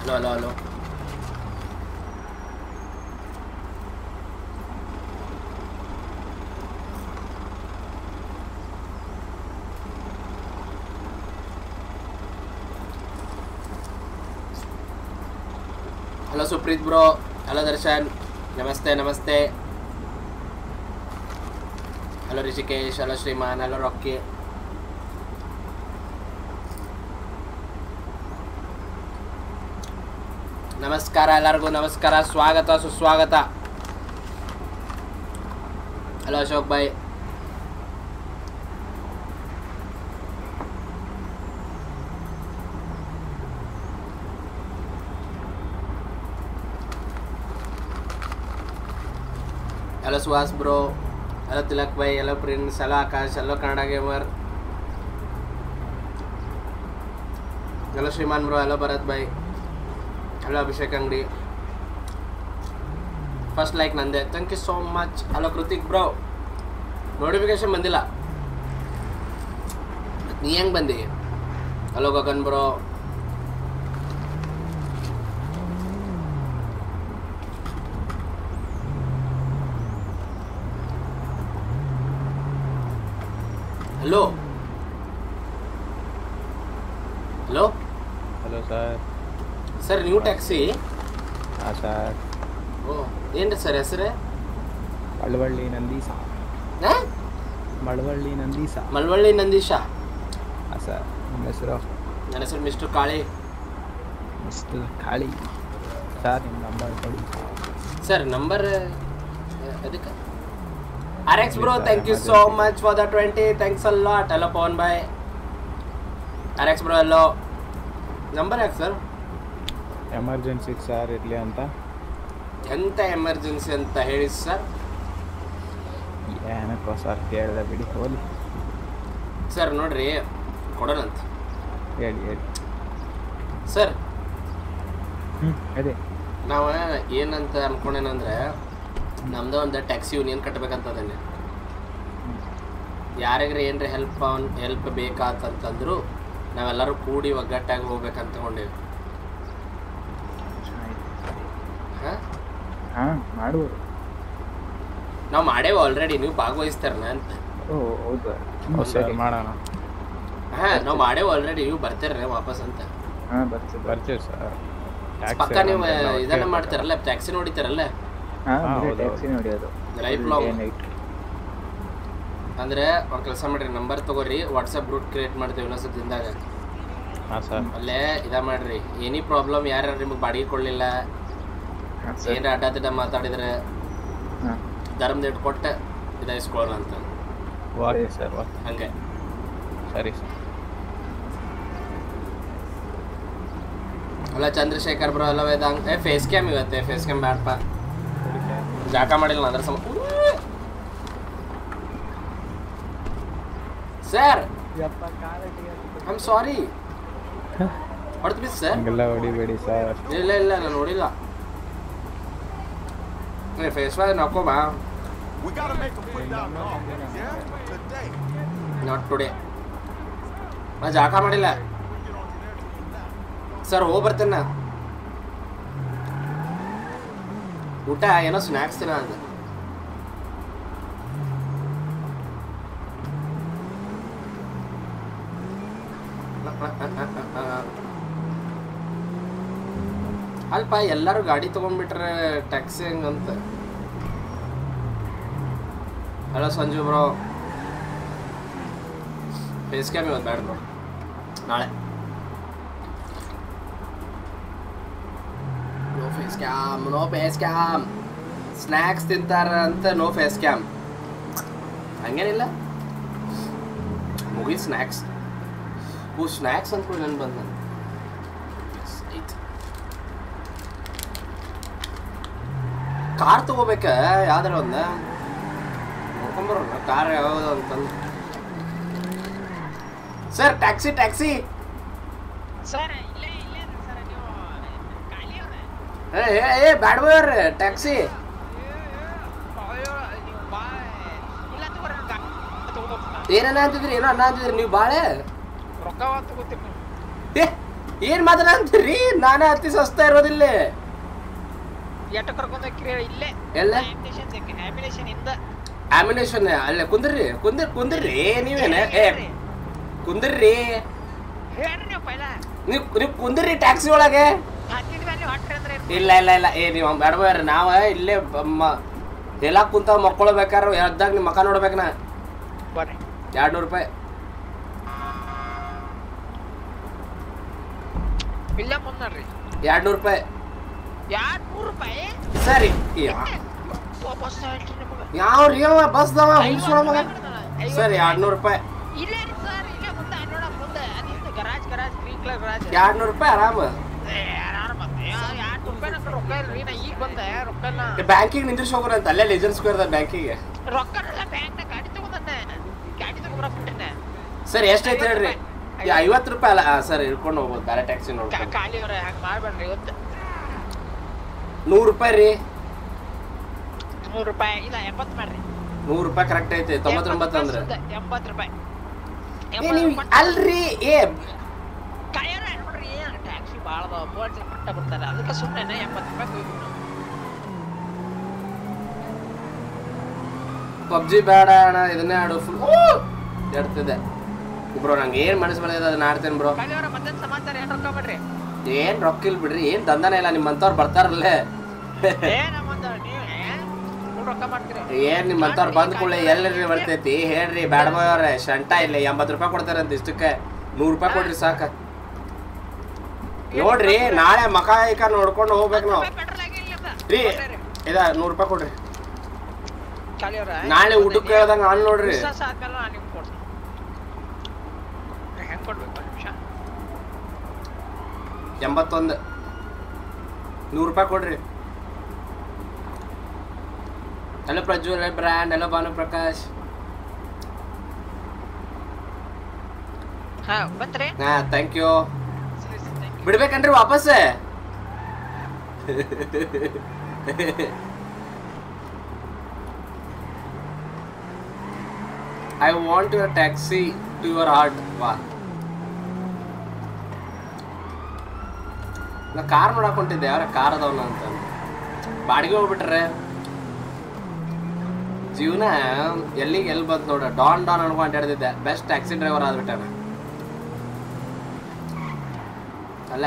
Hello hello hello hello Supreeth bro hello Darshan ನಮಸ್ತೆ ನಮಸ್ತೆ hello Rishikesh hello Shriman hello Rocky ನಮಸ್ಕಾರ ಎಲ್ಲರಿಗೂ ನಮಸ್ಕಾರ ಸ್ವಾಗತ ಸುಸ್ವಾಗತ ಹಲೋ ಅಶೋಕ್ ಬಾಯ್ hello Suhas bro hello Tilak ಬಾಯ್ hello prince hello Akash hello Kannada gamer hello Shriman bro hello Bharat ಬಾಯ್ hello Abhishek Angadi first like ನಂದೆ thank you so much hello Krithik bro notification ಬಂದಿಲ್ಲ ಮತ್ತ್ ನೀ ಹೆಂಗೆ ಬಂದಿ hello Gagan bro hello hello hello sir sir ನೀವು ಟ್ಯಾಕ್ಸಿ ಹಾಂ ಸರ್ ಓ ಏನ್ರಿ ಸರ್ ಹೆಸರು ಮಳವಳ್ಳಿ ನಂದೀಸ ಹಾಂ ಮಳವಳ್ಳಿ ನಂದೀಸ ಮಳವಳ್ಳಿ ನಂದೀಶ ಹಾಂ ಸರ್ ನಿಮ್ಮ ಹೆಸರು ನನ್ನ ಹೆಸರು mister Kali mister Kali sir ನಿಮ್ಮ ನಂಬರ್ ಕೊಡಿ ಸರ್ ನಂಬರ್ ಅದಕ್ಕೆ R X bro thank you so much for the twenty thanks a lot hello Pavan ಬಾಯ್ R X bro hello number ಯಾಕೆ ಸರ್ ಎಮರ್ಜೆನ್ಸಿಗೆ ಸರ್ ಇರಲಿ ಅಂತ ಎಂಥ ಎಮರ್ಜೆನ್ಸಿ ಅಂತ ಹೇಳಿ ಸರ್ ಏನಕ್ಕೋ ಸರ್ ಕೇಳಿದೆ ಬಿಡಿ ಹೋಲಿ ಸರ್ ನೋಡ್ರಿ ಕೊಡೋಣಂತ ಹೇಳಿ ಹೇಳಿ ಸರ್ ಹ್ಞೂ ಅದೇ ನಾವು ಏನಂತ ಅನ್ಕೊಂಡೇನಂದ್ರೆ ನಮ್ದು ಒಂದು ಟ್ಯಾಕ್ಸಿ ಯೂನಿಯನ್ ಕಟ್ಬೇಕಂತದೇನೆ ಯಾರಿಗ್ರೆ ಏನ್ರ ಹೆಲ್ಪ್ ಹೆಲ್ಪ್ ಬೇಕಾತಂತಂದ್ರು ನಾವೆಲ್ಲರೂ ಕೂಡಿ ಒಗ್ಗಟ್ಟಾಗಿ ಹೋಗ್ಬೇಕಂತ ತಗೊಂಡೇವಿ ಹಾಂ ಹಾಂ ಮಾಡುವರು ನಾವು ಮಾಡೇವು ಆಲ್ರೆಡಿ ನೀವು ಭಾಗವಹಿಸ್ತಾರನ ಅಂತ ಓ ಹೌದು ಹೌದು ಸರ್ ಮಾಡೋಣ ಹಾಂ ನಾವು ಮಾಡೇವು ಆಲ್ರೆಡಿ ನೀವು ಬರ್ತೀರ ವಾಪಸ್ ಅಂತ ಹಾಂ ಬರ್ತೀವಿ ಬರ್ತೀವಿ ಸರ್ ಪಕ್ಕ ನೀವು ಇದನ್ನ ಮಾಡ್ತಾರಲ್ಲ ಟ್ಯಾಕ್ಸಿ ನೋಡಿತಾರಲ್ಲ ಹಾಂ ಹಾ, ಹೌದು, ಟ್ಯಾಕ್ಸಿ ನೋಡಿ ಅದು ಲೈಫ್ ಲಾಂಗ್ ನೈಟ್ ಅಂದ್ರೆ ಒಂದು ಕೆಲಸ ಮಾಡ್ರಿ ನಂಬರ್ ತಗೋರಿ ವಾಟ್ಸಪ್ ಗ್ರೂಪ್ ಕ್ರಿಯೇಟ್ ಮಾಡ್ತೇವೆ ಇನ್ನೊಂದ್ಸತಿ ದಿನದಾಗ ಹಾಂ ಸರ್ ಅಲ್ಲೇ ಇದ ಮಾಡ್ರಿ ಎನಿ ಪ್ರಾಬ್ಲಮ್ ಯಾರು ನಿಮಗೆ ಬಾಡಿಗೆ ಕೊಡಲಿಲ್ಲ ಹಾಂ ಸರ್ ಏನಾರ ಅಡ್ಡ ದಿಡ್ಡ ಮಾತಾಡಿದ್ರೆ ಹಾಂ ಧರ್ಮದ ಇಟ್ಟು ಕೊಟ್ಟು ಇದಾಯಿಸ್ಕೊಳ್ಳೋಣ ಅಂತ ಓಕೆ ಸರ್ ಓಕೆ ಹಂಗೆ ಸರಿ ಸರ್ ಅಲ್ಲ ಚಂದ್ರಶೇಖರ್ ಬ್ರೋ ಅಲ್ಲ ವೇದಾಂಗ್ ಏ ಫೇಸ್ ಕ್ಯಾಮ್ ಇವತ್ತೆ ಫೇಸ್ ಕ್ಯಾಮ್ ಬ್ಯಾಡಪ್ಪ ಜಾಕ ಮಾಡಿಲ್ಲ ಅದ್ರ ಸಮ ಸರ್ ಐ ಆಮ್ ಸಾರಿ ಹೊಡೆದು ಬಿಸ್ ಸರ್ ಹಂಗೆಲ್ಲ ಹೊಡಿಬೇಡಿ ಸರ್ ಇಲ್ಲ ಇಲ್ಲ ನಾನು ನೋಡಿಲ್ಲ ಏ ಫೇಸ್ ವಾಶ್ ಹಾಕೋ ಬಾ We gotta make them put down the offense, yeah? Today. Not today ನಾ ಜಾಕ ಮಾಡಿಲ್ಲ ಸರ್ ಹೋಗಿ ಬರ್ತೇನೆ ನಾ ಊಟ ಏನೋ ಸ್ನ್ಯಾಕ್ಸ್ ತಿನ್ನ ಅಂತ ಅಲ್ಪ ಎಲ್ಲರೂ ಗಾಡಿ ತಗೊಂಡ್ಬಿಟ್ರೆ ಟ್ಯಾಕ್ಸಿ ಹೆಂಗಂತ hello Sanju bro face cam ಇವತ್ತು ಬೇಡ ಬ್ರೋ ನಾಳೆ no face cam no face cam snacks ತಿಂತಾರ ಅಂತ ನೋ ಫೇಸ್ ಕ್ಯಾಮ್ ಹಂಗೇನಿಲ್ಲ ಮುಗಿ ಸ್ನ್ಯಾಕ್ಸ್ ಹೂ ಸ್ನ್ಯಾಕ್ಸ್ ಅಂತ ನನ್ ಬಂದ ಕಾರ್ ತಗೋಬೇಕ ಯಾವ್ದಾರ ಒಂದ ನೋಡ್ಕೊಂಬರೋಣ ಕಾರ್ ಯಾವ್ದು ಅಂತಂದು ಸರ್ ಟ್ಯಾಕ್ಸಿ ಟ್ಯಾಕ್ಸಿ ಸರ್ ಇಲ್ಲೇ ಇಲ್ಲೇ ಇರಿ ಸರ್ ನೀವು ಖಾಲಿ ಅವ್ರೆ ಏ ಏ, ಏ ಬ್ಯಾಡ್ಬೋರ್ ಟ್ಯಾಕ್ಸಿ ಅಯ್ಯೋ ನೀವು ಬಾ ಇಲ್ಲ ತಗೋರಿ ಏನನ್ನ ಅಂತಿದ್ರಿ ಏನೋ ಅನ್ನ ಅಂತಿದ್ರಿ ನೀವು ಬಾಳೆ ರೊಕ್ಕ ತಗೋತೀರಿ ನೀವು ಏ ಏನ್ ಮಾತಾಡಂತೀರಿ ನಾನೇ ಅತಿ ಸಸ್ತಾ ಇರೋದಿಲ್ಲ ಎಟ್ಟ ಕರ್ಕೊಂಡ್ ಹೋಗ್ತೀರಿ ಇಲ್ಲೇ ಎಲ್ಲ? ಆಂಬಿನೇಷನ್ ಆಂಬಿನೇಷನ್ ಇಂದ ಆಮಿನೇಷನ್ ಅಲ್ಲೇ ಕುಂದ್ರಿ ಕುಂದಿರ್ ಕುಂದಿರ್ರಿ ನೀವೇನ ಏ ಕುಂದಿರ್ರಿ ಹೇಳ್ರಿ ನೀವು ಪೈಲ ನೀವ್ ನೀವ್ ಕುಂದಿರ್ರಿ ಟ್ಯಾಕ್ಸಿ ಒಳಗೆ ಹತ್ತಿದ ಮೇಲೆ ಹೊಟ್ರಿ ಅಂದ್ರೆ ಇಲ್ಲ ಇಲ್ಲ ಇಲ್ಲ ಏ ನೀವು ಬೇಡಬೇಡ್ರಿ ನಾವ ಇಲ್ಲೇ ಎಲ್ಲ ಕುಂತ ಮಕ್ಕೊಳ್ಬೇಕಾದ್ರೆ ಎದ್ದಾಗ ನಿಮ್ಮ ಮಕ ನೋಡ್ಬೇಕು ನಾ ಬರ್ರಿ ಎರಡ್ ನೂರು ರೂಪಾಯಿ ಇಲ್ಲ ಮುಂದ್ರಿ ಎರಡ್ ನೂರು ರೂಪಾಯಿ ಎರಡ್ ನೂರು ರೂಪಾಯಿ ಸರಿ ಯಾ- ವಾಪಸ್ ಹೇಳ್ತೀನಿ ನಿಮಗೆ ಯಾವ ರೀ ಅವ ಬಸ್ದವ ಹುಡ್ಸೋಣ ಮಗ ಸರಿ ಎರಡ್ ನೂರು ರೂಪಾಯಿ ಇಲ್ಲೇ ರೀ ಸರ್ ಇಲ್ಲೇ ಮುಂದೆ ನೋಡ ಮುಂದೆ ಅದಿತ್ತು garage garage green colour garage ಎರಡ್ ನೂರು ರೂಪಾಯಿ ಆರಾಮ ಯಾರು ಮತ್ತೆ ಎರಡು ರೂಪಾಯಿ ನಂಗೆ ರೊಕ್ಕ ಇಲ್ರಿ ನಾ ಈಗ ಬಂದೆ ರೊಕ್ಕ ಇಲ್ಲ ಬ್ಯಾಂಕಿಗೆ ನಿಂದ್ರಿಸಿ ಹೋಗ್ರ ಅಂತ ಅಲ್ಲೇ ಲೆಜರ್ ಸ್ಕ್ವೇರ್ ಬ್ಯಾಂಕಿಗೆ ರೊಕ್ಕ ಬ್ಯಾಂಕ್ನ ಗಾಡಿ ತಗೊಂಡೆ ಗಾಡಿ ತಗೊಂಡ್ಬರಕ್ ಬಿಟ್ಟಿದ್ದೆ ಸರಿ ಎಷ್ಟೈತೆ ಹೇಳ್ರಿ ಯಾ, ಐವತ್ತು ರೂಪಾಯಿ ಅಲ್ಲ ಸರ್ ಇಳ್ಕೊಂಡು ಹೋಗ್ಬೋದು ಬೇರೆ ಟ್ಯಾಕ್ಸಿ ನೋಡ್ಕೊಂಡು ಖಾಲಿ ಅವ್ರೆ ಹಂಗೆ ಮಾಡ್ಬೇಡ್ರಿ ಇವತ್ತು ನೂರು ರೂಪಾಯಿ ರೀ ನೂರು ರೂಪಾಯಿ ಇಲ್ಲ ಎಂಬತ್ತು ಮಾಡ್ರಿ ನೂರು ರೂಪಾಯಿ ಕರೆಕ್ಟ್ ಐತೆ ತೊಂಬತ್ತೊಂಬತ್ತು ಅಂದ್ರೆ ಎಂಬತ್ತು ರೂಪಾಯಿ ಏ ನೀವು ಅಲ್ರಿ ಏ ಕಾಯರ ನೋಡ್ರಿ ಟ್ಯಾಕ್ಸಿ ಭಾಳ ಅದಾವ ಬೋರ್ಡ್ ಪಟ್ಟ ಬರ್ತಾರೆ ಅದಕ್ಕೆ ಸುಮ್ಮನೆ ಎಂಬತ್ತು ರೂಪಾಯಿ ಹೋಗ್ಬಿಟ್ಟು ಪಬ್ಜಿ ಬೇಡ ಅಣ್ಣ ಇದನ್ನೇ ಆಡು ಫುಲ್ ಎಡ್ತಿದೆ ಬ್ರೋ ನಂಗೆ ಏನ್ ಮನಸ್ಸು ಬಂದಿದೆ ಅದನ್ನ ಆಡ್ತೇನೆ ಬ್ರೋ ಕಾಲಿಯವರ ಮತ್ತೊಂದು ಸಮಾಚಾರ ಏನು ರೊಕ್ಕ ಮಾಡ್ರಿ ಏನ್ ರೊಕ್ಕ ಇಲ್ ಬಿಡ್ರಿ ಏನ್ ದಂಧನೇ ಇಲ್ಲ ನಿಮ್ಮಂತವ್ರು ಬರ್ತಾರಲ್ಲೇ ಏ ನಮ್ಮಂದ ನೀವು ನೀವು ರೊಕ್ಕ ಮಾಡ್ತೀರಿ ಏನ್ ನಿಮ್ಮಂತವ್ರು ಬಂದ್ ಕೂಡಲೇ ಎಲ್ಲರಿ ಬರ್ತೈತಿ ಹೇಳ್ರಿ ಬ್ಯಾಡ ಅವ್ರೆ ಶಂಟ ಇಲ್ಲ ಎಂಬತ್ತು ರೂಪಾಯಿ ಕೊಡ್ತಾರಂತ ಇಷ್ಟಕ್ಕೆ ನೂರು ರೂಪಾಯಿ ಕೊಡ್ರಿ ಸಾಕ ನೋಡ್ರಿ ನಾಳೆ ಮಕ ಇಕ ನೋಡ್ಕೊಂಡು ಹೋಗ್ಬೇಕು ನಾವು ಪೆಟ್ರೋಲ್ ಆಗಿ ಇಲ್ಲ ರೀ ಇದ ನೂರು ರೂಪಾಯಿ ಕೊಡ್ರಿ ಕಾಲಿಯವರ ನಾಳೆ ಊಟಕ್ಕೆ ಹೇಳ್ದಂಗ ನಾನು ನೋಡ್ರಿ ವಿಶ್ವಾಸ ಆದ್ಮೇಲೆ ನಾನು ನಿಮ್ಗೆ ಕೊಡ್ತೀನಿ ಹೆಂಗೆ ಕೊಡ್ಬೇಕು ಒಂದು ನಿಮಿಷ ಎಂಬತ್ತೊಂದು ನೂರು ರೂಪಾಯಿ ಕೊಡ್ರಿ hello Prajwal brand hello Bhanu Prakash ಹಾ ಬಂತ್ರಿ ಹಾ ಥ್ಯಾಂಕ್ ಯು ಸರಿ ಸರಿ thank you. ಬಿಡ್ಬೇಕನ್ರಿ ವಾಪಸ್ I want your taxi to your heart ವಾ ನಾ ಕಾರ್ ನೋಡಕ್ ಹೊಂಟಿದ್ದೆ ಯಾರ ಕಾರ್ ಅದಾವನ ಅಂತ ಬಾಡಿಗೆ ಹೋಗ್ಬಿಟ್ರೆ ಜೀವನ ಎಲ್ಲಿಗೆ ಎಲ್ಲಿ ಬಂತು ನೋಡ ಡಾನ್ ಡಾನ್ ಅನ್ಕೊಂಡು ಹಿಡ್ದಿದ್ದೆ ಬೆಸ್ಟ್ ಟ್ಯಾಕ್ಸಿ ಡ್ರೈವರ್ ಆದ್ಬಿಟ್ಟಾನ ಅಲ್ಲೇ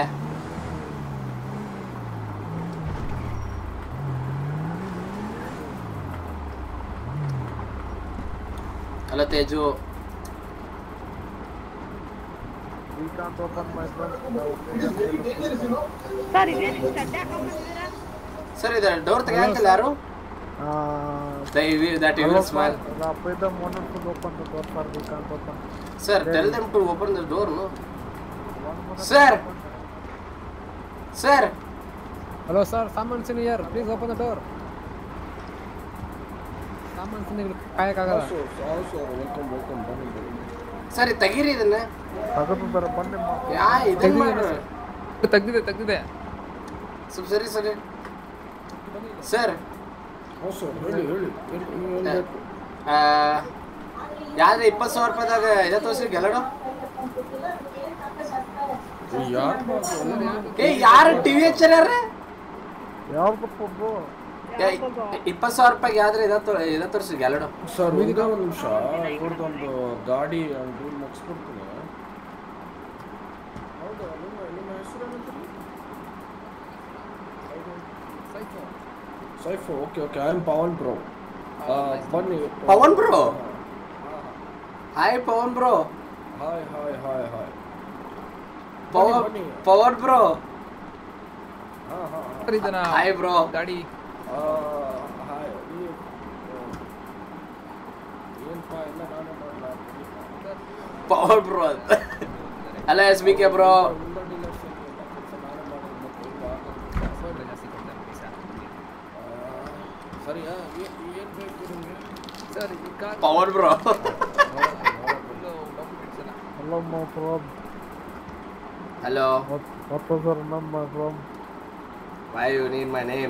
ಹಲೋ ತೇಜು ಸರ್ ಇದು ಡೋರ್ ತೆಗಿಯಂತಿಲ್ಲ ಯಾರು that you smile sir tell them to open the door no sir sir Hello, sir. Someone's in here. Please open the door. Someone's in here. ಕಾಯಕ್ಕಾಗಲ್ಲ sir ಇದು ತೆಗೀರಿ ಇದನ್ನ ಯಾ ಇದನ್ನ ಮಾಡ್ರಿ ತೆಗ್ದಿದೆ ತೆಗ್ದಿದೆ ಸ್ವಲ್ಪ ಸರಿ ಸರಿ ಸರ್ ಯಾವ್ದು ಇಪ್ಪತ್ತು ಸಾವಿರ ರೂಪಾಯಿದಾಗ ಇದೆ ತೋರಿಸಿ ಗೆಲ್ಲಡು ಏ ಯಾರು ಟಿವಿ ಹಚ್ಚಾರ ಇಪ್ಪತ್ತು ಸಾವಿರ ರೂಪಾಯಿಗೆ ಯಾವ್ದ್ರ ಇದ ತೋ ಇದ ತೋರಿಸಿ ಗೆಲ್ಲಡು ಸರ್ ಒಂದೇ ಒಂದು ನಿಮಿಷ ಇವ್ರದ್ದೊಂದು ಗಾಡಿ ಡೀಲ್ ಮುಗಿಸ್ಬಿಡ್ತೀನಿ ಹೌದಾ ನಿಮ್ಮ ನಿಮ್ಮ ಹೆಸರು ಏನಂತೀರಿ Saif okay okay I am Pavan bro ಬನ್ನಿ Pavan bro hi Pavan bro hi hi hi hi Pavan ಬನ್ನಿ. ಪವನ್ ಬ್ರೋ ಹಾಂ ಹಾಂ Sir, ಇದನ್ನ ಹಾಯ್ ಬ್ರೋ ಗಾಡಿ ಹಾಯ್ ನೀವು ಏನಪ್ಪ ಎಲ್ಲ ನಾನೇ ಮಾಡಲ ಪವನ್ ಬ್ರೋ ಅಂತ ಅಲ್ಲ ಎಸ್ ಬಿ ಕೆ ಬ್ರೋ ಮುಂದೆ ಡೀಲರ್ಸ್ ಕೆಲಸ ನಾನೇ ಮಾಡೋದು ಮತ್ತೆ ಹಿಂಗೆ ಆಗೋದು. ಸ್ವಲ್ಪ ಜಾಸ್ತಿ ಕೊಡ್ತಾರೆ ಪೈಸಾ. ಸರಿಯಾ ಏನು ಬೇಕು ನಿಮಗೆ Sir, ಈ car Pavan bro full documents ಎಲ್ಲ. Hello, my friend. Hello What, what was your name, my friend? Why you need my name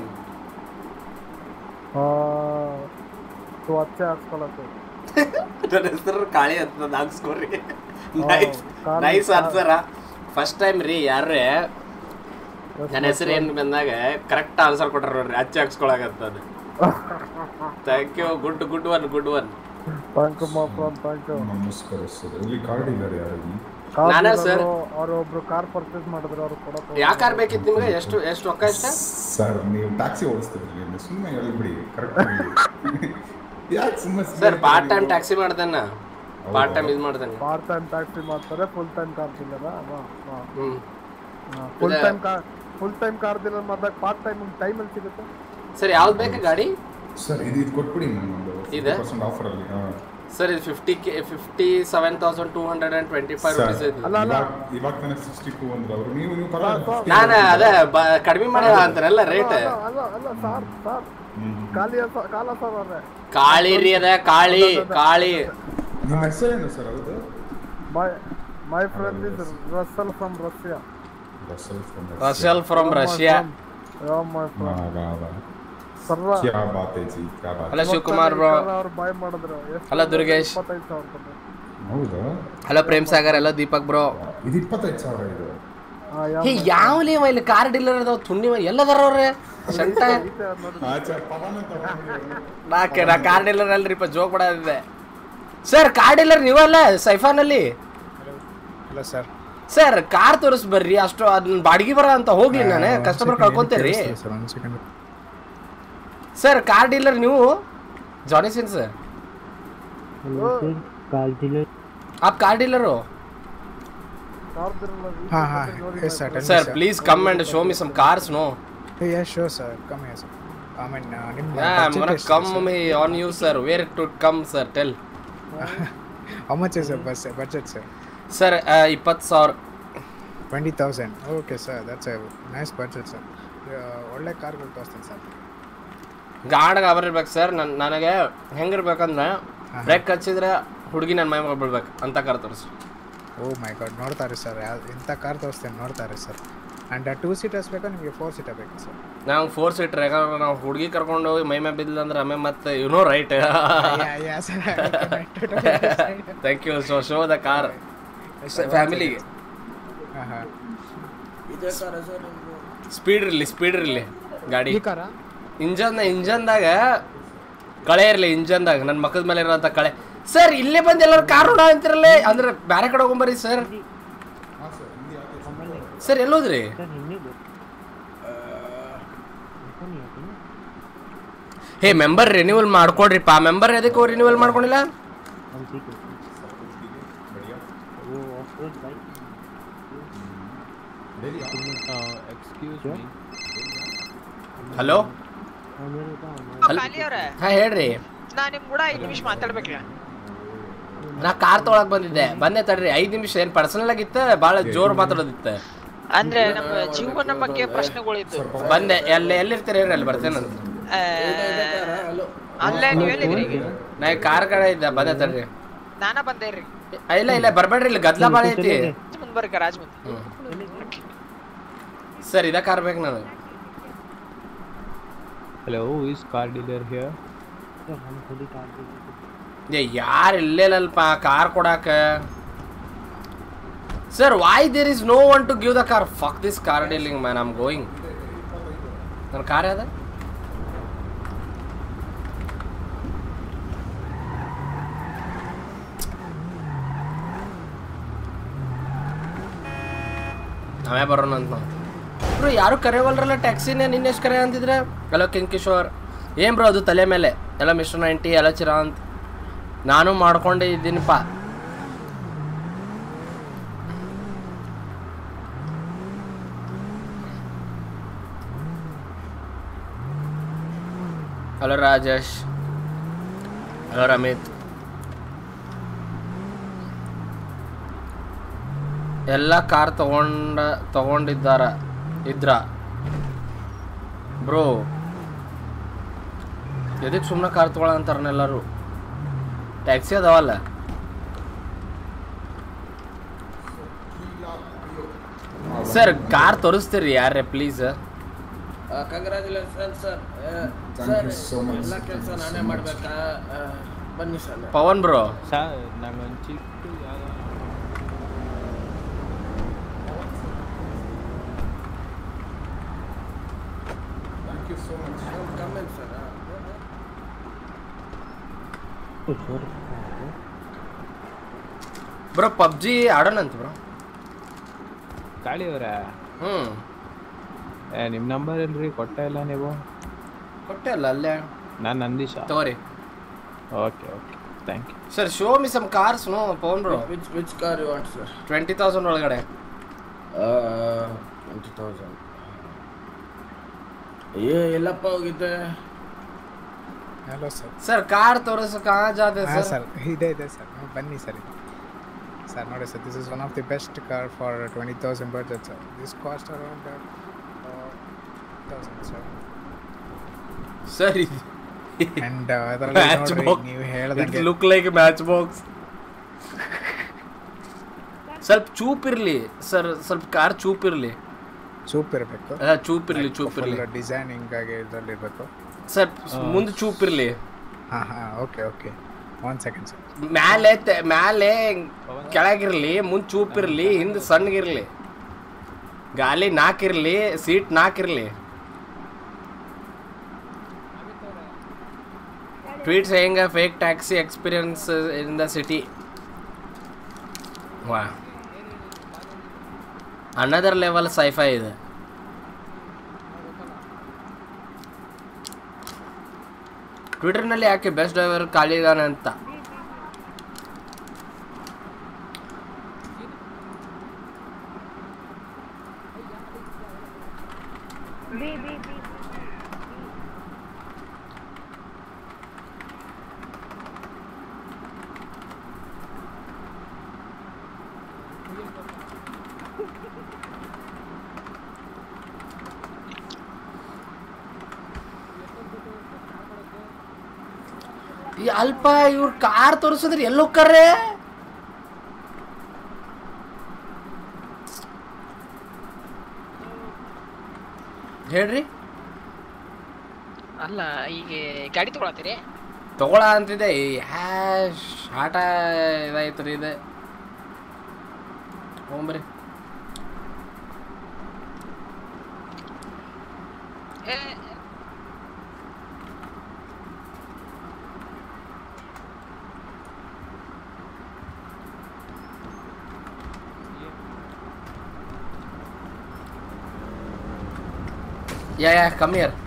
Uh, to ಅಚ್ಚೆ ಹಾಕ್ಸ್ಕೊಳಕ್ಕೆ ನನ್ನ ಹೆಸರು ಕಾಳಿ ಅಂತ ಹಾಕ್ಸ್ಕೊರಿ Oh, nice Kali- nice answer first time ರೀ ಯಾರೇ ನನ್ನ ಹೆಸರು ಏನು ಬಂದಾಗ ಕರೆಕ್ಟ್ ಆನ್ಸರ್ ಕೊಟ್ರ ನೋಡ್ರಿ ಅಚ್ಚಿ ಹಾಕ್ಸ್ಕೊಳಕತ್ತದ thank you good good one good one thank you my friend thank you ನಮಸ್ಕಾರ ಸರ್ ಇಲ್ಲಿ ಕಾರ್ಡ್ ಇದ್ದಾರೆ ಯಾರು ನಾನೇ sir. ಅವ್ರು ಒಬ್ರು ಕಾರ್ ಪರ್ಚೇಸ್ ಮಾಡಿದ್ರು ಅವ್ರು ಕೊಡಕ್ಕೆ ಯಾವ ಕಾರ್ ಬೇಕಿತ್ತು ನಿಮ್ಗೆ ಎಷ್ಟು ಎಷ್ಟು ರೊಕ್ಕ ಇಷ್ಟ ಸರ್ ನೀವು ಟ್ಯಾಕ್ಸಿ ಓಡಿಸ್ತಿದ್ರಿ ಸುಮ್ಮನೆ ಹೇಳ್ಬಿಡಿ ಕರೆಕ್ಟ್ ಯಾಕೆ ಸುಮ್ಮನೆ ಸರ್ ಪಾರ್ಟ್ ಟೈಮ್ ಟ್ಯಾಕ್ಸಿ ಮಾಡ್ದೇನ ಪಾರ್ಟ್ ಟೈಮ್ ಇದು ಮಾಡ್ದೇನೆ ಪಾರ್ಟ್ ಟೈಮ್ ಟ್ಯಾಕ್ಸಿ ಮಾಡ್ತಾರೆ ಫುಲ್ ಟೈಮ್ ಕಾರ್ ಡೀಲರ್ ಹ್ಞೂ ಫುಲ್ ಇದೆ. Time car full time car dealer ಮಾಡಿದಾಗ ಪಾರ್ಟ್ ಟೈಮ್ ಟೈಮಲ್ಲಿ ಸಿಗುತ್ತೆ ಸರ್ ಯಾವ್ದು ಬೇಕು ಗಾಡಿ ಸರ್ ಇದು ಇದು ಕೊಟ್ಬಿಡಿ ನನಗೊಂದು ಇದೆ? ಪರ್ಸೆಂಟ್ ಆಫರಲ್ಲಿ ಹಾಂ ಸರ್ ಇದು fifty K fifty seven thousand two hundred and twenty five sir rupees ಇದೆ ಅಲ್ಲ, ಅಲ್ಲ. ಇವಾಗ ಇವಾಗ ತಾನೇ ಸಿಕ್ಸ್ಟಿ ಟೂ ಅಂದ್ರೆ ಅವರು ನೀವು ನೀವು ಪರವಾಗಿಲ್ಲ ನಾನು ಅದೇ ಬ ಕಡಿಮೆ ಮಾಡಿ ಅಂತಾರಲ್ಲ ರೇಟ್ ಅಲ್ಲ ಅಲ್ಲ ಅಲ್ಲ ಸರ್ ಸರ್ ಖಾಲಿ ಅಸ- ಕಾಲ ಸರ್ ಅವ್ರೆ ಕಾಳಿ ರೀ ಅದ ಕಾಳಿ ಕಾಳಿ ನಿಮ್ಮ ಹೆಸರೇನು ಸರ್ ಹೌದು my my friend is Russell from Russia Russell from Russell from Russia ಯಾವ ಮೈ ಫ್ರೆಂಡ್ ವಾಹ್ ವಾಹ್ ವಾಹ್ ಸರ್ವ ಕ್ಯಾ ಬಾತ್ ಹೈ ಜಿ ಕ್ಯಾ ಬಾತ್ ಹಲೋ ಶಿವಕುಮಾರ್ ಬ್ರೋ ಅವ್ರು ಬಾಯ್ ಮಾಡಿದ್ರು ಎಷ್ಟು ಹಲೋ ದುರ್ಗೇಶ್ ಇಪ್ಪತ್ತೈದು ಸಾವಿರ ರೂಪಾಯಿ ಹೌದಾ hello Prem Sagar hello Deepak bro ಇದು ಇಪ್ಪತ್ತೈದು ಸಾವಿರ ಇದು ಹಾ, ಯಾವ ಹೇ ಯಾವ್ಲಿ ಇವ ಇಲ್ಲಿ ಕಾರ್ ಡೀಲರ್ ಅದಾವ ತುಣ್ಣಿ ಎಲ್ಲದಾರ ಅವ್ರೆ ಶಂಟ ಆಚೆ ಪವನ್ ಅಂತ ನಾಕೆ ನಾ ಕಾರ್ ಡೀಲರ್ ಅಲ್ರಿಪ್ಪ ಜೋಕ್ ಬಿಡೋದಿದೆ ಸರ್ ಕಾರ್ ಡೀಲರ್ ನೀವಲ್ಲ ಸೈಫಾನಲ್ಲಿ ಹಲೋ ಸರ್ ಸರ್ ಕಾರ್ ತೋರಿಸ್ ಬರ್ರಿ ಅಷ್ಟು ಅದನ್ನ ಬಾಡಿಗೆ ಬರ ಅಂತ ಹೋಗ್ಲಿ ನಾನು ಕಸ್ಟಮರ್ ಕಳ್ಕೊಂತೀರಿ ಸರ್ ಒಂದು ಸೆಕೆಂಡ್ ಸರ್ ಕಾರ್ ಡೀಲರ್ ನೀವು ಜಾನಿ ಸಿಂಗ್ ಸರ್ आप कार डीलर हो ಕಾರ್ ಡೀಲರ್ ಹಾಂ ಹಾಂ yes sir sir please come and show me some cars no yes sure sir ಕಮ್ಮಿ ಸರ್ ಐ ಮೀನ್ ನಿಮ್ಮ yeah i'm gonna come me on you sir where to come sir tell how much sir ಬಸ್ budget sir sir uh, ಇಪ್ಪತ್ತು ಸಾವಿರ twenty thousand okay sir that's a nice budget sir ಒಳ್ಳೆ ಕಾರ್ಗಳು ತೋರಿಸ್ತೀನಿ sir ಗಾಢ ಗಾಬರಿರ್ಬೇಕು sir ನನ್ ನನಗೆ ಹೆಂಗಿರ್ಬೇಕಂದ್ರೆ break ಹಚ್ಚಿದ್ರೆ ಹುಡುಗಿ ನನ್ನ ಮೈ ಮಗಳು ಬಿಡ್ಬೇಕು ಅಂತ ಕಾರ್ ತೋರಿಸಿ ಓ ಮೈ ಗಾಡ್ ನೋಡ್ತಾರೆ ಸರ್ ಇಂಥ ಕಾರ್ ತೋರಿಸ್ತೇನೆ ನೋಡ್ತಾರೆ ಸರ್ ಆ್ಯಂಡ್ ಟೂ ಸೀಟರ್ಸ್ ಬೇಕಾ ನಿಮಗೆ ಫೋರ್ ಸೀಟರ್ ಬೇಕಾ ಸರ್ ನಾವು ಫೋರ್ ಸೀಟ್ರ್ ಯಾಕಂದ್ರೆ ನಾವು ಹುಡುಗಿ ಕರ್ಕೊಂಡು ಹೋಗಿ ಮೈ ಮೇ ಬಿದ್ದಿಲ್ಲ ಅಂದ್ರೆ ಆಮೇಲೆ ಮತ್ತೆ you know right thank you so show the car ಫ್ಯಾಮಿಲಿಗೆ ಹಾಂ ಹಾಂ ಇದೇ ಕಾರ ಸರ್ ನಿಮ್ದು ಸ್ಪೀಡ್ ಇರಲಿ ಸ್ಪೀಡ್ ಇರಲಿ ಗಾಡಿ ಈ ಕಾರ ಇಂಜನ್ ಇಂಜನ್ದಾಗ ಕಳೆ ಇರಲಿ ಇಂಜನ್ದಾಗ ನನ್ನ ಮಕ್ಕದ ಮೇಲೆ ಇರೋಂಥ ಕಳೆ ಸರ್ ಇಲ್ಲೇ ಬಂದು ಎಲ್ಲರೂ ಕಾರ್ ನೋಡ ಅಂತಿರಲ್ಲ ಅಂದ್ರೆ ಬೇರೆ ಕಡೆ ಹೋಗ್ಬರ್ರಿ ಸರ್ ಸರ್ ಎಲ್ಲೋದ್ರಿ ಹೇ ಮೆಂಬರ್ ರಿನ್ಯೂವಲ್ ಮಾಡ್ಕೊಡ್ರಿಪ್ಪ ಮೆಂಬರ್ ಎದಕ್ಕೆ ರಿನ್ಯೂವಲ್ ಮಾಡ್ಕೊಂಡಿಲ್ಲ ಹಲೋ ಖಾಲಿ ಅವ್ರೆ ಹಾ ಹೇಳ್ರಿ ನಾ ನಿಮ್ ಕೂಡ ಐದು ನಿಮಿಷ ಮಾತಾಡ್ಬೇಕ್ರಿ ನಾ ಕಾರ್ ತೊಗೊಳಕ್ ಬಂದಿದ್ದೆ ಬಂದೆ ತಡ್ರಿ ಐದ್ ನಿಮಿಷ ಏನ್ ಪರ್ಸನಲ್ ಆಗಿತ್ತ ಬಾಳ ಜೋರ್ ಮಾತಾಡೋದಿತ್ತ ಅಂದ್ರೆ ನಮ್ಮ ಜೀವನ ಬಗ್ಗೆ ಪ್ರಶ್ನೆಗಳಿದ್ದು ಬಂದೆ ಎಲ್ಲಿ ಎಲ್ಲಿರ್ತೀರಿ ಹೇಳ್ರಿ ಅಲ್ಲಿ ಬರ್ತೇನಂತ ಅಲ್ಲೇ ನೀವ್ ಎಲ್ಲಿದ್ರಿ ಈಗ ನಾ ಈ ಕಾರ್ ಕಡೆ ಇದ್ದೆ ಬಂದೆ ತಡ್ರಿ ನಾನ ಬಂದೆ ರೀ ಆ, ಇಲ್ಲ ಇಲ್ಲ ಬರ್ಬೇಡ್ರಿ ಇಲ್ಲಿ ಗದ್ಲ ಬಾಳ ಐತಿ ಮುಂದ್ ಬರ್ಕ ರಾಜ್ ಮುಂದ್ ಸರ್ ಇದ ಕಾರ್ ಬೇಕು ನನಗೆ Hello, who is car dealer here? ಏ ಯಾರು ಇಲ್ಲೇಲಲ್ಪ ಕಾರ್ ಕೊಡಾಕ sir why there is no one to give the car fuck this car dealing man I'm going ನನ್ನ ಕಾರ್ ಯಾವ್ದ ನಾವೇ ಬರೋಣ ಅಂತ ನಾವು ಬ್ರೋ ಯಾರು ಕರೆಯವಲ್ರಲ್ಲ ಟ್ಯಾಕ್ಸಿನೇ ನಿನ್ನೆಷ್ಟು ಕರೆ ಅಂತಿದ್ರೆ ಹಲೋ ಕಿಂಕಿಶೋರ್ ಏನು ಬ್ರೋ ಅದು ತಲೆ ಮೇಲೆ ಎಲ್ಲ ಮಿಸ್ಟರ್ ನೈಂಟಿ ಎಲ್ಲ ಚಿರಾಂತ್ ನಾನು ಮಾಡ್ಕೊಂಡೇ ಇದ್ದೀನಿಪ್ಪ ಹಲೋ ರಾಜೇಶ್ ಹಲೋ ರಮಿತ್ ಎಲ್ಲ ಕಾರ್ ತಗೊಂಡ ತಗೊಂಡಿದ್ದಾರ ಇದ್ರ ಬ್ರೋ ಎದಕ್ಕೆ ಸುಮ್ಮನೆ ಕಾರ್ ತಗೊಳ ಅಂತಾರನ ಎಲ್ಲರೂ ಟ್ಯಾಕ್ಸಿ ಅದಾವಲ್ಲ ಸರ್ ಕಾರ್ ತೋರಿಸ್ತೀರಿ ಯಾರೇ please congratulation sir Thank sir you so much. ಎಲ್ಲ ಕೆಲಸ ನಾನೇ ಮಾಡ್ಬೇಕಾ ಆ, ಬನ್ನಿ ಸರ್ ಪವನ್ ಬ್ರೋ Sir, ನಂಗೊಂದು ಚಿಕ್ಕ ಜಾಗ thank you so much comment sir bro PUBG ಆಡೋಣಂತ ಬ್ರೋ ಗಾಳಿ ಅವರ ಹ್ಞೂ ಏ ನಿಮ್ಮ ನಂಬರ್ ಇಲ್ರಿ ಕೊಟ್ಟ ಇಲ್ಲ ನೀವು ಕೊಟ್ಟೆ ಅಲ್ಲ ಅಲ್ಲೇ ನಾನು ನಂದೀಶ ತಗೋರಿ okay okay thank you sir show me some cars no Pavan bro which which car you want sir twenty thousand ಒಳಗಡೆ ಟ್ವೆಂಟಿ ತೌಸಂಡ್ ಏ ಎಲ್ಲಪ್ಪ ಹೋಗಿದ್ದೆ ಹಲೋ ಸರ್ ಸರ್ ಕಾರ್ ತೋರಿಸು ಕಾ ಜಾತೆ ಹಾಂ ಸರ್ ಸರ್ ಇದೆ ಇದೆ ಸರ್ ನೀವು ಬನ್ನಿ ಸರ್ ಸರ್ ನೋಡಿ sir this is one of the best car for twenty thousand budget sir this cost around thousand sir sir ಇದು ಆ್ಯಂಡ್ ಅದರಲ್ಲಿ ಮ್ಯಾಚ್ ನೋಡ್ರಿ ಬಾಕ್ಸ್ ನೀವು ಇಟ್ ಹೇಳ್ದಂಗೆ ಲುಕ್ ಲೈಕ್ ಮ್ಯಾಚ್ ಬಾಕ್ಸ್ ಸ್ವಲ್ಪ ಚೂಪ್ ಇರ್ಲಿ ಸರ್ ಸ್ವಲ್ಪ ಕಾರ್ ಚೂಪ್ ಇರ್ಲಿ ಚೂಪ್ ಇರಬೇಕು ಅಲ್ಲ ಚೂಪ್ ಇರ್ಲಿ ಚೂಪ್ ಇರ್ಲಿ ಡಿಸೈನಿಂಗ್ ಆಗಿ ಇದರಲ್ಲಿ ಇರಬೇಕು ಸರ್ ಮುಂದೆ ಚೂಪ್ ಇರ್ಲಿ ಹಾಂ ಹಾಂ okay okay one second sir ಮ್ಯಾಲೆ ತೆ- ಮ್ಯಾಲೆ ಕೆಳಗಿರ್ಲಿ ಮುಂದೆ ಚೂಪ್ ಇರ್ಲಿ ಹಿಂದೆ ಸಣ್ಣಗಿರ್ಲಿ ಗಾಲಿ ನಾಲ್ಕಿರ್ಲಿ ಸೀಟ್ ನಾಲ್ಕಿರ್ಲಿ tweet saying fake taxi experience in the city ವಾ ಅನದರ್ ಲೆವೆಲ್ ಸೈಫೈ ಇದೆ ಟ್ವಿಟರ್ನಲ್ಲಿ ಯಾಕೆ ಬೆಸ್ಟ್ ಡ್ರೈವರ್ ಖಾಲಿ ಇದ್ದಾನೆ ಅಂತ ಈ ಅಲ್ಪ ಇವ್ರ ಕಾರ್ ತೋರಿಸಿದ್ರೆ ಎಲ್ಲೋ ಕರ್ರೆ ಹೇಳ್ರಿ ಅಲ್ಲ ಈಗ ಗಾಡಿ ತಗೊಳತ್ತೀರಿ ತಗೊಳ ಅಂತಿದೆ ಈ ಹ್ಯಾಶ್ ಆಟ ಇದಾಯ್ತು ರೀ ಇದೆ ಹೋಗ್ಬರಿ ಏ, ಯಾ ಯಾ ಕಮ್ ಹಿಯರ್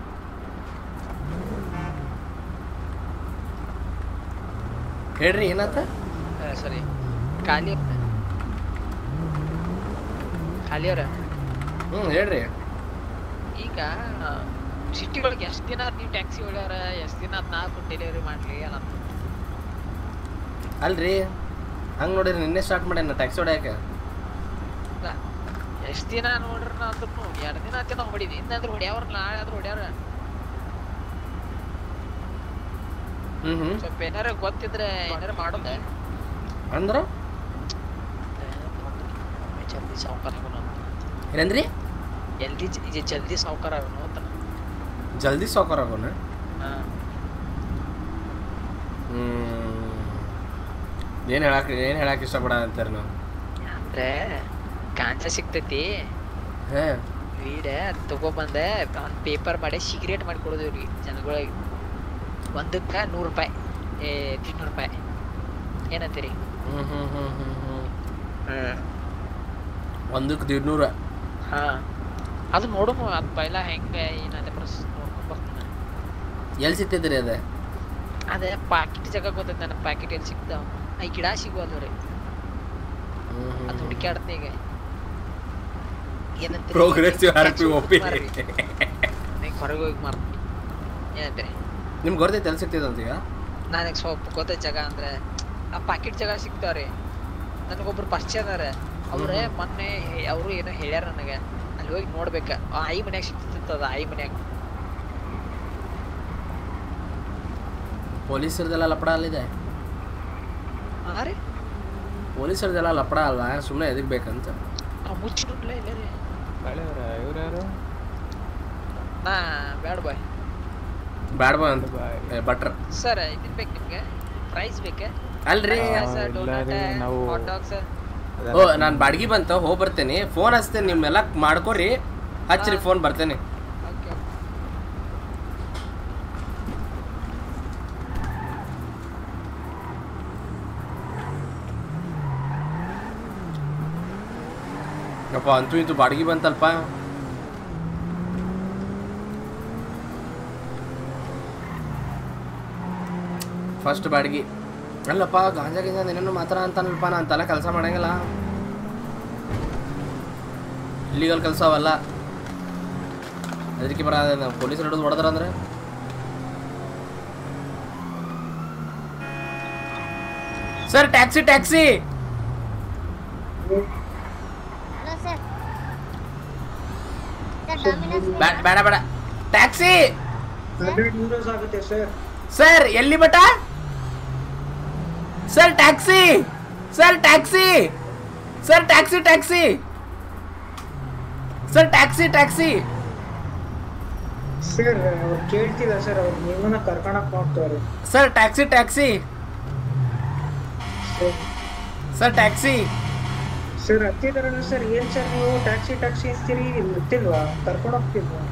ಹೇಳ್ರಿ ಏನತ್ತ ಆ, ಸರಿ ಖಾಲಿ ಖಾಲಿ ಅವ್ರ ಹ್ಞೂ ಹೇಳ್ರಿ ಈಗ ಸಿಟಿ ಒಳಗೆ ಎಷ್ಟು ದಿನ ಆತ್ ನೀವು ಟ್ಯಾಕ್ಸಿ ಹೊಡ್ಯಾರ ಎಷ್ಟು ದಿನ ಆತ್ ನಾ ಡೆಲಿವರಿ ಮಾಡ್ಲಿ ಅನ್ನೋದು ಅಲ್ರಿ ಹಂಗೆ ನೋಡಿರಿ ನಿನ್ನೆ ಸ್ಟಾರ್ಟ್ ಮಾಡ್ಯಾನ ಟ್ಯಾಕ್ಸಿ ಹೊಡ್ಯಾಕ ಎಷ್ಟು ದಿನ ನೋಡ್ರಿ ನಾ ಅಂದ್ರೂ ಎರಡು ದಿನ ಆತ ನಾವು ಹೊಡಿದಿ ಇನ್ನಂದ್ರೆ ಹೊಡ್ಯಾವ್ರ ನಾಳೆ ಆದ್ರೂ ಹೊಡ್ಯಾವ್ರ ಹ್ಞೂ ಹ್ಞೂ ಸ್ವಲ್ಪ ಏನಾರ ಗೊತ್ತಿದ್ರೆ ಏನಾರ ಮಾಡೋದ ಅಂದ್ರೆ ಜಲ್ದಿ ಸಾವುಕಾರ ಏನಂದ್ರಿ ಜಲ್ದಿ ಜ- ಜಲ್ದಿ ಸಾವುಕಾರ ಅಂತ ಜಲ್ದಿ ಸಾವ್ಕಾರ ಆಗೋಣ ಹಾ ಹ್ಞೂ ಏನು ಹೇಳಕ್ಕೆ ಏನು ಹೇಳಕ್ಕೆ ಇಷ್ಟಪಡ ಅಂತಾರೆ ನಾವು ಅಂದ್ರೆ ಗಾಂಜಾ ಸಿಗ್ತೈತಿ ಹಾಂ ವೀಡ ತಗೊಬಂದೆ ಒಂದು ಪೇಪರ್ ಮಾಡಿ ಸಿಗರೇಟ್ ಮಾಡಿ ಕೊಡೋದು ಇವ್ರಿಗೆ ಜನಗಳಿಗೆ ಒಂದಕ್ಕೆ ನೂರು ರೂಪಾಯಿ ಏ ಇನ್ನೂರು ರೂಪಾಯಿ ಏನಂತೀರಿ ಹ್ಞೂ ಹ್ಞೂ ಹ್ಞೂ ಹ್ಞೂ ಹ್ಞೂ ಹ್ಮ್ ಒಂದಕ್ಕೆ ದಿಡ್ನೂರ ಹಾ ಅದು ನೋಡು ಅದು ಪೈಲ ಹೆಂಗೆ ಏನಂತೆ ಪ್ರಸ್ ನೋಡ್ಕೊಂಡ್ ಬರ್ತೀನಿ ಎಲ್ಲಿ ಸಿಗ್ತೈತ್ರಿ ಅದೇ ಅದೇ ಪಾಕಿಟ್ ಜಾಗ ಗೊತ್ತೈತೆ ನನ್ನ ಪ್ಯಾಕೆಟ್ ಎಲ್ಲಿ ಸಿಗ್ತಾವ ಈ ಗಿಡ ಸಿಗೋದು ರೀ ಹ್ಞೂ ಅದು ಹ್ಞೂ ಹುಡುಕ್ಯಾಡ್ತೀನಿ ಈಗ ಏನಂತೀರಿ progressive R P O P ಈಗ ಹೊರಗೆ ಹೋಗಿ ಮಾಡ್ತೀನಿ ಏನಂತೀರಿ ನಿಮ್ಗೆ ಗೊತ್ತೈತೆ ಎಲ್ಲಿ ಸಿಗ್ತೈತೆ ಈಗ ನನಗೆ ಸ್ವಲ್ಪ ಗೊತ್ತೈತೆ ಜಾಗ ಅಂದ್ರೆ ಆ ಪಾಕಿಟ್ ಜಾಗ ಸಿಗ್ತಾವ್ರಿ ನನಗೊಬ್ರು ಪರಿಚಯ ಅದಾರ ಅವ್ರೆ ಮೊನ್ನೆ ಅವರು ಏನೋ ಹೇಳ್ಯಾರ ನನಗೆ ಅಲ್ಲಿ ಹೋಗಿ ನೋಡ್ಬೇಕ ಆ ಆಯಿ ಮನ್ಯಾಗ ಸಿಗ್ತಿತ್ತದ ಆಯಿ ಮನ್ಯಾಗ ಪೊಲೀಸರದೆಲ್ಲ ಲಪಡ ಅಲ್ಲಿದೆ ಹಾ ರೀ ಪೊಲೀಸರದೆಲ್ಲ ಲಪಡ ಅಲ್ಲ ಸುಮ್ಮನೆ ಎದಕ್ಕೆ ಬೇಕಂತ ಆ ಮುಚ್ಚಿ ನೋಡ್ಲೇ ಇಲ್ಲ ರೀ ಗಾಳಿ ಅವರ ಇವ್ರು ಯಾರು ನಾ ಬ್ಯಾಡ ಬಾಯ್ ಬ್ಯಾಡ ಬಾ ಅಂತ ಬಾಯ್ ಏ, ಭಟ್ರ ಸರ್ ಇದನ್ ಬೇಕು ನಿಮ್ಗೆ ಪ್ರೈಸ್ ಬೇಕೆ ಅಲ್ರಿ ಹಾ, ಇಲ್ಲ ರೀ, ನಾವು- ಹಾಟ್ ಡಾಗ್ಸ್ ಓ ನಾನು ಬಾಡ್ಗಿ ಬಂತ ಹೋಗಿ ಬರ್ತೇನೆ ಫೋನ್ ಹಚ್ತೇನೆ ನಿಮ್ಮೆಲ್ಲ ಮಾಡ್ಕೊರಿ ಹಚ್ಚ್ರಿ ಫೋನ್ ಬರ್ತೇನೆ ಓಕೆ ಅಪ್ಪ ಅಂತೂ ಇಂತೂ ಬಾಡಿಗೆ ಬಂತಲ್ಪ ಫಸ್ಟ್ ಬಾಡಿಗೆ ಅಲ್ಲಪ್ಪ ಗಾಂಜಾ ಗಿಂಜಾ ಏನೇನೋ ಮಾತ್ರ ಅಂತಾನಲ್ಪ ನಾ ಅಂತೆಲ್ಲ ಕೆಲಸ ಮಾಡಂಗಿಲ್ಲ ಇಲ್ಲಿಗಲ್ ಕೆಲಸ ಅವಲ್ಲ ಅದಕ್ಕೆ ಬರ ಪೊಲೀಸರು ಹಿಡಿದು ಹೊಡೆದ್ರ ಅಂದ್ರೆ sir taxi taxi hello sir sir Domino's ಬೇಡ ಬೇಡ ಬೇಡ ಟ್ಯಾಕ್ಸಿ ಹಂಡ್ರೆಡ್ ಯೂರೋಸ್ ಆಗುತ್ತೆ ಸರ್ ಸರ್ ಎಲ್ಲಿ ಬಟ sir taxi sir taxi sir taxi taxi sir taxi taxi sir ಅವ್ರು ಕೇಳ್ತಿಲ್ಲ ಸರ್ ಅವ್ರು ನಿಮ್ಮನ್ನ ಕರ್ಕೊಳಕ್ ಮಾಡ್ತಾರೆ sir taxi taxi sir sir taxi sir ಹತ್ತಿದಾರಲ್ಲ ಸರ್ ಏನ್ ಸರ್ ನೀವು ಟ್ಯಾಕ್ಸಿ ಟ್ಯಾಕ್ಸಿ ಅಂತೀರಿ ಗೊತ್ತಿಲ್ವಾ ಕರ್ಕೊಂಡು ಹೋಗ್ತಿಲ್ವಾ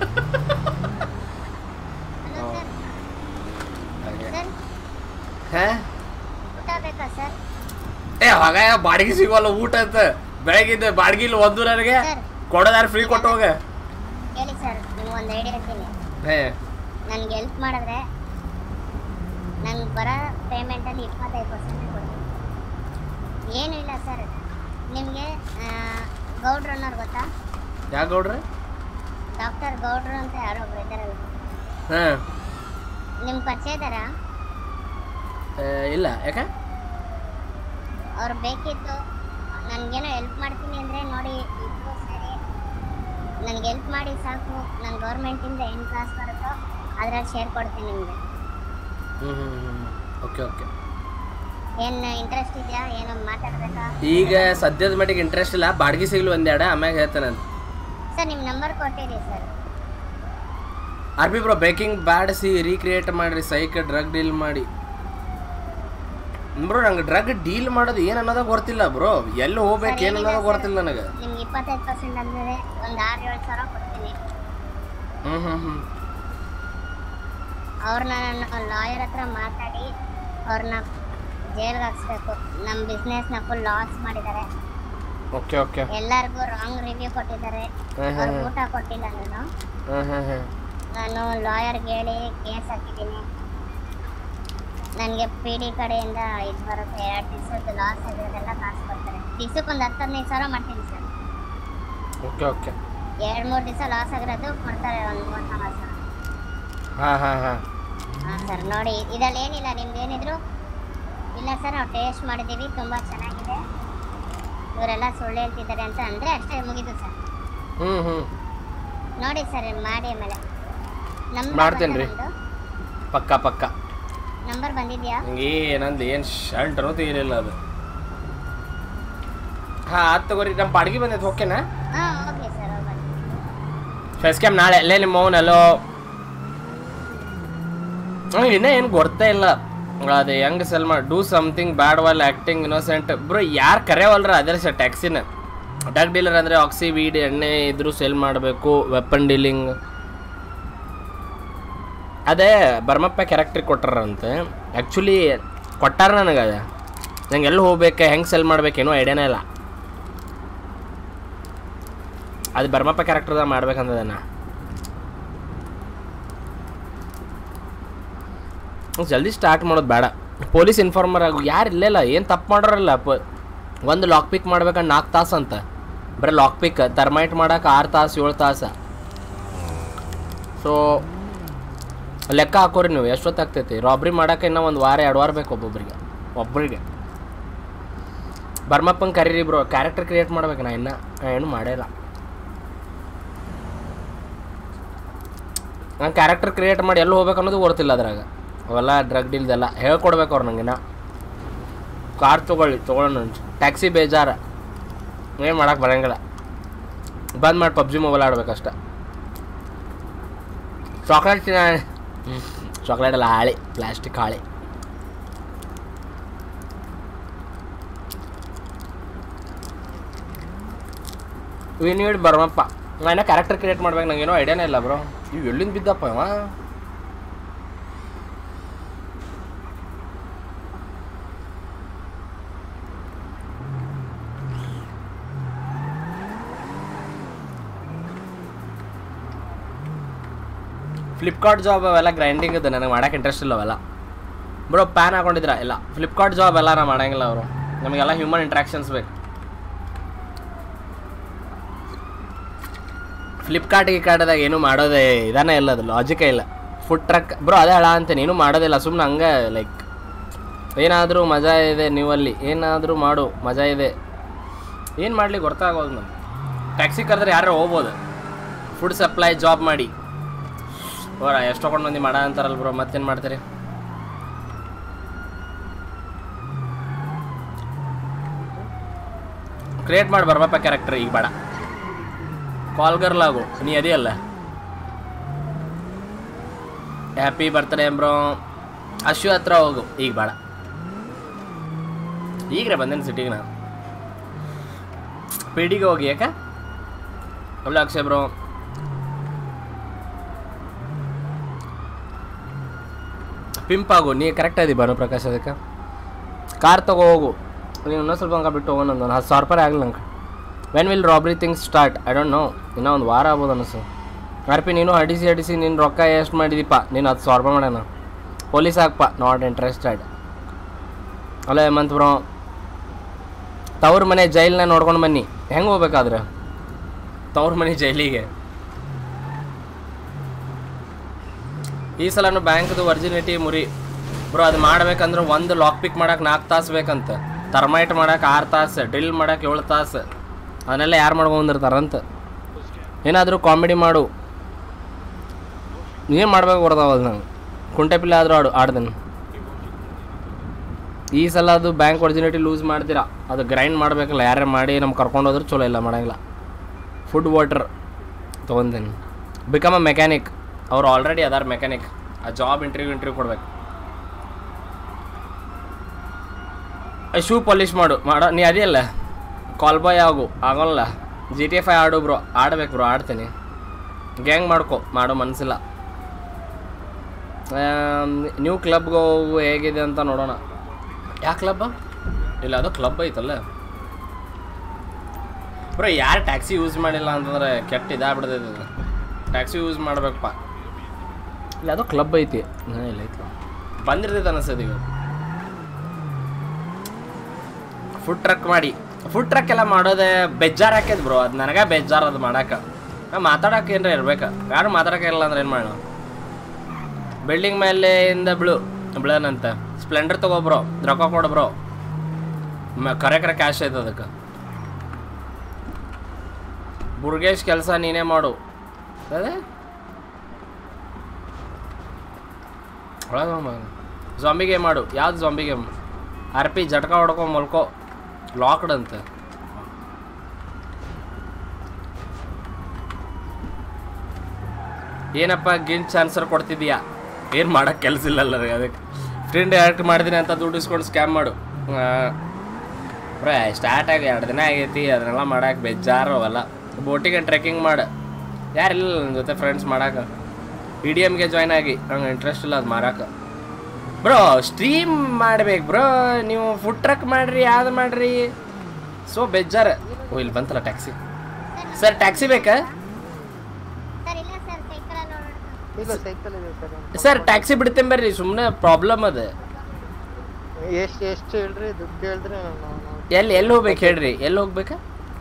ಹಲೋ ಸರ್ ಸರ್ ಹಾ ಊಟ ಬೇಕಾ ಸರ್ ಏ ಹಾಗ ಬಾಡಿಗೆ ಸಿಗೋಲ್ಲ ಊಟ ಅಂತ ಬೆಳಗಿದ್ದ ಬಾಡಿಗೆ ಇಲ್ಲಿ ಒಂದು ನನಗೆ ಸರ್ ಕೊಡೋದಾರ ಫ್ರೀ ಕೊಟ್ಟು ಹೋಗ ಹೇಳಿ ಸರ್ ನಿಮ್ಗೆ ಒಂದು ಐಡಿಯಾ ಹೇಳ್ತೀನಿ ಹೇ ನನ್ಗೆ ಹೆಲ್ಪ್ ಮಾಡಿದ್ರೆ ನನ್ಗೆ ಬರೋ ಪೇಮೆಂಟಲ್ಲಿ ಇಪ್ಪತ್ತೈದು ಪರ್ಸೆಂಟ್ ಕೊಡ್ತೀನಿ ಏನೂ ಇಲ್ಲ ಸರ್ ನಿಮಗೆ ಗೌಡ್ರು ಅನ್ನೋರು ಗೊತ್ತಾ ಯಾವ ಗೌಡ್ರೆ ಡಾಕ್ಟರ್ ಗೌಡ್ರು ಅಂತ ಯಾರೋ ಒಬ್ರು ಇದ್ದಾರಲ್ಲ ಹಾ ನಿಮ್ಗೆ ಪರಿಚಯ ಇದ್ದಾರಾ ಏ, ಇಲ್ಲ ಯಾಕೆ ಅವ್ರು ಬೇಕಿತ್ತು ನನಗೇನೋ ಹೆಲ್ಪ್ ಮಾಡ್ತೀನಿ ಅಂದರೆ ನೋಡಿ ಇಬ್ಬರು ಸರಿ ನನಗೆ ಹೆಲ್ಪ್ ಮಾಡಿ ಸಾಕು ನನ್ನ ಗೌರ್ಮೆಂಟಿಂದ ಏನು ಕ್ಲಾಸ್ ಬರುತ್ತೋ ಅದ್ರಲ್ಲಿ ಶೇರ್ ಕೊಡ್ತೀನಿ ನಿಮಗೆ ಹ್ಞೂ ಹ್ಞೂ ಹ್ಞೂ ಓಕೆ ಓಕೆ ಏನು ಇಂಟ್ರೆಸ್ಟ್ ಇದೆಯಾ ಏನೋ ಮಾತಾಡ್ಬೇಕಾ ಈಗ ಸದ್ಯದ ಮಟ್ಟಿಗೆ ಇಂಟ್ರೆಸ್ಟ್ ಇಲ್ಲ ಬಾಡಿಗೆ ಸಿಗ್ಲಿ ಒಂದೆರಡು ಆಮ್ಯಾಗ ಹೇಳ್ತೇನೆ ಅಂತ ಸರ್ ನಿಮ್ಮ ನಂಬರ್ ಕೊಟ್ಟಿರಿ sir R B bro breaking bad C recreate ಮಾಡಿರಿ ಸೈಕ್ ಡ್ರಗ್ ಡೀಲ್ ಮಾಡಿ ಬ್ರೋ ನಂಗೆ ಡ್ರಗ್ ಡೀಲ್ ಮಾಡೋದು ಏನು ಅನ್ನೋದ ಗೊತ್ತಿಲ್ಲ ಬ್ರೋ ಎಲ್ಲಿ ಹೋಗ್ಬೇಕು ಏನು ಅನ್ನೋದ ಗೊತ್ತಿಲ್ಲ ನನಗೆ ನಿಮ್ಗೆ ಇಪ್ಪತ್ತೈದು ಪರ್ಸೆಂಟ್ ಅಂದರೆ ಒಂದು ಆರು ಏಳು ಸಾವಿರ ಕೊಡ್ತೀನಿ ಹ್ಞೂ ಹ್ಞೂ ಹ್ಞೂ ಅವ್ರನ್ನ ನಾನು ಲಾಯರ್ ಹತ್ರ ಮಾತಾಡಿ ಅವ್ರನ್ನ ಜೈಲ್ಗೆ ಹಾಕ್ಸ್ಬೇಕು ನಮ್ಮ ಬಿಸ್ನೆಸ್ನ ಫುಲ್ ಲಾಸ್ ಮಾಡಿದ್ದಾರೆ ಓಕೆ ಓಕೆ ಎಲ್ಲರಿಗೂ ರಾಂಗ್ ರಿವ್ಯೂ ಕೊಟ್ಟಿದ್ದಾರೆ ಹ್ಮ್ ಹ್ಮ್ ಅವ್ರಿಗೆ ಹ್ಮ್. ಊಟ ಕೊಟ್ಟಿಲ್ಲ ನಾನು ಹ್ಞೂ ಹ್ಞೂ ಹ್ಞೂ ನಾನು ಲಾಯರ್ಗೆ ಹೇಳಿ ಕೇಸ್ ಹಾಕಿದ್ದೀನಿ ನನಗೆ ಪಿ ಡಿ ಕಡೆಯಿಂದ ಇದು ಬರುತ್ತೆ ಎರಡು ದಿವಸದ ಲಾಸ್ ಆಗಿರೋದೆಲ್ಲ ಕಾಸು ಕೊಡ್ತಾರೆ ದಿವ್ಸಕ್ಕೆ ಒಂದು ಹತ್ತು ಹದಿನೈದು ಸಾವಿರ ಮಾಡ್ತೀನಿ ಸರ್ ಓಕೆ ಓಕೆ ಎರಡು ಮೂರು ದಿವಸ ಲಾಸ್ ಆಗಿರೋದು ಕೊಡ್ತಾರೆ ಒಂದು ಮೂವತ್ತು ನಲ್ವತ್ತು ಸಾವಿರ ಹಾಂ ಹಾಂ ಹಾಂ ಹಾಂ ಸರ್ ನೋಡಿ ಇದರಲ್ಲಿ ಏನಿಲ್ಲ ನಿಮ್ದು ಏನಿದ್ರು ಇಲ್ಲ ಸರ್ ನಾವು ಟೇಸ್ಟ್ ಮಾಡಿದ್ದೀವಿ ತುಂಬ ಚೆನ್ನಾಗಿದೆ ಇವರೆಲ್ಲ ಸುಳ್ಳು ಹೇಳ್ತಿದ್ದಾರೆ ಅಂತ ಅಂದರೆ ಅಷ್ಟೇ ಮುಗೀತು ಸರ್ ಹ್ಞೂ ಹ್ಞೂ ನೋಡಿ ಸರ್ ಮಾಡಿ ಆಮೇಲೆ ಮಾಡ್ತೇನೆ ರೀ ಪಕ್ಕ ಪಕ್ಕ ನಂಬರ್ ಬಂದಿದ್ಯಾ ಹಿಂಗೆ ನಂದು ಏನು ಶರ್ಟ್ ಅನ್ನೋ ತೆಗಿಲಿಲ್ಲ ಅದು ಹಾಂ ಅದು ತಗೋರಿ ನಮ್ಮ ಬಾಡಿಗೆ ಬಂದೈತೆ ಓಕೆನಾ ಹಾಂ ಓಕೆ ಸರ್ ಹೋಗಿ ಫೇಸ್ ಕ್ಯಾಮ್ ನಾಳೆ ಅಲ್ಲೇ ನಿಮ್ಮ ಮೌನ್ ಎಲ್ಲೋ ನಂಗೆ ಇನ್ನೂ ಏನು ಗೊತ್ತೇ ಇಲ್ಲ ಅದು ಹೆಂಗೆ ಸೆಲ್ ಮಾಡಿ do something bad while acting innocent bro ಯಾರು ಕರೆಯವಲ್ರ ಅದೇ ಸರ್ ಟ್ಯಾಕ್ಸಿನ ಡ್ರಗ್ ಡೀಲರ್ ಅಂದರೆ ಆಕ್ಸಿ ವೀಡ್ ಎಣ್ಣೆ ಇದ್ರು ಸೆಲ್ ಮಾಡಬೇಕು ವೆಪನ್ ಡೀಲಿಂಗ್ ಅದೇ ಬರ್ಮಪ್ಪ ಕ್ಯಾರೆಕ್ಟ್ರ್ ಕೊಟ್ಟಾರಂತೆ ಆ್ಯಕ್ಚುಲಿ ಕೊಟ್ಟಾರ ನನಗೆ ಅದು ನಂಗೆ ಎಲ್ಲಿ ಹೋಗ್ಬೇಕು ಹೆಂಗೆ ಸೆಲ್ ಮಾಡ್ಬೇಕೇನೋ ಐಡಿಯಾನೇ ಇಲ್ಲ ಅದು ಬರ್ಮಪ್ಪ ಕ್ಯಾರೆಕ್ಟರ್ದಾಗ ಮಾಡ್ಬೇಕಂದದನ್ನ ಜಲ್ದಿ ಸ್ಟಾರ್ಟ್ ಮಾಡೋದು ಬೇಡ ಪೊಲೀಸ್ ಇನ್ಫಾರ್ಮರ್ ಆಗು ಯಾರು ಇಲ್ಲೆಲ್ಲ ಏನು ತಪ್ಪು ಮಾಡೋರಲ್ಲ ಪ ಒಂದು ಲಾಕ್ ಪಿಕ್ ಮಾಡ್ಬೇಕಂದ್ರೆ ನಾಲ್ಕು ತಾಸು ಅಂತ ಬರೀ ಲಾಕ್ ಪಿಕ್ ಥರ್ಮೈಟ್ ಮಾಡೋಕೆ ಆರು ತಾಸು ಏಳು ತಾಸು ಸೊ ಲೆಕ್ಕ ಹಾಕೋರಿ ನೀವು ಎಷ್ಟೊತ್ತಾಗ್ತೈತಿ ರಾಬ್ರಿ ಮಾಡೋಕೆ ಇನ್ನೂ ಒಂದು ವಾರ ಎರಡು ವಾರ ಬೇಕು ಒಬ್ಬೊಬ್ಬರಿಗೆ ಒಬ್ಬರಿಗೆ ಬರ್ಮಪ್ಪಂಗೆ ಕರೀರಿ ಬ್ರೋ ಕ್ಯಾರೆಕ್ಟರ್ ಕ್ರಿಯೇಟ್ ಮಾಡ್ಬೇಕು ನಾ ಇನ್ನೂ ನಾ ಏನು ಮಾಡಿಲ್ಲ ನಾನು ಕ್ಯಾರೆಕ್ಟರ್ ಕ್ರಿಯೇಟ್ ಮಾಡಿ ಎಲ್ಲಿ ಹೋಗ್ಬೇಕು ಅನ್ನೋದು ಗೊತ್ತಿಲ್ಲ ಅದ್ರಾಗ ಅವೆಲ್ಲ ಡ್ರಗ್ ಡೀಲ್ದೆಲ್ಲ ಹೇಳ್ಕೊಡ್ಬೇಕು ಅವ್ರು ನಂಗೆ ಕಾರ್ ತೊಗೊಳ್ಳಿ ತೊಗೊಳ್ಳೋಣ ಟ್ಯಾಕ್ಸಿ ಬೇಜಾರ ಏನು ಮಾಡಕ್ಕೆ ಬರಂಗಿಲ್ಲ ಬಂದ್ ಮಾಡಿ ಪಬ್ಜಿ ಮೊಬೈಲ್ ಆಡ್ಬೇಕಷ್ಟ ಚಾಕ್ಲೇಟ್ ತಿನ್ನ ಚಾಕ್ಲೇಟ್ ಎಲ್ಲ ಹಾಳಿ ಪ್ಲಾಸ್ಟಿಕ್ ಹಾಳಿ ವಿ ನೀಡ್ ಬರ್ಮಪ್ಪ ನಾನು ಕ್ಯಾರೆಕ್ಟರ್ ಕ್ರಿಯೇಟ್ ಮಾಡ್ಬೇಕು ನಂಗೇನೋ ಐಡಿಯಾನೇ ಇಲ್ಲ ಬ್ರೋ ಇವು ಎಲ್ಲಿಂದ ಬಿದ್ದಪ್ಪ ಇವ ಫ್ಲಿಪ್ಕಾರ್ಟ್ ಜಾಬ್ ಅವೆಲ್ಲ ಗ್ರೈಂಡಿಂಗ್ ಇದೆ ನನಗೆ ಮಾಡಕ್ಕೆ ಇಂಟ್ರೆಸ್ಟ್ ಇಲ್ಲ ಅವೆಲ್ಲ ಬ್ರೋ ಪ್ಯಾನ್ ಹಾಕೊಂಡಿದ್ರ ಇಲ್ಲ ಫ್ಲಿಪ್ಕಾರ್ಟ್ ಜಾಬ್ ಎಲ್ಲ ನಾ ಮಾಡಂಗಿಲ್ಲ ಅವರು ನಮಗೆಲ್ಲ ಹ್ಯೂಮನ್ ಇಂಟ್ರಾಕ್ಷನ್ಸ್ ಬೇಕು ಫ್ಲಿಪ್ಕಾರ್ಟ್ ಈ ಕಾರ್ಡ್ದಾಗ ಏನು ಮಾಡೋದೇ ಇದಾನೆ ಇಲ್ಲ ಅದು ಲಾಜಿಕೇ ಇಲ್ಲ ಫುಡ್ ಟ್ರಕ್ ಬ್ರೋ ಅದೇ ಹೇಳ ಅಂತೀನಿ ಏನು ಮಾಡೋದಿಲ್ಲ ಸುಮ್ಮನೆ ಹಂಗೆ ಲೈಕ್ ಏನಾದರೂ ಮಜಾ ಇದೆ ನೀವಲ್ಲಿ ಏನಾದರೂ ಮಾಡು ಮಜಾ ಇದೆ ಏನು ಮಾಡಲಿ ಗೊತ್ತಾಗೋದು ನಮ್ಗೆ ಟ್ಯಾಕ್ಸಿ ಕರೆದ್ರೆ ಯಾರು ಹೋಗ್ಬೋದು ಫುಡ್ ಸಪ್ಲೈ ಜಾಬ್ ಮಾಡಿ ಅವರ ಎಷ್ಟು ತೊಗೊಂಡು ಮಂದಿ ಮಾಡ ಅಂತಾರಲ್ಲ ಬ್ರೋ ಮತ್ತೇನು ಮಾಡ್ತೀರಿ ಕ್ರಿಯೇಟ್ ಮಾಡಿ ಬರ್ಬಪ್ಪ ಕ್ಯಾರೆಕ್ಟರ್ ಈಗ ಬೇಡ ಕಾಲ್ ಗರ್ಲಾಗು ನೀ ಅದಿಯಲ್ಲ ಹ್ಯಾಪಿ ಬರ್ತ್ಡೇ ಬ್ರೋ ಅಶ್ವ ಹತ್ರ ಹೋಗು ಈಗ ಬೇಡ ಈಗ್ರೆ ಬಂದೇನು ಸಿಟಿಗೆ ನಾನು ಪಿಡಿಗೆ ಹೋಗಿ ಯಾಕ ಅಲ್ಲ ಅಕ್ಷಯ್ ಬ್ರೋ ಪಿಂಪ್ ಆಗು ನೀ ಕರೆಕ್ಟ್ ಅದಿ ಭಾನು ಪ್ರಕಾಶ್ ಅದಕ್ಕೆ ಕಾರ್ ತಗೋ ಹೋಗು ನೀವು ಇನ್ನೊಂದು ಸ್ವಲ್ಪ ಅಂಕ ಬಿಟ್ಟು ಹೋಗೋಣ ಒಂದು ಹತ್ತು ಸಾವಿರ ರೂಪಾಯಿ ಆಗಲಿ ನಂಗೆ when will robbery things start I don't know ಇನ್ನೂ ಒಂದು ವಾರ ಆಗ್ಬೋದು ಅನಿಸು ಆರ್ ಪಿ ನೀನು ಹಡಿಸಿ ಹಡಿಸಿ ನಿನ್ನ ರೊಕ್ಕ ಎಷ್ಟು ಮಾಡಿದಿಪ್ಪ ನೀನು ಹತ್ತು ಸಾವಿರ ರೂಪಾಯಿ ಮಾಡ್ಯಾನ ಪೊಲೀಸ್ ಹಾಕ್ಪ ನಾಟ್ ಇಂಟ್ರೆಸ್ಟೆಡ್ ಅಲ್ಲ ಹೇಮಂತ್ ಬ್ರೋ ತವ್ರ ಮನೆ ಜೈಲನ್ನ ನೋಡ್ಕೊಂಡು ಬನ್ನಿ ಹೆಂಗೆ ಹೋಗ್ಬೇಕಾದ್ರೆ ತವ್ರ ಮನೆ ಜೈಲಿಗೆ ಈ ಸಲನು ಬ್ಯಾಂಕ್ದು ವರ್ಜಿನಿಟಿ ಮುರಿ ಬ್ರೋ ಅದು ಮಾಡ್ಬೇಕಂದ್ರೆ ಒಂದು ಲಾಕ್ ಪಿಕ್ ಮಾಡಕ್ಕೆ ನಾಲ್ಕು ತಾಸು ಬೇಕಂತ ಥರ್ಮೈಟ್ ಮಾಡಕ್ಕೆ ಆರು ತಾಸು ಡ್ರಿಲ್ ಮಾಡಕ್ಕೆ ಏಳು ತಾಸು ಅದನ್ನೆಲ್ಲ ಯಾರು ಮಾಡ್ಕೊಂಡಿರ್ತಾರಂತ ಏನಾದರೂ ಕಾಮಿಡಿ ಮಾಡು ಏನು ಮಾಡ್ಬೇಕು ಬರ್ತಾವಲ್ಲ ನಂಗೆ ಕುಂಟೆಪಿಲ್ಲ ಆದರೂ ಆಡು ಆಡ್ದೇನೆ ಈ ಸಲ ಅದು ಬ್ಯಾಂಕ್ ಒರಿಜಿನಿಟಿ ಲೂಸ್ ಮಾಡ್ತೀರಾ ಅದು ಗ್ರೈಂಡ್ ಮಾಡಬೇಕಲ್ಲ ಯಾರ್ಯಾರು ಮಾಡಿ ನಮ್ಗೆ ಕರ್ಕೊಂಡು ಹೋದ್ರೆ ಚಲೋ ಇಲ್ಲ ಮಾಡಂಗಿಲ್ಲ ಫುಡ್ ವಾಟರ್ ತೊಗೊಂತೀನಿ ಬಿಕಮ್ ಅ ಮೆಕ್ಯಾನಿಕ್ ಅವ್ರು ಆಲ್ರೆಡಿ ಅದಾರ ಮೆಕ್ಯಾನಿಕ್ ಆ ಜಾಬ್ ಇಂಟರ್ವ್ಯೂ ಇಂಟರ್ವ್ಯೂ ಕೊಡ್ಬೇಕು ಶೂ ಪಾಲಿಶ್ ಮಾಡು ಮಾಡೋ ನೀ ಅದಿಯಲ್ಲ ಕಾಲ್ ಬಾಯ್ ಆಗು ಆಗೋಲ್ಲ ಜಿ ಟಿ ಎಫ್ ಐ ಆಡು ಬ್ರೋ ಆಡ್ಬೇಕು ಬ್ರೋ ಆಡ್ತೀನಿ ಗ್ಯಾಂಗ್ ಮಾಡ್ಕೊ ಮಾಡೋ ಮನಸ್ಸಿಲ್ಲ ನ್ಯೂ ಕ್ಲಬ್ಗೆ ಹೋಗು ಹೇಗಿದೆ ಅಂತ ನೋಡೋಣ ಯಾವ ಕ್ಲಬ್ ಇಲ್ಲ ಅದು ಕ್ಲಬ್ ಐತಲ್ಲ ಬ್ರೋ ಯಾರು ಟ್ಯಾಕ್ಸಿ ಯೂಸ್ ಮಾಡಿಲ್ಲ ಅಂತಂದ್ರೆ ಕೆಟ್ಟ ಇದಾಗ್ಬಿಡ್ತೈತೆ ಅದು ಟ್ಯಾಕ್ಸಿ ಯೂಸ್ ಮಾಡ್ಬೇಕಪ್ಪ ಇಲ್ಲ ಅದು ಕ್ಲಬ್ ಐತಿ ಹಾಂ ಇಲ್ಲ ಐತಿ ಬಂದಿರ್ತೈತೆ ಅನಿಸ್ತದೆ ಈಗ ಫುಡ್ ಟ್ರಕ್ ಮಾಡಿ ಫುಡ್ ಟ್ರಕ್ ಎಲ್ಲ ಮಾಡೋದೇ ಬೇಜಾರು ಹಾಕ್ಯದ ಬ್ರೋ ಅದು ನನಗೆ ಬೇಜಾರು ಅದು ಮಾಡಕ್ಕೆ ನಾ ಮಾತಾಡಕ್ಕೆ ಏನಾರ ಇರ್ಬೇಕು ಯಾರು ಮಾತಾಡಕ್ಕೆ ಇಲ್ಲ ಅಂದ್ರೆ ಏನು ಮಾಡೋಣ ಬಿಲ್ಡಿಂಗ್ ಮೇಲೆ ಇಂದ ಬಿಳು ಬಿಳನಂತ ಸ್ಪ್ಲೆಂಡರ್ ತಗೋ ಬ್ರೋ ರೊಕ್ಕ ಕೊಡು ಬ್ರೋ ಮ ಕರೆ ಕರೆ ಕ್ಯಾಶ್ ಐತೆ ಅದಕ್ಕೆ ಬುರ್ಗೇಶ್ ಕೆಲಸ ನೀನೇ ಮಾಡು ಅದೇ ಜಾಂಬಿ ಗೇಮ್ ಮಾಡು ಯಾವ್ದು ಜಾಂಬಿ ಗೇಮ್ ಆರ್ ಪಿ ಜಟ್ಕ ಹೊಡ್ಕೊ ಮಲ್ಕೋ ಲಾಕ್ಡ್ ಅಂತ ಏನಪ್ಪ ಗಿಂಚ್ ಆನ್ಸರ್ ಕೊಡ್ತಿದ್ಯಾ ಏನು ಮಾಡೋಕ್ಕೆ ಕೆಲಸ ಇಲ್ಲಲ್ಲ ರೀ ಅದಕ್ಕೆ ಫ್ರೆಂಡ್ ಆ್ಯಕ್ಟ್ ಮಾಡಿದ್ದೀನಿ ಅಂತ ದುಡ್ಡು ಇಸ್ಕೊಂಡು ಸ್ಕ್ಯಾಮ್ ಮಾಡು ಬ್ರೇ ಸ್ಟಾರ್ಟ್ ಆಗಿ ಎರಡು ದಿನ ಆಗೈತಿ ಅದನ್ನೆಲ್ಲ ಮಾಡಕ್ಕೆ ಬೇಜಾರು ಅವೆಲ್ಲ ಬೋಟಿಗೆ ಟ್ರೆಕ್ಕಿಂಗ್ ಮಾಡು ಯಾರಿಲ್ಲ ನನ್ನ ಜೊತೆ ಫ್ರೆಂಡ್ಸ್ ಮಾಡಕ್ಕೆ ಪಿ ಡಿ ಎಮ್ಗೆ ಜಾಯ್ನ್ ಆಗಿ ನಂಗೆ ಇಂಟ್ರೆಸ್ಟ್ ಇಲ್ಲ ಅದು ಮಾರಕ್ಕೆ ಬ್ರೋ ಸ್ಟ್ರೀಮ್ ಮಾಡ್ಬೇಕು ಬ್ರೋ ನೀವು ಫುಡ್ ಟ್ರಕ್ ಮಾಡ್ರಿ ಯಾವ್ದು ಮಾಡ್ರಿ ಸೊ ಬೇಜಾರು ಓ ಇಲ್ಲಿ ಬಂತಲ್ಲ ಟ್ಯಾಕ್ಸಿ ಸರ್ ಟ್ಯಾಕ್ಸಿ ಬೇಕಾ ಸರ್ ಇಲ್ಲ ಸರ್ ಸೈಕಲ್ ಓಡಾಡ್ತಾರೆ ಇಲ್ಲ ಸೈಕಲ್ ಇದೆ ಸರ್ ಸರ್ ಟ್ಯಾಕ್ಸಿ ಬಿಡ್ತೇನೆ ಬರ್ರಿ ಸುಮ್ಮನೆ ಪ್ರಾಬ್ಲಮ್ ಅದ ಎಷ್ಟು ಎಷ್ಟು ಹೇಳ್ರಿ ದುಡ್ಡು ಹೇಳಿದ್ರೆ ನಾನು ಎಲ್ಲಿ ಎಲ್ಲಿ ಹೋಗ್ಬೇಕು ಹೇಳ್ರಿ ಎಲ್ಲಿ ಹೋಗ್ಬೇಕಾ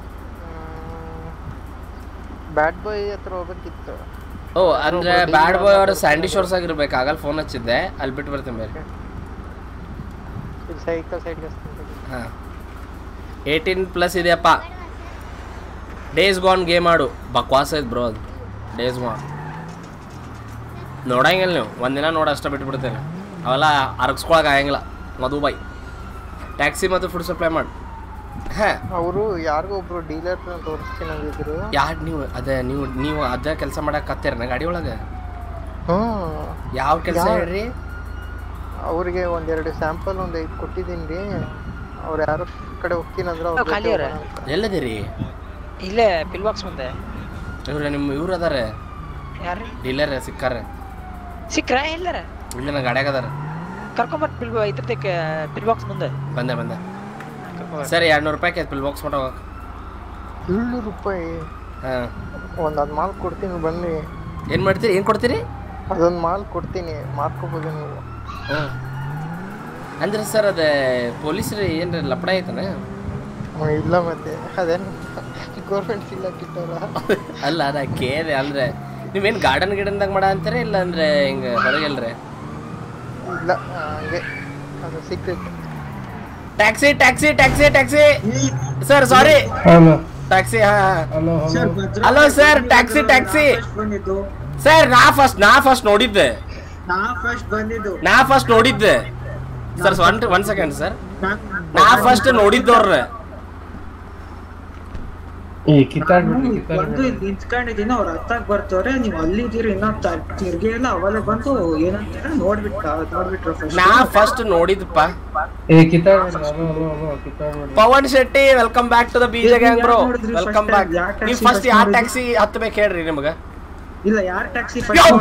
ಬ್ಯಾಡ್ ಬಾಯ್ ಹತ್ರ ಹೋಗ್ಬೇಕಿತ್ತು ಓ ಅಂದ್ರೆ ಬ್ಯಾಡ್ ಬಾಯ್ ಅವರು ಸ್ಯಾಂಡಿ ಶೋರ್ಸ್ ಆಗಿರ್ಬೇಕು ಆಗಲ್ಲ ಫೋನ್ ಹಚ್ಚಿದ್ದೆ ಅಲ್ಲಿ ಬಿಟ್ಟು ಬರ್ತೀನಿ ಬೇರೆ ಇಲ್ಲಿ ಸೈಕಲ್ ಸೈಡ್ ಹಾಂ ಏಯ್ಟೀನ್ ಪ್ಲಸ್ ಇದೆಯಪ್ಪ ಡೇಸ್ ಗಾನ್ ಗೇಮ್ ಆಡು ಬಕ್ವಾಸ್ ಐತೆ ಬ್ರೋ ಅದು ಡೇಸ್ ಗಾನ್ ನೋಡಂಗಿಲ್ಲ ನೀವು ಒಂದಿನ ನೋಡಿ ಅಷ್ಟೇ ಬಿಟ್ಬಿಡ್ತೇನೆ ಅವೆಲ್ಲ ಅರಗಿಸ್ಕೊಳಕ್ಕೆ ಆಗಂಗಿಲ್ಲ ಮಧುಬಾಯ್ ಟ್ಯಾಕ್ಸಿ ಮತ್ತು ಫುಡ್ ಸಪ್ಲೈ ಮಾಡು ಹಾಂ ಅವರು ಯಾರಿಗೋ ಒಬ್ರು ಡೀಲರ್ ತೋರಿಸ್ತೀನಿ ಅಂದಿದ್ರು ಯಾರು ನೀವು ಅದೇ ನೀವು ನೀವು ಅದೇ ಕೆಲಸ ಮಾಡಕ್ಕೆ ಹತ್ತೀರನ ಗಾಡಿ ಒಳಗೆ ಹ್ಮ್ ಯಾವ ಕೆಲಸ ಯಾ- ಹೇಳ್ರಿ ಅವ್ರಿಗೆ ಒಂದೆರಡು ಸ್ಯಾಂಪಲ್ ಒಂದು ಐದು ಕೊಟ್ಟಿದ್ದೀನಿ ರೀ ಅವ್ರು ಯಾರು ಕಡೆ ಹೋಗ್ತೀನಂದ್ರೆ ಅವ್ರ ನಾವ್ ಖಾಲಿ ಅವ್ರೆ. ಎಲ್ಲಿದ್ದೀರಿ ಇಲ್ಲೇ ಪಿಲ್ ಬಾಕ್ಸ್ ಮುಂದೆ ಇವ್ರು ನಿಮ್ಮ ಇವ್ರು ಅದಾರೆ ಯಾರ್ರಿ ಡೀಲರ್ ಸಿಕ್ಕಾರೆ ಸಿಕ್ರ ಎಲ್ಲಾರ ಇಲ್ಲಿ ನನ್ನ ಗಾಡ್ಯಾಗ ಅದಾರ ಕರ್ಕೊಂಬರ್ ಪಿಲ್ ಇದ್ರದಕ್ಕೆ ಪಿಲ್ ಬಾಕ್ಸ್ ಮುಂದೆ ಬಂದೆ ಬಂದೆ ಸರಿ ಎರಡು ನೂರು ರೂಪಾಯಿ ಪಿಲ್ ಬಾಕ್ಸ್ ಮಾಡೋ ಏಳ್ನೂರು ರೂಪಾಯಿ ಹಾಂ ಒಂದು ಅದು ಮಾಲ್ ಕೊಡ್ತೀನಿ ಬನ್ನಿ ಏನು ಮಾಡ್ತೀರಿ ಏನು ಕೊಡ್ತೀರಿ ಅದೊಂದು ಮಾಲ್ ಕೊಡ್ತೀನಿ ಮಾಡ್ಕೋಬೋದು ನೀವು ಹ್ಮ್ ಅಂದ್ರೆ ಸರ್ ಅದ ಪೊಲೀಸರು ಏನ್ರ ಲಪಡ ಐತನ ಹ್ಮ್, ಇಲ್ಲ ಮತ್ತೆ ಅದೇನು ಗೌರ್ಮೆಂಟ್ ಸೀಲ್ ಹಾಕಿಟ್ಟಲ್ಲ ಅಲ್ಲ ಅದ ಕೇಳಿದೆ ಅಂದ್ರೆ ನೀವೇನ್ ಗಾರ್ಡನ್ ಗಿಡನ್ದಾಗ ಮಾಡ ಅಂತಾರೆ ಇಲ್ಲ ಅಂದ್ರೆ ಹಿಂಗ ಹೊರಗೆಲ್ರಿ ಇಲ್ಲ ಆ, ಹಂಗೆ ಅದು secret taxi taxi taxi taxi sir sorry taxi ಹಾ hello sir taxi taxi sir ನಾ ಫಸ್ಟ್ ನಾ ಫಸ್ಟ್ ನೋಡಿದ್ದೆ ನಾ ಫಸ್ಟ್ ಬಂದಿದ್ದು ನಾ ಫಸ್ಟ್ ನೋಡಿದ್ದೆ sir one one second sir ನಾ ಫಸ್ಟ್ ನೋಡಿದ್ದವ್ರ ಈ ಕಿತ್ತಾಡ್ಬಿಡ್ರಿ ಬಂದು ಕಿತ್ತಾಡ್ಬಿಡ್ರಿ ಇಲ್ಲಿ ನಿಂತ್ಕೊಂಡಿದ್ದೀನಿ ಅವ್ರ ಹತ್ತಾಗ ಬರ್ತವ್ರೆ ನೀವ್ ಅಲ್ಲಿದ್ದೀರಿ ಇನ್ನ ತ- ತಿರ್ಗಿ ಎಲ್ಲ ಅವಲೇ ಬಂದು ಏನಂತೀರ ನೋಡ್ಬಿಟ್ಟ ನೋಡ್ಬಿಟ್ರ ನಾ ಫಸ್ಟ್ ನೋಡಿದ್ಪ ಏ ಕಿತ್ತಾಡ್ಬಿಡ್ರಿ hello hello hello ಕಿತ್ತಾಡ್ಬಿಡ್ರಿ Pavan Shetty welcome back to the ಬೀಜ ಗ್ಯಾಂಗ್ ಬ್ರೋ ನೋಡಿದ್ರಿ ವೆಲ್ಕಮ್ first ಬ್ಯಾಕ್ ಯಾವ taxi ನೀವು ಫಸ್ಟ್ first ಯಾವ ನೋಡಿದ್ರಿ? ಟ್ಯಾಕ್ಸಿ ಹತ್ತಬೇಕು ಹೇಳ್ರಿ ನಿಮ್ಗ ಇಲ್ಲ ಯಾರ್ ಟ್ಯಾಕ್ಸಿ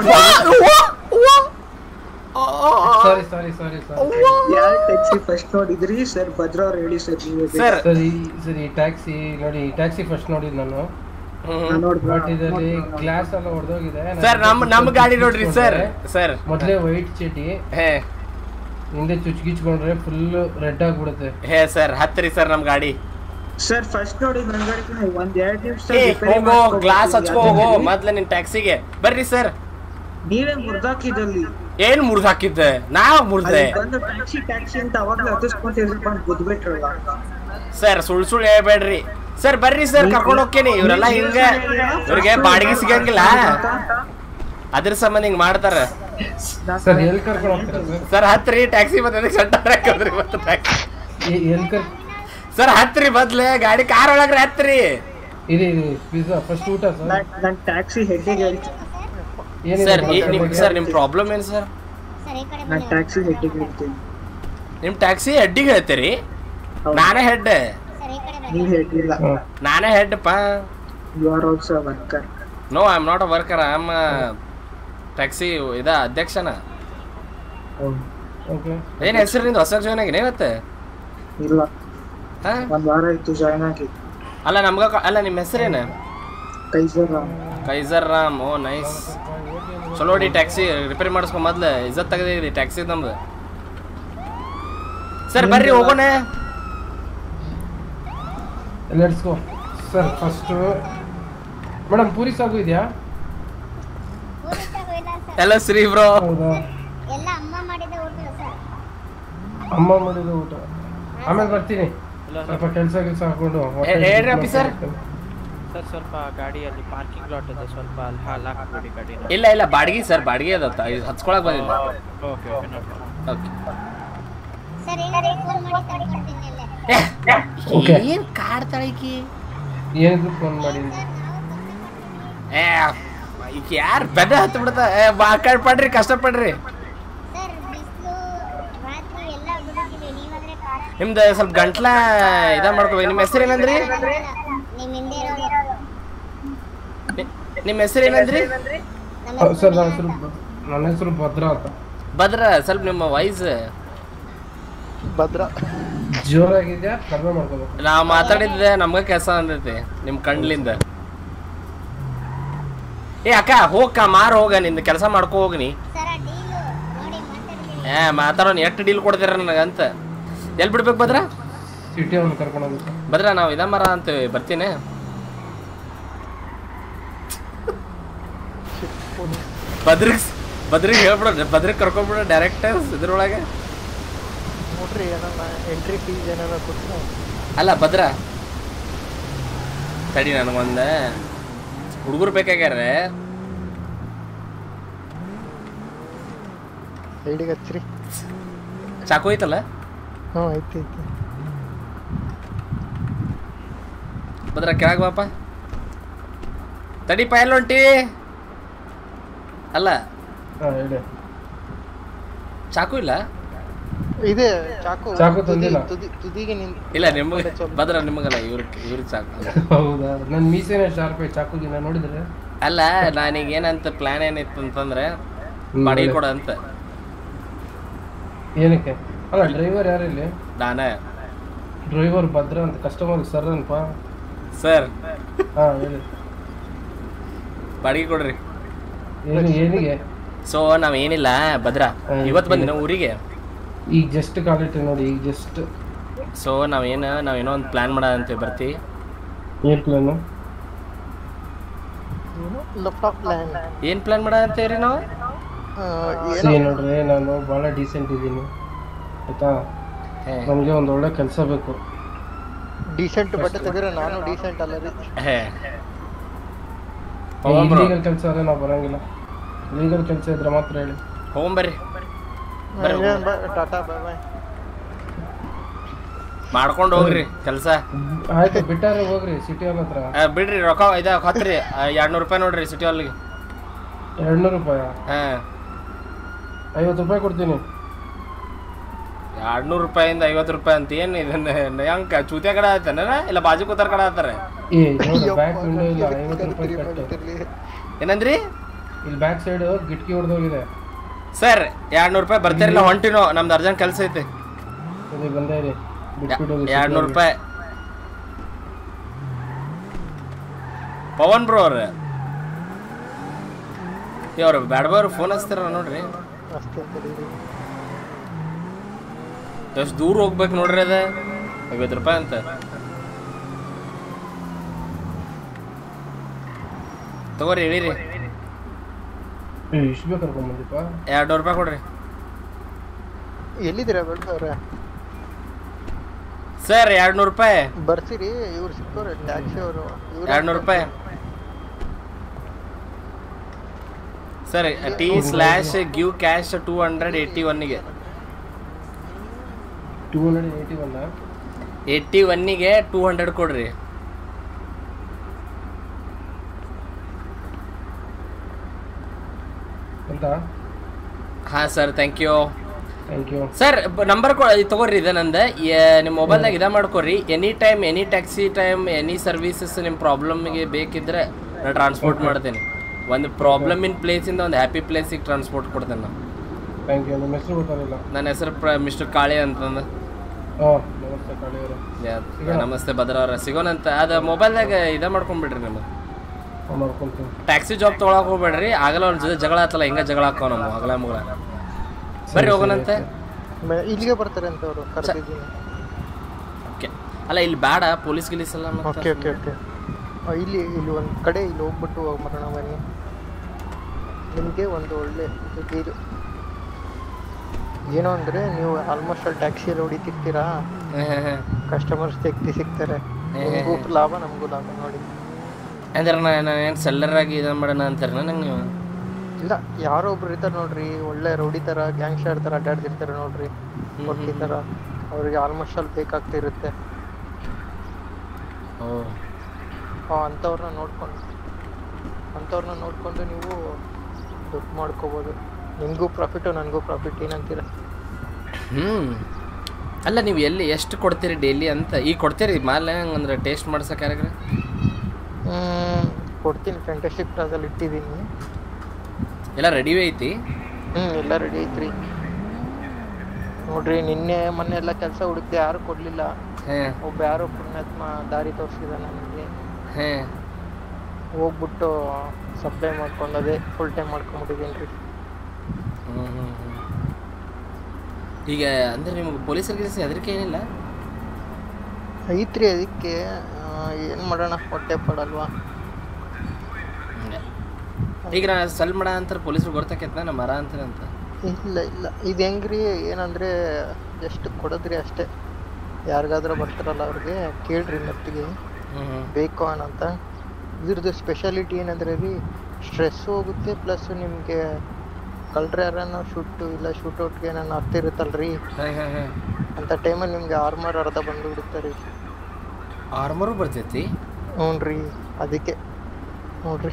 ಸಾರಿ ಸಾರಿ ಸಾರಿ ಸಾರಿ ಯಾರ್ ಟ್ಯಾಕ್ಸಿ ಫಸ್ಟ್ ನೋಡಿದ್ರಿ ಸರ್ ಭದ್ರ ಅವ್ರು ಹೇಳಿ ಸರ್ ನೀವು ಸರ್ ಸರಿ ಸರಿ ಟ್ಯಾಕ್ಸಿ ನೋಡಿ ಈ ಟ್ಯಾಕ್ಸಿ ಫಸ್ಟ್ ನೋಡಿದ್ ನಾನು ಬಟ್ ಇದರಲ್ಲಿ ಗ್ಲಾಸ್ ಎಲ್ಲ ಹೊಡೆದೋಗಿದೆ ಸರ್ ನಮ್ ನಮ್ ಗಾಡಿ ನೋಡ್ರಿ ಸರ್ ಸರ್ ಮೊದ್ಲೇ ವೈಟ್ ಚೀಟಿ ಹೇ ಹಿಂದೆ ಚುಚ್ಕಿಚ್ಕೊಂಡ್ರೆ ಫುಲ್ ರೆಡ್ ಆಗ್ಬಿಡುತ್ತೆ ಹೇ ಸರ್ ಹತ್ರಿ ಸರ್ ನಮ್ ಗಾಡಿ ಸರ್ ಫಸ್ಟ್ ನೋಡಿ ನನ್ ಗಾಡಿ ಒಂದ್ ಎರಡ್ ನಿಮಿಷ ಏ ಹೋಗೋ ಗ್ಲಾಸ್ ಹಚ್ಕೋ ಹೋಗೋ ಮೊದ್ಲ ನಿನ್ ಟ್ಯಾಕ್ಸಿಗೆ ಬರ್ರಿ ಸರ್ ನೀವೇ ಮುರ್ದಾಕಿದಲ್ಲಿ ಏನ್ ಮುರ್ದ್ ಹಾಕಿದ್ದೆ ನಾ ಮುರ್ದೆ ಅಲ್ಲಿ ಬಂದು ಟ್ಯಾಕ್ಸಿ ಟ್ಯಾಕ್ಸಿ ಅಂತ ಅವಾಗ್ಲೇ ಹತ್ತಿಸ್ಕೊಂತಿದ್ರು ಬಂದು ಗುದ್ಬಿಟ್ರಲ್ಲ ಸರ್ ಸುಳ್ ಸುಳ್ಳು ಹೇಳ್ಬೇಡ್ರಿ ಸರ್ ಬರ್ರಿ ಸರ್ ಕರ್ಕೊಂಡು ಹೋಗ್ತೇನಿ ಇವರೆಲ್ಲ ಹಿಂಗ ಇವ್ರಿಗೆ ಬಾಡಿಗೆ ಸಿಗಂಗಿಲ್ಲ ಅದ್ರ ಸಂಬಂಧ ಹಿಂಗ್ ಮಾಡ್ತಾರ ಸರ್ ಎಲ್ಲಿ ಕರ್ಕೊಂಡು ಹೋಗ್ತೀರಾ ಸರ್ ಸರ್ ಹತ್ರಿ ಟ್ಯಾಕ್ಸಿ ಮತ್ತೆ ಸೆಂಟರ್ ಹಾಕದ್ರಿ ಮತ್ತೆ ಟ್ಯಾಕ್ಸಿ ಎಲ್ಲಿ ಕರ್ ಸರ್ ಹತ್ರಿ ಬದ್ಲೆ ಗಾಡಿ ಕಾರ್ ಒಳಗ್ರಿ ಹತ್ರಿ ಇರಿ ಇರಿ ಪಿಜ್ಜಾ ಫಸ್ಟ್ ಊಟ ಸರ್ ನನ್ ಟ್ಯಾಕ್ಸಿ ಹೆಡ್ಡಿಗೆ ಹೇಳ್ತೀನಿ ಏನಿದೆ ಸರ್ ಬಗ್ಗೆ ನಿಮ್ ಬಗ್ಗೆ? ಸರ್ ನಿಮ್ ಪ್ರಾಬ್ಲಮ್ ಏನ್ ಸರ್ ನನ್ ಟ್ಯಾಕ್ಸಿ ಹೆಡ್ಡಿಗೆ ಹೇಳ್ತೀನಿ ನಿಮ್ ಟ್ಯಾಕ್ಸಿ ಹೆಡ್ಡಿಗೆ ಹೇಳ್ತೀರಿ ನಾನೇ ಹೆಡ್ ನೀವ್ ಹೆಡ್ ಇಲ್ಲ ನಾನೇ ಹೆಡ್ ಪಾ you are also worker no I am not a worker I am taxi ಇದ ಅಧ್ಯಕ್ಷನ ಓಕೆ ಏನ್ ಹೆಸರು ನಿಂದು ಹೊಸ ಜಾಯ್ನ್ ಆಗಿನ ಇವತ್ತೆ ಇಲ್ಲ ಹಾ? ಒಂದ್ ವಾರ ಆಯ್ತು ಜಾಯ್ನ್ ಆಗಿ ಅಲ್ಲ ನಮ್ಗ ಕ- ಅಲ್ಲ ನಿಮ್ಮ ಹೆಸರೇನು Kaiser Kaiser Ram oh nice ಚಲೋ ನೋಡಿ ಟ್ಯಾಕ್ಸಿ ರಿಪೇರಿ ಮಾಡಿಸ್ಕೊ ಮೊದ್ಲು ಇಜ್ಜತ್ ತೆಗೆದಿದೆ ಟ್ಯಾಕ್ಸಿ ನಮ್ದು ಸರ್ ಬರ್ರಿ ಹೋಗೋಣ let's go sir first madam ಪೂರಿ ಸಾಗು ಇದೆಯಾ ಎಲ್ಲ ಶ್ರೀ ಬ್ರೋ ಹೌದಾ ಎಲ್ಲ ಅಮ್ಮ ಮಾಡಿದ ಊಟ ಸರ್ ಅಮ್ಮ ಮಾಡಿದ ಊಟ ಆಮೇಲೆ ಬರ್ತೀನಿ ಸ್ವಲ್ಪ ಕೆಲಸ ಕೆಲಸ ಹಾಕೊಂಡು ಹೊಟ್ಟೆ ಹೇ- ಹೇಳ್ರಿ ಆಫೀಸರ್. ಸರ್ ಸ್ವಲ್ಪ ಗಾಡಿಯಲ್ಲಿ ಪಾರ್ಕಿಂಗ್ ಲಾಟ್ ಇದೆ ಸ್ವಲ್ಪ ಅಲ್ಲಿ ಹಾಲ್ ಹಾಕ್ಬಿಡಿ ಗಾಡಿನ ಇಲ್ಲ ಇಲ್ಲ ಬಾಡಿಗೆ ಸರ್ ಬಾಡಿಗೆ ಅದತ್ತ ಹಚ್ಕೊಳಕ್ ಬಂದಿಲ್ಲ okay okay no problem okay sir ಏನಾದ್ರು ಫೋನ್ ಮಾಡಿ ತಡ್ಕೊಡ್ತೀನಿ ಅಲ್ಲೇ ಓಕೆ ಏನ್ ಕಾಡ್ತಾಳೆ ಈಕಿ ಏನಿದ್ರು ಫೋನ್ ಮಾಡಿದ್ರಿ ಏ ಈಕಿ ಯಾರು ಬೆದ ಹತ್ತು ಬಿಡ್ತ ಏ ಬಾಕಾಡ್ ಪಡ್ರಿ ಕಷ್ಟಪಡ್ರಿ ಸರ್ ಬಿಸಿಲು ರಾತ್ರಿ ಎಲ್ಲ ಬಿಡುತ್ತೀವಿ ನೀವಾದ್ರೆ ಕಾರ ನಿಮ್ದು ಸ್ವಲ್ಪ ಗಂಟ್ಲ ಇದ ಮಾಡ್ಕೋ ನಿಮ್ಮ ಹೆಸರು ಏನಂದ್ರಿ ನಿಮ್ ಹಿಂದೆ ಇರೋರು ನಿ- ನಿಮ್ಮ ಹೆಸರು ಏನಂದ್ರಿ ಸರ್ ನನ್ನ ಹೆಸರು ನನ್ನ ಹೆಸರು ಭದ್ರಾ ಅಂತ ಭದ್ರ ಸ್ವಲ್ಪ ನಿಮ್ಮ ವಾಯ್ಸ್ ಭದ್ರ ಜೋರಾಗಿದ್ಯಾ ಕಡಿಮೆ ಮಾಡ್ಕೋಬೇಕು ನಾವ್ ಮಾತಾಡಿದ್ದೆ ನಮ್ಗ ಕೆಲಸ ಅಂದೈತಿ ನಿಮ್ ಕಣ್ಲಿಂದ ಏ ಅಕ್ಕ ಹೋಗಕ್ಕ ಮಾರ್ ಹೋಗ ನಿಂದ ಕೆಲಸ ಮಾಡ್ಕೋ ಹೋಗ್ನಿ ಸರ ಡೀಲು ನೋಡಿ ಮಾತಾಡ್ತೀವಿ ಏ ಮಾತಾಡೋನ್ ಎಷ್ಟು ಡೀಲ್ ಕೊಡ್ತೀರ ನನಗಂತ ಎಲ್ಲಿ ಬಿಡ್ಬೇಕು ಭದ್ರ ಸಿಟಿ ಅವ್ನು ಕರ್ಕೊಂಡು ಹೋಗ್ಬೇಕು ಭದ್ರ ನಾವು ಇದ ಮರ ಅಂತ ಬರ್ತೀನಿ ಬದ್ರಿಗ್ ಬದ್ರಿಗ್ ಹೇಳ್ಬಿಡ ಬದ್ರಿಗ್ ಕರ್ಕೊಂಡ್ಬಿಡ ಡೈರೆಕ್ಟ್ ಇದ್ರೊಳಗೆ ನೋಡ್ರಿ ಏನಾರ ಎಂಟ್ರಿ ಫೀಸ್ ಏನಾರ ಕೊಟ್ಟು ಅಲ್ಲ ಭದ್ರ ತಡಿ ನನಗೊಂದ ಹುಡುಗರು ಬೇಕಾಗ್ಯಾರ ಐಡಿಗೆ ಹಚ್ಚ್ರಿ ಚಾಕು ಐತಲ್ಲ ಹ್ಞೂ ಐತಿ ಐತಿ ಭದ್ರ ಕೆಳಗೆ ಬಾಪ ತಡಿ ಪಾಯಲ್ ಹೊಂಟಿ ಅಲ್ಲ ಹಾಂ ಹೇಳಿ ಚಾಕು ಇಲ್ಲ ಇದೆ ಚಾಕು ಚಾಕು ತುದಿ- ತಂದಿಲ್ಲ. ತುದಿ ತುದಿಗೆ ನಿನ್ ಇಲ್ಲ ನಿಮಗೆ ಭದ್ರ ನಿಮಗಲ್ಲ ಇವ್ರಿಗೆ ಇವ್ರಿಗೆ ಚಾಕು ಹೌದಾ ನನ್ನ ಮೀಸೆನೇ ಶಾರ್ಪ್ ಐತೆ ಚಾಕುಗಿನ ನೋಡಿದ್ರೆ ಅಲ್ಲ ನಾನೀಗ ಏನಂತ ಪ್ಲಾನ್ ಏನಿತ್ತು ಅಂತಂದ್ರೆ ಹ್ಮ್, ಬಾಡಿಗೆ ಹೇಳಿ. ಕೊಡ ಅಂತ ಏನಕ್ಕೆ ಅಲ್ಲ ಡ್ರೈವರ್ ಯಾರು ಇಲ್ಲಿ ನಾನೇ ಡ್ರೈವರ್ ಭದ್ರ ಅಂತ ಕಸ್ಟಮರ್ ಸರ್ ಅನ್ಪ ಸರ್ ಹಾಂ ಹೇಳಿ ಬಾಡಿಗೆ ಕೊಡ್ರಿ ಏನು ಏನಿಗೆ ಸೊ ನಾವ್ ಏನಿಲ್ಲ ಭದ್ರಾ ಇವತ್ತು ಬಂದಿನ ಊರಿಗೆ ಈಗ ಜಸ್ಟ್ ಕಾಲಿಟ್ಟೆ ನೋಡಿ ಈಗ ಜಸ್ಟ್ ಸೊ ನಾವೇನು ನಾವೇನೋ ಒಂದು ಪ್ಲಾನ್ ಮಾಡೋದಂತೆ ಬರ್ತಿ ಏನ್ ಪ್ಲಾನು ಲಫ್ಟಾ ಪ್ಲಾನ್ ಏನ್ ಪ್ಲಾನ್ ಮಾಡೋದಂತೇವ್ರಿ ನಾವು ಸಿ ನೋಡ್ರಿ ನಾನು ಭಾಳ ಡೀಸೆಂಟ್ ಇದ್ದೀನಿ ಆಯ್ತಾ ನಮಗೆ ಒಂದು ಒಳ್ಳೆ ಕೆಲಸ ಬೇಕು ಡೀಸೆಂಟ್ ಬಟ್ಟೆ ತೆಗೆದ್ರೆ ನಾನು ಡೀಸೆಂಟ್ ಅಲ್ಲ ರೀ ಹೇ ಪವನ್ ಬ್ರೋ ಲೀಗಲ್ ಕೆಲಸ ಆದ್ರೆ ನಾವು ಬರಂಗಿಲ್ಲ ಲೀಗಲ್ ಕೆಲಸ ಇದ್ರೆ ಮಾತ್ರ ಹೇಳಿ ಹೋಗಂ ಬರ್ರಿ ಬರ್ರಿ ಏನ್ ಬ- ಟಾಟಾ ಬಾಯ್ ಬಾಯ್ ಮಾಡ್ಕೊಂಡು ಹೋಗ್ರಿ ಕೆಲಸ ಆಯ್ತು ಬಿಟ್ಟಾರೆ ಹೋಗ್ರಿ ಸಿಟಿ ಹಾಲ್ ಹತ್ರ ಬಿಡ್ರಿ ರೊಕ್ಕ ಇದ ಹತ್ರಿ ಎರಡ್ನೂರು ರೂಪಾಯಿ ನೋಡ್ರಿ ಸಿಟಿ ಹಾಲ್ಗೆ ಎರಡ್ನೂರು ರೂಪಾಯ ಹಾ ಐವತ್ತು ರೂಪಾಯಿ ಕೊಡ್ತೀನಿ ಎರಡ್ನೂರು ರೂಪಾಯಿಂದ ಐವತ್ತು ರೂಪಾಯಿ ಅಂತ ಏನು ಇದನ್ನ ಹೆಂಗ ಚೂತಿಯ ಕಡೆ ಆಯ್ತಾನ ಇಲ್ಲ ಬಾಜು ಕೂತಾರ ಕಡೆ ಆತಾರ ಏ ನೋಡಿ ಬ್ಯಾಕ್ ವಿಂಡೋ ಇಲ್ಲ ಐವತ್ತು ರೂಪಾಯಿ ಕಟ್ಟು ಏನಂದ್ರಿ ಇಲ್ಲಿ ಬ್ಯಾಕ್ ಸೈಡ್ ಗಿಟ್ಕಿ ಹೊಡೆದೋಗಿದೆ ಸರ್ ಎರಡ್ನೂರು ರೂಪಾಯಿ ಬರ್ತಿರಲ್ಲ ಹೊಂಟಿನೋ ನಮ್ದು ಅರ್ಜೆಂಟ್ ಕೆಲಸ ಐತೆ ಅದೇ ಬಂದೇ ರೀ ಬಿಟ್ಬಿಟ್ಟು ಹೋಗಿ ಎರಡ್ನೂರು ರೂಪಾಯಿ ಪವನ್ ಬ್ರೋ ಅವ್ರ ಅವ್ರು ಬ್ಯಾಡ ಅವ್ರು ಫೋನ್ ಹಚ್ತಾರ ನೋಡ್ರಿ ಅಷ್ಟೇ ಸರಿ ರೀ. ಎಷ್ಟು ದೂರ ಹೋಗ್ಬೇಕು ನೋಡ್ರಿ ಅದ ಐವತ್ತು ರೂಪಾಯಿ ಅಂತ ತಗೋರಿ ಹೇಳಿರಿ ಏ ಇಷ್ಟು ಬೇಕು ಕರ್ಕೊಂಡ್ ಬಂದಿಪ್ಪ ಎರಡ್ನೂರು ರೂಪಾಯಿ ಕೊಡ್ರಿ ಎಲ್ಲಿದ್ದೀರಾ ಬೆಳ್ದವ್ರೆ ಸರ್ ಎರಡ್ನೂರು ರೂಪಾಯಿ ಬರ್ತೀರಿ ಇವ್ರು ಸಿಕ್ಕೋರು ಟ್ಯಾಕ್ಸಿ ಅವರು ಎರಡ್ನೂರು ರೂಪಾಯಿ sir T slash give cash two hundred eighty ಒನ್ನಿಗೆ two hundred eighty one eighty ಒನ್ನಿಗೆ ಟೂ ಹಂಡ್ರೆಡ್ ಕೊಡ್ರಿ ಅಂತ ಹಾಂ sir thank you thank you sir number ತಗೋರಿ ಇದೆ ನಂದು ನಿಮ್ಮ ಮೊಬೈಲ್ನಾಗ ಇದ ಮಾಡ್ಕೊರಿ any time any taxi time any services ನಿಮ್ಮ ಪ್ರಾಬ್ಲಮ್ಗೆ ಬೇಕಿದ್ರೆ ನಾನು ಟ್ರಾನ್ಸ್ಪೋರ್ಟ್ ಮಾಡ್ತೇನೆ ಒಂದು ಪ್ರಾಬ್ಲಮ್ ಇನ್ ಪ್ಲೇಸಿಂದ ಒಂದು ಹ್ಯಾಪಿ ಪ್ಲೇಸಿಗೆ ಟ್ರಾನ್ಸ್ಪೋರ್ಟ್ ಕೊಡ್ತೇನೆ ನಾನು ಥ್ಯಾಂಕ್ ಯು ನಿಮ್ಮ ಹೆಸರು ಗೊತ್ತಾಗಿಲ್ಲ ನನ್ನ ಹೆಸರು ಪ್ರ ಮಿಸ್ಟರ್ ಕಾಳೆ ಅಂತಂದು ಹಾಂ ನಮಸ್ತೆ ಕಾಳಿಯವರೇ ಯಾ- ಸಿಗೋಣ. ನಮಸ್ತೆ ಭದ್ರ ಅವ್ರ ಸಿಗೋಣಂತ ಅದು ಮೊಬೈಲ್ನಾಗ ಇದ ಮಾಡ್ಕೊಂಡ್ಬಿಡ್ರಿ ನಿಮಗೆ ಮಾಡ್ಕೊಂತೀನಿ ಟ್ಯಾಕ್ಸಿ ಜಾಬ್ ತೊಗೊಳಕ್ ಹೋಗ್ಬೇಡ್ರಿ ಆಗಲ್ಲ ಅವ್ರ ಜೊತೆ ಜಗಳ ಆತಲ್ಲ ಹಿಂಗ ಜಗಳ ಹಾಕೋ ನಮ್ಮ ಅಗಲ ಮುಗಳ ಬರ್ರಿ ಹೋಗೋಣಂತೆ ಮ- ಇಲ್ಲಿಗೆ ಬರ್ತಾರೆ ಅಂತ ಅವರು ಕರೆದಿದ್ದೀನಿ ಓಕೆ ಅಲ್ಲ ಇಲ್ಲಿ ಬೇಡ ಪೊಲೀಸ್ ಗಿಲೀಸ್ ಎಲ್ಲ ಮತ್ತೆ ಓಕೆ ಓಕೆ ಓಕೆ ಇಲ್ಲಿ ಇಲ್ಲಿ ಒಂದು ಕಡೆ ಇಲ್ಲಿ ಹೋಗ್ಬಿಟ್ಟು ಹೋಗ್ಬರೋಣ ಬನ್ನಿ ನಿಮಗೆ ಒಂದು ಒಳ್ಳೆ ಇದು ಇದು ಏನು ಅಂದರೆ ನೀವು ಆಲ್ಮೋಸ್ಟ್ ಅಲ್ಲಿ ಟ್ಯಾಕ್ಸಿಯಲ್ಲಿ ಹೊಡಿತಿರ್ತೀರಾ ಕಸ್ಟಮರ್ಸ್ ತೆಗ್ದು ಸಿಗ್ತಾರೆ ನಿಮಗೂ ಲಾಭ ನಮಗೂ ಲಾಭ ನೋಡಿ ಅಂದ್ರೆ ನಾನು ಏನು ಸೆಲ್ಲರ್ ಆಗಿ ಇದನ್ನ ಮಾಡೋಣ ಅಂತಾರೆ ನಂಗೆ ನೀವು ಇಲ್ಲ ಯಾರೋ ಒಬ್ರು ಇರ್ತಾರೆ ನೋಡ್ರಿ ಒಳ್ಳೆ ರೌಡಿ ಥರ ಗ್ಯಾಂಗ್ಸ್ಟರ್ ಥರ ಅಡ್ಡಾಡ್ತಿರ್ತಾರೆ ನೋಡ್ರಿ ಒಟ್ಟಿ ಥರ ಅವ್ರಿಗೆ ಆಲ್ಮೋಸ್ಟ್ ಅಲ್ಲಿ ಬೇಕಾಗ್ತಿರುತ್ತೆ ಓ ಆ, ಅಂಥವ್ರನ್ನ ನೋಡ್ಕೊಂಡು ಅಂಥವ್ರನ್ನ ನೋಡಿಕೊಂಡು ನೀವು ದುಡ್ಡು ಮಾಡ್ಕೋಬೋದು ನಿಮಗೂ ಪ್ರಾಫಿಟು ನನಗೂ ಪ್ರಾಫಿಟ್ ಏನಂತೀರ ಹ್ಞೂ ಅಲ್ಲ ನೀವು ಎಲ್ಲಿ ಎಷ್ಟು ಕೊಡ್ತೀರಿ ಡೈಲಿ ಅಂತ ಈಗ ಕೊಡ್ತೀರಿ ಮಾಲ್ ಹಂಗಂದ್ರೆ ಟೇಸ್ಟ್ ಮಾಡ್ಸಕ್ಕೆ ಯಾರಾಗ್ರಿ ಹ್ಮ್, ಕೊಡ್ತೀನಿ ಫ್ಯಾಂಟಸ್ಟಿಕ್ ಪ್ಲಾಜಲ್ಲಿ ಇಟ್ಟಿದ್ದೀನಿ ಎಲ್ಲ ರೆಡಿ ಐತಿ ಹ್ಞೂ ಎಲ್ಲ ರೆಡಿ ಐತ್ರಿ ನೋಡ್ರಿ ನಿನ್ನೆ ಮೊನ್ನೆ ಎಲ್ಲ ಕೆಲಸ ಹುಡುಕ್ದೆ ಯಾರು ಕೊಡಲಿಲ್ಲ ಹಾಂ ಒಬ್ಬ ಯಾರೋ ಪುಣ್ಯಾತ್ಮ ದಾರಿ ತೋರಿಸಿದ ನನಗೆ ಹಾಂ ಹೋಗ್ಬಿಟ್ಟು ಸಪ್ಲೈ ಮಾಡ್ಕೊಂಡು ಅದೇ ಫುಲ್ ಟೈಮ್ ಮಾಡ್ಕೊಂಡ್ಬಿಟ್ಟಿದ್ದೀನಿ ರೀ ಹ್ಞೂ ಹ್ಞೂ ಹ್ಞೂ ಈಗ ಅಂದ್ರೆ ನಿಮ್ಗೆ ಪೊಲೀಸರಿಗೆ ಗಿಲೀಸ್ ಹೆದರಿಕೆ ಏನಿಲ್ಲ ಐತ್ರಿ ಅದಕ್ಕೆ ಏನು ಮಾಡೋಣ ಹೊಟ್ಟೆ ಪಡಲ್ವಾ ಹಂಗೆ ಈಗ ನಾ ಸಲ್ ಮಾಡ ಅಂತಾರೆ ಪೊಲೀಸರು ಗೊತ್ತಾಕೈತೆ ನಮ್ಮ ಮರ ಅಂತಾರೆ ಅಂತ ಇಲ್ಲ ಇಲ್ಲ ಇದು ಹೆಂಗ್ರಿ ಏನಂದ್ರೆ ಜಸ್ಟ್ ಕೊಡೋದ್ರಿ ಅಷ್ಟೇ ಯಾರಿಗಾದ್ರೂ ಬರ್ತಾರಲ್ಲ ಅವ್ರಿಗೆ ಕೇಳ್ರಿ ಮತ್ತಿಗೆ ಹ್ಞೂ ಬೇಕು ಅಂತ ಇದ್ರದ್ದು ಸ್ಪೆಷಾಲಿಟಿ ಏನಂದ್ರೆ ರೀ ಸ್ಟ್ರೆಸ್ ಹೋಗುತ್ತೆ ಪ್ಲಸ್ ನಿಮಗೆ ಕಳ್ರ ಯಾರನ್ನ ಶೂಟು ಇಲ್ಲ ಶೂಟೌಟ್ಗೆ ಏನಾನ ಆಗ್ತಿರುತ್ತಲ್ರಿ ಹಾಂ ಹಾಂ ಹಾಂ ಅಂತ ಟೈಮಲ್ಲಿ ನಿಮ್ಗೆ ಆರ್ಮರ್ ಅರ್ಧ ಬಂದು ಬಿಡುತ್ತೆ ರೀ ಆರ್ಮರು ಬರ್ತೈತಿ ಹ್ಞೂ ರೀ ಅದಕ್ಕೆ ನೋಡ್ರಿ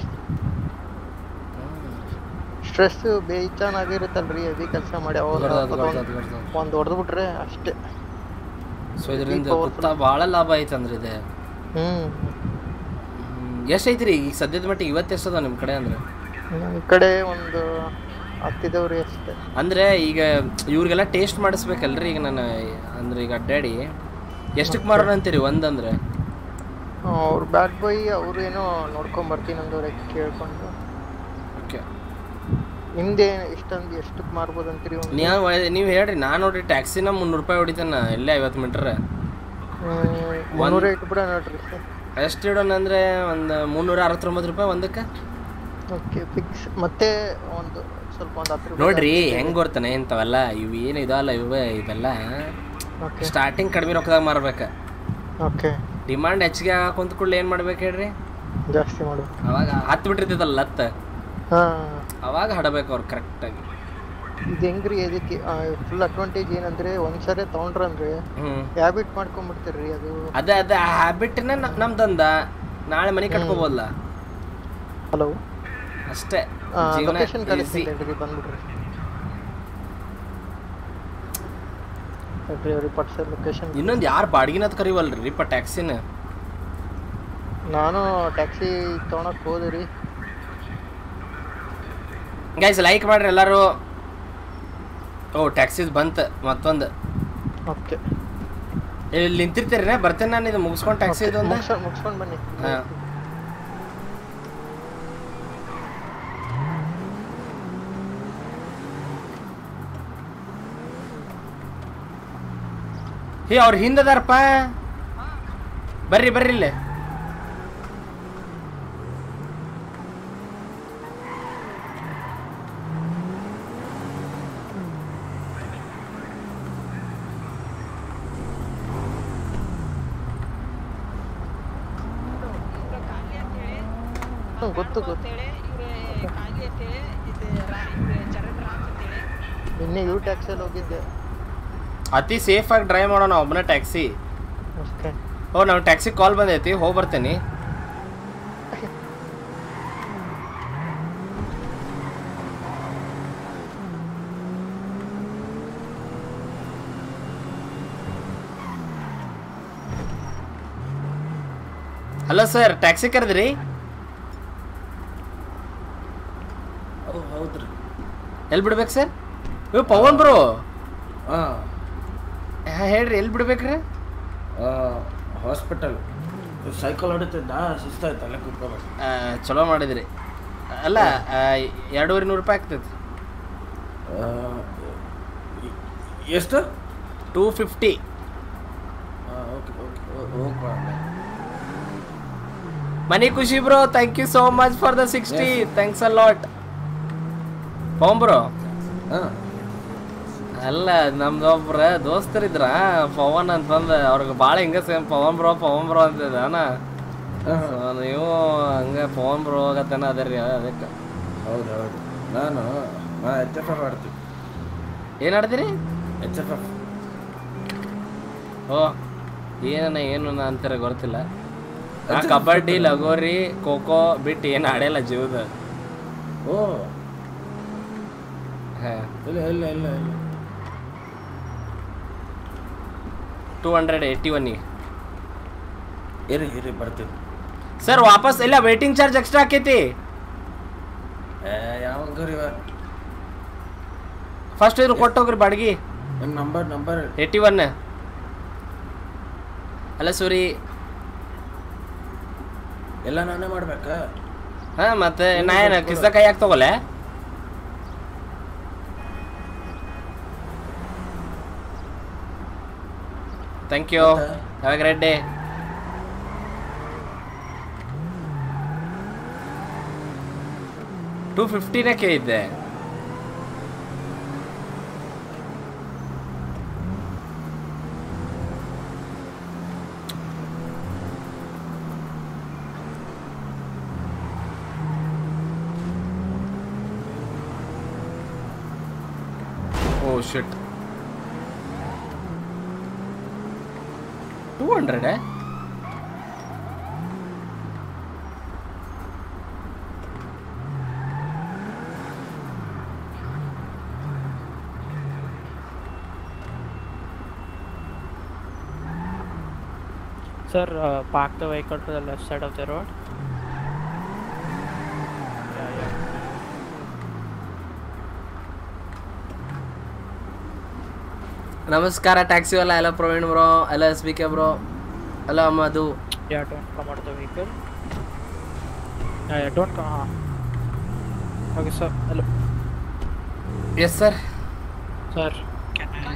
ಸ್ಟ್ರೆಸ್ ಬೇಚಾನಾಗಿರುತ್ತಲ್ರಿ ಹೆವಿ ಕೆಲಸ ಮಾಡಿ ಗೊತ್ತಾಯ್ತು, ಗೊತ್ತಾಯ್ತು, ಗೊತ್ತಾಯ್ತು. ಒಂದು ಹೊಡೆದು ಬಿಟ್ರೆ ಅಷ್ಟೇ ಸೊ ಇದರಿಂದ powerful. ಗೊತ್ತಾ ಭಾಳ ಲಾಭ ಐತೆ ಅಂದ್ರೆ ಇದೆ ಹ್ಮ್ ಎಷ್ಟು ಐತ್ರಿ ಈಗ ಸದ್ಯದ ಮಟ್ಟಿಗೆ ಇವತ್ತು ಎಷ್ಟು ಅದ ನಿಮ್ಮ ಕಡೆ ಅಂದ್ರೆ ನಮ್ಮ ಕಡೆ ಒಂದು ಹತ್ತಿದವ್ರಿ ಅಷ್ಟೇ ಅಂದ್ರೆ ಈಗ ಇವ್ರಿಗೆಲ್ಲ ಟೇಸ್ಟ್ ಮಾಡಿಸ್ಬೇಕಲ್ರಿ ಈಗ ನಾನು ಅಂದ್ರೆ ಈಗ ಅಡ್ಡಾಡಿ ಎಷ್ಟಕ್ಕೆ ಮಾರೋಣ ಅಂತೀರಿ ಒಂದಂದ್ರೆ ಅವ್ರು ಬ್ಯಾಡ್ ಬಾಯ್ ಅವ್ರು ಏನೋ ನೋಡ್ಕೊಂಡ್ ಬರ್ತೀನಿ ಅಂದವ್ರೆ ಕೇಳ್ಕೊಂಡು ಓಕೆ ನಿಮ್ದೇ ಇಷ್ಟೊಂದು ಎಷ್ಟಕ್ಕೆ ಮಾರ್ಬೋದು ಅಂತೀರಿ ಒಂದು ನೀವು ನೀವು ಹೇಳ್ರಿ ನಾನು ನೋಡ್ರಿ ಟ್ಯಾಕ್ಸಿನ ಮುನ್ನೂರು ರೂಪಾಯಿ ಹೊಡಿತಾನ ಇಲ್ಲೇ ಐವತ್ತು ಮೀಟ್ರ್ ಮುನ್ನೂರ ಇಟ್ಟು ಬಿಡ ನೋಡ್ರಿ ಎಷ್ಟು ಇಡೋಣ ಅಂದರೆ ಒಂದು ಮುನ್ನೂರ ಅರವತ್ತೊಂಬತ್ತು ರೂಪಾಯಿ ಒಂದಕ್ಕೆ ಓಕೆ ಫಿಕ್ಸ್ ಮತ್ತೆ ಒಂದು ಸ್ವಲ್ಪ ಒಂದು ಹತ್ತು ರೂಪಾಯಿ ನೋಡ್ರಿ ಜಾಸ್ತಿ ಹೆಂಗ್ ಗೊತ್ತಾನೆ ಇಂಥವೆಲ್ಲ ಇವು ಏನು ಇದಲ್ಲ ಇವೆ ಇವೆಲ್ಲ Okay. ಸ್ಟಾರ್ಟಿಂಗ್ ಕಡಿಮೆ ರೊಕ್ಕದಾಗ ಮಾರ್ಬೇಕು ಓಕೆ ಡಿಮಾಂಡ್ ಹೆಚ್ಚಿಗೆ ಆಗಕ್ಕೆ ಕೂಡಲೇ ಏನು ಮಾಡ್ಬೇಕು ಹೇಳ್ರಿ ಜಾಸ್ತಿ ಮಾಡು ಅವಾಗ ಹತ್ತು ಬಿಟ್ಟಿರ್ತೈತಲ್ಲ ಲತ್ತ ಹಾ ಅವಾಗ ಹಡಬೇಕು ಅವ್ರು ಕರೆಕ್ಟಾಗಿ ಇದು ಹೆಂಗ್ರಿ ಅದಕ್ಕೆ ಫುಲ್ ಅಡ್ವಾಂಟೇಜ್ ಏನಂದ್ರೆ ಒಂದ್ಸರಿ ತಗೊಂಡ್ರಂದ್ರೆ ಹ್ಮ್. ಹ್ಯಾಬಿಟ್ ಮಾಡ್ಕೊಂಡ್ಬಿಡ್ತೀರಿ ಅದು ಅದೇ ಅದೇ ಆ ಹ್ಯಾಬಿಟ್ನ ನಮ್ದಂದ ನಾಳೆ ಮನೆ ಕಟ್ಕೋಬೋದಲ್ಲ ಹಲೋ ಅಷ್ಟೇ ಜೀವನ ಲೊಕೇಶನ್ easy. ಕಳಿಸ್ತೀನಿ ಬಂದ್ಬಿಡ್ರಿ ಅಡ್ರಿ ಅವ್ರಿಗೆ ಪಟ್ಸರ್ ಲೊಕೇಶನ್ ಇನ್ನೊಂದು ಯಾರು ಬಾಡಿಗೆನದ್ ಕರಿವಲ್ರಿ ರೀಪ ಟ್ಯಾಕ್ಸಿನ ನಾನು ಟ್ಯಾಕ್ಸಿ ತೊಗೊಳಕ್ ಹೋದೆ ರೀ ಗೈಸ್ ಲೈಕ್ ಮಾಡ್ರಿ ಎಲ್ಲರೂ ಓ ಟ್ಯಾಕ್ಸಿದ್ ಬಂತ ಮತ್ತೊಂದು ಓಕೆ ಇಲ್ಲಿ ನಿಂತಿರ್ತೀರಿ ಬರ್ತೇನೆ ನಾನು ಇದು ಮುಗಿಸ್ಕೊಂಡು ಟ್ಯಾಕ್ಸಿ ಇದು ಒಂದು ಮುಗ್ಸ್ಕೊಂಡ್ ಮುಗ್ಸ್ಕೊಂಡ್ ಬನ್ನಿ ಹಾ ಹೇ ಅವ್ರ ಹಿಂದದಾರಪ್ಪ ಬರ್ರಿ ಬರ್ರಿ ಇಲ್ಲೇ ಹ್ಮ್, ಗೊತ್ತು ಗೊತ್ತು ನಿನ್ನೆ ಯು ಟ್ಯಾಕ್ಸಿಯಲ್ಲಿ ಹೋಗಿದ್ದೆ ಅತಿ ಸೇಫ್ ಆಗಿ ಡ್ರೈವ್ ಮಾಡೋಣ ಒಬ್ಬನೇ ಟ್ಯಾಕ್ಸಿ ಓಕೆ ಓ ನಾವು ಟ್ಯಾಕ್ಸಿ ಕಾಲ್ ಬಂದೈತಿ ಹೋಗಿ ಬರ್ತೇನೆ ಹಲೋ ಸರ್ ಟ್ಯಾಕ್ಸಿ ಕರೆದ್ರಿ ಓ ಹೌದ್ರಿ ಎಲ್ಲಿ ಬಿಡ್ಬೇಕು ಸರ್ ಇವ್ ಪವನ್ ಬ್ರೋ ಹಾಂ ಹೇಳ್ರಿ ಎಲ್ಲಿ ಬಿಡ್ಬೇಕ್ರಿ ಹಾಸ್ಪಿಟಲ್ ಸೈಕಲ್ ಹೊಡಿತಿದ್ದ ಸುಸ್ತಾಯ್ತು ಅಲ್ಲೇ ಕೂತ್ಕೋಬೇಕು ಆ, ಚಲೋ ಮಾಡಿದ್ರಿ ಅಲ್ಲ ಆ, ಎರಡೂವರೆ ನೂರು ರೂಪಾಯಿ ಆಗ್ತೈತಿ ಎಷ್ಟು ಟೂ ಫಿಫ್ಟಿ ಓಕೆ ಓಕೆ ಹೋಗ್ಬಾ ಮನಿ ಖುಷಿ bro thank you so much for the sixty thanks a lot Pavan bro ಅಲ್ಲ ನಮ್ದು ಒಬ್ರ ದೋಸ್ತರಿದ್ರ ಪವನ್ ಅಂತಂದ ಅವ್ರಿಗೆ ಭಾಳ ಹಿಂಗ same Pavan bro Pavan bro ಅಂತಿದ್ದ ಅಣ್ಣ So, ನೀವು ಹಂಗ ಪವನ್ ಬ್ರೋ ಆಗತ್ತೇನ ಅದರಿ ಅದಕ್ಕೆ ಹೌದು ಹೌದು ನಾನು ನಾ ಎಚ್ ಎಫ್ ಎಫ್ ಆಡ್ತೀನಿ ಏನು ಆಡ್ತೀರಿ ಎಚ್ ಎಫ್ ಎಫ್ ಓ ಏನನ ಏನು ಅಂತೀರ ಗೊತ್ತಿಲ್ಲ ನಾ ಕಬಡ್ಡಿ ಲಗೋರಿ ಖೋಖೋ ಬಿಟ್ಟು ಏನು ಆಡಿಲ್ಲ ಜೀವದ ಓ ಹಾ ಇಲ್ಲ ಇಲ್ಲ ಇಲ್ಲ ಇಲ್ಲ ಟೂ ಹಂಡ್ರೆಡ್ ಏಯ್ಟಿ ಒನ್ನಿಗೆ ಇರಿ ಇರಿ ಬರ್ತೀನಿ ಸರ್ ವಾಪಸ್ ಇಲ್ಲ ವೇಟಿಂಗ್ ಚಾರ್ಜ್ ಎಕ್ಸ್ಟ್ರಾ ಆಕೈತಿ ಏ ಯಾವ ಗರಿ ಫಸ್ಟ್ ಇದ್ರ ಕೊಟ್ಟೋಗ್ರಿ ಬಾಡ್ಗಿ ನಿಮ್ಮ ನಂಬರ್ ನಂಬರ್ ಏಯ್ಟಿ ಒನ್ ಅಲ್ಲ ಸೂರಿ ಎಲ್ಲ ನಾನೇ ಮಾಡ್ಬೇಕಾ ಹಾ ಮತ್ತೆ ನಾ ಏನು ಕಿಸ್ದ ಕೈ ಹಾಕಿ ತಗೋಲೆ thank you have great day two ಫಿಫ್ಟಿನೇ ಕೇಳಿದ್ದೆ oh shit two hundred Sir, uh, park the vehicle to the left side of the road. Yeah, yeah. ನಮಸ್ಕಾರ ಟ್ಯಾಕ್ಸಿ ವಾಲ ಎಲ್ಲ ಪ್ರವೀಣ್ ಬ್ರೋ ಎಲ್ಲ ಎಸ್ ಬಿ ಕೆ ಬ್ರೋ ಎಲ್ಲ Madhu Yeah, don't come out of the vehicle. Yeah, yeah, don't come. ah. Okay, sir. Hello. Yes sir sir can I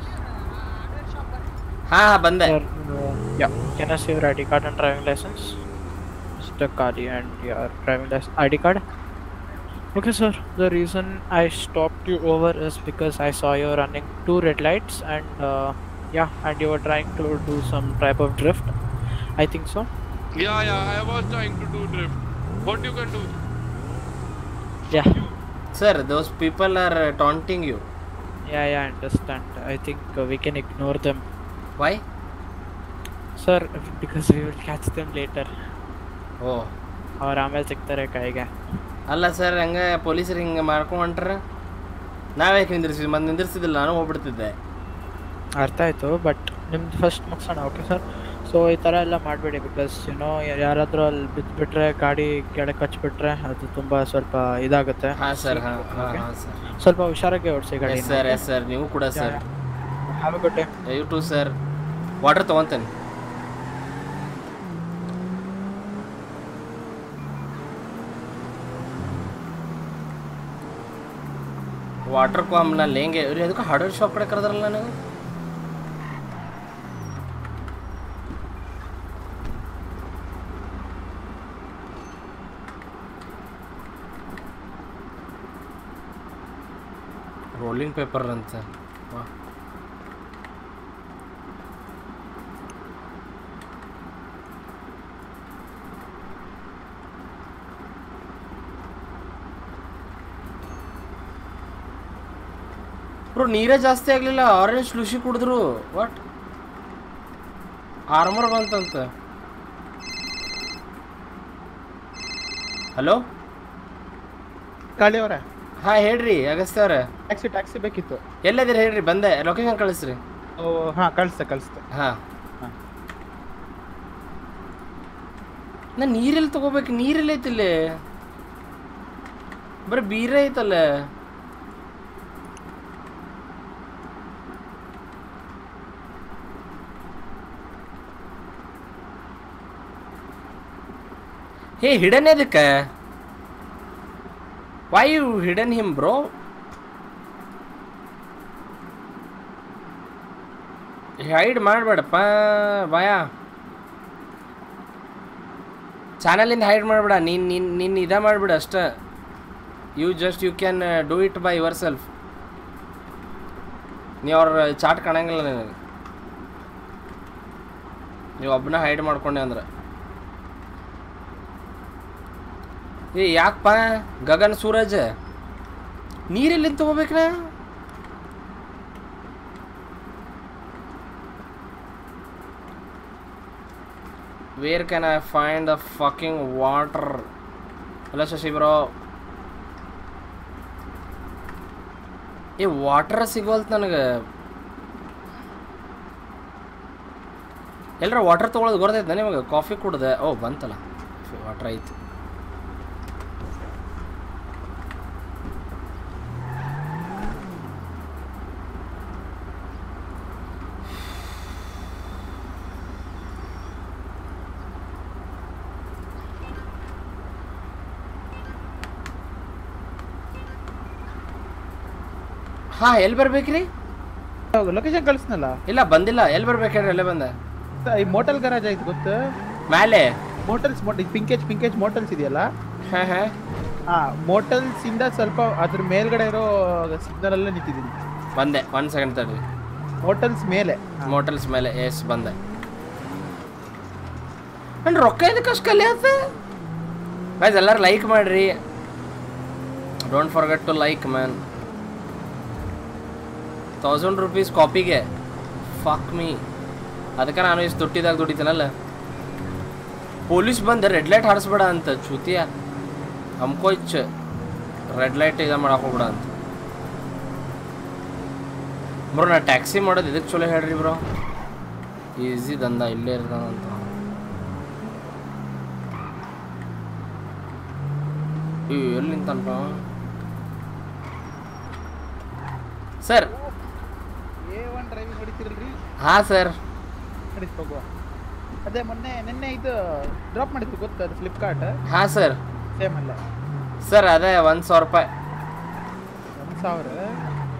ಹಾ ಹಾ ಬಂದೆ Yeah. Can I see your ID card and driving license? Mr. Kari and your driving license ID card? Okay, sir. The reason I stopped you over is because I saw you running two red lights and uh, yeah, and you were trying to do some type of drift. I think so. Yeah, yeah, I was trying to do drift. What you can do? Yeah. Sir, those people are uh, taunting you. Yeah, yeah, I understand. I think uh, we can ignore them. Why? Sir, because we will catch them later. ಓ ಅವ್ರು ಆಮೇಲೆ ಸಿಗ್ತಾರೆ ಕೈಗೆ ಅಲ್ಲ sir ಹಂಗೆ ಪೊಲೀಸರು ಹಿಂಗೆ ಮಾಡ್ಕೊಂಡು ಹೊಂಟ್ರ ನಾವ್ಯಾಕೆ ನಿಂದಿರ್ಸಿದ್ವಿ ಮತ್ತೆ ನಿಂದಿರ್ಸಿದಿಲ್ಲ ನಾನು ಹೋಗ್ಬಿಡ್ತಿದ್ದೆ ಅರ್ಥ ಆಯಿತು ಬಟ್ ನಿಮ್ದು ಫಸ್ಟ್ ಮುಗಿಸೋಣ ಓಕೆ ಸರ್ ಸೊ ಈ ಥರ ಎಲ್ಲ ಮಾಡಬೇಡಿ ಬಿಕಾಸ್ ಯುನೋ ಯಾರಾದರೂ ಅಲ್ಲಿ ಬಿದ್ದುಬಿಟ್ರೆ ಗಾಡಿ ಕೆಳಗೆ ಕಚ್ಬಿಟ್ರೆ ಅದು ತುಂಬ ಸ್ವಲ್ಪ ಇದಾಗುತ್ತೆ ಹಾಂ ಸರ್ ಹಾಂ ಹಾಂ Okay? ಹಾಂ ಸರ್ ಸ್ವಲ್ಪ ಹುಷಾರಾಗಿ ಓಡಿಸಿ ಗಾಡಿ ಎಸ್ ಸರ್ ಎಸ್ ಸರ್ ನೀವು ಕೂಡ sir have a good day you too sir water ತೊಗೊತೇನೆ ವಾಟರ್ ಕಾಮ್ ನಾ ಲೇಂಗೆ ಇವ್ರು ಅದಕ್ಕೆ ಹಾರ್ಡ್ವೇರ್ ಶಾಪ್ ಕಡೆ ಕರೆದ್ರಲ್ಲ ನನಗೆ ರೋಲಿಂಗ್ ಪೇಪರ್ ಅಂತ ವಾ ಬ್ರೋ ನೀರೇ ಜಾಸ್ತಿ ಆಗಲಿಲ್ಲ ಆರೆಂಜ್ ಲುಷಿ ಕುಡಿದ್ರು ವಾಟ್ ಆರ್ಮರ್ ಬಂತಂತ ಹಲೋ ಕಾಳಿ ಅವರೇ ಹಾ ಹೇಳ್ರಿ ಅಗಸ್ತ್ಯ ಅವ್ರೆ ಟ್ಯಾಕ್ಸಿ ಟ್ಯಾಕ್ಸಿ ಬೇಕಿತ್ತು ಎಲ್ಲದಿರಿ ಹೇಳ್ರಿ ಬಂದೆ ಲೊಕೇಶನ್ ಕಳಿಸ್ರಿ ಓ ಹಾಂ ಕಳಿಸ್ತೆ ಕಳಿಸ್ತೆ ಹಾ ನಾ ನೀರೆಲ್ಲಿ ತಗೋಬೇಕು ನೀರೆಲ್ಲ ಐತಿಲ್ಲಿ ಬರೀ ಬೀರೆ ಐತಲ್ಲ ಹೇ ಹಿಡನ್ ಎದಕ್ಕೆ why you hidden him bro hide ಮಾಡಬೇಡಪ್ಪ ಭಯ ಚಾನಲಿಂದ ಹೈಡ್ ಮಾಡಬೇಡ ನೀನು ನೀನು ನಿನ್ನ ಇದ ಮಾಡಿಬಿಡ ಅಷ್ಟೇ you just you can do it by ಯುವರ್ ಸೆಲ್ಫ್ ನೀವು ಅವ್ರ ಚಾಟ್ ಕಾಣಂಗಿಲ್ಲ ನನಗೆ ನೀವು ಒಬ್ಬನ ಹೈಡ್ ಮಾಡ್ಕೊಂಡೆ ಅಂದ್ರೆ ಏ ಯಾಕಪ್ಪ ಗಗನ್ ಸೂರಜ್ ನೀರೆಲ್ಲಿ ತಗೋಬೇಕನ where can I find the fucking water ಅಲ್ಲ ಶಶಿ ಬ್ರೋ ಏ ವಾಟರ್ ಸಿಗೋಲ್ತು ನನಗೆ ಎಲ್ಲರ ವಾಟರ್ ತೊಗೊಳೋದು ಗೊತ್ತೈತೆ ನಿಮಗೆ ಕಾಫಿ ಕುಡ್ದೆ ಓ ಬಂತಲ್ಲ ವಾಟರ್ ಐತಿ ಹಾ ಎಲ್ಲಿ ಬರ್ಬೇಕ್ರಿ ಲೊಕೇಶನ್ ಕಳಿಸ್ನಲ್ಲ ಇಲ್ಲ ಬಂದಿಲ್ಲ ಎಲ್ಲಿ ಬರ್ಬೇಕು ಹೇಳ್ರಿ ಅಲ್ಲೇ ಬಂದೆ ಈ ಮೋಟಲ್ ಗರಾಜ್ ಆಯ್ತು ಗೊತ್ತು ಮ್ಯಾಲೆ ಮೋಟಲ್ಸ್ ಮೋಟ ಪಿಂಕೇಜ್ ಪಿಂಕೇಜ್ ಮೋಟಲ್ಸ್ ಇದೆಯಲ್ಲ ಹಾ ಹಾ ಹಾ ಮೋಟಲ್ಸ್ ಇಂದ ಸ್ವಲ್ಪ ಅದ್ರ ಮೇಲ್ಗಡೆ ಇರೋ ಸಿಗ್ನಲ್ ಅಲ್ಲೇ ನಿಂತಿದ್ದೀನಿ ಬಂದೆ ಒನ್ ಸೆಕೆಂಡ್ ತಡ್ರಿ ಮೋಟಲ್ಸ್ ಮೇಲೆ ಮೋಟಲ್ಸ್ ಮೇಲೆ ಎಸ್ ಬಂದೆ ನನ್ನ ರೊಕ್ಕ ಇದಕ್ಕೆ ಅಷ್ಟು ಕಲಿ ಆತ ಗೈಸ್ ಎಲ್ಲರೂ ಲೈಕ್ ಮಾಡ್ರಿ don't forget to like man thousand rupees ಕಾಪಿಗೆ ಫಾಕ್ ಮೀ ಅದಕ್ಕೆ ನಾನು ಇಷ್ಟು ದುಡ್ಡಿದಾಗ ದುಡಿತೀನಲ್ಲ ಪೊಲೀಸ್ ಬಂದು ರೆಡ್ ಲೈಟ್ ಹಾರಿಸ್ಬೇಡ ಅಂತ ಚೂತಿಯ ಹಮ್ಕೋ ಇಚ್ಚ ರೆಡ್ ಲೈಟ್ ಇದು ಮಾಡಕ್ಕೆ ಹೋಗ್ಬೇಡ ಅಂತ ಬ್ರೋ ನಾ ಟ್ಯಾಕ್ಸಿ ಮಾಡೋದು ಇದಕ್ಕೆ ಚಲೋ ಹೇಳ್ರಿ ಬ್ರೋ ಈಸಿ ದಂದ ಇಲ್ಲೇ ಇರ್ತಾನಂತ ಈ ಎಲ್ಲಿ ನಿಂತನಪ್ಪ ಸರ್ ಎ ಒನ್ ಡ್ರೈವಿಂಗ್ ಹೊಡಿತಿರಲ್ರಿ ಹಾಂ ಸರ್ ನಡೀತು ಹೋಗುವ ಅದೇ ಮೊನ್ನೆ ನಿನ್ನೆ ಇದು ಡ್ರಾಪ್ ಮಾಡಿದ್ದು ಗೊತ್ತಾ ಅದು ಫ್ಲಿಪ್ಕಾರ್ಟ್ ಹಾಂ ಸರ್ ಸೇಮ್ ಅಲ್ಲ ಸರ್ ಅದೇ ಒಂದು ಸಾವಿರ ರೂಪಾಯಿ ಒಂದು ಸಾವಿರ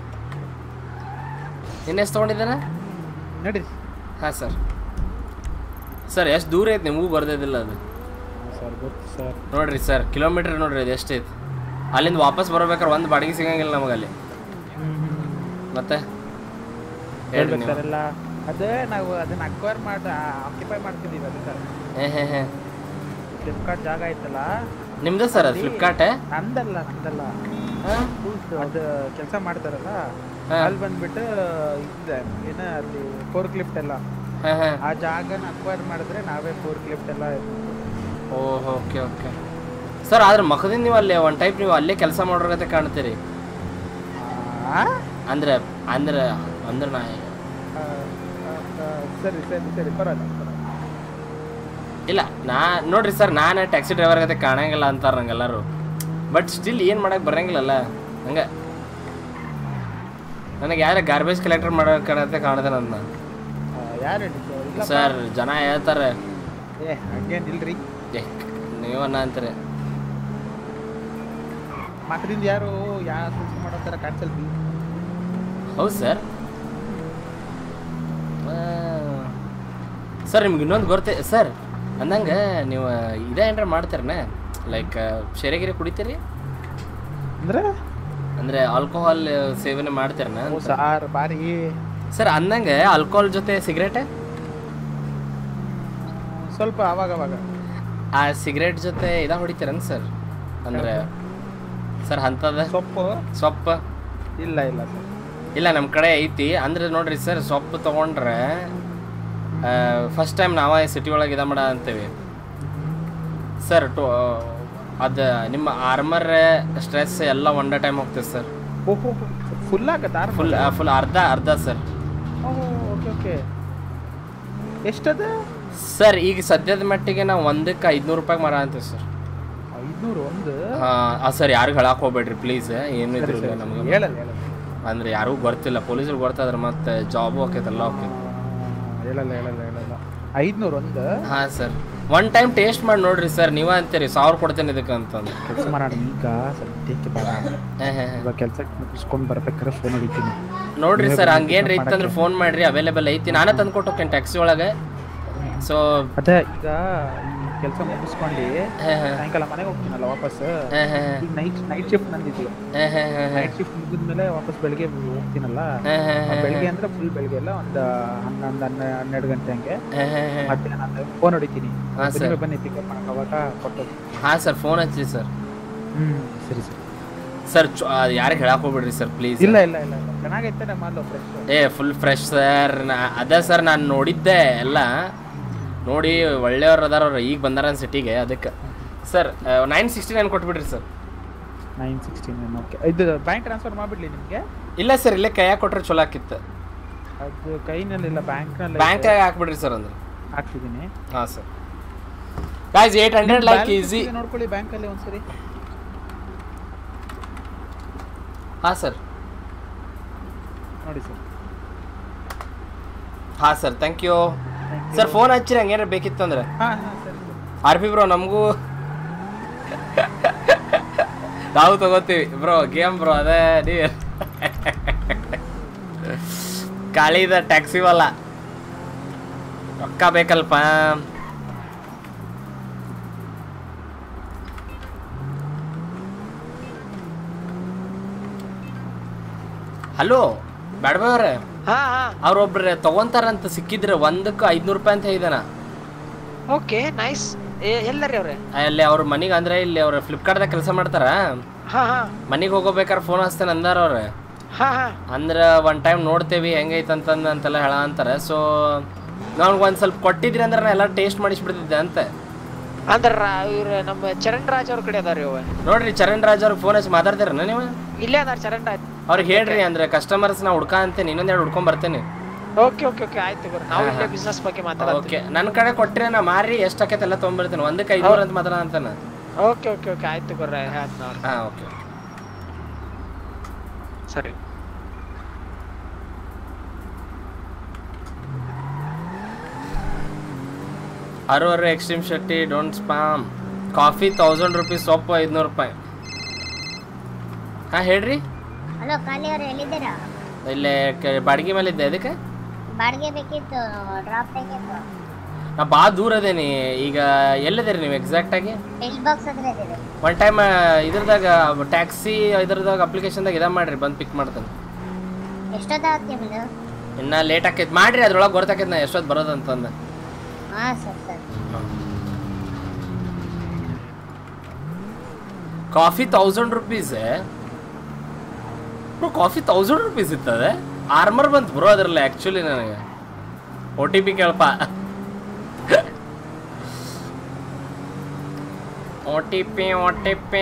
ನಿನ್ನ ಎಷ್ಟು ತೊಗೊಂಡಿದ್ದಾನ ನಡೀರಿ ಹಾಂ ಸರ್ ಸರ್ ಎಷ್ಟು ದೂರ ಐತೆ ನಿಮಗೂ ಬರ್ದಿದ್ದಿಲ್ಲ ಅದು ಸರ್ ಗೊತ್ತು ಸರ್ ನೋಡ್ರಿ ಸರ್ ಕಿಲೋಮೀಟ್ರ್ ನೋಡ್ರಿ ಅದು ಎಷ್ಟೈತೆ ಅಲ್ಲಿಂದ ವಾಪಸ್ ಬರ್ಬೇಕಾರೆ ಒಂದು ಬಾಡಿಗೆ ಸಿಗಂಗಿಲ್ಲ ನಮಗೆ ಅಲ್ಲಿ ಮತ್ತೆ ಹೇಳ್ರಿ ಹೇಳ್ಬೇಕು ನೀವು ಸರ್ ಎಲ್ಲ ಅದೇ ನಾವು ಅದನ್ನ ಅಕ್ವೈರ್ ಮಾಡಿ ಆಕ್ಯುಪೈ ಮಾಡ್ತಿದ್ದೀವಿ ಅದು ಸರ್ ಹೇ ಹೇ ಹೇ ಫ್ಲಿಪ್ಕಾರ್ಟ್ ಜಾಗ ಐತಲ್ಲ ನಿಮ್ದು ಸರ್ ಅದು ಅಲ್ಲಿ- ಫ್ಲಿಪ್ಕಾರ್ಟ್ ನಂದಲ್ಲ ನಂದಲ್ಲ ಅದು ಕೆಲಸ ಮಾಡ್ತಾರಲ್ಲ ಹಾ. ಅಲ್ಲಿ ಬಂದ್ಬಿಟ್ಟು ಇದೆ ಏನ ಅಲ್ಲಿ ಫೋರ್ ಕ್ಲಿಫ್ಟ್ ಎಲ್ಲ ಹಾ, ಹಾ. ಆ ಜಾಗನ ಅಕ್ವೈರ್ ಮಾಡಿದ್ರೆ ನಾವೇ ಫೋರ್ ಕ್ಲಿಫ್ಟ್ ಎಲ್ಲ ಓಹ್ ಓಕೆ ಓಕೆ ಸರ್ ಆದ್ರೆ ಮಖದಿಂದ ನೀವು ಅಲ್ಲೇ ಒನ್ ಟೈಪ್ ನೀವು ಅಲ್ಲೇ ಕೆಲಸ ಮಾಡೋರ್ಗತೆ ಕಾಣ್ತೀರಿ ಅಂದ್ರೆ ಅಂದ್ರೆ ಅಂದ್ರೆ ನಾ ಆ, ಆ, ಆ, ಸರಿ ಸರಿ ಸರಿ ಪರವಾಗಿಲ್ಲ ಪರವಾಗಿಲ್ಲ. ಇಲ್ಲ ನಾ ನೋಡ್ರಿ ಸರ್ ನಾನು ಟ್ಯಾಕ್ಸಿ ಡ್ರೈವರ್ ಗತೆ ಕಾಣಂಗಿಲ್ಲ ಅಂತಾರ ನಂಗೆ ಎಲ್ಲರೂ ಬಟ್ ಸ್ಟಿಲ್ ಏನು ಮಾಡಕ್ಕೆ ಬರಂಗಿಲ್ಲಲ್ಲ ಹಂಗೆ ನನಗೆ ಯಾರ ಗಾರ್ಬೇಜ್ ಕಲೆಕ್ಟರ್ ಮಾಡೋ ಕಾಣತ್ತೆ ಕಾಣತ್ತೆ ನನ್ನ ಆ, ಯಾರು ಹೇಳಿದ್ದು ಇಲ್ಲಪ್ಪ. ಸರ್ ಜನ ಹೇಳ್ತಾರೆ ಏ ಹಂಗೇನಿಲ್ರಿ ಏ ನೀವನ್ನ ಅಂತಾರೆ ಮಕ್ಕಳಿಂದ ಯಾರು ಯಾವ ಕೆಲಸ ಮಾಡೋ ಥರ ಕಾಣಿಸಲ್ರಿ ಹೌದು ಸರ್ ಸರ್ ನಿಮ್ಗೆ ಇನ್ನೊಂದು ಗೊತ್ತೇ ಸರ್ ಅಂದಂಗೆ ನೀವು ಇದೇ ಏನಾರ ಮಾಡ್ತೀರನ ಲೈಕ್ ಶೇರೆಗಿರಿ ಕುಡಿತೀರಿ ಅಂದ್ರೆ ಅಂದರೆ ಆಲ್ಕೋಹಾಲ್ ಸೇವನೆ ಮಾಡ್ತೀರನ ಓ ಸಾರ್ ಬಾರಿ ಸರ್ ಅಂದಂಗೆ ಆಲ್ಕೋಹಾಲ್ ಜೊತೆ ಸಿಗರೇಟ್ ಸ್ವಲ್ಪ ಅವಾಗ ಅವಾಗ ಆ ಸಿಗರೇಟ್ ಜೊತೆ ಇದ ಹೊಡಿತೀರನ್ ಸರ್ ಅಂದರೆ ಸರ್ ಅಂಥದ್ದು ಸೊಪ್ಪು ಸೊಪ್ಪು ಇಲ್ಲ ಇಲ್ಲ ಸರ್ ಇಲ್ಲ ನಮ್ಮ ಕಡೆ ಐತಿ ಅಂದ್ರೆ ನೋಡ್ರಿ ಸರ್ ಸೊಪ್ಪು ತೊಗೊಂಡ್ರೆ ಫಸ್ಟ್ ಟೈಮ್ ನಾವ ಸಿಟಿ ಒಳಗೆ ಇದ ಮಾಡ ಅಂತೀವಿ ಸರ್ ಟು ಅದು ನಿಮ್ಮ ಆರ್ಮರ್ ಸ್ಟ್ರೆಸ್ ಎಲ್ಲ ಒನ್ ಡೇ ಟೈಮ್ ಹೋಗ್ತದೆ ಸರ್ ಓಹೋ ಫುಲ್ ಆಗತ್ತಾ ಫುಲ್ ಫುಲ್ ಅರ್ಧ ಅರ್ಧ ಸರ್ ಓಕೆ ಓಕೆ ಎಷ್ಟದ ಸರ್ ಈಗ ಸದ್ಯದ ಮಟ್ಟಿಗೆ ನಾವು ಒಂದಕ್ಕೆ ಐದುನೂರು ರೂಪಾಯಿ ಮರ ಅಂತೀವಿ ಸರ್ ಐದ್ನೂರು ಒಂದು ಹಾಂ ಸರ್ ಯಾರಿಗೂ ಹೇಳಕ್ಕೆ ಹೋಗ್ಬೇಡ್ರಿ ಪ್ಲೀಸ್ ಏನು ಸರಿ, ಇದ್ರಿಲ್ಲ ಸರಿ, ನಮ್ಗೆ ಹೇಳಲ್ಲ, ಹೇಳಲ್ಲ. ಅಂದ್ರೆ ಯಾರಿಗೂ ಗೊತ್ತಿಲ್ಲ ಪೊಲೀಸರು ಗೊತ್ತಾದ್ರೆ ಮತ್ತೆ ಜಾಬು ಹೋಗ್ತೈತೆ ಎಲ್ಲ ಹೋಗ್ತೈತೆ ಹೇಳಲ್ಲ ಹೇಳಲ್ಲ ಹೇಳಲ್ಲ ಐದ್ನೂರು ಒಂದು ಹಾಂ ಸರ್ ಒನ್ ಟೈಮ್ ಟೇಸ್ಟ್ ಮಾಡಿ ನೋಡ್ರಿ ಸರ್ ನೀವೇ ಅಂತೀರಿ ಸಾವಿರ ಕೊಡ್ತೇನೆ ಇದಕ್ಕೆ ಅಂತಂದು ಕೆಲಸ ಮಾಡೋಣ ಈಗ ಸದ್ಯಕ್ಕೆ ಬೇಡ ಇವಾಗ ಕೆಲ್ಸಕ್ಕೆ ಮುಗಿಸ್ಕೊಂಡು ಬರ್ಬೇಕಾದ್ರೆ ಫೋನ್ ಹೊಡಿತೀನಿ ನೋಡ್ರಿ ನೀವೇ ಸರ್ ಬಂದು ಹಂಗೇನ್ರಿ pick up ಇತ್ತಂದ್ರೆ ಫೋನ್ ಮಾಡ್ರಿ ಅವೈಲೇಬಲ್ ಐತಿ ನಾನೇ ತಂದು ಕೊಟ್ಟು ಹೋಗ್ತೇನೆ ಟ್ಯಾಕ್ಸಿ ಒಳಗೆ ಸೊ ಅದೇ ಈಗ ಈ ಕೆಲಸ ಮುಗಿಸ್ಕೊಂಡು ಸಾಯಂಕಾಲ ಮನೆಗೆ ಹೋಗ್ತೀನಲ್ಲ ವಾಪಸ್ ಈಗ ನೈಟ್ ನೈಟ್ ಶಿಫ್ಟ್ ನಂದಿದ್ವಿ ನೈಟ್ ಶಿಫ್ಟ್ ಮುಗಿದ್ಮೇಲೆ ವಾಪಸ್ ಬೆಳಿಗ್ಗೆ ಹೋಗ್ತೀನಲ್ಲ ಆ ಬೆಳಿಗ್ಗೆ ಅಂದ್ರೆ ಫುಲ್ ಬೆಳಿಗ್ಗೆ ಎಲ್ಲ ಒಂದು ಹನ್ನೊಂದು ಹನ್ನೆ ಹನ್ನೆರಡು ಗಂಟೆ ಹಂಗೆ ಮತ್ತೆ ನಾನು ಫೋನ್ ಹೊಡಿತೀನಿ ಹಾ, ಮತ್ತೆ sir. ನೀವೇ ಬನ್ನಿ ಪಿಕಪ್ ಮಾಡಕ್ ಅವಾಗ ಕೊಟ್ಟು ಹಾಂ ಸರ್ ಫೋನ್ ಹಚ್ಚಿ ಸರ್ ಹ್ಮ್ ಸರಿ ಸರಿ ಸರ್ ಯಾರಿಗೆ ಹೇಳಕ್ ಹೋಗ್ಬಿಡ್ರಿ ಸರ್ ಪ್ಲೀಸ್ ಇಲ್ಲ ಇಲ್ಲ ಇಲ್ಲ ಇಲ್ಲ ಚೆನ್ನಾಗೈತೆ ನಮ್ಮ ಮಾಲು ಫ್ರೆಶ್ ಏ ಫುಲ್ ಫ್ರೆಶ್ ಸರ್ ನಾ ಅದೇ ಸರ್ ನಾನು ನೋಡಿದ್ದೆ ಎಲ್ಲ ನೋಡಿ ಒಳ್ಳೆಯವ್ರು ಅದಾರ ಅವ್ರು ಈಗ ಬಂದಾರ ಸಿಟಿಗೆ ಅದಕ್ಕೆ ಸರ್ ನೈನ್ ಸಿಕ್ಸ್ಟಿ ನೈನ್ ಕೊಟ್ಬಿಡ್ರಿ ಸರ್ ನೈನ್ ಸಿಕ್ಸ್ಟೀನ್ ಓಕೆ ಇದು ಬ್ಯಾಂಕ್ ಟ್ರಾನ್ಸ್ಫರ್ ಮಾಡ್ಬಿಡ್ಲಿ ನಿಮಗೆ ಇಲ್ಲ ಸರ್ ಇಲ್ಲೇ ಕೈಯಾಗ ಕೊಟ್ರೆ ಚಲೋ ಆಕಿತ್ತು ಅದು ಕೈನಲ್ಲಿಲ್ಲ ಬ್ಯಾಂಕ್ನಲ್ಲಿ ಬ್ಯಾಂಕಾಗ ಹಾಕ್ಬಿಡ್ರಿ ಸರ್ ಅಂದ್ರೆ ಹಾಕ್ತಿದ್ದೀನಿ ಹಾಂ ಸರ್ ಗಾಯ್ಸ್ ಏಟ್ ಹಂಡ್ರೆಡ್ ನಿಮ್ ಲೈಕ್ balance ಈಸಿ ಇದೆ ನೋಡ್ಕೊಳ್ಳಿ ಬ್ಯಾಂಕಲ್ಲಿ ಒಂದ್ಸರಿ ಹಾಂ ಸರ್ ನೋಡಿ ಸರ್ ಹಾಂ sir thank you sir phone ಹಚ್ಚಿರಿ ಹಂಗೇನಾರ ಬೇಕಿತ್ತು ಅಂದ್ರೆ ಹಾಂ ಹಾಂ ಸರಿ ಸರಿ ಆರ್ ಪಿ ಬ್ರೋ ನಮಗೂ ನಾವು ತಗೋತೀವಿ ಬ್ರೋ ಗೇಮ್ ಬ್ರೋ ಅದೇ ನೀವು ಕಾಳಿದ ಟ್ಯಾಕ್ಸಿ ವಲ್ಲ ರೊಕ್ಕ ಬೇಕಲ್ಪ ಹಲೋ ಬ್ಯಾಡ್ಬವ್ರೆ ಹಾ ಹಾ ಅವ್ರೊಬ್ರೆ ತಗೊಂತಾರಂತ ಸಿಕ್ಕಿದ್ರೆ ಒಂದಕ್ಕೆ ಐದ್ನೂರು ರೂಪಾಯಿ ಅಂತ ಹೇಳಿದಾನ ಓಕೆ ನೈಸ್ ಎಲ್ಲರಿ ಅವ್ರೆ ಅಲ್ಲಿ ಅವ್ರ ಮನಿಗೆ ಅಂದ್ರೆ ಇಲ್ಲಿ ಅವ್ರ ಫ್ಲಿಪ್ಕಾರ್ಟ್ದಾಗ ಕೆಲಸ ಮಾಡ್ತಾರ ಹಾ ಹಾ ಮನಿಗೆ ಹೋಗೋಬೇಕಾರೆ ಫೋನ್ ಹಚ್ತೇನೆ ಅಂದಾರ ಅವ್ರ ಹಾ ಹಾ ಅಂದ್ರೆ ಒನ್ ಟೈಮ್ ನೋಡ್ತೇವಿ ಹೆಂಗೈತೆ ಅಂತಂದು ಅಂತೆಲ್ಲ ಹೇಳ ಅಂತಾರೆ ಸೊ ನಮ್ಗೆ ಒಂದು ಸ್ವಲ್ಪ ಕೊಟ್ಟಿದ್ರಿ ಅಂದ್ರೆ ನಾ ಎಲ್ಲ ಟೇಸ್ಟ್ ಮಾಡಿಸ್ಬಿಡ್ತಿದ್ದೆ ಅಂತ ಅಂದ್ರ ಇವ್ರ ನಮ್ಮ ಚರಣ್ ರಾಜ್ ಅವ್ರ ಕಡೆ ಅದಾರಿ ಅವ ನೋಡ್ರಿ ಚರಣ್ ರಾಜ್ ಅವ್ರಿಗೆ ಫೋನ್ ಹಚ್ಚಿ ಮಾತಾಡ್ತೀರನ ನೀವು ಇಲ್ಲೇ ಅದಾರ ಚರಣ್ ರಾಜ್ ಅವ್ರಿಗೆ ಹೇಳ್ರಿ ಅಂದ್ರೆ ಕಸ್ಟಮರ್ಸ್ ನಾ ಹುಡ್ಕ ಅಂತೇನೆ ಇನ್ನೊಂದ್ ಎರಡು ಹುಡ್ಕೊಂಡ್ ಬರ್ತೇನೆ ಓಕೆ ಓಕೆ ಓಕೆ ಆಯ್ತು ಗುರು ನಾವು ಇಲ್ಲೇ ಬಿಸ್ನೆಸ್ ಬಗ್ಗೆ ಮಾತಾಡೋದು ಓಕೆ ನನ್ನ ಕಡೆ ಕೊಟ್ರೆ ನಾ ಮಾರಿ ಎಷ್ಟು ಆಕೈತೆ ಎಲ್ಲ ತೊಗೊಂಡ್ಬರ್ತೇನೆ ಒಂದಕ್ಕೆ ಐನೂರು ಅಂತ ಮಾತಾಡ ಅಂತಾನೆ ಓಕೆ ಓಕೆ ಓಕೆ ಆಯ್ತು ಗುರ್ರೆ ಆಯ್ತು ನಾವು ಹಾಂ ಓಕೆ ಸರಿ ಅರುವರೆ extreme Shetty don't spam coffee thousand rupees ಸೊಪ್ಪು ಐದುನೂರು ರೂಪಾಯಿ ಹಾಂ ಹೇಳ್ರಿ ಹಲೋ ಕಾಲಿ ಅವ್ರು ಎಲ್ಲಿದ್ದೀರಾ ಇಲ್ಲೇ ಕ- ಬಾಡಿಗೆ ಮೇಲೆ ಇದ್ದೆ ಅದಕ್ಕೆ ಬಾಡಿಗೆ ಬೇಕಿತ್ತು ಡ್ರಾಪ್ ಬೇಕಿತ್ತು ನಾ ಭಾಳ ದೂರ ಅದೇನಿ ಈಗ ಎಲ್ಲಿದ್ದೀರಿ ನೀವು ಎಕ್ಸಾಕ್ಟ್ ಆಗಿ ಬಿಲ್ ಬಾಕ್ಸ್ ಹತ್ರ ಇದ್ದೀವಿ ಒನ್ ಟೈಮ್ ಇದ್ರದಾಗ ಟ್ಯಾಕ್ಸಿ ಇದ್ರದಾಗ ಅಪ್ಲಿಕೇಶನ್ದಾಗ ಇದ ಮಾಡ್ರಿ ಬಂದು ಪಿಕ್ ಮಾಡ್ತಾನೆ ಎಷ್ಟೊತ್ತಾಗತ್ತೆ ನಿಮ್ದು ಇನ್ನ ಲೇಟ್ ಆಕೈತಿ ಮಾಡ್ರಿ ಅದ್ರೊಳಗೆ ಗೊತ್ತಾಕೈತಿ ನಾ ಎಷ್ಟೊತ್ತು ಬರೋದಂತಂದು ಹಾ sir sir coffee thousand rupees bro coffee thousand rupees ಇರ್ತದೆ ಆರ್ಮರ್ ಬಂತು ಬ್ರೋ ಅದ್ರಲ್ಲ ಆ್ಯಕ್ಚುಲಿ ನನಗೆ ಒ ಟಿ ಪಿ ಕೇಳಪ್ಪ O T P O T P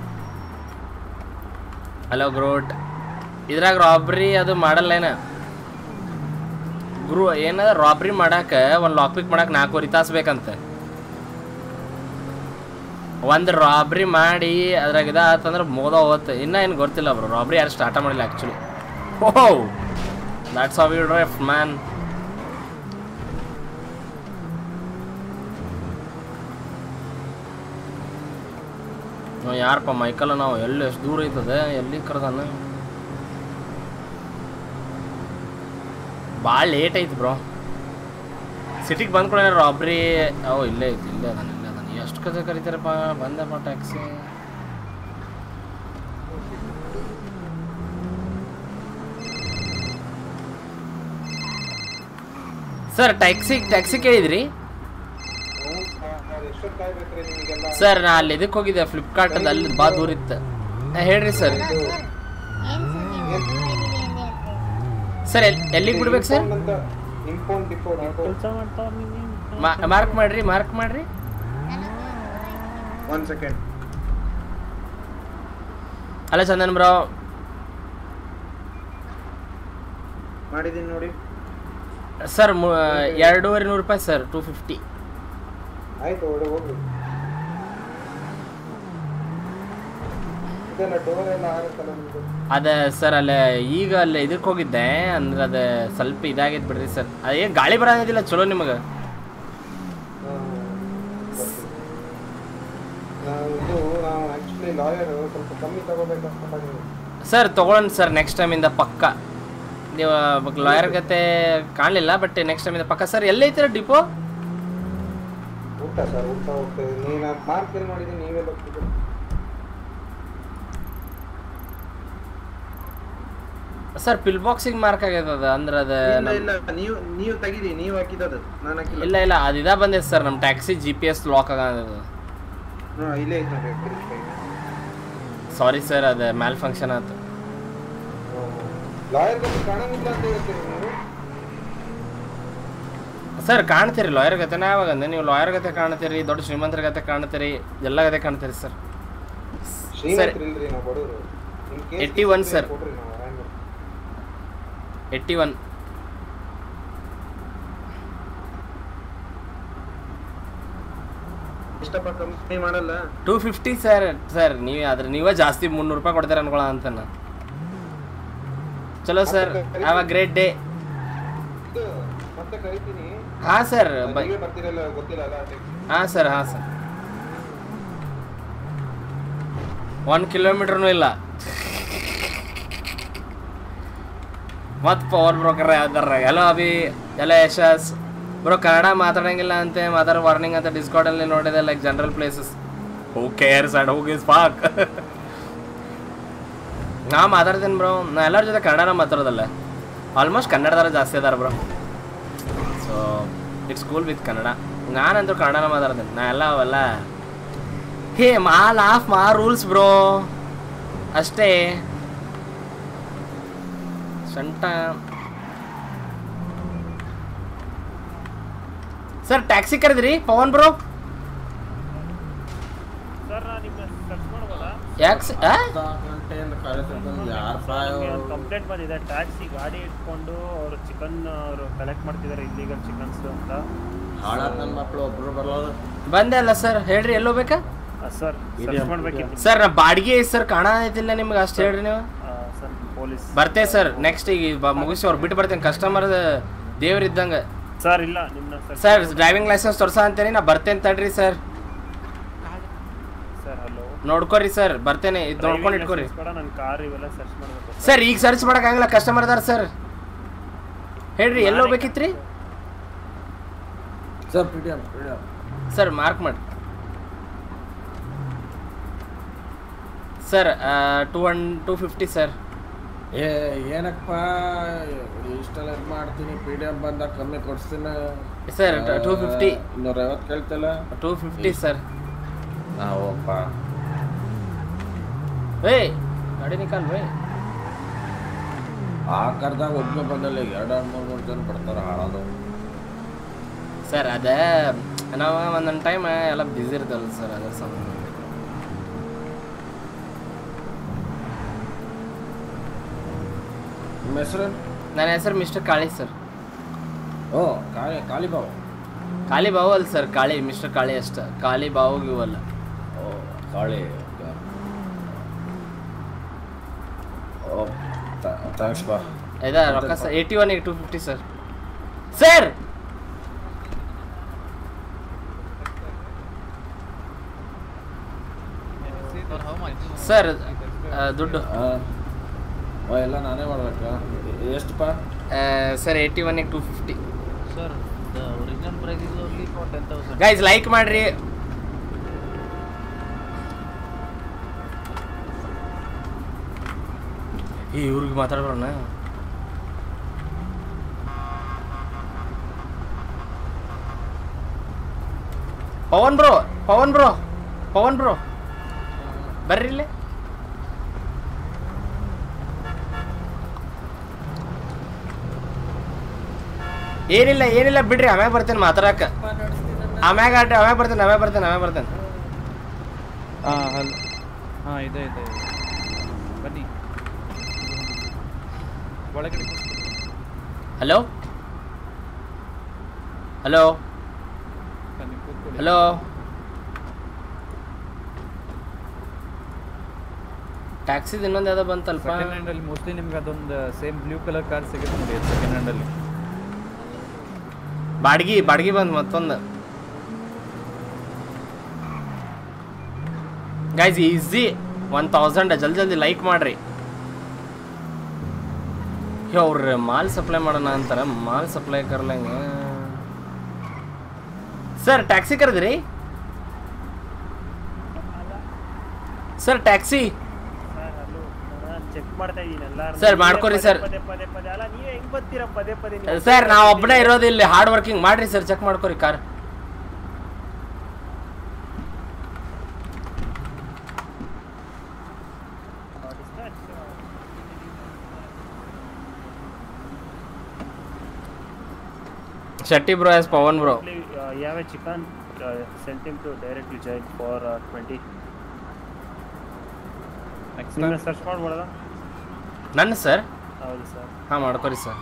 hello ಗ್ರೋಟ್ ಇದ್ರಾಗ ರಾಬ್ರಿ ಅದು ಮಾಡಲ್ಲೇನ ಗುರು ಏನದ ರಾಬ್ರಿ ಮಾಡಾಕ ಒಂದು ಲಾಕ್ ಪಿಕ್ ಮಾಡಾಕ ನಾಲ್ಕೂವರೆ ತಾಸು ಬೇಕಂತೆ ಒಂದು ರಾಬ್ರಿ ಮಾಡಿ ಅದ್ರಾಗ ಇದಾತಂದ್ರೆ ಮೋದ ಹೋಗುತ್ತೆ ಇನ್ನೂ ಏನು ಗೊತ್ತಿಲ್ಲ ಬ್ರೋ ರಾಬ್ರಿ ಯಾರು ಸ್ಟಾರ್ಟ ಮಾಡಿಲ್ಲ ಆ್ಯಕ್ಚುಲಿ ಓಹೋ that's of you drive man ನಾವು ಯಾರಪ್ಪ ಮೈಕಲ್ಲ ನಾವು ಎಲ್ಲಿ ಎಷ್ಟು ದೂರ ಐತದೆ ಎಲ್ಲಿ ಕರ್ದಾನ ಭಾಳ ಲೇಟ್ ಐತಿ ಬ್ರೋ ಸಿಟಿಗೆ ಬಂದ್ಕೊಳ್ಳೋ ರಾಬ್ರಿ ಓ ಇಲ್ಲೇ ಐತಿ ಇಲ್ಲೇ ಅದಾನ ಇಲ್ಲೇ ಅದಾನ ಎಷ್ಟು ಕತೆ ಕರಿತಾರಪ್ಪ ಬಂದಪ್ಪ ಟ್ಯಾಕ್ಸಿ ಸರ್ ಟ್ಯಾಕ್ಸಿ ಟ್ಯಾಕ್ಸಿ ಕೇಳಿದ್ರಿ ಸರ್ ನಾ ಅಲ್ಲಿ ಇದಕ್ಕೆ ಹೋಗಿದ್ದೆ ಫ್ಲಿಪ್ಕಾರ್ಟ್ ಅಲ್ಲಿ ಬಾ ದೂರ ಇತ್ತು ಹಾ, ಹೇಳ್ರಿ ಸರ್ ಸರ್ ಎಲ್- ಎಲ್ಲಿಗೆ ಬಿಡ್ಬೇಕು ಸರ್ ಮಾರ್ಕ್ ಮಾಡ್ರಿ ಮಾರ್ಕ್ ಮಾಡ್ರಿ ಒನ್ ಸೆಕೆಂಡ್ ಅಲ್ಲ ಚಂದನ್ ಬ್ರೋ ಮಾಡಿದೀನಿ ನೋಡಿ ಸರ್ ಎರಡೂವರೆ ನೂರು ರೂಪಾಯಿ ಸರ್ ಟೂ ಫಿಫ್ಟಿ ಆಯ್ತು ಒಳ್ಳೆ ಹೋಗ್ರಿ ಇದೆಲ್ಲ ಡೋರ್ ಎಲ್ಲ ಆಗುತ್ತಲ್ಲ ನಿಮ್ದು ಅದ ಸರ್ ಅಲ್ಲೇ ಈಗ ಅಲ್ಲೇ ಇದಕ್ಕೆ ಹೋಗಿದ್ದೆ ಅಂದ್ರೆ ಅದ ಸ್ವಲ್ಪ ಇದಾಗೈತೆ ಬಿಡ್ರಿ ಸರ್ ಅದೇನು ಗಾಳಿ ಬರೋದಿಲ್ಲ ಚಲೋ ನಿಮಗೆ ನಾವು ಇದು ನಾವು ಆಕ್ಚುಲಿ ಲಾಯರ್ ಸ್ವಲ್ಪ ಕಮ್ಮಿ ತಗೋಬೇಕಂತ ಮಾಡಿದ್ವಿ ಸರ್ ತೊಗೊಳೋಣ ಸರ್ ನೆಕ್ಸ್ಟ್ ಟೈಮಿಂದ ಪಕ್ಕ ನೀವು ಲಾಯರ್ ಗತೆ ಕಾಣಲಿಲ್ಲ ಬಟ್ ನೆಕ್ಸ್ಟ್ ಟೈಮಿಂದ ಪಕ್ಕ ಸರ್ ಎಲ್ಲೈತೀರ ಡಿಪೋ ಊಟ ಸರ್ ಊಟ ಹೋಗ್ತದೆ ನೀನು ಮಾರ್ಕ್ ಎಲ್ಲಿ ಮಾಡಿದ್ದೀನಿ ನೀವೆಲ್ಲ ಹೋಗ್ತಿದ್ದೀರಿ ಸರ್ ಪಿಲ್ ಬಾಕ್ಸಿಗೆ ಮಾರ್ಕ್ ಆಗೈತೆ ಅದು ಅಂದ್ರೆ ಅದು ಇಲ್ಲ ನಮ್- ಇಲ್ಲ ನೀವು ನೀವು ತೆಗೀರಿ ನೀವು ಹಾಕಿದ್ದದು ನಾನು ಹಾಕಿಲ್ಲ ಇಲ್ಲ ಇಲ್ಲ ಅದು ಇದ ಬಂದೈತೆ ಸರ್ ನಮ್ಮ taxi G P S lock ಆಗೋದು ಹಾಂ ಇಲ್ಲೇ ಐತೆ ನೋಡಿ ಕಿರೀಟ್ ಕೈ. ಸಾರಿ ಸರ್ ಅದು ಮ್ಯಾಲ್ ಫಂಕ್ಷನ್ ಆಯ್ತು ಲಾಯರ್ ಬಗ್ಗೆ ಕಾಣಂಗಿಲ್ಲ ಅಂತ ಹೇಳ್ತೀರಿ ನೀವು ಸರ್ ಕಾಣ್ತೀರಿ ಲಾಯರ್ ಗತೆನ ಯಾವಾಗ ಅಂದ್ರೆ ನೀವು ಲಾಯರ್ ಗತೆ ಕಾಣ್ತೀರಿ ದೊಡ್ಡ ಶ್ರೀಮಂತರ ಗತೆ ಕಾಣ್ತೀರಿ ಎಲ್ಲ ಗತೆ ಕಾಣ್ತೀರಿ ಸರ್ ಸರ್ ಶ್ರೀಮಂತರಿಲ್ರಿ ನಾವು ಬಡವರು ನಿಮ್ ಕೇಸ್ 81 sir. ಕೊಡ್ರಿ ನಾವು arrange ಮಾಡ್ತೀವಿ. ಏಯ್ಟಿ ಒನ್ ಎಷ್ಟಪ್ಪ ಕಮ್ಮಿ ಮಾಡಲ್ಲ ಟೂ ಫಿಫ್ಟಿ ಸರ್ ಸರ್ ನೀವು ಅದ್ರ ನೀವೇ ಜಾಸ್ತಿ ಮುನ್ನೂರು ರೂಪಾಯಿ ಕೊಡ್ತೀರ ಅನ್ಕೊಳ ಅಂತ ನಾ. ಚಲೋ sir have a great day ಇದು ಮತ್ತೆ ಕರಿತೀನಿ ಹಾ ಸರ್ ಬೈ ನೀವೇ ಬರ್ತೀರಲ್ಲ ಗೊತ್ತಿಲ್ಲ ಅಲ್ಲ ಹಾಂ ಸರ್ ಹಾಂ ಸರ್ ಒನ್ ಕಿಲೋಮೀಟ್ರ್ನೂ ಇಲ್ಲ ಮತ್ತು ಪವರ್ ಬ್ರೋಕರ್ ಯಾವ್ದಾರ ಎಲ್ಲ ಅಭಿ ಎಲ್ಲ ಯಶಸ್ ಬ್ರೋ ಕನ್ನಡ ಮಾತಾಡಂಗಿಲ್ಲ ಅಂತೆ ಮಾತಾಡೋ ವಾರ್ನಿಂಗ್ ಅಂತ ಡಿಸ್ಕೌಂಟಲ್ಲಿ ನೋಡಿದೆ like general places who cares and who gives ಪಾಕ್ ನಾ ಮಾತಾಡ್ತೀನಿ ಬ್ರೋ ನಾ ಎಲ್ಲರ ಜೊತೆ ಕನ್ನಡನ ಮಾತಾಡೋದಲ್ಲ ಆಲ್ಮೋಸ್ಟ್ ಕನ್ನಡದವ್ರು ಜಾಸ್ತಿ ಅದಾರ bro so it's cool with Kannada ನಾನಂತೂ ಕನ್ನಡನ ಮಾತಾಡ್ತೀನಿ ನಾ ಎಲ್ಲ ಅವೆಲ್ಲ ಹೇ ಮಾ ಲಾಫ್ ಮಾ ರೂಲ್ಸ್ ಬ್ರೋ ಅಷ್ಟೇ ಸಂಟ ಸರ್ ಟ್ಯಾಕ್ಸಿ ಕರೆದ್ರಿ ಪವನ್ ಬ್ರೋ ಸರ್ ನಾನು ನಿಮ್ಮ ಸರ್ಚ್ ಮಾಡ್ಬೋದಾ ಯಾಕೆ ಕಂಪ್ಲೇಂಟ್ ಬಂದಿದೆ ಟ್ಯಾಕ್ಸಿ ಗಾಡಿ ಇಟ್ಕೊಂಡು ಅವರು ಚಿಕನ್ ಅವರು ಕಲೆಕ್ಟ್ ಮಾಡ್ತಿದ್ದಾರೆ ಇಲ್ಲಿಗಲ್ ಚಿಕನ್ಸ್ ಅಂತ ಹಾಳಾದ ನನ್ನ ಮಕ್ಕಳು ಒಬ್ರು ಬರೋದು ಬಂದೆ ಅಲ್ಲ ಸರ್ ಹೇಳ್ರಿ ಎಲ್ಲಿ ಹೋಗ್ಬೇಕಾ ಸರ್ ಸರ್ಚ್ ಮಾಡ್ಬೇಕಿತ್ತು ಸರ್ ನಾ ಬಾಡಿಗೆ ಐತೆ ಸರ್ ಕಾಣತಿಲ್ಲ ನಿಮ್ಗೆ ಅಷ್ಟು ಹೇಳ್ರಿ ನೀವು ಸರ್ ಪೊಲೀಸ್ ಬರ್ತೆ ಸರ್ ನೆಕ್ಸ್ಟ್ ಈಗ ಬ- ಮುಗಿಸಿ ಅವ್ರು ಬಿಟ್ಟು ಬರ್ತೇನೆ ಕಸ್ಟಮರ್ ದೇವ್ರಿದ್ದಂಗೆ ಸರ್ ಇಲ್ಲ ನಿಮ್ಮನ್ನ ಸರ್ ಡ್ರೈವಿಂಗ್ ಲೈಸೆನ್ಸ್ ತೋರ್ಸ ಅಂತೇನಿ ನಾ ಬರ್ತೇನೆ ತಡ್ರಿ ಸರ್ ಸರ್ ಹಲೋ ನೋಡ್ಕೊರಿ ಸರ್ ಬರ್ತೇನೆ ಇದು ನೋಡ್ಕೊಂಡು ಇಟ್ಕೊರಿ ನನ್ನ ಕಾರ್ ಇವೆಲ್ಲ ಸರ್ಚ್ ಮಾಡ್ಬೇಕು ಸರ್ ಈಗ ಸರ್ಚ್ ಆಗಂಗಿಲ್ಲ ಕಸ್ಟಮರ್ ಅದಾರ ಸರ್ ಹೇಳ್ರಿ ಎಲ್ಲಿ ಹೋಗ್ಬೇಕಿತ್ರಿ sir P D M P D M sir mark ಮಾಡಿ sir two hundred two fifty sir ಏ ಏನಪ್ಪ ಇಷ್ಟೆಲ್ಲ ಇದು ಮಾಡ್ತೀನಿ ಪಿ ಡಿ ಎಮ್ ಬಂದಾಗ ಕಮ್ಮಿ ಕೊಡ್ಸ್ತೀನಿ ಸರ್, 250. ಇನ್ನೂರ ಐವತ್ತು ಕೇಳ್ತಲ್ಲ ಟೂ ಫಿಫ್ಟಿ ಸರ್ ನಾವಪ್ಪ ಏ ಗಾಡಿ ನಿಕಾಲ್ ಬೇ ಆ ಕರ್ದಾಗ ಒಬ್ಬನೇ ಬಂದಲ್ಲ ಈಗ ಎರಡು ಮೂರು ಮೂರು ಜನ ಬರ್ತಾರೆ ಹಾಳೋದು ಸರ್ ಅದೇ ನಾವು ಒಂದೊಂದು ಟೈಮ್ ಎಲ್ಲ ಬ್ಯುಸಿ ಇರ್ತಲ್ಲ ಸರ್ ಅದ್ರ ಸಂಬಂಧ ನಿಮ್ಮ ಹೆಸರು ನನ್ನ ಹೆಸರು ಮಿಸ್ಟರ್ ಕಾಳಿ ಸರ್ ಓ ಕಾಳಿ ಕಾಳಿಬಾವು ಕಾಳಿ ಬಾವು ಅಲ್ಲ ಸರ್ ಕಾಳಿ ಮಿಸ್ಟರ್ ಕಾಳಿ ಅಷ್ಟ ಕಾಳಿ ಬಾವು ಗಿವು ಅಲ್ಲ ಓ ಕಾಳಿ ಓ ಥ್ಯಾಂಕ್ಸ್ ಬಾ ಇದಾ ರೊಕ್ಕ sir eighty one two fifty sir sir sir ದುಡ್ಡು ಓ ಎಲ್ಲ ನಾನೇ ಮಾಡ್ಬೇಕಾ ಎಷ್ಟಪ್ಪ ಸರ್ ಏಯ್ಟಿ ಒನ್ಗೆ two fifty sir the original price is only for ten thousand guys like ಮಾಡ್ರಿ ಈ ಇವ್ರಿಗೆ ಮಾತಾಡ್ಬರೋಣ Pavan bro Pavan bro Pavan bro ಬರ್ರಿ ಇಲ್ಲಿ ಏನಿಲ್ಲ ಏನಿಲ್ಲ ಬಿಡ್ರಿ ಆಮ್ಯಾಗ ಬರ್ತೇನೆ ಮಾತಾಡಕ ಆಮ್ಯಾಗ ಆಟ ಆಮ್ಯಾಗ ಬರ್ತೇನೆ ಆಮ್ಯಾಗ ಬರ್ತೇನೆ ಆಮ್ಯಾಗ ಬರ್ತೇನೆ ಹಾಂ ಹಲೋ ಹಾಂ ಇದೆ ಇದೆ ಇದೆ. ಬನ್ನಿ ಒಳಗಡೆ ಕೂತ್ಕೊಳ್ಳಿ. ಹಲೋ ಹಲೋ ಬನ್ನಿ ಕೂತ್ಕೊಳ್ಳಿ ಹಲೋ ಟ್ಯಾಕ್ಸಿದು ಇನ್ನೊಂದು ಯಾವ್ದೋ ಬಂತಲ್ಪ ಸೆಕೆಂಡ್ ಹ್ಯಾಂಡಲ್ಲಿ ಮೋಸ್ಟ್ಲಿ ನಿಮ್ಗೆ ಅದೊಂದು ಸೇಮ್ ಬ್ಲೂ ಕಲರ್ ಕಾರ್ ಸಿಗುತ್ತೆ ನೋಡಿ ಸೆಕೆಂಡ್ ಹ್ಯಾಂಡಲ್ಲಿ ಬಾಡ್ಗಿ ಬಾಡ್ಗಿ ಬಂದ್ ಮತ್ತೊಂದು ಗೈಸ್ ಈಸಿ ಒನ್ ತೌಸಂಡ್ ಜಲ್ದಿ ಜಲ್ದಿ ಲೈಕ್ ಮಾಡ್ರಿ ಅವ್ರ ಮಾಲ್ ಸಪ್ಲೈ ಮಾಡೋಣ ಅಂತಾರ ಮಾಲ್ ಸಪ್ಲೈ ಕರ್ಲಂಗ ಸರ್ ಟ್ಯಾಕ್ಸಿ ಕರೆದ್ರಿ ಸರ್ ಟ್ಯಾಕ್ಸಿ ಚೆಕ್ ಮಾಡ್ತಾ ಇದೀನಿ ಎಲ್ಲಾರ್ನೂ. Sir, ನೀವೇ ಮಾಡ್ಕೊರಿ ಪದೇ sir. ಪದೇ ಪದೇ ಪದೇ ಅಲ್ಲ ನೀವೇ ಹೆಂಗ್ ಬರ್ತೀರಾ ಪದೇ ಪದೇ ನೀವು? ಸರ್ ನಾವು ಒಬ್ಬನೇ ಇರೋದು ಇಲ್ಲಿ ಹಾರ್ಡ್ ವರ್ಕಿಂಗ್ ಮಾಡ್ರಿ ಸರ್ ಚೆಕ್ ಮಾಡ್ಕೊರಿ car Shetty bro yes Pavan bro Actually, uh, you have a chicken, uh, send him to directly join for uh, 20. ನಿಮ್ಮನ್ನ ಸರ್ಚ್ ಮಾಡ್ಬೋದಾ ನನ್ನ ಸರ್ ಹೌದು ಸರ್ ಹಾಂ ಮಾಡ್ಕೊರಿ ಸರ್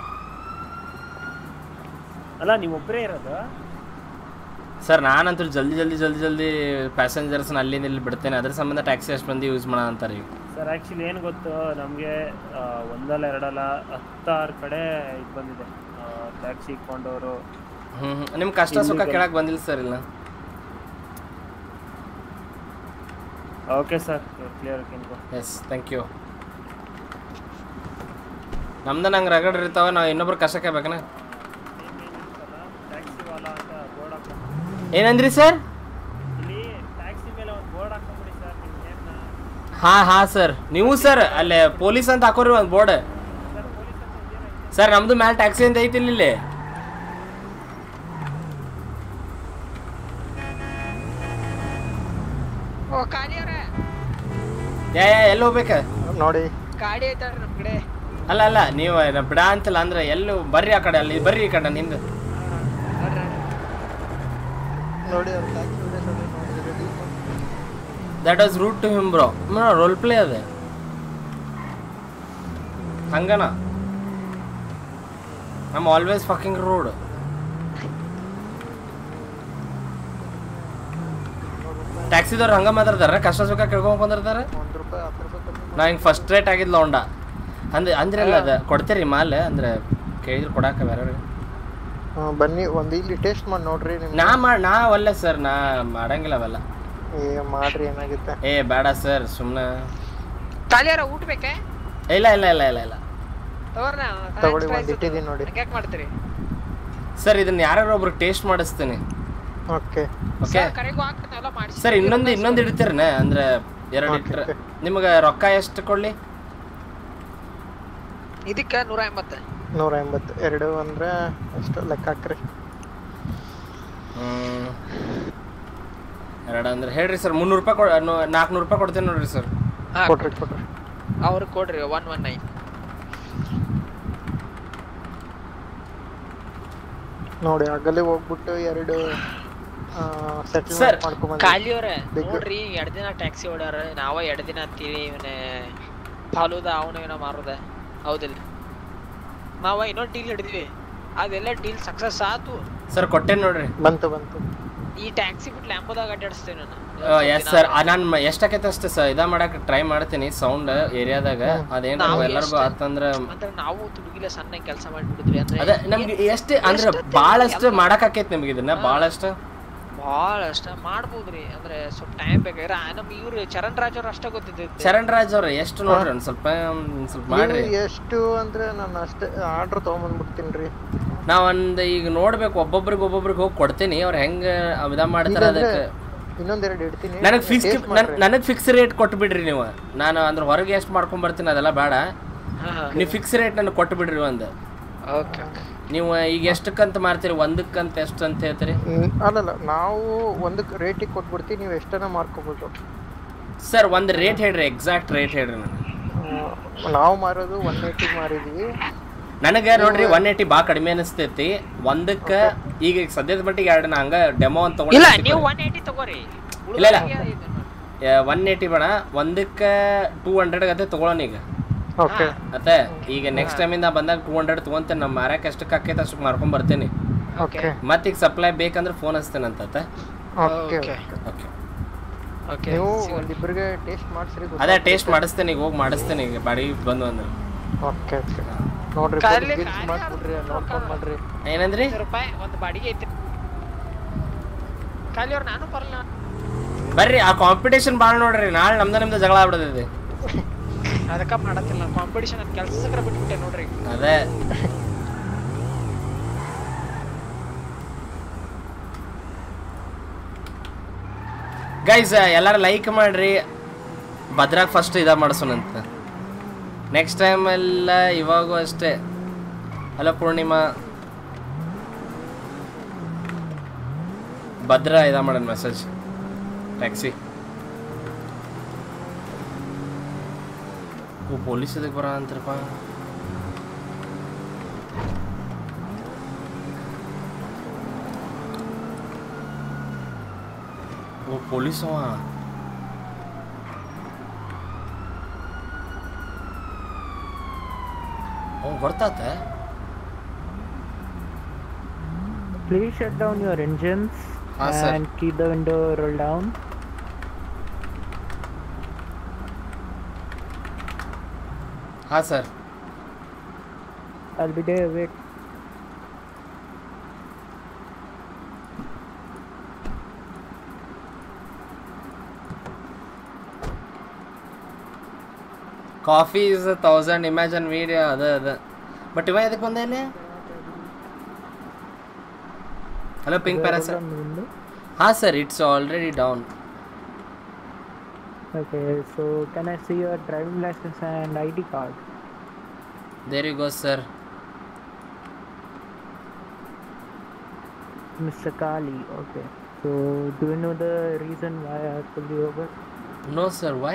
ಅಲ್ಲ ನೀವು ಒಬ್ಬರೇ ಇರೋದು ಸರ್ ನಾನಂತೂ ಜಲ್ದಿ ಜಲ್ದಿ ಜಲ್ದಿ ಜಲ್ದಿ ಪ್ಯಾಸೆಂಜರ್ಸ್ನ ಅಲ್ಲಿಂದ ಇಲ್ಲಿ ಬಿಡ್ತೇನೆ ಅದ್ರ ಸಂಬಂಧ ಟ್ಯಾಕ್ಸಿ ಅಷ್ಟು ಮಂದಿ ಯೂಸ್ ಮಾಡೋಣ ಅಂತಾರೆ ಈಗ ಸರ್ ಆ್ಯಕ್ಚುಲಿ ಏನು ಗೊತ್ತು ನಮಗೆ ಒಂದಲ್ಲ ಎರಡಲ್ಲ ಹತ್ತಾರು ಕಡೆ ಇದು ಬಂದಿದೆ ಟ್ಯಾಕ್ಸಿ ಇಟ್ಕೊಂಡವರು ಹ್ಞೂ ಹ್ಞೂ ನಿಮ್ಮ ಕಷ್ಟ ಸುಖ ಕೇಳಕ್ಕೆ ಬಂದಿಲ್ಲ ಸರ್ ಇಲ್ಲ ಓಕೆ ಸರ್ ಕ್ಲಿಯರ್ ಕಿನ್ಕೋ ಎಸ್ ಥ್ಯಾಂಕ್ ಯು ನಮ್ದು ನಂಗೆ ರಗಡ್ ಇರ್ತಾವ ನಾವು ಇನ್ನೊಬ್ರು ಕಷ್ಟಕ್ಕೆ ಬೇಕನ ಟ್ಯಾಕ್ಸಿ ವಾಲ ಅಂತ ಬೋರ್ಡ್ ಹಾಕೋ ಏನಂದ್ರಿ ಸರ್ ಇಲ್ಲಿ ಟ್ಯಾಕ್ಸಿ ಮೇಲೆ ಒಂದು ಬೋರ್ಡ್ ಹಾಕೊಂಬಿಡಿ ಸರ್ ನಿಮ್ಮ ನೇಮ್ನ ಹಾಂ ಹಾಂ ಸರ್ ನೀವು ಸರ್ ಅಲ್ಲೇ ಪೊಲೀಸ್ ಅಂತ ಹಾಕೋರಿ ಒಂದು ಬೋರ್ಡ್ ಸರ್ ನಮ್ದು ಮ್ಯಾಲೆ ಟ್ಯಾಕ್ಸಿ ಅಂತ ಐತಿಲ್ಲ ಇಲ್ಲಿ ಓ ಖಾಲಿ ಅವ್ರೆ ಯಾ ಯಾ ಎಲ್ಲಿ ಹೋಗ್ಬೇಕ ನೋಡಿ ಗಾಡಿ ಐತಲ್ರಿ ನಮ್ ಕಡೆ ಅಲ್ಲ ಅಲ್ಲ ನೀವು ನ- ಬಿಡ ಅಂತಲ್ಲ ಅಂದ್ರೆ ಎಲ್ಲೂ ಬರ್ರಿ ಆ ಕಡೆ ಅಲ್ಲಿ ಬರ್ರಿ ಈ ಕಡೆ ನಿಂದು ನೋಡಿ ಅವ್ರು ಟ್ಯಾಕ್ಸಿ ಇದೆ ನೋಡಿ ನೋಡಿ ready that was route to him bro role play ಅದ ಹಂಗನ ನಮ್ಮ ಆಲ್ವೇಸ್ ಫಕಿಂಗ್ ರೋಡ್ ಟ್ಯಾಕ್ಸಿದವ್ರು ಹಂಗ ಮಾತಾಡ್ತಾರ ಕಷ್ಟ ಸುಖ ಕೇಳ್ಕೊಂಡ್ ಬಂದಿರ್ತಾರ ಒಂದು ರೂಪಾಯಿ ಹತ್ತು ರೂಪಾಯಿ ಕಮ್ಮಿ ನಾ ಹಿಂಗೆ ಫಸ್ಟ್ ರೇಟ್ ಆಗಿದ್ಲ ಹೊಂಡ ಅಂದ್ರೆ ಅಂದ್ರಲ್ಲ ಅದ ಕೊಡ್ತೀರಿ ಮಾಲ್ ಅಂದ್ರೆ ಕೇಳಿದ್ರೆ ಕೊಡಾಕ ಬೇರೆ ಹಾಂ ಬನ್ನಿ ಒಂದು ಇಲ್ಲಿ ಟೇಸ್ಟ್ ಮಾಡಿ ನೋಡ್ರಿ ನಿಮ್ಗೆ ನಾ ಮಾ ನಾ ಒಲ್ಲೆ ಸರ್ ನಾ ಮಾಡಂಗಿಲ್ಲ ಅವೆಲ್ಲ ಏ ಮಾಡ್ರಿ ಏನಾಗುತ್ತೆ ಏ ಬೇಡ ಸರ್ ಸುಮ್ಮನೆ ತಾಲಿಯಾರ ಊಟ ಬೇಕೆ ಇಲ್ಲ ಇಲ್ಲ ಇಲ್ಲ ಇಲ್ಲ ಇಲ್ಲ ತಗೋರ್ನ ತಗೊಳ್ಳಿ ಒಂದ್ ಇಟ್ಟಿದ್ದೀನಿ ನೋಡಿ ಯಾಕೆ ಮಾಡ್ತೀರಿ ಸರ್ ಇದನ್ನ ಯಾರು ಒಬ್ರು ಟೇಸ್ಟ್ ಮಾಡಿಸ್ತೀನಿ ಓಕೆ ಓಕೆ ಕರೆಗೂ ಹಾಕ್ತಾನೆ ಎಲ್ಲ ಮಾಡಿಸಿ ಸರ್ ಇನ್ನೊಂದು ಇನ್ನೊಂದು ಇಡ್ತೀರನ ಅಂದ್ರೆ ಎರಡು ಇಟ್ರೆ ನಿಮಗೆ ರೊಕ್ಕ ಎಷ್ಟು ಕೊಡ್ಲಿ ಇದಕ್ಕೆ ನೂರ ಎಂಬತ್ತು ನೂರ ಎಂಬತ್ತು ಎರಡು ಅಂದ್ರೆ ಎಷ್ಟು ಲೆಕ್ಕ ಹಾಕ್ರಿ ಹ್ಮ್. ಎರಡು ಅಂದ್ರೆ ಹೇಳ್ರಿ ಸರ್ ಮುನ್ನೂರು ರೂಪಾಯಿ ಕೊಡ್ ನಾಲ್ಕುನೂರು ರೂಪಾಯಿ ಕೊಡ್ತೀನಿ ನೋಡ್ರಿ ಸರ್ ಹಾ, ಕೊಡ್ರಿ ಕೊಡ್ರಿ ಅವ್ರಿಗೆ ಕೊಡ್ರಿ ಒನ್ ಒನ್ ನೈನ್ ನೋಡಿ ಆಗಲೇ ಹೋಗ್ಬಿಟ್ಟು ಎರಡು Sir, ಸೆಟಲ್ಮೆಂಟ್ ಮಾಡ್ಕೊಂಬಂದು ಖಾಲಿಯವ್ರೆ ನೋಡ್ರಿ ಎರಡ್ ದಿನ ಟ್ಯಾಕ್ಸಿ ಓಡ್ಯಾರ ನಾವ ಎರಡ್ ದಿನ ಅಂತೀವಿ ಇವನ ಫಾಲೂದ ಅವನ ಏನೋ ಮಾರುದ ಹೌದಿಲ್ಲ ನಾವ ಇನ್ನೊಂದ್ ಡೀಲ್ ಹಿಡಿದ್ವಿ ಅದೆಲ್ಲ ಡೀಲ್ ಸಕ್ಸಸ್ ಆತು ಸರ್ ಕೊಟ್ಟೇನಿ ನೋಡ್ರಿ ಬಂತು ಬಂತು ಈ ಟ್ಯಾಕ್ಸಿ ಬಿಟ್ಟು ಲ್ಯಾಂಬೋದಾಗ ಅಡ್ಡಾಡಿಸ್ತೇವೆ ನಾನು ಎಸ್ ಸರ್ ನಾನು ಎಷ್ಟಾಕೈತೆ ಅಷ್ಟೇ ಸರ್ ಇದಾ ಮಾಡಕ್ಕೆ ಟ್ರೈ ಮಾಡ್ತೀನಿ ಸೌಂಡ್ ಏರಿಯಾದಾಗ ಅದೇನು ನಾವು ಎಲ್ಲರಿಗೂ ಎಷ್ಟು- ಆತಂದ್ರೆ ಅಂದ್ರೆ ನಾವು ತುಡುಗಿಲೆ ಸಣ್ಣ ಕೆಲಸ ಮಾಡ್ಬಿಟ್ಟಿದ್ವಿ ಅಂದ್ರೆ ಅದೇ ನಮ್ಗೆ ಎಷ್ಟು ಅಂದ್ರೆ ಭಾಳಷ್ಟು ಮಾಡಕ್ ಆಕೈತಿ ನಿಮ್ಗೆ ಇದನ್ನ ಭಾಳಷ್ಟು ಭಾಳ ಅಷ್ಟ ಮಾಡ್ಬೋದ್ರಿ ಅಂದ್ರೆ ಸ್ವಲ್ಪ ಟೈಮ್ ಬೇಕಾದ್ರೆ ನಮ್ ಇವ್ರು ಚರಣ್ ರಾಜ್ ಅವ್ರು ಅಷ್ಟೇ ಗೊತ್ತಿದ್ದೈತಿ ಚರಣ್ ರಾಜ್ ಅವ್ರ ಎಷ್ಟು ನೋಡ್ರಿ ಒಂದ್ ಸ್ವಲ್ಪ ಒಂದ್ ಸ್ವಲ್ಪ ಮಾಡ್ರಿ ನೀವು ಎಷ್ಟು ಅಂದ್ರೆ ನಾನು ಅಷ್ಟೇ ಆರ್ಡರ್ ತಗೊಂಬಂದ್ಬಿಡ್ತೀನಿ ರೀ ನಾವ್ ಒಂದ್ ಈಗ ನೋಡ್ಬೇಕು ಒಬ್ಬೊಬ್ರಿಗೆ ಒಬ್ಬೊಬ್ರಿಗೆ ಹೋಗಿ ಕೊಡ್ತೀನಿ ಅವ್ರ ಹೆಂಗ ವಿಧ ಮಾಡ್ತಾರ ಅದಕ್ಕೆ ಇನ್ನೊಂದೆರಡು ಇಡ್ತೀನಿ ನನಗೆ ಫಿಕ್ಸ್ taste ಮಾಡ್ರಿ. ನನಗೆ ಫಿಕ್ಸ್ ರೇಟ್ ಕೊಟ್ಟು ಬಿಡ್ರಿ ನೀವು ನಾನು ಅಂದ್ರೆ ಹೊರಗೆ ಎಷ್ಟು ಮಾಡ್ಕೊಂಡ್ ಬರ್ತೀನಿ ಅದೆಲ್ಲ ಬೇಡ ನೀವು ಫಿಕ್ಸ್ ರೇಟ್ ನನಗೆ ಕೊಟ್ಟು ಬಿಡ್ರಿ ಒಂದು ಓಕೆ ನೀವು ಈಗ ಎಷ್ಟಕ್ಕಂತ ಮಾರ್ತೀರಿ ಒಂದಕ್ಕಂತ ಎಷ್ಟು ಅಂತ ಹೇಳ್ತೀರಿ ಹ್ಮ್, ಅಲ್ಲಲ್ಲ ನಾವು ಒಂದಕ್ಕೆ ರೇಟಿಗೆ ಕೊಟ್ಬಿಡ್ತೀವಿ ನೀವು ಎಷ್ಟನ್ನ ಮಾರ್ಕೋಬೋದು ಸರ್ ಒಂದು ರೇಟ್ ಹೇಳ್ರಿ ಎಕ್ಸಾಕ್ಟ್ ರೇಟ್ ಹೇಳ್ರಿ ನನಗೆ ನಾವು ಮಾರೋದು ಒನ್ ಏಯ್ಟಿಗೆ ಮಾರಿದ್ವಿ ನನಗೆ ನೋಡ್ರಿ ಒನ್ ಏಯ್ಟಿ ಭಾಳ ಕಡಿಮೆ ಅನಿಸ್ತೈತಿ ಒಂದಕ್ಕೆ ಈಗ ಸದ್ಯದ ಮಟ್ಟಿಗೆ ಎರಡು ನಾ ಹಂಗ ಡೆಮೋ ಅಂತ ಇಲ್ಲ ತಗೊಂಡು ನೀವು ಒನ್ ಏಯ್ಟಿ ತಗೋರಿ ಇಲ್ಲ ಇಲ್ಲ ಒನ್ ಏಯ್ಟಿ ಬೇಡ ಒಂದಕ್ಕೆ ಟೂ ಹಂಡ್ರೆಡ್ ಅದೇ ತಗೊಳ್ಳೋಣ ಈಗ ಓಕೆ ಮತ್ತೆ ಈಗ ನೆಕ್ಸ್ಟ್ ಟೈಮಿಂದ ಬಂದಾಗ ಟೂ ಹಂಡ್ರೆಡ್ ತಗೊಂತೇನೆ ನಮ್ಮ ಮಾರಕ್ಕೆ ಎಷ್ಟಕ್ಕೆ ಆಕೈತೆ ಅಷ್ಟಕ್ಕೆ ಮಾರ್ಕೊಂಡ್ ಬರ್ತೀನಿ ಓಕೆ ಮತ್ತೆ ಈಗ ಸಪ್ಲೈ ಬೇಕಂದ್ರೆ ಫೋನ್ ಹಚ್ತೇನೆ ಅಂತ ಓಕೆ ಓಕೆ ಓಕೆ ನೀವು ಒಂದಿಬ್ಬರಿಗೆ ಟೇಸ್ಟ್ ಮಾಡಿಸ್ರಿ ಅದೇ ಟೇಸ್ಟ್ ಮಾಡಿಸ್ತೇನೆ ಈಗ ಹೋಗಿ ಮಾಡಿಸ್ತೇನೆ ಈಗ ಬಾಡಿಗೆ ಬಂದು ಅಂದ್ರೆ ಓಕೆ ಓಕೆ ನೋಡ್ರಿ ಖಾಲಿ- ಬಿಲ್ಸ್ ಮಾಡ್ಬಿಡ್ರಿ ನೋಡ್ಕೊಂಡ್ ಮಾಡ್ರಿ ಏನಂದ್ರಿ ರೂಪಾಯಿ ಒಂದು ಬಾಡಿಗೆ ಐತಿ ಖಾಲಿ ಅವ್ರು ನಾನು ಬರಲ್ಲ ಬರ್ರಿ ಆ ಕಾಂಪಿಟೇಷನ್ ಭಾಳ ನೋಡ್ರಿ ನಾಳೆ ನಮ್ದ ನಿಮ್ದು ಜಗಳ ಆಗ್ಬಿಡ್ತೈತಿ ಅದಕ್ಕ ಮಾಡತ್ತಿಲ್ಲ ಕಾಂಪಿಟೇಷನ್ ನನ್ನ ಕೆಲಸ ಸಕ್ರ ಬಿಟ್ಬಿಟ್ಟೆ ನೋಡ್ರಿ ಅದೇ ಗೈಸ್ ಎಲ್ಲಾರು ಲೈಕ್ ಮಾಡ್ರಿ ಭದ್ರಾಗ ಫಸ್ಟ್ ಇದ ಮಾಡಿಸೋಣಂತ ನೆಕ್ಸ್ಟ್ ಟೈಮ್ ಎಲ್ಲ ಇವಾಗೂ ಅಷ್ಟೇ ಹಲೋ ಪೂರ್ಣಿಮಾ ಭದ್ರಾ ಇದ ಮಾಡೋಣ ಮೆಸೇಜ್ ಟ್ಯಾಕ್ಸಿ ಓ ಪೊಲೀಸ್ ಇದಕ್ಕೆ ಬರ ಅಂತಾರಪ್ಪ ಓ ಪೊಲೀಸ್ ಅವ ಅವ್ ಬರ್ತಾತ Please shut down your engines Ah, sir. and keep the window roll down. ಹಾ sir I'll be there. Wait. Coffee is thousand imagine video ಅದ ಅದ ಬಟ್ ಇವ ಎದಕ್ಕೆ ಬಂದ ಇಲ್ಲಿ ಹಲೋ ಪಿಂಕ್ ಪ್ಯಾರಾ ಸರ್ ಹಾಂ sir it's already down Okay, so can I see your driving license and ID card? There you go sir Mr. Kali, okay. So, do you know the reason why I pulled you over? No sir why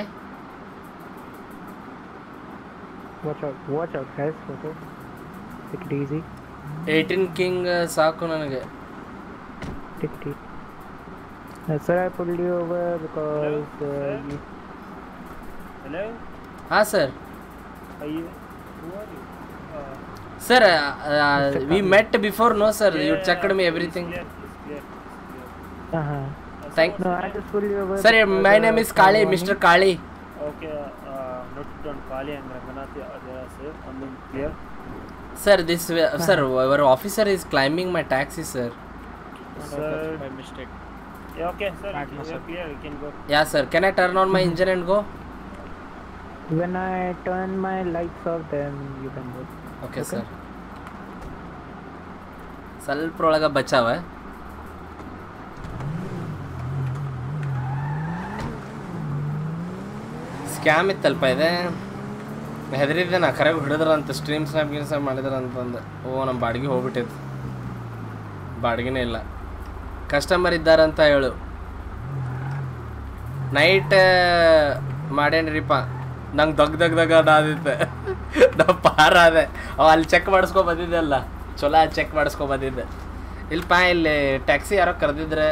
Watch out, watch out, guys. Okay, take it easy. Eighteen king ಸಾಕು ನನಗೆ Take it easy. Uh, sir, I pulled you over because uh, you, Hello? ಹಾಂ sir Are you? Who are you? Uh, sir we met before no sir you checked me everything clear, it's clear, it's clear. uh-huh. Thank No, I just pulled you over. Sir because, my uh, name is for Kali warning. Mister Kali Okay, uh, noted down Kali and Ranganath, uh, they are safe. I mean, clear. Sir this sir our officer is climbing my taxi sir Sir, by mistake. Yeah, okay, sir. You're clear. You can go. Yeah sir can I turn on my engine and go When I turn my lights off, then you can go. Okay sir ಸ್ವಲ್ಪ ಒಳಗೆ ಬಚಾವ scam ಇತ್ತಲ್ಪ ಇದೆ ಹೆದರಿದ್ದೆ ನಾ ಕರೆಗೆ ಹಿಡಿದ್ರಂತ stream snap ಗಿನ್ ಸ್ನ್ಯಾಪ್ ಮಾಡಿದ್ರ ಅಂತಂದು ಓ ನಮ್ಮ ಬಾಡಿಗೆ ಹೋಗ್ಬಿಟ್ಟಿತ್ತು ಬಾಡಿಗೆನೇ ಇಲ್ಲ ಕಸ್ಟಮರ್ ಇದ್ದಾರಂತ ಹೇಳು ನೈಟ್ ಮಾಡೇನ್ರಿಪ್ಪ ನಂಗೆ ದಗ್ ದಗ್ ದಗ್ ಅದಾದಿತ್ತು ನಾ ಪಾರ ಅದೆ ಅವ ಅಲ್ಲಿ ಚೆಕ್ ಮಾಡಿಸ್ಕೊ ಬಂದಿದ್ದೆ ಅಲ್ಲ ಚಲೋ ಚೆಕ್ ಮಾಡಿಸ್ಕೊ ಬಂದಿದ್ದೆ ಇಲ್ಪ ಇಲ್ಲಿ ಟ್ಯಾಕ್ಸಿ ಯಾರೋ ಕರೆದಿದ್ರೆ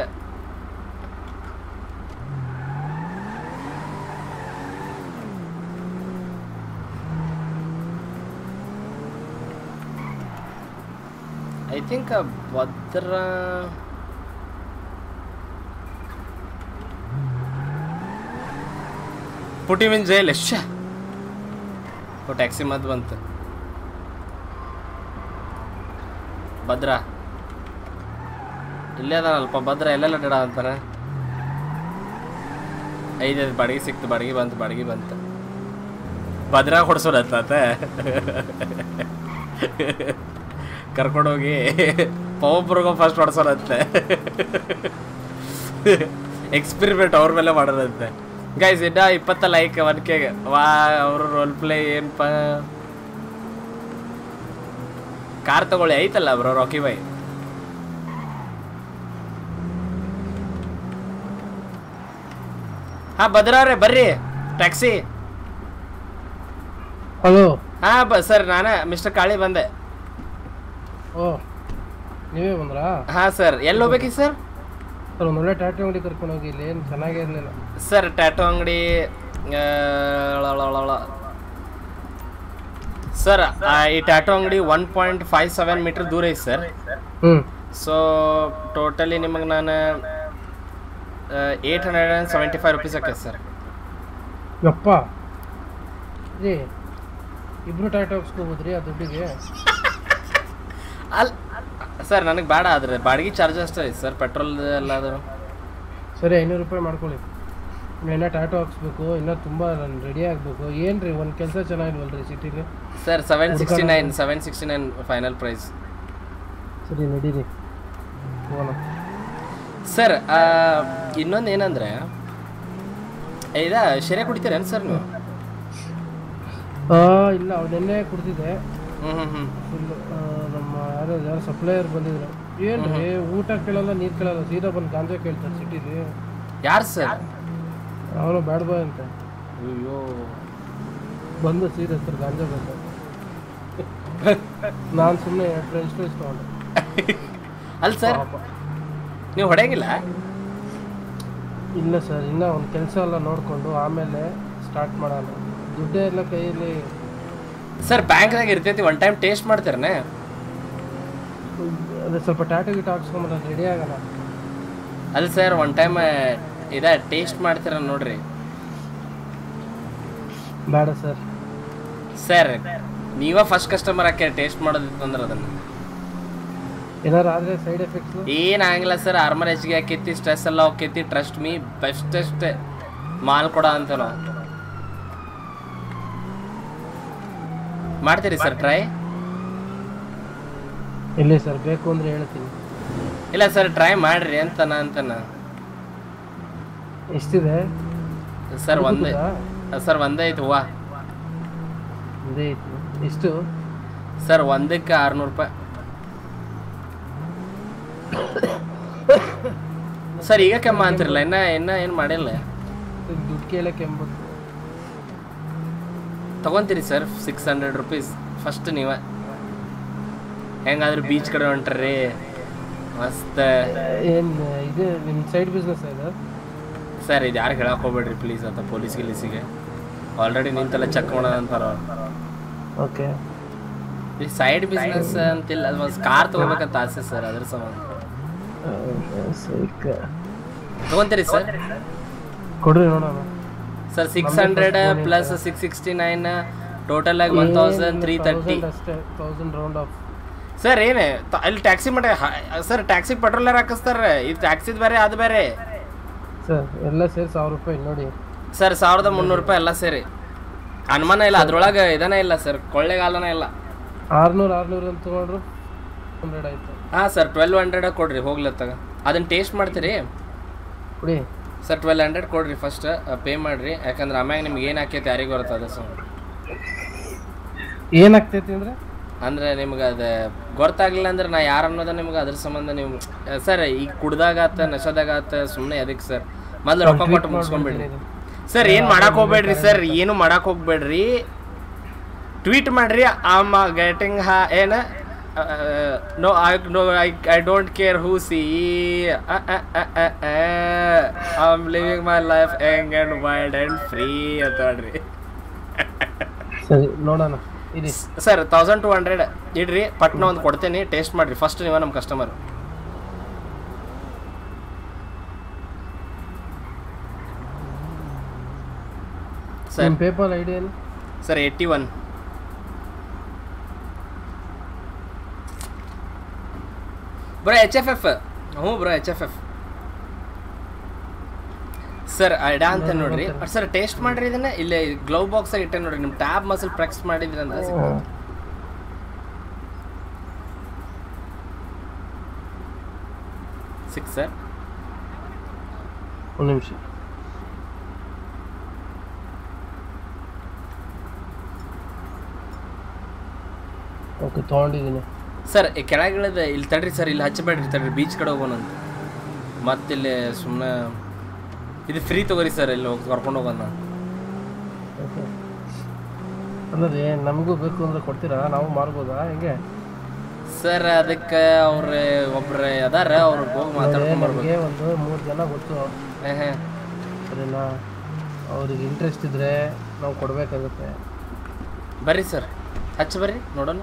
ಐ ಥಿಂಕ್ ಭದ್ರ ಪುಟಿ ಮಿನ್ ಜೈಲ್ ಎಷ್ಟ ಓ ಟ್ಯಾಕ್ಸಿ ಮದ್ದು ಬಂತು ಭದ್ರ ಇಲ್ಲೇ ಅದಾನಲ್ಪ ಭದ್ರ ಎಲ್ಲೆಲ್ಲ ಡಡ ಅಂತಾನೆ ಐದೈದು ಬಾಡಿಗೆ ಸಿಕ್ತು ಬಾಡಿಗೆ ಬಂತು ಬಾಡಿಗೆ ಬಂತು ಭದ್ರಾಗ ಹೊಡ್ಸೋಡತ್ತ ಕರ್ಕೊಂಡೋಗಿ ಪವೊಬ್ರಿಗೂ ಫಸ್ಟ್ ಹೊಡ್ಸೋಣಂತೆ ಎಕ್ಸ್ಪೆರಿಮೆಂಟ್ ಅವ್ರ ಮೇಲೆ ಮಾಡೋದಂತೆ ಗೈಸ್ ಇನ್ನ ಇಪ್ಪತ್ತ ಲೈಕ್ ಒನ್ ಕೆಗೆ ವಾ ಅವರು ರೋಲ್ ಪ್ಲೇ ಏನಪ್ಪ ಕಾರ್ ತಗೊಳ್ಳಿ ಐತಲ್ಲ ಬ್ರೋ ರಾಕಿ ಬೈ ಹಾ ಭದ್ರವ್ರೆ ಬರ್ರಿ ಟ್ಯಾಕ್ಸಿ ಹಲೋ ಹಾ ಬ ಸರ್ ನಾನೇ ಮಿಸ್ಟರ್ ಕಾಳಿ ಬಂದೆ ಓ ನೀವೇ ಬಂದ್ರಾ ಹಾ ಸರ್ ಎಲ್ಲಿ ಹೋಗ್ಬೇಕಿತ್ತು ಸರ್ ಸರ್ ಒಂದು ಒಳ್ಳೆ ಟಾಟಾ ಅಂಗಡಿ ಕರ್ಕೊಂಡು ಹೋಗಿ ಇಲ್ಲಿ ಏನು ಚೆನ್ನಾಗೇ ಇರಲಿಲ್ಲ ಸರ್ ಟ್ಯಾಟೋ ಅಂಗಡಿ ಸರ್ ಈ ಟ್ಯಾಟೋ ಅಂಗಡಿ one point five seven metre ದೂರ ಐತೆ ಸರ್ ಹ್ಮ್. ಸೊ ಟೋಟಲಿ ನಿಮಗೆ ನಾನು eight hundred and seventy five rupees ಆಕೈತೆ ಸರ್ ಯಪ್ಪ ರೀ ಇಬ್ರು ಟಾಟಾ ಹಾಕ್ಸ್ಕೋಬೋದ್ರಿ ಆ ದುಡ್ಡಿಗೆ ಅಲ್ ಸರ್ ನನಗೆ ಬೇಡ ಆದ್ರೆ ಬಾಡಿಗೆ ಚಾರ್ಜ್ ಅಷ್ಟೇ ಐತೆ ಸರ್ ಪೆಟ್ರೋಲ್ ಎಲ್ಲಾದರೂ ಸರಿ ಐನೂರು ರೂಪಾಯಿ ಮಾಡ್ಕೊಳ್ಳಿ ಇನ್ನೂ ಟಾಟೋ ಹಾಕ್ಸ್ಬೇಕು ಇನ್ನೂ ತುಂಬ ನಾನು ರೆಡಿ ಆಗಬೇಕು ಏನು ರೀ ಒಂದು ಕೆಲಸ ಚೆನ್ನಾಗಿಲ್ವಲ್ರಿ ಸಿಟಿಲಿ sir seven sixty nine seven sixty nine final price ಸರಿ ನಡೀರಿ ಹೋಗೋಣ ಸರ್ ಇನ್ನೊಂದು ಏನಂದ್ರೆ ಇದ ಶೆರೆ ಕುಡಿತೀರೇನು ಸರ್ ನೀವು ಆ, ಇಲ್ಲ ಅವ್ರು ನಿನ್ನೆ ಕುಡ್ದಿದ್ದೆ ಹ್ಮ್ ಹ್ಮ್ ಹ್ಮ್ ಫುಲ್ ನಮ್ಮ ಯಾರೋ ಯಾರೋ ಸಪ್ಲೈಯರ್ ಬಂದಿದ್ರು ಏನ್ರಿ ಊಟ ಕೇಳಲ್ಲ ನೀರು ಕೇಳಲ್ಲ ಸೀದಾ ಬಂದು ಗಾಂಜಾ ಕೇಳ್ತಾರೆ ಸಿಟಿಲಿ ಯಾರು ಸರ್ ಅವನು ಬ್ಯಾಡ್ ಬಾಯ್ ಅಂತ ಅಯ್ಯೋ ಬಂದು ಸೀದಾ ಸರ್ ಗಾಂಜಾ ಬಂದ ನಾನು ಸುಮ್ಮನೆ ಫ್ರೆಂಚ್ ಫ್ರೈಸ್ ತಗೊಂಡೆ ಅಲ್ಲ ಸರ್ ನೀವು ಹೊಡೆಯಂಗಿಲ್ಲ ಇಲ್ಲ ಸರ್ ಇನ್ನೂ ಒಂದು ಕೆಲಸ ಎಲ್ಲ ನೋಡಿಕೊಂಡು ಆಮೇಲೆ ಸ್ಟಾರ್ಟ್ ಮಾಡೋಣ ದುಡ್ಡೇ ಎಲ್ಲ ಕೈಯಲ್ಲಿ ಸರ್ ಬ್ಯಾಂಕ್ನಾಗ ಇರ್ತೈತಿ ಒನ್ ಟೈಮ್ ಟೇಸ್ಟ್ ಮಾಡ್ತೀರನೆ ಅದೇ ಸ್ವಲ್ಪ ಟಾಟಾ ಗಿಟ ಹಾಕ್ಸ್ಕೊಂಬಲ್ಲ ರೆಡಿ ಆಗಲ್ಲ ಅಲ್ಲ ಸರ್ ಒನ್ ಟೈಮ್ ಇದ ಟೇಸ್ಟ್ ಮಾಡ್ತೀರ ನೋಡ್ರಿ ಬೇಡ ಸರ್ ಸರ್ ನೀವ ಫಸ್ಟ್ ಕಸ್ಟಮರ್ ಹಾಕಿ ಟೇಸ್ಟ್ ಮಾಡೋದಿತ್ತಂದ್ರೆ ಅದನ್ನ ಏನಾರು ಆದರೆ ಸೈಡ್ ಎಫೆಕ್ಟ್ಸು ಏನಾಗಿಲ್ಲ ಸರ್ ಆರ್ಮರ್ ಹೆಚ್ಚಿಗೆ ಹಾಕೈತಿ ಸ್ಟ್ರೆಸ್ ಎಲ್ಲ ಹೋಗೈತಿ ಟ್ರಸ್ಟ್ ಮೀ ಬೆಸ್ಟೆಸ್ಟ್ ಮಾಲ್ ಕೊಡ ಅಂತ ನಾವು ಮಾಡ್ತೀರಿ ಸರ್ ಟ್ರೈ ಇಲ್ಲ ಸರ್ ಬೇಕು ಅಂದರೆ ಹೇಳ್ತೀನಿ ಇಲ್ಲ ಸರ್ ಟ್ರೈ ಮಾಡ್ರಿ ಅಂತನ ಅಂತನ ಎಷ್ಟಿದೆ ಸರ್ ಒಂದೇ ಹುಡುಕುದಾ? ಸರ್ ಒಂದೇ ಐತಿ ಹೂವ ಇದೇ ಐತಿ ಎಷ್ಟು ಸರ್ ಒಂದಕ್ಕೆ ಆರ್ನೂರು ರೂಪಾಯಿ ಸರ್ ಈಗ ಕೆಮ್ಮ ಅಂತಿರಲ್ಲ ಇನ್ನ ಇನ್ನ ಏನು ಮಾಡಿಲ್ಲ ದುಡ್ಡು ಕೇಳಕ್ಕೆ ಎಂಬತ್ತು ತಗೊಂತೀರಿ sir six hundred rupees first ನೀವ ಹೆಂಗಾದ್ರೂ ಬೀಚ್ ಕಡೆ ಹೊಂಟ್ರಿ ಮಸ್ತ್ ಏನು ಇದು ನಿಮ್ಮ ಸೈಡ್ ಬಿಸ್ನೆಸ್ ಇದೆ ಸರ್ ಇದು ಯಾರು ಹೇಳಕ್ ಹೋಗ್ಬೇಡ್ರಿ ಪ್ಲೀಸ್ ಅಂತ ಪೊಲೀಸ್ ಗಿಲೀಸಿಗೆ ಆಲ್ರೆಡಿ ನಿಂತೆಲ್ಲ ಚೆಕ್ ಮಾಡೋಣ ಅಂತಾರ ಓಕೆ ಈ ಸೈಡ್ ಬಿಸ್ನೆಸ್ ಅಂತಿಲ್ಲ ಅದು ಒಂದು ಕಾರ್ ತಗೋಬೇಕಂತ ಆಸೆ ಸರ್ ಅದ್ರ ಸಂಬಂಧ ತಗೊಂತೀರಿ ಸರ್ ಕೊಡ್ರಿ ನೋಡೋಣ sir six hundred plus six sixty nine total ಆಗಿ ಒನ್ ತೌಸಂಡ್ ತ್ರೀ ತರ್ಟಿ ಅಷ್ಟೇ ತೌಸಂಡ್ ರೌಂಡ್ ಆಫ್ ಸರ್ ಏನೇ ತ- ಅಲ್ಲಿ ಟ್ಯಾಕ್ಸಿ ಮಾಡ ಸರ್ ಟ್ಯಾಕ್ಸಿ ಪೆಟ್ರೋಲ್ ಯಾರು ಹಾಕಿಸ್ತಾರೆ ಇದು ಟ್ಯಾಕ್ಸಿದ್ ಬೇರೆ ಅದು ಬೇರೆ ಸರ್ ಎಲ್ಲ ಸೇರಿ ಸಾವಿರ ರೂಪಾಯಿ ನೋಡಿ ಸರ್ ಸಾವಿರದ ಮುನ್ನೂರು ರೂಪಾಯಿ ಎಲ್ಲ ಸೇರಿ ಅನುಮಾನ ಇಲ್ಲ ಅದ್ರೊಳಗೆ ಇದನೇ ಇಲ್ಲ ಸರ್ ಕೊಳ್ಳೆಗಾಲನೇ ಇಲ್ಲ ಆರ್ನೂರು ಆರ್ನೂರು ಅಂತ ತಗೊಂಡ್ರು ಹಂಡ್ರೆಡ್ ಆಯ್ತು ಹಾಂ ಸರ್ ಟ್ವೆಲ್ವ್ ಹಂಡ್ರೆಡ್ ಕೊಡ್ರಿ ಹೋಗ್ಲತ್ತಾಗ ಅದನ್ನ ಟೇಸ್ಟ್ ಮಾಡ್ತೀರಿ ಕೊಡಿ ಸರ್ ಟ್ವೆಲ್ ಹಂಡ್ರೆಡ್ ಕೊಡ್ರಿ ಫಸ್ಟ್ ಪೇ ಮಾಡ್ರಿ ಯಾಕಂದ್ರೆ ಆಮ್ಯಾಗ ನಿಮ್ಗೆ ಏನು ಆಕೈತೆ ಯಾರಿಗೆ ಬರ್ತದೆ ಸೊ ಏನಾಗ್ತೈತಿ ಅಂದ್ರೆ ಅಂದ್ರೆ ನಿಮ್ಗೆ ಅದು ಗೊತ್ತಾಗ್ಲಿಲ್ಲ ಅಂದ್ರೆ ನಾ ಯಾರು ಅನ್ನೋದ ನಿಮ್ಗೆ ಅದ್ರ ಸಂಬಂಧ ನೀವು ಸರ್ ಈಗ ಕುಡ್ದಾಗಾತ ನಶದಾಗಾತ ಸುಮ್ಮನೆ ಅದಕ್ಕೆ ಸರ್ ಮೊದ್ಲು ರೊಕ್ಕ ಕೊಟ್ಟು ಮುಗಿಸ್ಕೊಂಡ್ಬಿಡ್ರಿ ಸರ್ ಏನು ಮಾಡಕ್ ಹೋಗ್ಬೇಡ್ರಿ ಸರ್ ಏನು ಮಾಡಕ್ ಹೋಗ್ಬೇಡ್ರಿ ಟ್ವೀಟ್ ಮಾಡ್ರಿ ಆಮ್ ಗೆಟಿಂಗ್ ಹಾ ಏನ no I no I I don't care who see I am living my life young and wild and free ಅಂತ ಹೇಳ್ರಿ ಸರಿ ನೋಡೋಣ ಇರಿ ಸರ್ ತೌಸಂಡ್ ಟು ಹಂಡ್ರೆಡ್ ಇಡ್ರಿ ಪಟ್ನ ಒಂದು ಕೊಡ್ತೇನೆ ಟೇಸ್ಟ್ ಮಾಡ್ರಿ ಫಸ್ಟ್ ನೀವು ನಮ್ಮ ಕಸ್ಟಮರ್ ಸರ್ ನಿಮ್ಮ ಪೇಪಲ್ ಐಡಿ ಏನು sir eighty one bro H F F ಹ್ಞೂ bro H F F sir ಐಡ ಅಂತ ನೋಡ್ರಿ ಸರ್ ಟೇಸ್ಟ್ ಮಾಡ್ರಿ ಇದನ್ನ ಇಲ್ಲೇ ಗ್ಲೌ ಬಾಕ್ಸ್ ಇಟ್ಟೆ ನೋಡ್ರಿ ನಿಮ್ಮ ಟ್ಯಾಬ್ ಮಸಲ್ ಪ್ರೆಕ್ಸ್ ಮಾಡಿದ್ರಿ ಅಂದ್ರೆ ಸಿಗ್ತದೆ ಸಿಕ್ಸ್ ಸರ್ ಒಂದು ನಿಮಿಷ ಓಕೆ ತೊಗೊಂಡಿದ್ದೀನಿ ಸರ್ ಈ ಕೆಳಗಿಳದ ಇಲ್ಲಿ ತಡ್ರಿ ಸರ್ ಇಲ್ಲಿ ಹಚ್ಚಬೇಡ್ರಿ ತಡ್ರಿ ಬೀಚ್ ಕಡೆ ಹೋಗೋಣಂತ ಮತ್ತಿಲ್ಲಿ ಸುಮ್ಮನೆ ಇದು ಫ್ರೀ ತಗೋರಿ ಸರ್ ಇಲ್ಲಿ ಹೋಗಿ ಕರ್ಕೊಂಡು ಹೋಗೋಣ ಓಕೆ ಅಲ್ಲದೆ ನಮಗೂ ಬೇಕು ಅಂದ್ರೆ ಕೊಡ್ತೀರಾ ನಾವು ಮಾರ್ಬೋದಾ ಹೆಂಗೆ ಸರ್ ಅದಕ್ಕೆ ಅವ್ರ ಒಬ್ರು ಅದಾರ ಅವ್ರಿಗೆ ಹೋಗಿ ಮಾತಾಡ್ಕೊಂಡು ನಮಗೆ ಬರ್ಬೇಕು ಒಂದು ಮೂರು ಜನ ಗೊತ್ತು ಹೇ ಹೇ ಸರಿನಾ ಅವ್ರಿಗೆ ಇಂಟ್ರೆಸ್ಟ್ ಇದ್ರೆ ನಾವು ಕೊಡಬೇಕಾಗುತ್ತೆ ಬರ್ರಿ ಸರ್ ಹಚ್ಚ ಬರ್ರಿ ನೋಡೋಣ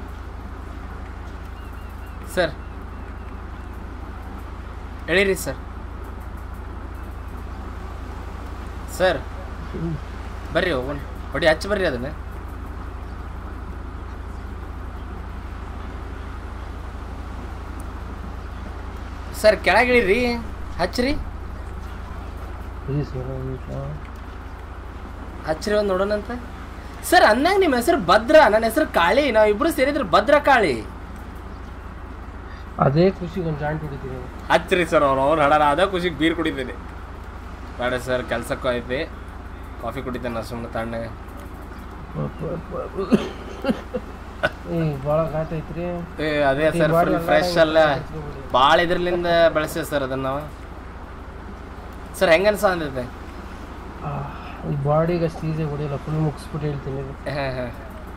ಸರ್ ಹೇಳಿರಿ ಸರ್ ಸರ್ ಬರ್ರಿ ಹೋಗೋಣ ಹೊಡಿ ಹಚ್ಚ ಬರ್ರಿ ಅದನ್ನ ಸರ್ ಕೆಳಗಿಳಿರಿ ಹಚ್ಚ್ರಿ ಇರಿ ಸರ್ ಒಂದು ನಿಮಿಷ ಹಚ್ಚ್ರಿ ಒಂದು ನೋಡೋಣಂತ ಸರ್ ಅಂದಾಗ ನಿಮ್ಮ ಹೆಸರು ಭದ್ರ ನನ್ನ ಹೆಸರು ಕಾಳಿ ನಾವಿಬ್ರು ಸೇರಿದ್ರೆ ಭದ್ರ ಕಾಳಿ ಅದೇ ಖುಷಿಗೆ ಒಂದು ಜಾಯಿಂಟ್ ಹೊಡಿತೀನಿ ಹಚ್ಚ್ರಿ ಸರ್ ಅವ್ರು ಅವ್ನು ಹಡಾರ ಅದ ಖುಷಿಗೆ ಬೀರ್ ಕುಡಿತೀನಿ ಬೇಡ ಸರ್ ಕೆಲ್ಸಕ್ಕೂ ಐತಿ ಕಾಫಿ ಕುಡಿತೇನೆ ನಾ ಸುಮ್ಮನೆ ತಣ್ಣಗೆ ಏ ಭಾಳ ಘಾಟ್ ಐತ್ರಿ ಏ ಅದೇ ಈ ಸರ್ ಬಾಡಿ ಫುಲ್ ಎಲ್ಲ ಫ್ರೆಶ್ ಹಿಂಗೆ ಅಲ್ಲ ಹಚ್ಕೊಬಿಡಿ. ಭಾಳ ಇದ್ರಲಿಂದ ಬೆಳೆಸೇವೆ ಸರ್ ಅದನ್ನ ನಾವು ಸರ್ ಹೆಂಗ ಅನ್ಸಂದೈತೆ ಈ ಬಾಡಿಗೆ ಅಷ್ಟು ಈಸಿ ಹೊಡಿಯಲ್ಲ ಫುಲ್ ಮುಗಿಸ್ಬಿಟ್ಟು ಹೇಳ್ತೀನಿ ಇದು. ಹಾಂ ಹಾಂ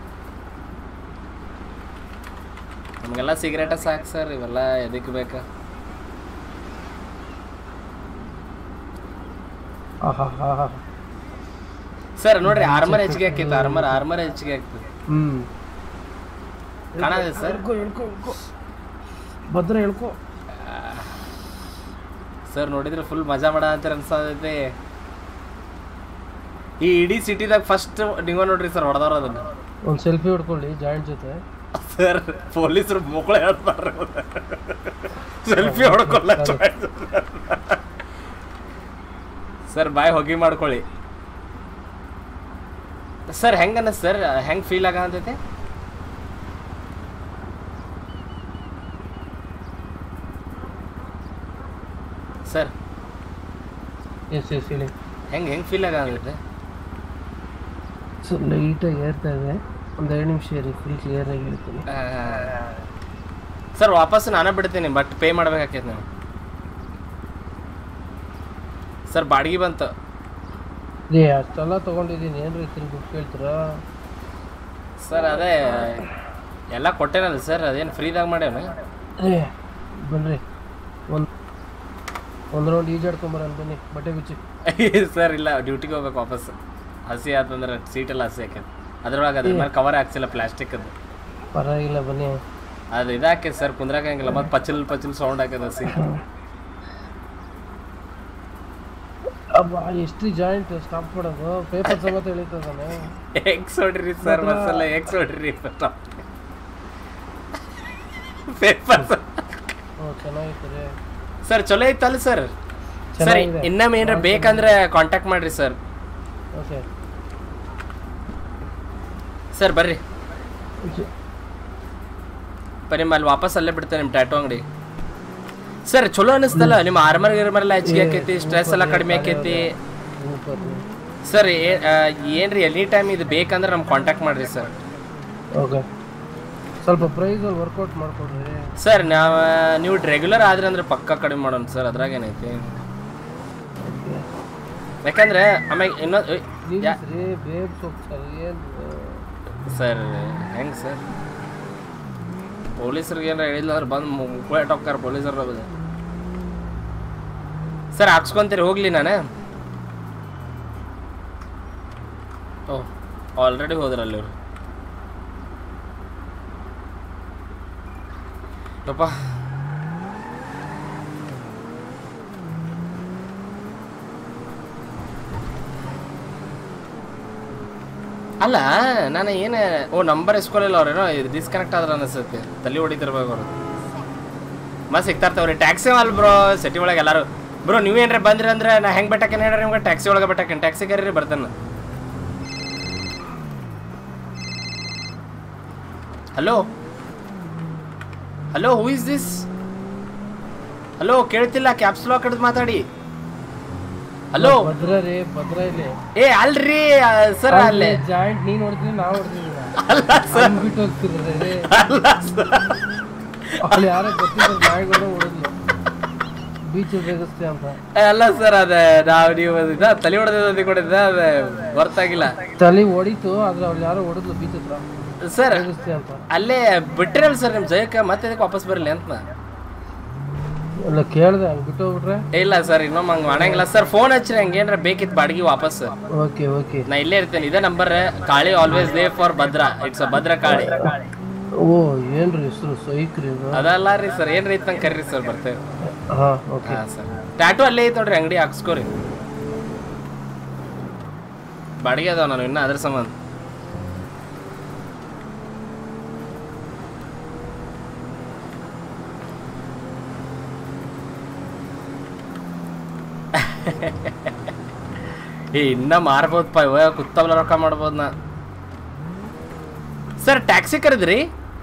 ನಮಗೆಲ್ಲ ಸಿಗರೇಟ ಸಾಕು ಸರ್ ಇವೆಲ್ಲ ಎದಕ್ಕೆ ಬೇಕಾ ಆಹಾ ಹಾ ಹಾ ಸರ್ ನೋಡ್ರಿ ಆರ್ಮರ್ ಹೆಚ್ಚಿಗೆ ಆಕೈತೆ ಆರ್ಮರ್ ಆರ್ಮರ್ ಹೆಚ್ಚಿಗೆ ಆಗ್ತದೆ ಹ್ಮ್ ಕಾಣದೆ ಸರ್ ಹೇಳ್ಕೊ ಹೇಳ್ಕೊ ಹೇಳ್ಕೊ ಭದ್ರ ಹೇಳ್ಕೊ ಸರ್ ನೋಡಿದ್ರೆ ಫುಲ್ ಮಜಾ ಮಾಡ ಅಂತಾರೆ ಅನ್ಸತೈತಿ ಈ ಇಡೀ ಸಿಟಿದಾಗ ಫಸ್ಟ್ ನೀವು ನೋಡ್ರಿ ಸರ್ ಹೊಡೆದವ್ರು ಅದನ್ನ ಒಂದು ಸೆಲ್ಫಿ ಹೊಡ್ಕೊಳ್ಳಿ ಜಾಯಿಂಟ್ ಜೊತೆ ಸರ್ ಪೊಲೀಸರು ಮುಕ್ಕಳು ಹೇಳ್ತಾರೆ ಸೆಲ್ಫಿ ಹೊಡ್ಕೊಳ್ಳ ಸರ್ ಬಾಯ್ ಹೊಗಿ ಮಾಡ್ಕೊಳ್ಳಿ ಸರ್ ಹೆಂಗನ್ನ ಸರ್ ಹೆಂಗ್ ಫೀಲ್ ಆಗತೈತೆ ಸರ್ ಎಸ್ ಎಸ್ ಹೇಳಿ ಹೆಂಗ್ ಹೆಂಗ್ ಫೀಲ್ ಆಗತೈತೆ ಸೊ ಲೈಟಾಗಿ ಏರ್ತಾ ಇದೆ ಒಂದು ಎರಡು ನಿಮಿಷ ಇರಿ ಫುಲ್ ಕ್ಲಿಯರಾಗಿ ಹೇಳ್ತೀನಿ ಸರ್ ವಾಪಸ್ ನಾನೇ ಬಿಡ್ತೀನಿ ಬಟ್ ಪೇ ಮಾಡ್ಬೇಕಾಕೈತೆ ನೀವು ಸರ್ ಬಾಡಿಗೆ ಬಂತು ಏ ಅಷ್ಟೆಲ್ಲ ತೊಗೊಂಡಿದ್ದೀನಿ ಏನು ರೀತಿ ದುಡ್ಡು ಕೇಳ್ತೀರಾ ಸರ್ ಅದೇ ಎಲ್ಲ ಕೊಟ್ಟೇನಲ್ಲ ಸರ್ ಅದೇನು ಫ್ರೀದಾಗ ಮಾಡ್ಯಾನ ಏ ಬನ್ನಿರಿ ಒಂದು ಒಂದು ರೌಂಡ್ ಈಜಾಡ್ಕೊಂಬರೋಣ ಬನ್ನಿ ಬಟ್ಟೆ ಬಿಚ್ಚಿ ಸರ್ ಇಲ್ಲ ಡ್ಯೂಟಿಗೆ ಹೋಗ್ಬೇಕು ವಾಪಸ್ ಹಸಿ ಆತಂದ್ರೆ ಸೀಟೆಲ್ಲ ಹಸಿ ಹಾಕೈತೆ ಅದ್ರೊಳಗೆ ಅದ್ರ ಮೇಲೆ ಕವರ್ ಹಾಕ್ಸಿಲ್ಲ ಪ್ಲಾಸ್ಟಿಕ್ ಅದು ಪರವಾಗಿಲ್ಲ ಬನ್ನಿ ಅದು ಇದಾಕೈತೆ ಸರ್ ಕುಂದ್ರಾಕಂಗಿಲ್ಲ ಮತ್ತೆ ಪಚಿಲ್ ಪಚಿಲ್ ಸೌಂಡ್ ಹಾಕದ ಸೀಟ್ ಅಬ್ಬಾ ಎಷ್ಟು ಜಾಯಿಂಟ್ ಸ್ಟಾಪ್ ಮಾಡೋದು ಪೇಪರ್ ಸಮೇತ ಎಳಿತದಾನೆ ಎಕ್ಸ್ ಹೊಡ್ರಿ ಸರ್ ಮಸಲ್ಲ ಎಕ್ಸ್ ಹೊಡ್ರಿ ಪೇಪರ್ ಹ್ಞೂ ಚೆನ್ನಾಗಿತ್ತು ರೀ ಸರ್ ಚಲೋ ಐತಲ್ಲ ಸರ್ ಸರ್ ಚೆನ್ನಾಗಿದೆ. ಇನ್ನೊಮ್ಮೆ ಏನಾರ ಭಾಳ ಬೇಕಂದ್ರೆ ಕಾಂಟ್ಯಾಕ್ಟ್ ಮಾಡ್ರಿ ಸರ್ ಓಕೆ ಸರ್ ಬರ್ರಿ ಬರೀ ಅಲ್ಲಿ ವಾಪಸ್ ಅಲ್ಲೇ ಬಿಡ್ತೇನೆ ನಿಮ್ಮ ಟ್ಯಾಟೋ ಅಂಗಡಿ ಸರ್ ಚಲೋ ಅನಿಸ್ತಲ್ಲ ನಿಮ್ಮ ಆರ್ಮರ್ ಗಿರ್ಮರ್ ಎಲ್ಲ ಹೆಚ್ಚಿಗೆ ಆಕೈತಿ ಸ್ಟ್ರೆಸ್ ಎಲ್ಲ ಕಡಿಮೆ ಆಕೈತಿ ಸರ್ ಏನ್ರಿ ಎನಿ ಟೈಮ್ ಇದು ಬೇಕಂದ್ರೆ ನಮ್ಗೆ ಕಾಂಟ್ಯಾಕ್ಟ್ ಮಾಡ್ರಿ ಸರ್ ಓಕೆ ಸ್ವಲ್ಪ ಪ್ರೈಸ್ ವರ್ಕೌಟ್ ಮಾಡ್ಕೊಡ್ರಿ ಸರ್ ನಾವು ನೀವು ರೆಗ್ಯುಲರ್ ಆದ್ರೆ ಅಂದ್ರೆ ಪಕ್ಕ ಕಡಿಮೆ ಮಾಡೋಣ ಸರ್ ಅದ್ರಾಗ ಏನೈತಿ ಯಾಕಂದ್ರೆ ಆಮೇಲೆ ಇನ್ನೊಂದು ಯಾ- ರೀ ಬೇಬ್ಸ್ ಹೋಗ್ತಾರೆ ಏನು ಸರ್ ಹೆಂಗ್ ಸರ್ ಪೊಲೀಸರಿಗೆ ಏನಾರ ಹೇಳಿಲ್ಲ ಅಂದ್ರೆ ಬಂದು ಮುಕ್ಳಟ್ ಹೋಗ್ತಾರೆ ಪೊಲೀಸರು ಸರ್ ಹಾಕ್ಸ್ಕೊಂತೀರಿ ಹೋಗ್ಲಿ ನಾನು ಓ ಆಲ್ರೆಡಿ ಹೋದ್ರಲ್ಲಿ ಇವ್ರು ಯಪ್ಪ ಅಲ್ಲ ನಾನು ಏನು ಓ ನಂಬರ್ ಇಸ್ಕೊಲಿಲ್ಲ ಅವ್ರೇನೋ ಇದು ಡಿಸ್ಕನೆಕ್ಟ್ ಆದ್ರೆ ಅನಿಸುತ್ತೆ ತಲೆ ಹೊಡಿತಿರ್ಬೇಕು ಅವ್ರು ಮತ್ತೆ ಸಿಗ್ತಾ ಇರ್ತಾವ್ರಿ ಟ್ಯಾಕ್ಸಿ ಅಲ್ಲ ಬ್ರೋ ಸಿಟಿ ಒಳಗೆ ಎಲ್ಲರೂ ಬ್ರೋ ನೀವು ಏನ್ರ ಬಂದ್ರಿ ಅಂದ್ರೆ ನಾ ಹೆಂಗೆ ಬೆಟ್ಟಕ್ಕೇನು ಹೇಳ್ರಿ ನಿಮ್ಗೆ ಟ್ಯಾಕ್ಸಿ ಒಳಗೆ ಬೆಟ್ಟಕ್ಕೇನು ಟ್ಯಾಕ್ಸಿ ಕರೀರಿ ಬರ್ತೇನೆ hello hello who is this hello ಕೇಳ್ತಿಲ್ಲ ಕ್ಯಾಪ್ಸ್ ಲಾಕ್ ಹಿಡಿದು ಮಾತಾಡಿ ಹಲೋ ಭದ್ರ ರೀ ಭದ್ರ ಇಲ್ಲಿ ಏ ಅಲ್ರಿ ಸರ್ ಅಲ್ಲೇ ಜಾಯಿಂಟ್ ನೀನ್ ಹೊಡ್ತೀನಿ ನಾವು ಹೊಡ್ತೀನಿ ಅಲ್ಲ ಸರ್ ಬಿಟ್ಟು ಹೋಗ್ತಿರ್ರಿ ಅಲ್ಲಿ ಯಾರೋ ಗೊತ್ತಿಲ್ಲ ನಾಯಿಗಳು ಹೊಡೆದ್ಲು ಬೀಚ್ ರೇಗಿಸ್ತೀಯ ಅಂತ ಅಲ್ಲ ಸರ್ ಅದ ನಾವು ನೀವು ಇದ ತಲೆ ಹೊಡೆದ ಕೊಡಿದ್ದ ಅದ ಗೊತ್ತಾಗಿಲ್ಲ ತಲೆ ಹೊಡಿತು ಆದ್ರೆ ಅವ್ರು ಯಾರೋ ಹೊಡೆದ್ಲು ಬೀಚ್ ಹತ್ರ ಸರ್ ರೇಗಿಸ್ತೀಯ ಅಂತ ಅಲ್ಲೇ ಬಿಟ್ಟಿರಲ್ಲ ಸರ್ ನಿಮ್ ಜಯಕ್ಕೆ ಮತ್ತೆ ಇದಕ್ಕೆ ವಾಪಸ್ ಬರಲಿ ಅಂತ ನಾ. ಅಲ್ಲ ಕೇಳ್ದೆ ಹಂಗ್ ಬಿಟ್ಟು ಹೋಗ್ಬಿಟ್ರೆ ಏ, ಇಲ್ಲ ಸರ್ ಇನ್ನೊಮ್ಮೆ ಹಂಗೆ ಮಾಡಂಗಿಲ್ಲ ಸರ್ ಫೋನ್ ಹಚ್ಚಿರಿ ಹಂಗೇನ್ರ ಬೇಕಿತ್ತು ಬಾಡಿಗೆ ವಾಪಸ್ ಓಕೆ ಓಕೆ ನಾ ಇಲ್ಲೇ ಇರ್ತೇನೆ ಇದೇ number Kali always there for Bhadra it's Bhadra Kali ಓ ಏನ್ರಿ ಹೆಸರು ಸೈಕ್ರಿ ಇದು ಅದಲ್ಲ ರೀ ಸರ್ ಏನ್ರಿ ಇತ್ತಂಗೆ ಕರೀರಿ ಸರ್ ಬರ್ತೇವೆ ಹಾ ಓಕೆ ಹಾಂ ಸರ್ ಟ್ಯಾಟು ಅಲ್ಲೇ ಐತೆ ನೋಡ್ರಿ ಅಂಗಡಿ ಹಾಕ್ಸ್ಕೋರಿ ಬಾಡಿಗೆ ಅದಾವ ನಾನು ಇನ್ನ ಅದ್ರ ಸಂಬಂಧ ಏ ಇನ್ನ ಮಾರ್ಬೋದಪ್ಪ ಇವಾಗ ಕುತ್ತಬಲ ರೊಕ್ಕ ಮಾಡ್ಬೋದು ನಾ ಸರ್ ಟ್ಯಾಕ್ಸಿ ಕರೆದ್ರಿ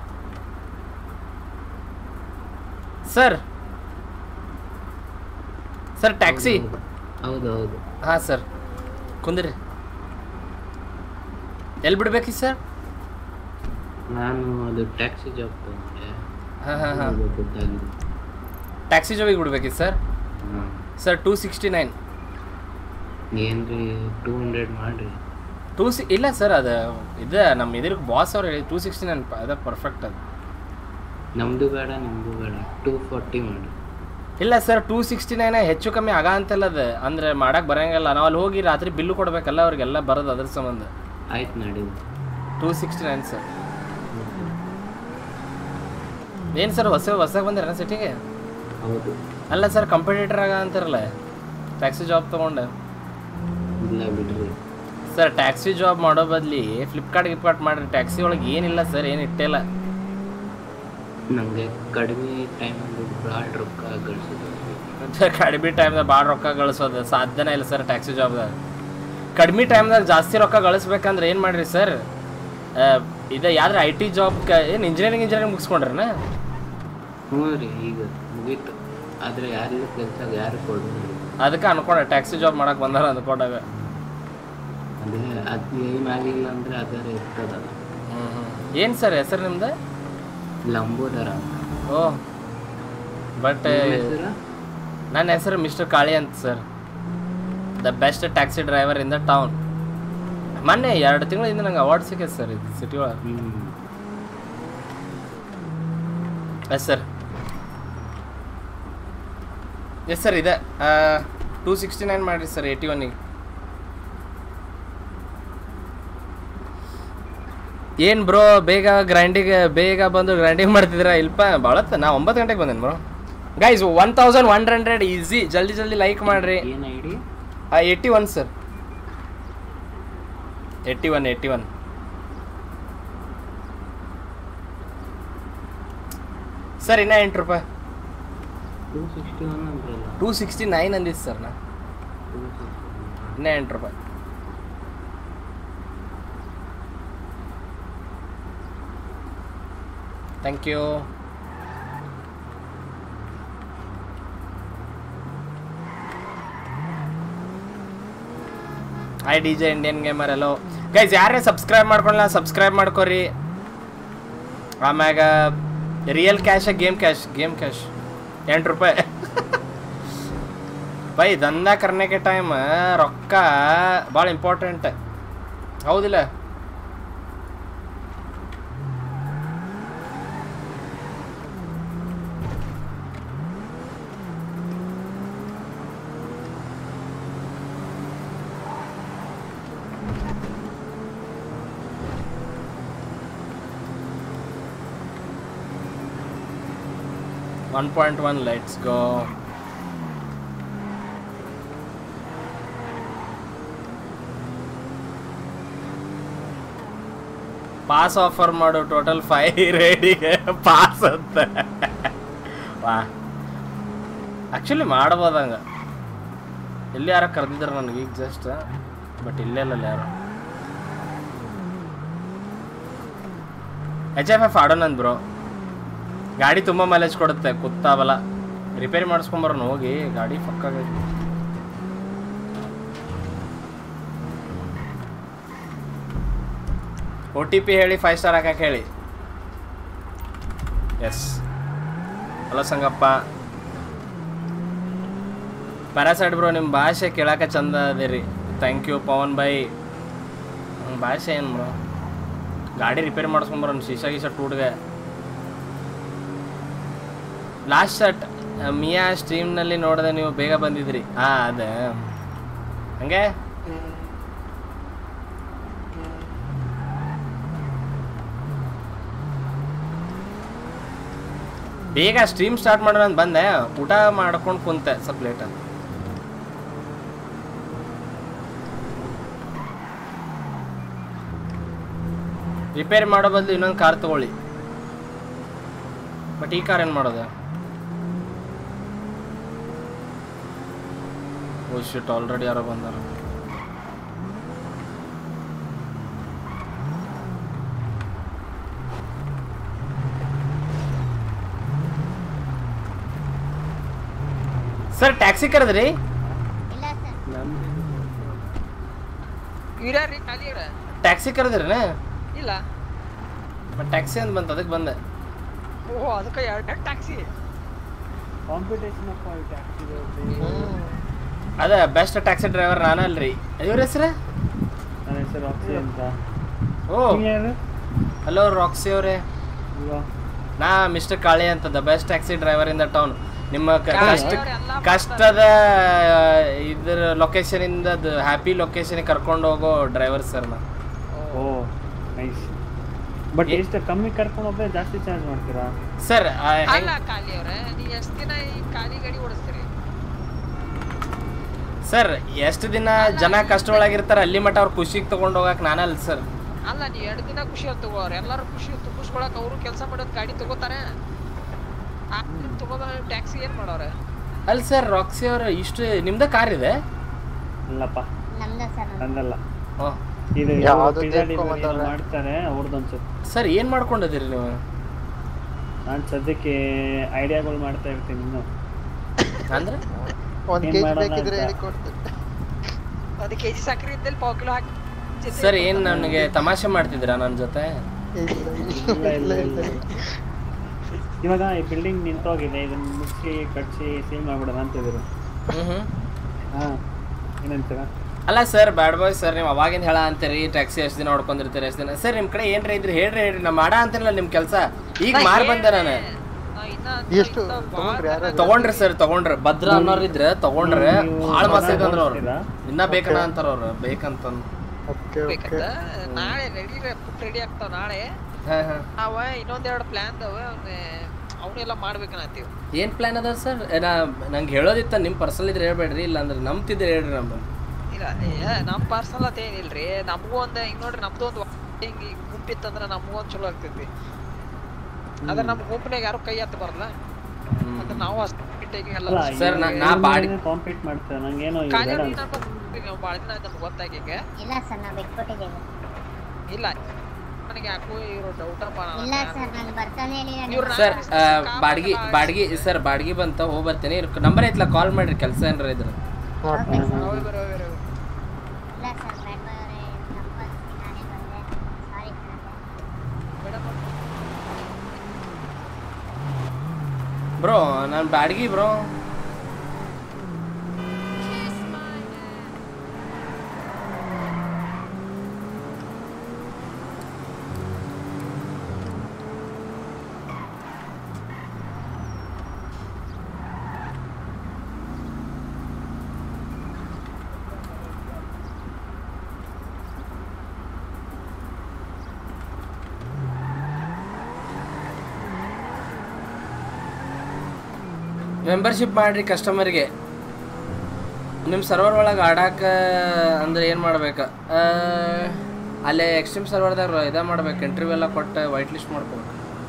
ಸರ್ ಸರ್ ಟ್ಯಾಕ್ಸಿ ಹೌದು ಹೌದು ಹಾಂ ಸರ್ ಕುಂದ್ರಿ ಎಲ್ಲಿ ಬಿಡ್ಬೇಕಿ ಸರ್ ನಾನು ಅದು ಟ್ಯಾಕ್ಸಿ ಜಾಬ್ ತಗೊಂಡೆ ಹಾಂ ಹಾಂ ಹಾಂ ಅದು ಗೊತ್ತಾಗಿದೆ ಟ್ಯಾಕ್ಸಿ ಜಾಬಿಗೆ ಬಿಡ್ಬೇಕಿ ಸರ್ ಹಾಂ ಸರ್ ಟೂ ಸಿಕ್ಸ್ಟಿ ನೈನ್ ಏನ್ರಿ ಟೂ ಹಂಡ್ರೆಡ್ ಮಾಡ್ರಿ ಟೂ ಸಿ ಇಲ್ಲ ಸರ್ ಅದು ಇದು ನಮ್ಮ ಇದ್ರ ಬಾಸ್ ಅವ್ರು ಹೇಳಿ ಟೂ ಸಿಕ್ಸ್ಟಿ ನೈನ್ ಅದ ಪರ್ಫೆಕ್ಟ್ ಅದು ನಮ್ದು ಬೇಡ ನಿಮ್ದು ಬೇಡ ಟೂ ಫಾರ್ಟಿ ಮಾಡಿ ಇಲ್ಲ ಸರ್ ಟೂ ಸಿಕ್ಸ್ಟಿ ನೈನ್ ಹೆಚ್ಚು ಕಮ್ಮಿ ಆಗ ಅಂತಲ್ಲ ಅದು ಅಂದ್ರೆ ಮಾಡಕ್ಕೆ ಬರಂಗಿಲ್ಲ ನಾವು ಅಲ್ಲಿ ಹೋಗಿ ರಾತ್ರಿ ಬಿಲ್ಲು ಕೊಡ್ಬೇಕಲ್ಲ ಅವ್ರಿಗೆಲ್ಲ ಬರೋದು ಅದ್ರ ಸಂಬಂಧ ಆಯ್ತು ನಡಿ ಟೂ ಸಿಕ್ಸ್ಟಿ ನೈನ್ ಸರ್ ಏನು ಸರ್ ಹೊಸ ಹೊಸ ಬಂದಿರ ಸಿಟಿಗೆ ಹೌದು ಅಲ್ಲ ಸರ್ ಕಂಪಿಟೇಟರ್ ಆಗ ಅಂತಾರಲ್ಲ ಟ್ಯಾಕ್ಸಿ ಜಾಬ್ ತೊಗೊಂಡೆ ಇಲ್ಲ ಬಿಡ್ರಿ ಸರ್ ಟ್ಯಾಕ್ಸಿ ಜಾಬ್ ಮಾಡೋ ಬದ್ಲಿ ಫ್ಲಿಪ್ಕಾರ್ಟ್ ಗಿಫ್ಕಾರ್ಟ್ ಮಾಡ್ರಿ ಟ್ಯಾಕ್ಸಿ ಒಳಗೆ ಏನಿಲ್ಲ ಸರ್ ಏನು ಇಟ್ಟಿಲ್ಲ ನನಗೆ ಕಡಿಮೆ ಟೈಮಲ್ಲಿ ಭಾಳ ರೊಕ್ಕ ಗಳಿಸೋದು ಕಡಿಮೆ ಟೈಮ್ದಾಗ ಭಾಳ ರೊಕ್ಕ ಗಳಿಸೋದು ಸಾಧ್ಯನೇ ಇಲ್ಲ ಸರ್ ಟ್ಯಾಕ್ಸಿ ಜಾಬ್ದಾಗ ಕಡಿಮೆ ಟೈಮ್ದಾಗ ಜಾಸ್ತಿ ರೊಕ್ಕ ಗಳಿಸ್ಬೇಕಂದ್ರೆ ಏನು ಮಾಡ್ರಿ ಸರ್ ಇದು ಯಾವ್ದ್ರ ಐ ಟಿ ಜಾಬ್ ಏನು ಇಂಜಿನಿಯರಿಂಗ್ ಇಂಜಿನಿಯರಿಂಗ್ ಮುಗಿಸ್ಕೊಂಡ್ರನ ಹ್ಞೂ ರೀ ಈಗ ಮುಗೀತು ಆದರೆ ಯಾರಿಗೂ ಕೆಲಸ ಯಾರು ಕೊಡೋದು ಅದಕ್ಕೆ ಅನ್ಕೊಂಡೆ ಟ್ಯಾಕ್ಸಿ ಜಾಬ್ ಮಾಡಕ್ಕೆ ಬಂದಾರ ಅಂದ್ಕೊಂಡಾಗ ಅದೇ ಅದು ಏನು ಆಗಿಲ್ಲ ಅಂದರೆ ಅದರ ಇರ್ತದಲ್ಲ ಏನು ಸರ್ ಹೆಸರು ನಿಮ್ದು ಲಂಬೋದರ ಅಂತ ಓ ಬಟ್ ನಿಮ್ಮ ಹೆಸರು? ನನ್ನ ಹೆಸರು ಮಿಸ್ಟರ್ ಕಾಳಿ ಅಂತ sir the best taxi driver in the town ಮೊನ್ನೆ ಎರಡು ತಿಂಗಳಿಂದ ನಂಗೆ ಅವಾರ್ಡ್ ಸಿಕ್ಕೈತೆ ಸರ್ ಇದು ಸಿಟಿ ಒಳಗೆ ಎಸ್ ಸರ್ ಎಸ್ ಸರ್ ಇದೆ ಟೂ ಸಿಕ್ಸ್ಟಿ ನೈನ್ ಮಾಡಿರಿ ಸರ್ ಏಯ್ಟಿ ಒನ್ನಿಗೆ ಏನು ಬ್ರೋ ಬೇಗ ಗ್ರೈಂಡಿಗೆ ಬೇಗ ಬಂದು ಗ್ರೈಂಡಿಂಗ್ ಮಾಡ್ತಿದ್ದೀರಾ ಇಲ್ಪ ಭಾಳತ್ತ ನಾ ಒಂಬತ್ತು ಗಂಟೆಗೆ ಬಂದೇನು bro guys one thousand one hundred is ಜಲ್ದಿ ಜಲ್ದಿ ಲೈಕ್ ಮಾಡಿರಿ ಏನು I D eighty one sir eighty one eighty one sir ಇನ್ನ ಎಂಟು ರೂಪಾಯಿ ಟೂ ಸಿಕ್ಸ್ಟಿ ಒನ್ ಅಂದ್ರಲ್ಲ ಟೂ ಸಿಕ್ಸ್ಟಿ ನೈನ್ ಅಂದಿತ್ತು ಸರ್ ನಾ ಇನ್ನೂ ಎಂಟು ರೂಪಾಯಿ thank you hi D J Indian gamer ಎಲ್ಲೋ ಗೈಸ್ ಯಾರೇ ಸಬ್ಸ್ಕ್ರೈಬ್ ಮಾಡ್ಕೊಳ್ಳ ಸಬ್ಸ್ಕ್ರೈಬ್ ಮಾಡ್ಕೊರಿ ಆಮ್ಯಾಗ real cash game cash game cash ಎಂಟು ರೂಪಾಯಿ ಬೈ ದಂಧ ಕರ್ನೆಗೆ ಟೈಮ್ ರೊಕ್ಕ ಭಾಳ ಇಂಪಾರ್ಟೆಂಟ್ ಹೌದಿಲ್ಲ one point one let's go pass offer ಮಾಡು ಟೋಟಲ್ ಫೈವ್ ರೇಡಿಗೆ ಪಾಸ್ ಅಂತ ವಾ ಆ್ಯಕ್ಚುಲಿ ಮಾಡ್ಬೋದಂಗ ಎಲ್ಲಿ ಯಾರೋ ಕರೆದಿದ್ರು ನನಗೆ ಈಗ ಜಸ್ಟ್ ಬಟ್ ಇಲ್ಲೇ ಇಲ್ಲ ಯಾರು ಎಚ್ ಎಫ್ ಎಫ್ ಆಡೋಣಂದ್ ಬ್ರೋ ಗಾಡಿ ತುಂಬ ಮೈಲೇಜ್ ಕೊಡುತ್ತೆ ಕುತ್ತಾವಲ್ಲ ರಿಪೇರಿ ಮಾಡಿಸ್ಕೊಂಬರೋಣ ಹೋಗಿ ಗಾಡಿ ಪಕ್ಕಾಗೈತಿ ಒ ಟಿ ಪಿ ಹೇಳಿ ಫೈವ್ ಸ್ಟಾರ್ ಹಾಕಕ್ಕೆ ಹೇಳಿ ಎಸ್ ಹಲೋ ಸಂಗಪ್ಪ ಪ್ಯಾರಾಸೈಡ್ ಬ್ರೋ ನಿಮ್ಮ ಭಾಷೆ ಕೇಳಕ್ಕೆ ಚಂದ ಅದೇ thank you Pavan bye hmm, ಭಾಷೆ ಏನು ಬ್ರೋ ಗಾಡಿ ರಿಪೇರಿ ಮಾಡಿಸ್ಕೊಂಬರೋಣ ಶೀಶಾ ಗೀಶಾ ಟೂಟ್ಗೆ ಲಾಸ್ಟ್ ಶರ್ಟ್ ಮಿಯಾ ಸ್ಟ್ರೀಮ್ನಲ್ಲಿ ನೋಡಿದೆ ನೀವು ಬೇಗ ಬಂದಿದ್ರಿ ಹಾಂ ಅದೇ ಹಂಗೆ ಬೇಗ ಸ್ಟ್ರೀಮ್ ಸ್ಟಾರ್ಟ್ ಮಾಡೋಣ ಅಂತ ಬಂದೆ ಊಟ ಮಾಡ್ಕೊಂಡು ಕುಂತೆ ಸ್ವಲ್ಪ ಲೇಟ್ ಅಂತ ರಿಪೇರಿ ಮಾಡೋ ಬದಲು ಇನ್ನೊಂದು ಕಾರ್ ತಗೊಳ್ಳಿ ಬಟ್ ಈ ಕಾರ್ ಏನು ಮಾಡೋದು ಓ ಶಿಟ್ ಆಲ್ರೆಡಿ ಯಾರೋ ಬಂದಾರ ಸರ್ ಟ್ಯಾಕ್ಸಿ ಕರೆದ್ರಿ ಇವ್ರ್ಯಾರ್ರಿ ಖಾಲಿ ಇವ್ರ ಟ್ಯಾಕ್ಸಿ ಕರೆದ್ರನ ಇಲ್ಲ ಬಟ್ ಟ್ಯಾಕ್ಸಿ ಅಂತ ಬಂತು ಅದಕ್ಕೆ ಬಂದೆ ಓ ಅದಕ್ಕೆ ಎರಡು ಟ್ಯಾಕ್ಸಿ ಕಾಂಪಿಟೇಷನ್ ಅಪ್ಪ ಈ ಟ್ಯಾಕ್ಸಿ ಅದ ಬೆಸ್ಟ್ ಟ್ಯಾಕ್ಸಿ ಡ್ರೈವರ್ ನಾನಲ್ರಿ ಇವ್ರ ಹೆಸ್ರು ನನ್ನ ಹೆಸರು ರಾಕ್ಸಿ ಅಂತ ಓ ಹಲೋ ರಾಕ್ಸಿ ಅವರೇ ನಾ ಮಿಸ್ಟರ್ ಕಾಳಿ ಅಂತ the best taxi driver in the town ನಿಮ್ಮ ಕ- ಕಷ್ಟ ಕಷ್ಟದ ಇದ್ರ ಲೊಕೇಶನ್ ಇಂದ ಹ್ಯಾಪಿ ಲೊಕೇಶನ್ ಕರ್ಕೊಂಡು ಹೋಗೋ ಡ್ರೈವರ್ ಸರ್ ನಾ ಓ ನೈಸ್ ಬಟ್ ಎಷ್ಟು ಕಮ್ಮಿ ಕರ್ಕೊಂಡು ಹೋದ್ರೆ ಜಾಸ್ತಿ ಚಾರ್ಜ್ ಮಾಡ್ತೀರಾ ಸರ್ ಅಲ್ಲ ಖಾಲಿ ಅವ್ರೆ ನೀವು ಎಷ್ಟು ದಿನ ಈ ಖಾಲಿ ಗಾಡಿ ಓಡಿಸ್ತೀರಿ ಸರ್ ಎಷ್ಟು ದಿನ ಜನ ಕಷ್ಟ ಒಳಗಿರ್ತಾರ ಅಲ್ಲಿ ಮಟ್ಟ ಅವ್ರ ಖುಷಿಗೆ ತಗೊಂಡು ಹೋಗಕ್ ನಾನಲ್ಲ ಸರ್ ಅಲ್ಲ ನೀವು ಎರಡು ದಿನ ಖುಷಿ ತಗೋವ್ರ ಎಲ್ಲರೂ ಖುಷಿ ತುಂಬಿಸ್ಕೊಳಕ್ ಅವರು ಕೆಲಸ ಮಾಡೋದು ಗಾಡಿ ತಗೋತಾರೆ ತಗೋದ ಟ್ಯಾಕ್ಸಿ ಏನ್ ಮಾಡೋರೆ ಅಲ್ಲ ಸರ್ ರಾಕ್ಸಿ ಅವ್ರ ಇಷ್ಟು ನಿಮ್ದ ಕಾರ್ ಇದೆ ಇಲ್ಲಪ್ಪ ನಮ್ದ ಸರ್ ನಂದಲ್ಲ ಹಾಂ ಇದು ಯಾವ್ದೋ pizza ತೇರ್ಕೊಂಡ್ delivery ಏನೋ ಬಂದವ್ರೆ. ಮಾಡ್ತಾರೆ ಅವ್ರದ್ದು ಅನ್ಸುತ್ತೆ ಸರ್ ಏನ್ ಮಾಡ್ಕೊಂಡಿದ್ದೀರಿ ನೀವು ನಾನು ಸದ್ಯಕ್ಕೆ ಐಡಿಯಾಗಳು ಮಾಡ್ತಾ ಇರ್ತೀನಿ ಇನ್ನು ಅಂದ್ರೆ ಒಂದ್ ಏನ್ ಕೆಜಿ ಮಾಡೋಣ ಬೇಕಿದ್ರೆ ಅಂತ. ಹೇಳಿ ಕೊಡ್ತೀನಿ ಒಂದು ಕೆ ಜಿ ಸಕ್ಕರೆ ಇದ್ದಲ್ಲಿ ಪಾವು ಕಿಲೋ ಹಾಕಿ ಸರ್ ಏನ್ ನನಗೆ ತಮಾಷೆ ಮಾಡ್ತಿದ್ದೀರಾ ನನ್ನ ಜೊತೆ ಇಲ್ಲ ಇಲ್ಲ ಇಲ್ಲ ಇವಾಗ ಈ ಬಿಲ್ಡಿಂಗ್ ನಿಂತೋಗಿದೆ ಇದನ್ನ ಮುಚ್ಚಿ ಕಟ್ಸಿ ಸೀಲ್ ಮಾಡ್ಬಿಡೋಣ ಅಂತಿದ್ರು ಹಾ ಏನಂತೀರಾ ಅಲ್ಲ ಸರ್ ಬ್ಯಾಡ್ ಬಾಯ್ ಸರ್ ನೀವು ಅವಾಗಿಂದ ಹೇಳ ಅಂತೀರಿ ಟ್ಯಾಕ್ಸಿ ಎಷ್ಟು ದಿನ ಹೊಡ್ಕೊಂಡಿರ್ತೀರಿ ಎಷ್ಟು ದಿನ ಸರ್ ನಿಮ್ ಕಡೆ ಏನ್ರ ಇದ್ರಿ ಹೇಳ್ರಿ ಹೇಳ್ರಿ ನಾ ಮಾಡ ಅಂತಿರಲ್ಲ ನಿಮ್ ಕೆಲಸ ಈಗ ಮಾರ್ ಬಂದೆ ನಾನು ಎಷ್ಟು ತಗೊಂಡ್ರಿ ಯಾರು ತಗೊಂಡ್ರಿ ಸರ್ ತಗೊಂಡ್ರಿ ಭದ್ರಾ ಅನ್ನೋರ್ ಇದ್ರೆ ತಗೊಂಡ್ರೆ ನೀವು ಭಾಳ ಮಸ್ತ್ ಇದೆ ಅಂದ್ರ ಅವ್ರು ನೋಡ್ತೀರಾ? ಇನ್ನ ಬೇಕನ ಅಂತಾರ ಅವ್ರು ಬೇಕಂತ ಓಕೆ ಬೇಕಂತ ನಾಳೆ ರೆಡಿ ರೆಡಿ ಆಗ್ತಾವ ನಾಳೆ ಹಾ ಹಾ ಅವ ಇನ್ನೊಂದೆರಡು ಪ್ಲಾನ್ ಅವ ಅವ್ನ ಅವನ್ನೆಲ್ಲ ಮಾಡ್ಬೇಕನ್ನತ್ತೀವಿ ಏನ್ ಪ್ಲಾನ್ ಅದ ಸರ್ ನಾ ನಂಗೆ ಹೇಳೋದಿತ್ತ ನಿಮ್ ಪರ್ಸನಲ್ ಇದ್ರೆ ಹೇಳ್ಬೇಡ್ರಿ ಇಲ್ಲ ಅಂದ್ರೆ ನಂಬ್ತಿದ್ರೆ ಹೇಳ್ರಿ ನಮ್ಮನ್ನ ಇಲ್ಲ ಏ, ನಮ್ ಪರ್ಸನಲ್ ಅಂತ ಏನಿಲ್ರಿ ನಮಗೂ ಒಂದ್ ಹಿಂಗ್ ನೋಡ್ರಿ ನಮ್ದು ಒಂದು ಹಿಂಗ್ ಗುಂಪಿತ್ತಂದ್ರ ನಮಗೂ ಒಂದ್ ಚಲೋ ಆಗ್ತೈತಿ ಅದ್ರ ನಮ್ ಗುಂಪಿನಾಗ ಯಾರು ಕೈ ಹತ್ತ ಬರಲ್ಲ ಅದ್ರ ನಾವು ಅಷ್ಟು ಟೇಕಿಂಗ್ ಅಲ್ಲ ಎಲ್ಲ Sir, ನಾ- ನಾ ಬಾಡಿ- ಕಾಂಪೀಟ್ ಮಾಡ್ತಾರೆ ನಂಗೇನೋ ಇದು ಕಾಲಿ ಬೇಡ ನೀನ್ ಅನ್ಸುತ್ತೆ. ಅನ್ಕೊಂಡ್ಬಿಡ್ತೀನಿ, ನಾವು ಭಾಳ ದಿನ ಆಯ್ತು ನಮ್ಗೆ ಗೊತ್ತಾಗಿಗೆ ಇಲ್ಲ ಸರ್ ನಾವು ಬಿಟ್ಕೊಟ್ಟಿದ್ದೇವೆ ಇಲ್ಲ ನನಗೆ ಯಾಕೋ ಇವರು ಡೌಟ್ ಅಪ್ಪ ಇಲ್ಲ ಸರ್ ನಾನು ಬರ್ತಾನೆ ಇರಲಿಲ್ಲ ಇವ್ರು ಸರ್ ಬಾಡಿಗೆ ಬಾಡಿಗೆ ಸರ್ ಬಾಡಿಗೆ ಬಂತ ಹೋಗಿ ಬರ್ತೀನಿ ನಂಬರ್ ಐತ್ಲ ಕಾಲ್ ಮಾಡ್ರಿ ಕೆಲಸ ಏನಾರ ಇದ್ರೆ ಇಲ್ಲ ಸರ್ ಬ್ಯಾಡ್ ಬಾಯ್ ಅವರೇ ನಂಬರ್ ನಾನೇ ಬಂದೆ ಸಾರಿ ಬ್ರೋ ನಾನು ಬಾಡಿಗೆ ಬ್ರೋ ಮೆಂಬರ್ಶಿಪ್ ಮಾಡ್ರಿ ಕಸ್ಟಮರ್ಗೆ ನಿಮ್ಮ ಸರ್ವರ್ ಒಳಗೆ ಆಡಾಕ ಅಂದ್ರೆ ಏನು ಮಾಡ್ಬೇಕು ಆ, ಅಲ್ಲೇ ಎಕ್ಸ್ಟ್ರೀಮ್ ಸರ್ವರ್ದಾಗ ಇದ ಮಾಡ್ಬೇಕು ಇಂಟರ್ವ್ಯೂ ಎಲ್ಲ ಕೊಟ್ಟು ವೈಟ್ ಲಿಸ್ಟ್ ಮಾಡ್ಕೋಬೇಕು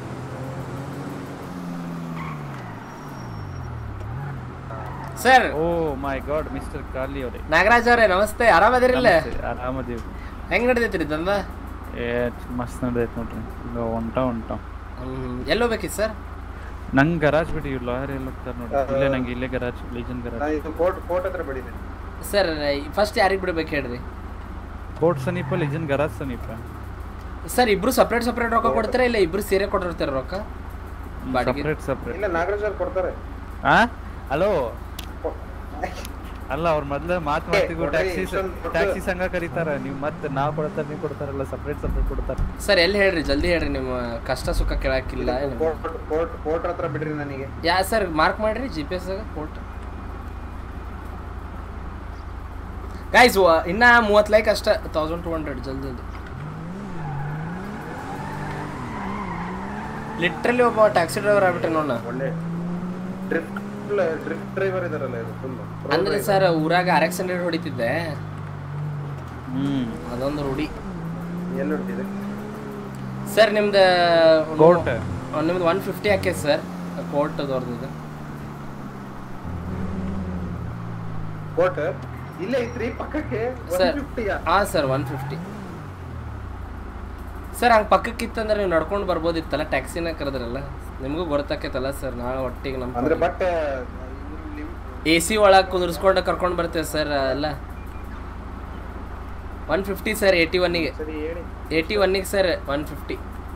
sir oh my god mister Karli ಅವರೇ ನಾಗರಾಜ್ ಅವರೇ ನಮಸ್ತೆ ಆರಾಮದಿರಿಲ್ಲ ಆರಾಮದೀವಿ ಹೆಂಗ್ ನಡ್ದೈತ್ರಿ ದಂದ ಏ ಮಸ್ತ್ ನಡ್ದೈತೆ ನೋಡ್ರಿ ಈಗ ಹೊಂಟ ಹೊಂಟ ಎಲ್ಲಿ ಹೋಗ್ಬೇಕಿತ್ತು ಸರ್ ನಂಗೆ ಗರಾಜ್ ಬಿಡಿ ಇವ್ರು ಲಾಯರ್ ಎಲ್ಲ ಹೋಗ್ತಾರೆ ನೋಡಿ ಇಲ್ಲೇ ನಂಗೆ ಇಲ್ಲೇ ಗರಾಜ್ ಲೀಜನ್ ಗರಾಜ್ ಇದು ಕೋರ್ಟ್ ಕೋರ್ಟ್ ಹತ್ರ ಬಿಡಿದೆ ಸರ್ ಫಸ್ಟ್ ಯಾರಿಗೆ ಬಿಡ್ಬೇಕು ಹೇಳ್ರಿ ಕೋರ್ಟ್ ಸಮೀಪ ಲೀಜನ್ ಗರಾಜ್ ಸಮೀಪ ಸರ್ ಇಬ್ರು ಸಪ್ರೇಟ್ ಸಪ್ರೇಟ್ ರೊಕ್ಕ ಕೊಡ್ತೀರಾ ಇಲ್ಲ ಇಬ್ರು ಸೇರೆ ಕೊಟ್ಟಿರ್ತೀರ ರೊಕ್ಕ ಬಾಡಿಗೆ ಸಪ್ರೇಟ್ ಸಪ್ರೇಟ್ ಇಲ್ಲ ನಾಗರಾಜ್ ಅವ್ರು ಕೊಡ್ತಾರೆ ಆ ಹಲೋ ಅಲ್ಲ ಅವ್ರ ಮೊದ್ಲ ಮಾತು ಮಾತಿಗೂ ಕೊಡ್ರಿ, ಟ್ಯಾಕ್ಸಿ ಇಷ್ಟೊಂದ್ ಕೊಟ್ಟು- ಟ್ಯಾಕ್ಸಿ ಸಂಘ ಕರೀತಾರ ನೀವು ಮತ್ತೆ ನಾವ್ ಕೊಡ್ತಾರ ನೀವು ಕೊಡ್ತಾರಲ್ಲ ಸಪ್ರೇಟ್ ಸಪ್ರೇಟ್ ಕೊಡ್ತಾರ ಸರ್ ಎಲ್ಲಿ ಹೇಳ್ರಿ ಜಲ್ದಿ ಹೇಳ್ರಿ ನಿಮ್ಮ ಕಷ್ಟ ಸುಖ ಕೇಳಕ್ಕಿಲ್ಲ ಕೋರ್ಟ್ ಕೋರ್ಟ್ ಕೋರ್ಟ್ ಹತ್ರ ಬಿಡ್ರಿ ನನಗೆ ಯಾ ಸರ್ ಮಾರ್ಕ್ ಮಾಡ್ರಿ G P S port guys ಇನ್ನ ಮೂವತ್ತು ಲೈಕ್ ಅಷ್ಟ ತೌಸಂಡ್ ಟು ಹಂಡ್ರೆಡ್ ಜಲ್ದಿ ಜಲ್ದಿ ಲಿಟ್ರಲಿ ಒಬ್ಬ ಟ್ಯಾಕ್ಸಿ ಡ್ರೈವರ್ ಆಗ್ಬಿಟ್ರೆ ನೋಡ ಒಳ್ಳೆ ಡ್ರಿಫ್ಟ್ ಡ್ರಿಫ್ಟ್ ಡ್ರೈವರ್ ಇದಾರಲ್ಲ ಇದು ಫುಲ್ ಅಂದ್ರೆ ಸರ್ ಊರಾಗ ಆರ್ ಎಕ್ಸ್ ಹಂಡ್ರೆಡ್ ಹೊಡಿತಿದ್ದೆ ಹ್ಮ್ ಅದೊಂದು ರೂಢಿ ಎಲ್ಲಿ ಹೊಡ್ತಿದೆ ಸರ್ ನಿಮ್ದು Court. ನಿಮ್ದು ಒನ್ ಫಿಫ್ಟಿ ಹಾಕೈತೆ ಸರ್ ಕೋರ್ಟ್ ದೊಡ್ಡದು ಕೋರ್ಟ್ ಇಲ್ಲೇ ಐತ್ರಿ ಪಕ್ಕಕ್ಕೆ ಸರ್ 150 ಹಾಂ ಸರ್ ಒನ್ ಫಿಫ್ಟಿ ಸರ್ ಹಂಗೆ ಪಕ್ಕಕ್ಕಿತ್ತಂದ್ರೆ ನೀವು ನಡ್ಕೊಂಡು ಬರ್ಬೋದಿತ್ತಲ್ಲ ಟ್ಯಾಕ್ಸಿನ ಕರೆದ್ರಲ್ಲ ನಿಮಗೂ ಗೊತ್ತಾಕೈತಲ್ಲ ಸರ್ ನಾಳೆ ಒಟ್ಟಿಗೆ ಅಂದ್ರೆ ನಮ್ಮ ಬಟ್ ಎ ಸಿ ಒಳಗೆ ಕುದುರಿಸ್ಕೊಂಡು ಕರ್ಕೊಂಡು ಬರ್ತೇವೆ ಸರ್ ಎಲ್ಲ ಒನ್ ಫಿಫ್ಟಿ ಸರ್ ಏಯ್ಟಿ ಒನ್ನಿಗೆ ಸರಿ ಹೇಳಿ ಏಯ್ಟಿ ಒನ್ನಿಗೆ sir one fifty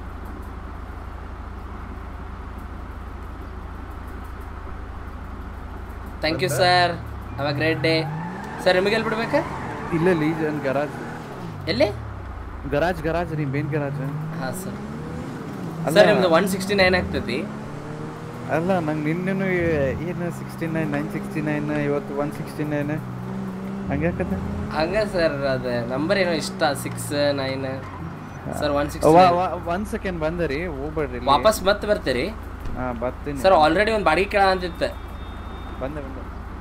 thank you sir have a great day sir ನಿಮಗೆ ಎಲ್ಲಿ ಬಿಡ್ಬೇಕಾ ಇಲ್ಲೇ ಲೀಜನ್ ಗರಾಜ್ ಎಲ್ಲಿ ಗರಾಜ್ ಗರಾಜ್ ರೀ ಮೇನ್ ಗರಾಜ್ ಹಾಂ ಸರ್ ಅಲ್ಲ- ಸರ್ ನಿಮ್ದು ಒನ್ ಸಿಕ್ಸ್ಟಿ ನೈನ್ ಆಗ್ತೈತಿ ಅಲ್ಲ ನಂಗೆ ನಿನ್ನೆನು ಏನು sixty nine nine sixty nine ಇವತ್ತು ಒನ್ ಸಿಕ್ಸ್ಟಿ ನೈನ್ ಹಂಗಾಕತ್ತೆ ಹಂಗ ಸರ್ ಅದು ನಂಬರ್ ಏನೋ ಇಷ್ಟ six nine sir one six one second ಬಂದರಿ ಹೋಗ್ಬೇಡ್ರಿ ಇಲ್ಲಿ. ವಾಪಸ್ ಮತ್ತೆ ಬರ್ತೀರಿ ಹಾ ಬರ್ತೀನಿ ಸರ್ ಆಲ್ರೆಡಿ ಒಂದು ಬಾಡಿಗೆ ಕೇಳ ಅಂತಿತ್ತು ಬಂದೆ ಬಂದೆ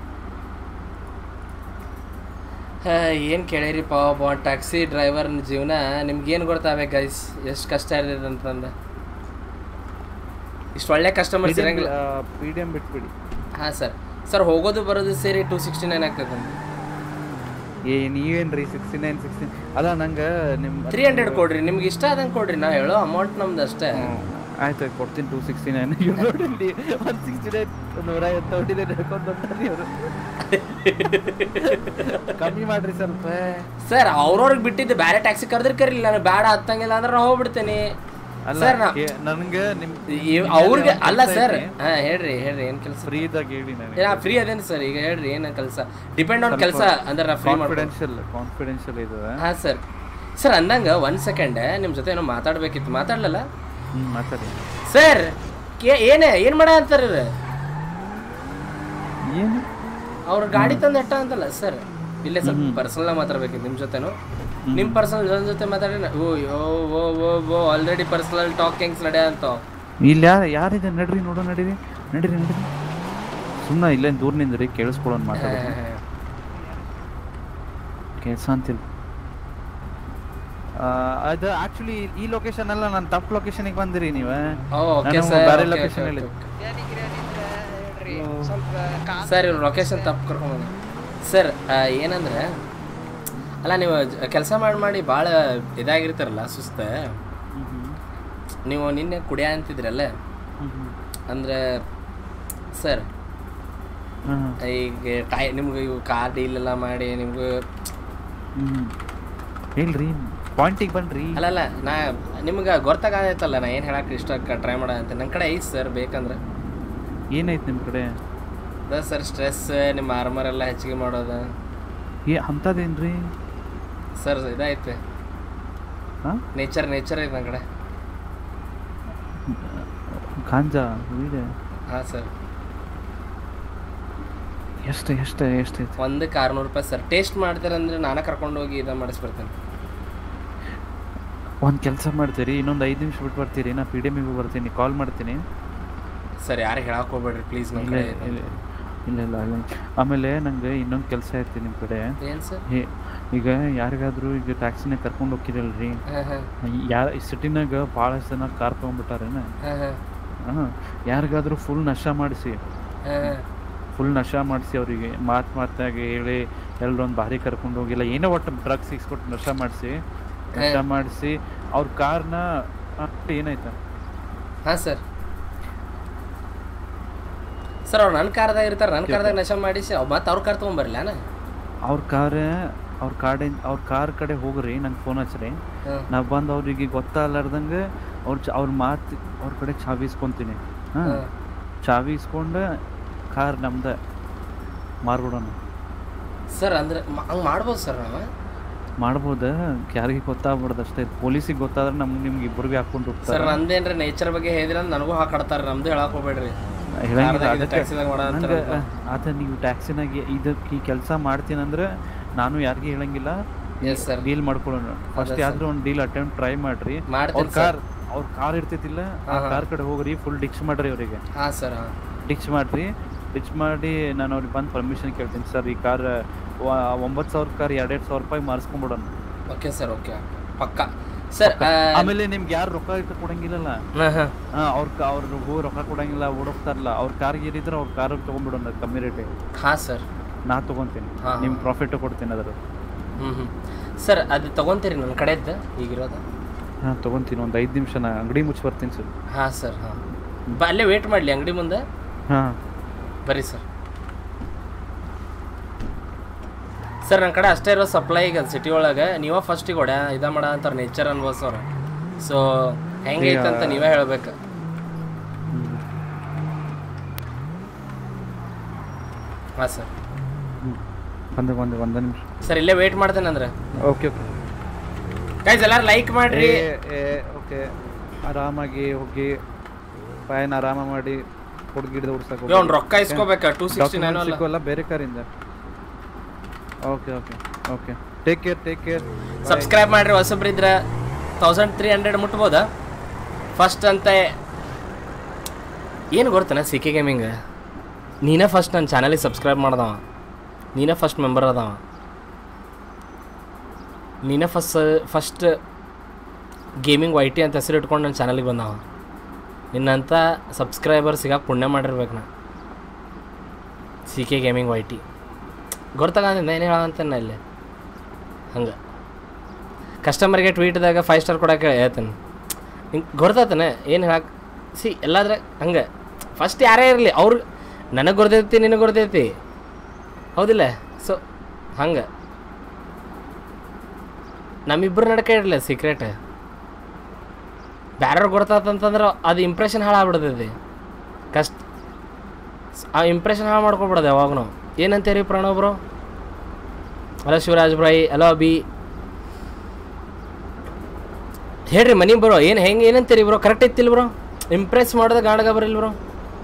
ಏನು ಕೇಳಿರಿ ಪಾಪ ಟ್ಯಾಕ್ಸಿ ಡ್ರೈವರ್ನ ಜೀವನ ನಿಮ್ಗೇನು ಗೊತ್ತಾಗಬೇಕು ಗೈಸ್ ಎಷ್ಟು ಕಷ್ಟ ಇರ್ತದೆ ಅಂತಂದು ಇಷ್ಟು ಒಳ್ಳೆ ಕಸ್ಟಮರ್ಸ್ ಇರಂಗಿಲ್ಲ ಪಿ ಡಿ ಎಮ್ ಬಿಟ್ಬಿಡಿ ಹಾಂ ಸರ್ ಸರ್ ಹೋಗೋದು ಬರೋದು ಸೇರಿ ಟೂ ಸಿಕ್ಸ್ಟಿ ನೈನ್ ಆಗ್ತದೆ ಏ ನೀವೇನ್ರಿ ಸಿಕ್ಸ್ಟಿ ನೈನ್ ಸಿಕ್ಸ್ಟಿ ಅಲ್ಲ ನಂಗೆ ನಿಮ್ಮ ತ್ರೀ ಹಂಡ್ರೆಡ್ ಕೊಡ್ರಿ ನಿಮ್ಗೆ ಇಷ್ಟ ಆದಂಗೆ ಕೊಡ್ರಿ ನಾ ಹೇಳೋ ಅಮೌಂಟ್ ನಮ್ದು ಅಷ್ಟೇ ಆಯ್ತು ಕೊಡ್ತೀನಿ ಟೂ ಸಿಕ್ಸ್ಟಿ ನೈನ್ ನೋಡಿ ಒನ್ ಸಿಕ್ಸ್ಟಿ ನೈನ್ ನೂರ ಐವತ್ತು ಹೊಡಿದೆ ನಡ್ಕೊಂಡು ಬರ್ತಾರೆ ಇವರು ಕಮ್ಮಿ ಮಾಡ್ರಿ ಸ್ವಲ್ಪ ಸರ್ ಅವ್ರವ್ರಿಗೆ ಬಿಟ್ಟಿದ್ದು ಬೇರೆ ಟ್ಯಾಕ್ಸಿ ಕರೆದ್ರೆ ಕರೀಲಿ ನಾನು ಬೇಡ ಹತ್ತಂಗಿಲ್ಲ ಅಂದ್ರೆ ನಾ ಹೋಗ್ಬಿಡ್ತೇನೆ ಅಲ್ಲ ಸರ್ ನಾ ಕೇ- ನನ್ಗೆ ನಿಮ್ ಇವ್- ಅವ್ರಿಗೆ ಅಲ್ಲ ಸರ್ ಹಾ ಹೇಳ್ರಿ ಹೇಳ್ರಿ ಏನ್ ಕೆಲಸ ಫ್ರೀ ಇದ್ದಾಗ ಹೇಳಿ ನನಗೆ ನಾ ಫ್ರೀ ಅದೇನು ಸರ್ ಈಗ ಹೇಳ್ರಿ ಏನ ಕೆಲಸ ಡಿಪೆಂಡ್ ಆನ್ ಕೆಲಸ ಅಂದ್ರೆ ನಾ ಫ್ರೀ ಮಾಡ್ಕೊಂಡು ಕಾನ್ಫಿಡೆನ್ಷಿಯಲ್ ಕಾನ್ಫಿಡೆನ್ಷಿಯಲ್ ಇದು ಹಾ ಸರ್ ಸರ್ ಅಂದಂಗ ಒಂದ್ ಸೆಕೆಂಡ್ ನಿಮ್ ಜೊತೆ ಏನೋ ಮಾತಾಡ್ಬೇಕಿತ್ತು ಮಾತಾಡ್ಲಲ್ಲ ಹ್ಮ್ ಮಾತಾಡಿ ಸರ್ ಏನೇ ಏನ್ ಮಾಡ ಅಂತಾರ ಏನು ಅವ್ರ ಗಾಡಿ ತಂದು ಎಟ್ಟ ಅಂತಲ್ಲ ಸರ್ ಇಲ್ಲೇ ಸ್ವಲ್ಪ ಪರ್ಸನಲ್ ಮಾತಾಡ್ಬೇಕಿತ್ತು ನಿಮ್ ಜೊತೆನು ನಿಮ್ ಪರ್ಸನಲ್ ಜನ ಜೊತೆ ಮಾತಾಡಿ ಓ ಯೋ ಓ ಓ ಓ ಆಲ್ರೆಡಿ ಪರ್ಸನಲ್ ಟಾಕಿಂಗ್ಸ್ ನಡೆಯ ಅಂತ ಇಲ್ಲಿ ಯಾರು ಯಾರಿದೆ ನಡ್ರಿ ನೋಡೋ ನಡೀರಿ ನಡೀರಿ ನಡೀರಿ ಸುಮ್ಮನೆ ಇಲ್ಲೇ ದೂರ ನಿಂದ್ರಿ ಕೇಳಿಸ್ಕೊಳ್ಳೋಣ ಮಾತಾಡೋದು ಕೆಲಸ ಅಂತಿಲ್ಲ ಆ, ಅದು ಆಕ್ಚುಲಿ ಈ ಲೊಕೇಶನ್ ಅಲ್ಲ ನಾನು ತಪ್ಪು ಲೊಕೇಶನ್ಗೆ ಬಂದಿರಿ ನೀವು ಓ, okay ನಾನು sir, ಬೇರೆ okay, ಲೊಕೇಶನ್ okay, ಹೇಳಿ okay. ಮಾಡ್ರಿ ಸ್ವಲ್ಪ ಕಾಲ್ ಸರ್ ಇವ್ರು ಲೊಕೇಶನ್ ತಪ್ಪು ಕರ್ಕೊಂಬಂದ ಸರ್ ಏನಂದ್ರೆ ಅಲ್ಲ ನೀವು ಕೆಲಸ ಮಾಡಿ ಮಾಡಿ ಭಾಳ ಇದಾಗಿರ್ತಾರಲ್ಲ ಸುಸ್ತ ನೀವು ನಿನ್ನೆ ಕುಡಿಯ ಅಂತಿದ್ರಲ್ಲ ಅಂದ್ರೆ ಸರ್ ಹ್ಮ್. ಈಗ ಟೈ ನಿಮ್ಗೆ ಇವು ಕಾರ್ ಡೀಲ್ ಎಲ್ಲ ಮಾಡಿ ನಿಮ್ಗೆ ಹ್ಮ್ ಹೇಳ್ರಿ ಪಾಯಿಂಟಿಗೆ ಬನ್ರಿ ಅಲ್ಲಲ್ಲ ನಾ ನಿಮ್ಗೆ ಗೊತ್ತಾಗತ್ತಲ್ಲ ನಾ ಏನು ಹೇಳಕ್ಕೆ ಇಷ್ಟ ಟ್ರೈ ಮಾಡ ಅಂತ ನನ್ನ ಕಡೆ ಐತಿ ಸರ್ ಬೇಕಂದ್ರೆ ಏನೈತೆ ನಿಮ್ಮ ಕಡೆ ಅದ ಸರ್ ಸ್ಟ್ರೆಸ್ ನಿಮ್ಮ ಆರ್ಮರ್ ಎಲ್ಲ ಹೆಚ್ಚಿಗೆ ಮಾಡೋದು ಏ ಅಂಥದ್ದೇನ್ರಿ ಸರ್ ಇದೈತೆ ಹಾಂ ನೇಚರ್ ನೇಚರ್ ಐತೆ ನನ್ನ ಕಡೆ ಗಾಂಜಾ ವೀಡ್ ಹಾಂ ಸರ್ ಎಷ್ಟು ಎಷ್ಟು ಎಷ್ಟೈತೆ ಒಂದಕ್ಕೆ ಆರ್ನೂರು ರೂಪಾಯಿ ಸರ್ ಟೇಸ್ಟ್ ಮಾಡ್ತೀರಂದ್ರೆ ನಾನೇ ಕರ್ಕೊಂಡು ಹೋಗಿ ಇದು ಮಾಡಿಸ್ಬಿಡ್ತೇನೆ ಒಂದು ಕೆಲಸ ಮಾಡ್ತೀರಿ ಇನ್ನೊಂದು ಐದು ನಿಮಿಷ ಬಿಟ್ಟು ಬರ್ತೀರಿ ನಾ ಪಿ ಡಿ ಎಮಿಗೂ ಬರ್ತೀನಿ ಕಾಲ್ ಮಾಡ್ತೀನಿ ಸರ್ ಯಾರು ಹೇಳಕ್ ಹೋಗ್ಬೇಡ್ರಿ ಪ್ಲೀಸ್ ನಮ್ಮ ಇಲ್ಲ ಕಡೆ ಇದೆ. ಇಲ್ಲ ಇಲ್ಲ ಇಲ್ಲ ಇಲ್ಲ. ಆಮೇಲೆ ನಂಗೆ ಇನ್ನೊಂದು ಕೆಲಸ ಐತಿ ನಿಮ್ಮ ಕಡೆ ಏನ್ sir? ಹೇ- ಈಗ ಯಾರಿಗಾದ್ರೂ ಈಗ ಟ್ಯಾಕ್ಸಿನ ಕರ್ಕೊಂಡು ಹೋಗಿರಲ್ರಿ ಹಾ, ಹಾ. ಯಾರ ಸಿಟಿನಾಗ ಭಾಳಷ್ಟು ಜನ ಕಾರ್ ತೊಗೊಂಡ್ಬಿಟ್ಟಾರೇನ ಹಾ, ಹಾ. ಹಾಂ ಯಾರಿಗಾದ್ರೂ ಫುಲ್ ನಶ ಮಾಡಿಸಿ ಹಾ, ಹಾ. ಫುಲ್ ನಶ ಮಾಡಿಸಿ ಅವರಿಗೆ ಮಾತು ಮಾತಾಗಿ ಹೇಳಿ ಎಲ್ಲರೊಂದು ಬಾರಿ ಕರ್ಕೊಂಡು ಹೋಗಿಲ್ಲ ಏನೋ ಒಟ್ಟು ಡ್ರಗ್ಸ್ ಇಸ್ಕೊಟ್ಟು ನಶ ಮಾಡಿಸಿ ನಶ ಮಾಡಿಸಿ ಅವ್ರ ಕಾರ್ನ ಏನಾಯ್ತಾ ಹಾಂ ಸರ್ ಸರ್ ಅವ್ರು ನನ್ನ ಕಾರ್ದಾಗ ಇರ್ತಾರೆ ನನ್ನ ಕಾರ್ದಾಗ ನಶ ಮಾಡಿಸಿ ಮತ್ತೆ ಅವ್ರ ಕಾರ್ ತೊಗೊಂಬರ್ಲಿ ಅಣ್ಣ ಅವ್ರ ಕಾರ್ ಅವ್ರ ಕಾಡಿಂದ ಅವ್ರ ಕಾರ್ ಕಡೆ ಹೋಗ್ರಿ ನಂಗೆ ಫೋನ್ ಹಚ್ಚ್ರಿ ಹ್ಮ್. ನಾ ಬಂದು ಅವ್ರಿಗೆ ಗೊತ್ತಾಗ್ಲಾರ್ದಂಗೆ ಅವ್ರ ಚ ಅವ್ರ ಮಾತು ಅವ್ರ ಕಡೆ ಚಾವಿ ಇಸ್ಕೊಂತೀನಿ ಹಾಂ ಹ್ಮ್. ಚಾವಿ ಇಸ್ಕೊಂಡು ಕಾರ್ ನಮ್ದ ಮಾರ್ಬಿಡೋಣ ಸರ್ ಅಂದ್ರೆ ಹಂಗೆ ಮಾಡ್ಬೋದು ಸರ್ ನಾವು ಮಾಡ್ಬೋದ ಯಾರಿಗೆ ಗೊತ್ತಾಗ್ಬಿಡ್ದು ಅಷ್ಟೇ ಪೊಲೀಸಿಗೆ ಗೊತ್ತಾದ್ರೆ ನಮ್ಗೆ ನಿಮ್ಗೆ ಇಬ್ಬರಿಗೆ ಹಾಕೊಂಡು ಸರ್ ಹೋಗ್ತಾರೆ ನಂದೇನ್ರಿ ನೇಚರ್ ಬಗ್ಗೆ ಹೇಳಿದ್ರೆ ನನಗೂ ಹಾಕಾಡ್ತಾರೆ ನಮ್ದು ಹೇಳಕ್ ಹೋಗ್ಬೇಡ್ರಿ ಹೇಳಂಗಿಲ್ಲ ಕಾರ್ದಾಗ ಇದು ಅದಕ್ಕೆ ಟ್ಯಾಕ್ಸಿದಾಗ ಮಾಡೋ ನಂಗೆ ಅಂತಾರಲ್ಲ. ಅದ ನೀವು ಟ್ಯಾಕ್ಸಿನಾಗೆ ಇದಕ್ಕೆ ಈ ಕೆಲಸ ಮಾಡ್ತೀನಂದ್ರೆ ನಾನು ಯಾರಿಗೆ ಹೇಳಂಗಿಲ್ಲ Yes, sir. ಡೀಲ್ ಮಾಡ್ಕೊಳ್ಳೋಣ ಫಸ್ಟ್ ಅದೇ, sir. ಯಾವ್ದಾದ್ರು ಒಂದು ಡೀಲ್ ಅಟೆಂಪ್ಟ್ ಟ್ರೈ ಮಾಡ್ರಿ ಮಾಡ್ತೀನಿ, ಅವ್ರ ಕಾರ್ ಅವ್ರ ಕಾರ್ ಇರ್ತೈತಿಲ್ಲ ಆ ಹಾ, ಹಾ. ಕಾರ್ ಕಡೆ ಹೋಗ್ರಿ ಫುಲ್ ಡಿಕ್ಸ್ ಮಾಡ್ರಿ ಅವರಿಗೆ ಹಾಂ ಸರ್ ಹಾಂ ಡಿಕ್ಸ್ ಮಾಡ್ರಿ ಡಿಚ್ ಮಾಡಿ ನಾನು ಅವ್ರಿಗೆ ಬಂದು ಪರ್ಮಿಷನ್ ಕೇಳ್ತೀನಿ ಸರ್ ಈ ಕಾರ್ ಒಂಬತ್ತು ಸಾವಿರ ಕಾರ್ ಎರಡೆರಡು ಸಾವಿರ ರೂಪಾಯಿ ಮಾರಿಸ್ಕೊಂಬಿಡೋಣ ಓಕೆ ಸರ್ ಓಕೆ ಪಕ್ಕ ಸರ್ ಆಮೇಲೆ ನಿಮ್ಗೆ ಯಾರು ರೊಕ್ಕ ಇಟ್ಟ ಕೊಡಂಗಿಲ್ಲಲ್ಲ ಹಾಂ ಹಾಂ ಹಾ ಅವ್ರ ಅವ್ರ ಹೋಗಿ ರೊಕ್ಕ ಕೊಡಂಗಿಲ್ಲ ಓಡೋಗ್ತಾರಲ್ಲ ಅವ್ರ ಕಾರ್ಗೆ ಏರಿದ್ರೆ ಅವ್ರ ಕಾರ್ ತೊಗೊಂಡ್ಬಿಡೋಣ ಕಮ್ಮಿ ರೇಟಿಗೆ ಹಾಂ ಸರ್ ನಾ ತೊಗೊಂತೀನಿ ಹಾ, ಹಾ. ನಿಮ್ಗೆ ಪ್ರಾಫಿಟ್ ಕೊಡ್ತೀನಿ ಅದ್ರ ಹ್ಞೂ ಹ್ಞೂ ಸರ್ ಅದು ತೊಗೊಂತೀರಿ ನನ್ನ ಕಡೆದ್ದು ಈಗಿರೋದು ಹಾಂ ತೊಗೊಂತೀನಿ ಒಂದು ಐದು ನಿಮಿಷ ನಾ ಅಂಗಡಿ ಮುಚ್ಚಿ ಬರ್ತೀನಿ ಸರ್ ಹಾಂ ಸರ್ ಹಾಂ ಬ ಅಲ್ಲೇ ವೇಟ್ ಮಾಡಲಿ ಅಂಗಡಿ ಮುಂದೆ ಹಾಂ ಬರ್ರಿ ಸರ್ ಸರ್ ನನ್ನ ಕಡೆ ಅಷ್ಟೇ ಇರೋ ಸಪ್ಲೈ ಈಗ ಸಿಟಿ ಒಳಗೆ ನೀವೇ ಫಸ್ಟಿಗೆ ಹೊಡ್ಯಾ ಇದ ಮಾಡ ಅಂತಾರೆ ನೇಚರ್ ಅನ್ಭವಿಸೋರು ಸೊ ಹೆಂಗೈತೆ ಅಂತ ನೀವೇ ಹೇಳ್ಬೇಕು ಹಾಂ ಸರ್ ಬಂದೆ ಬಂದೆ ಒಂದೇ ನಿಮಿಷ ಸರ್ ಇಲ್ಲೇ ವೇಟ್ ಮಾಡ್ತೇನೆ ಅಂದ್ರೆ ಓಕೆ ಓಕೆ ಗೈಸ್ ಎಲ್ಲಾರು ಲೈಕ್ ಮಾಡ್ರಿ ಓಕೆ ಆರಾಮಾಗಿ ಹೋಗಿ ಪಾಯನ ಆರಾಮ ಮಾಡಿ ಹುಡುಗಿಡ್ದು ಉಡ್ಸಕ್ಕೆ ಏ, ಅವ್ನ್ ರೊಕ್ಕ ಇಸ್ಕೋಬೇಕಾ? 269 ಅಲ್ಲ? ಸಿಕ್ಕೋಲ್ಲ ಬೇರೆ ಕಾರಿಂದ okay okay okay take care take care subscribe ಮಾಡ್ರಿ ಹೊಸಬ್ರಿದ್ರೆ ತೌಸಂಡ್ ತ್ರೀ ಹಂಡ್ರೆಡ್ ಮುಟ್ಬೋದಾ ಫಸ್ಟ್ ಅಂತ ಏನು ಗೊತ್ತನ ಸಿ ಕೆ ಗೇಮಿಂಗ್ ನೀನೇ ಫಸ್ಟ್ ನನ್ನ ಚಾನಲಿಗೆ ಸಬ್ಸ್ಕ್ರೈಬ್ ಮಾಡ್ದವ ನೀನೇ ಫಸ್ಟ್ ಮೆಂಬರ್ ಅದಾವ ನೀನೇ first first gaming Y T ಅಂತ ಹೆಸರು ಇಟ್ಕೊಂಡು ನನ್ನ ಚಾನಲಿಗೆ ಬಂದವ ನಿನ್ನಂಥ ಸಬ್ಸ್ಕ್ರೈಬರ್ ಸಿಗಾಕೆ ಪುಣ್ಯ ಮಾಡಿರ್ಬೇಕು ನಾ C K gaming Y T ಗೊತ್ತಾಗಂದಿಂದ ಏನು ಹೇಳಂತ ನಾ ಇಲ್ಲಿ ಹಂಗೆ ಕಸ್ಟಮರ್ಗೆ ಟ್ವೀಟ್ದಾಗ ಫೈವ್ ಸ್ಟಾರ್ ಕೊಡೋಕೆ ಹೇಳ್ತಾನೆ ಹಿಂಗೆ ಗೊತ್ತಾತನೆ ಏನು ಹೇಳಕ್ಕೆ ಸಿ ಎಲ್ಲಾದ್ರೆ ಹಂಗೆ ಫಸ್ಟ್ ಯಾರೇ ಇರಲಿ ಅವ್ರು ನನಗೆ ಗೊತ್ತೈತಿ ನಿನಗೆ ಗೊತ್ತೈತಿ ಹೌದಿಲ್ಲ ಸೊ ಹಂಗೆ ನಮ್ಮಿಬ್ಬರು ನಡಕೆ ಇರಲಿಲ್ಲ ಸೀಕ್ರೆಟ್ ಬ್ಯಾರವ್ರು ಗೊತ್ತಾತಂತಂದ್ರೆ ಅದು ಇಂಪ್ರೆಷನ್ ಹಾಳಾಗ್ಬಿಡ್ತೈತಿ ಕಷ್ಟ ಆ ಇಂಪ್ರೆಷನ್ ಹಾಳು ಮಾಡ್ಕೊಬಿಡೋದು ಯಾವಾಗ ನಾವು ಏನಂತೀರಿ Pranav bro hello Shivraj bro hello Abhi ಹೇಳ್ರಿ ಮನಿ ಬ್ರೋ ಏನು ಹೆಂಗೆ ಏನಂತೀರಿ ಬ್ರೋ ಕರೆಕ್ಟ್ ಐತಿಲ್ಲ ಬ್ರೋ ಇಂಪ್ರೆಸ್ ಮಾಡೋದ ಗಾಣಗ ಬರಿಲ್ಲ ಬ್ರೋ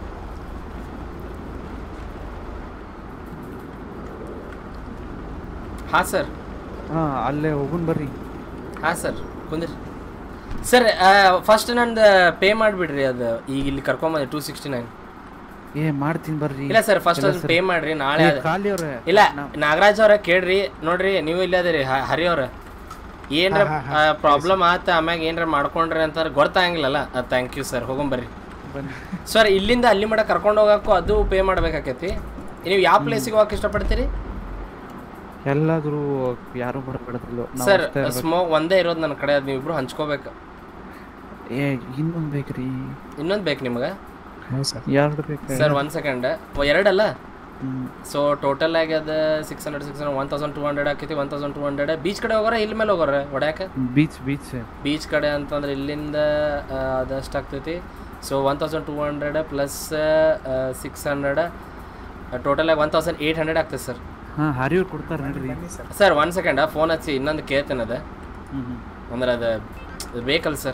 ಹಾಂ ಸರ್ ಹಾಂ ಅಲ್ಲೇ ಹೋಗುನ್ ಬರ್ರಿ ಹಾಂ ಸರ್ ಕುಂದ್ರಿ ಸರ್ ಫಸ್ಟ್ ನಂದು ಪೇ ಮಾಡಿಬಿಡ್ರಿ ಅದು ಈಗ ಇಲ್ಲಿ ಕರ್ಕೊಂಬಂದೆ ಟೂ ಸಿಕ್ಸ್ಟಿ ನೈನ್ ಏ ಮಾಡ್ತೀನಿ ಬರ್ರಿ ಇಲ್ಲ ಸರ್ ಫಸ್ಟ್ ಇಲ್ಲ ಅದನ್ನ sir. ಪೇ ಮಾಡ್ರಿ ನಾಳೆ ಏ, ಅದು- ಖಾಲಿ ಅವ್ರೆ ಇಲ್ಲ ನಾಗರಾಜ್ ಅವ್ರ ಕೇಳ್ರಿ ನೋಡ್ರಿ ನೀವು ಇಲ್ಲ ಅದಿರಿ ಹ- ಹರಿ ಅವ್ರ ಏನ್ರ ಪ್ರಾಬ್ಲಮ್ ಆತ ಆಮ್ಯಾಗ ಏನ್ರ ಮಾಡ್ಕೊಂಡ್ರಿ ಅಂತಾರೆ ಗೊತ್ತಾಗಂಗಿಲ್ಲಲ್ಲ ಥ್ಯಾಂಕ್ ಯು ಸರ್ ಹೋಗೊಂಬರ್ರಿ ಬನ್ನಿ ಸರ್ ಇಲ್ಲಿಂದ ಅಲ್ಲಿ ಮಟ ಕರ್ಕೊಂಡು ಹೋಗಕ್ಕೂ ಅದು ಪೇ ಮಾಡ್ಬೇಕಾಕೈತಿ ನೀವು ಯಾವ ಪ್ಲೇಸಿಗೆ ಹೋಗಕ್ಕೆ ಇಷ್ಟಪಡ್ತೀರಿ ಎಲ್ಲಾದ್ರೂ ಯಾರು ಬರಬೇಡದಿಲ್ಲ ಸರ್ ಸ್ಮೋಕ್ ಒಂದೇ ಇರೋದು ನನ್ನ ಕಡೆ ಅದು ನೀವಿಬ್ರು ಹಂಚ್ಕೋಬೇಕು ಏ ಇನ್ನೊಂದು ಬೇಕ್ರಿ ಇನ್ನೊಂದು ಬೇಕು ನಿಮ್ಗೆ ಎರಡು ಬೇಕು ಸರ್ ಒನ್ ಸೆಕೆಂಡ್ ಎರಡಲ್ಲ ಸೊ ಟೋಟಲ್ ಆಗಿ ಅದು six hundred six hundred one thousand two hundred ಆಕೈತಿ one thousand two hundred beach ಕಡೆ ಹೋಗೋರ ಇಲ್ಲಿ ಮೇಲೆ ಹೋಗೋರ ಹೊಡ್ಯಾಕ ಬೀಚ್ ಬೀಚ್ ಬೀಚ್ ಕಡೆ ಅಂತಂದ್ರೆ ಇಲ್ಲಿಂದ ಆ, ಅದಷ್ಟು ಆಗ್ತೈತಿ so one thousand two hundred plus six hundred total ಆಗಿ ಒನ್ ತೌಸಂಡ್ ಏಯ್ಟ್ ಹಂಡ್ರೆಡ್ ಆಗ್ತದೆ ಸರ್ ಹಾ ಹರಿಯವ್ರು ಕೊಡ್ತಾರೆ ನೋಡ್ರಿ ಸರ್ ಒನ್ ಸೆಕೆಂಡ್ ಫೋನ್ ಹಚ್ಚಿ ಇನ್ನೊಂದು ಕೇಳ್ತೇನೆ ಅದು ಹ್ಮ್ ಹ್ಮ್ ಅಂದ್ರೆ ಅದು ಅದು ಬೇಕಲ್ಲ ಸರ್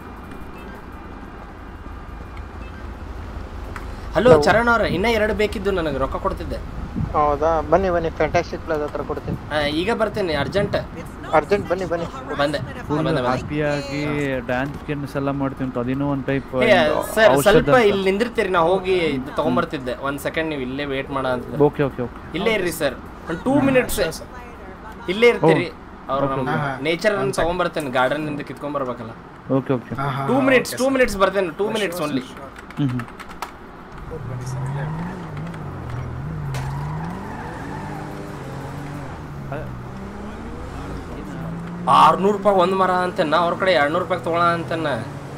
ಹಲೋ ಚರಣ್ ಅವ್ರೆ ಇನ್ನೂ ಎರಡು ಬೇಕಿದ್ದು ನನಗೆ ರೊಕ್ಕ ಕೊಡ್ತಿದ್ದೆ ಹೌದಾ ಬನ್ನಿ ಬನ್ನಿ ಫ್ಯಾಂಟಾಸ್ಟಿಕ್ ಪ್ಲಾಜ್ ಹತ್ರ ಕೊಡ್ತೀನಿ ಆ, ಈಗ ಬರ್ತೇನೆ ಅರ್ಜೆಂಟ್ ಅರ್ಜೆಂಟ್ ಬನ್ನಿ ಬನ್ನಿ ಬಂದೆ ಫುಲ್ ಬಂದೆ ಬಂದೆ ಹ್ಯಾಪಿಯಾಗಿ ಡ್ಯಾನ್ಸ್ ಗಿನ್ಸ್ ಎಲ್ಲ ಮಾಡ್ತೀವಿ ಅಂತ ಅದೇನೋ ಒಂದು ಟೈಪ್ ಏ, ಸರ್ ಸ್ವಲ್ಪ ಇಲ್ಲಿ ನಿಂದಿರ್ತೀರಿ ನಾ ಹೋಗಿ ಇದು ತಗೊಂಬರ್ತಿದ್ದೆ ಒಂದ್ ಸೆಕೆಂಡ್ ನೀವು ಇಲ್ಲೇ ವೇಟ್ ಮಾಡ ಅಂತ ಓಕೆ ಓಕೆ ಓಕೆ ಇಲ್ಲೇ ಇರ್ರಿ ಸರ್ ಒಂದು ಟೂ ಮಿನಿಟ್ಸ್ ಇಲ್ಲೇ ಇರ್ತೀರಿ ಅವ್ರು Okay, ನಮ್ಮ okay. ನೇಚರ್ ತಗೊಂಬರ್ತೇನೆ ಗಾರ್ಡನ್ ನಿಂದ ಕಿತ್ಕೊಂಬರ್ಬೇಕಲ್ಲ okay okay two minutes two minutes ಬರ್ತೇನೆ two minutes only hmm hmm ಆರ್ನೂರು ರೂಪಾಯಿ ಒಂದು ಮರ ಅಂತೇನ ಅವ್ರ ಕಡೆ ಎರಡ್ನೂರು ರೂಪಾಯಿ ತಗೊಳ ಅಂತೇನ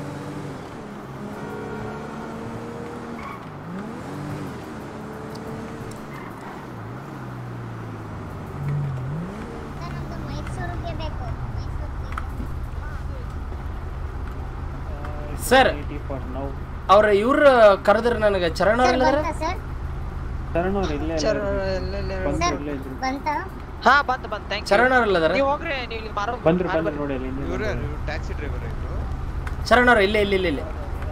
ಮೈಸೂರಿಗೆ ಬೇಕು ಸರ್ ಅವ್ರ ಇವ್ರ ಕರೆದ್ರ ನನಗೆ ಚರಣ್ ಅವ್ರ ಇಲ್ಲದಾರ ಸರ್ ಶರಣವ್ರು ಇಲ್ಲೇ ಚರಣ್ ಅವ್ರು ಇಲ್ಲೇ- ಇಲ್ಲೇ- ಬಂದ್ರು, ಸರ್ ಇಲ್ಲೇ ಇದ್ರು. ಬಂತ ಹಾ ಬಂತ ಬಂತ ಥ್ಯಾಂಕ್ ಚರಣ್ ಅವ್ರ ಇಲ್ಲದಾರ ನೀವು ಹೋಗ್ರಿ ನೀವು ಇಲ್ಲಿ ಮಾರೋ ಬಂದ್ರು ಬಂದ್ರು ನೋಡಿ ಅಲ್ಲಿ ಹಿಂದೆ ಟ್ಯಾಕ್ಸಿ ಡ್ರೈವರ್ ಇದ್ರು ಚರಣ್ ಅವ್ರ ಇಲ್ಲೇ ಇಲ್ಲಿ ಇಲ್ಲಿ ಇಲ್ಲಿ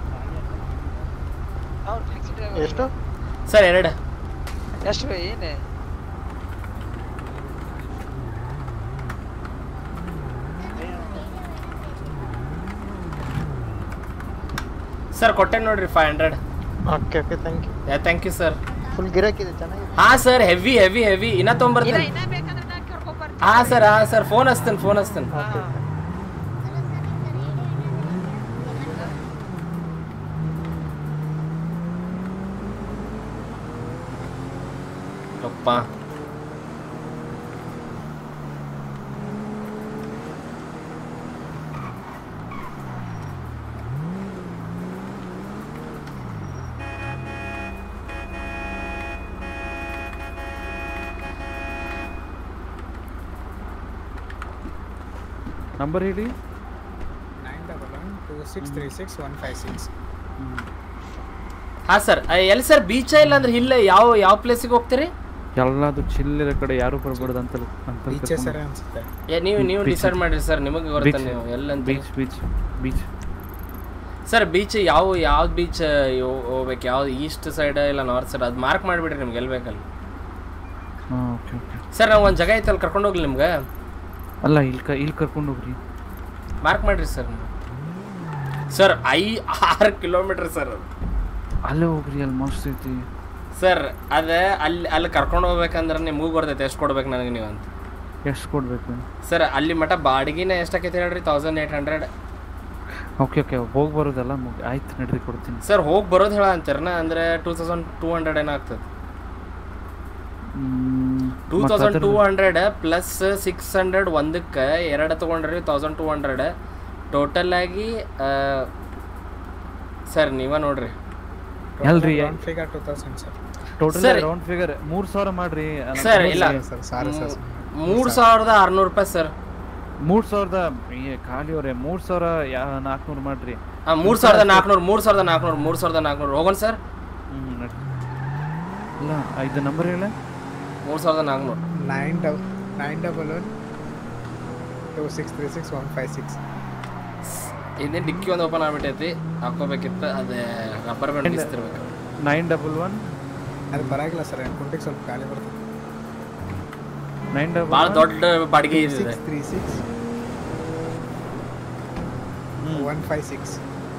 ಅವ್ರು ಟ್ಯಾಕ್ಸಿ ಡ್ರೈವರ್ ಎಷ್ಟು ಸರ್ ಎರಡು ಎಷ್ಟು ಏನೇ ಸರ್ ಕೊಟ್ಟೆ ನೋಡ್ರಿ five hundred okay okay thank you thank you sir full ಗಿರಾಕಿದೆ ಚೆನ್ನಾಗಿದೆ ಹಾ ಸರ್ ಹೆವಿ ಹೆವಿ ಹೆವಿ ಇನ್ನ ತೊಗೊಂಬರ್ತೇನೆ ಹಾ ಸರ್ ಹಾ ಸರ್ ಫೋನ್ ಹಚ್ತೇನೆ ಫೋನ್ ಹಚ್ತೇನೆ ಅಪ್ಪ ನಂಬರ್ ಹೇಳಿ nine double one two six three six one five six ಹಾ ಸರ್ ಎಲ್ಲಿ ಸರ್ ಬೀಚ ಇಲ್ಲ ಅಂದ್ರೆ ಇಲ್ಲ ಯಾವ ಯಾವ ಪ್ಲೇಸಿಗೆ ಹೋಗ್ತೀರಿ ಎಲ್ಲದು ಚಿಲ್ಲಿರ ಕಡೆ ಯಾರು ಬರಬಾರ್ದು ಅಂತ ಅಂತ ಬೀಚೇ ಸರ್ ಅನ್ಸುತ್ತೆ ಏ ನೀವು ನೀವು ಡಿಸೈಡ್ ಮಾಡಿರಿ ಸರ್ ನಿಮಗೆ ಬರುತ್ತೆ ನೀವು ಎಲ್ಲಂತ beach beach beach sir beach ಯಾವ ಯಾವ್ದು ಬೀಚ್ ಹೋಗ್ಬೇಕು ಯಾವ್ದು ಈಸ್ಟ್ ಸೈಡ್ ಇಲ್ಲ ನಾರ್ತ್ ಸೈಡ್ ಅದು ಮಾರ್ಕ್ ಮಾಡಿಬಿಡ್ರಿ ನಿಮ್ಗೆ ಎಲ್ಲಿ ಬೇಕಲ್ಲಿ ಹಾಂ ಓಕೆ ಓಕೆ ಸರ್ ನಾವು ಒಂದು ಜಾಗ ಐತಲ್ಲಿ ಕರ್ಕೊಂಡು ಹೋಗ್ಲಿ ನಿಮ್ಗೆ ಅಲ್ಲ ಇಲ್ಲಿ ಕ ಇಲ್ಲಿ ಕರ್ಕೊಂಡು ಹೋಗ್ರಿ ಮಾರ್ಕ್ ಮಾಡಿರಿ ಸರ್ ಸರ್ ಐ ಆರು ಕಿಲೋಮೀಟ್ರ್ ಸರ್ ಅದು ಅಲ್ಲೇ ಹೋಗ್ರಿ ಅಲ್ಲಿ ಮಸ್ತ್ ಐತಿ ಸರ್ ಅದೇ ಅಲ್ಲಿ ಅಲ್ಲಿ ಕರ್ಕೊಂಡು ಹೋಗ್ಬೇಕಂದ್ರೆ ನಿಮಗೂ ಬರ್ತೈತೆ ಎಷ್ಟು ಕೊಡ್ಬೇಕು ನನಗೆ ನೀವು ಅಂತ ಎಷ್ಟು ಕೊಡ್ಬೇಕು ಸರ್ ಅಲ್ಲಿ ಮಟ ಬಾಡಿಗೆನ ಎಷ್ಟಾಕೈತೆ ಹೇಳ್ರಿ thousand eight hundred okay okay ಹೋಗಿ ಬರೋದಲ್ಲ ಮುಗಿ ಆಯ್ತು ನಡ್ರಿ ಕೊಡ್ತೀನಿ ಸರ್ ಹೋಗಿ ಬರೋದು ಹೇಳ ಅಂತೀರನ ಅಂದರೆ ಟೂ ತೌಸಂಡ್ ಟೂ ಹಂಡ್ರೆಡ್ ಏನೋ ಆಗ್ತದೆ ಟೂ ಮತ್ತ್ ತೌಸಂಡ್ ಅದ್ರ- two hundred plus six hundred ಒಂದಕ್ಕೆ ಎರಡು ತೊಗೊಂಡ್ರಿ ತೌಸಂಡ್ ಟೂ ಹಂಡ್ರೆಡ್ ಟೋಟಲ್ ಆಗಿ ಸರ್ ನೀವ ನೋಡ್ರಿ ಎಲ್ರಿ round figure two thousand sir total sir, round figure ಮೂರ್ ಸಾವಿರ ಮಾಡ್ರಿ ಅಲ್ಲ, ಸರ್ ಮೂರ್ ಇಲ್ಲ ಸಾವಿರ. ಸಾರಿ ಸರ್ ಮೂರು ಸಾವಿರದ ಆರ್ನೂರು ರೂಪಾಯಿ ಸರ್ ಮೂರ್ ಸಾವಿರದ ಏ, ಖಾಲಿ ಅವ್ರೆ ಮೂರ್ ಸಾವಿರ ಯಾ ನಾಲ್ಕುನೂರು ಮಾಡ್ರಿ ಹಾಂ ಮೂರು ಸಾವಿರದ ನಾಲ್ಕುನೂರು ಮೂರು ಸಾವಿರದ ನಾಲ್ಕುನೂರು ಮೂರು ಸಾವಿರದ ನಾಲ್ಕುನೂರು ಹೋಗೋಣ ಸರ್ ಹ್ಮ್ ನಡ್ರಿ. ಇಲ್ಲ ಐದು ನಂಬರ್ ಹೇಳ ಮೂರು ಸಾವಿರದ ನಾಲ್ಕುನೂರು nine double nine double one two six three six one five six ಇದೇ ಡಿಕ್ಕಿ ಒಂದು ಓಪನ್ ಆಗ್ಬಿಟ್ಟೈತಿ ಹಾಕೋಬೇಕಿತ್ತು ಅದೇ ರಬ್ಬರ್ ಬ್ಯಾಂಡ್ ಇಸ್ತಿರ್ಬೇಕು ನೈನ್ ಡಬಲ್ ಒನ್ ಅದು ಬರಾಗಿಲ್ಲ ಸರ್ ಕುಂಟಿಗೆ ಸ್ವಲ್ಪ ಖಾಲಿ ಬರ್ತದೆ ನೈನ್ ಡಬಲ್ ಭಾಳ ದೊಡ್ಡ ಬಾಡಿಗೆ ಇದೆ six three six one five six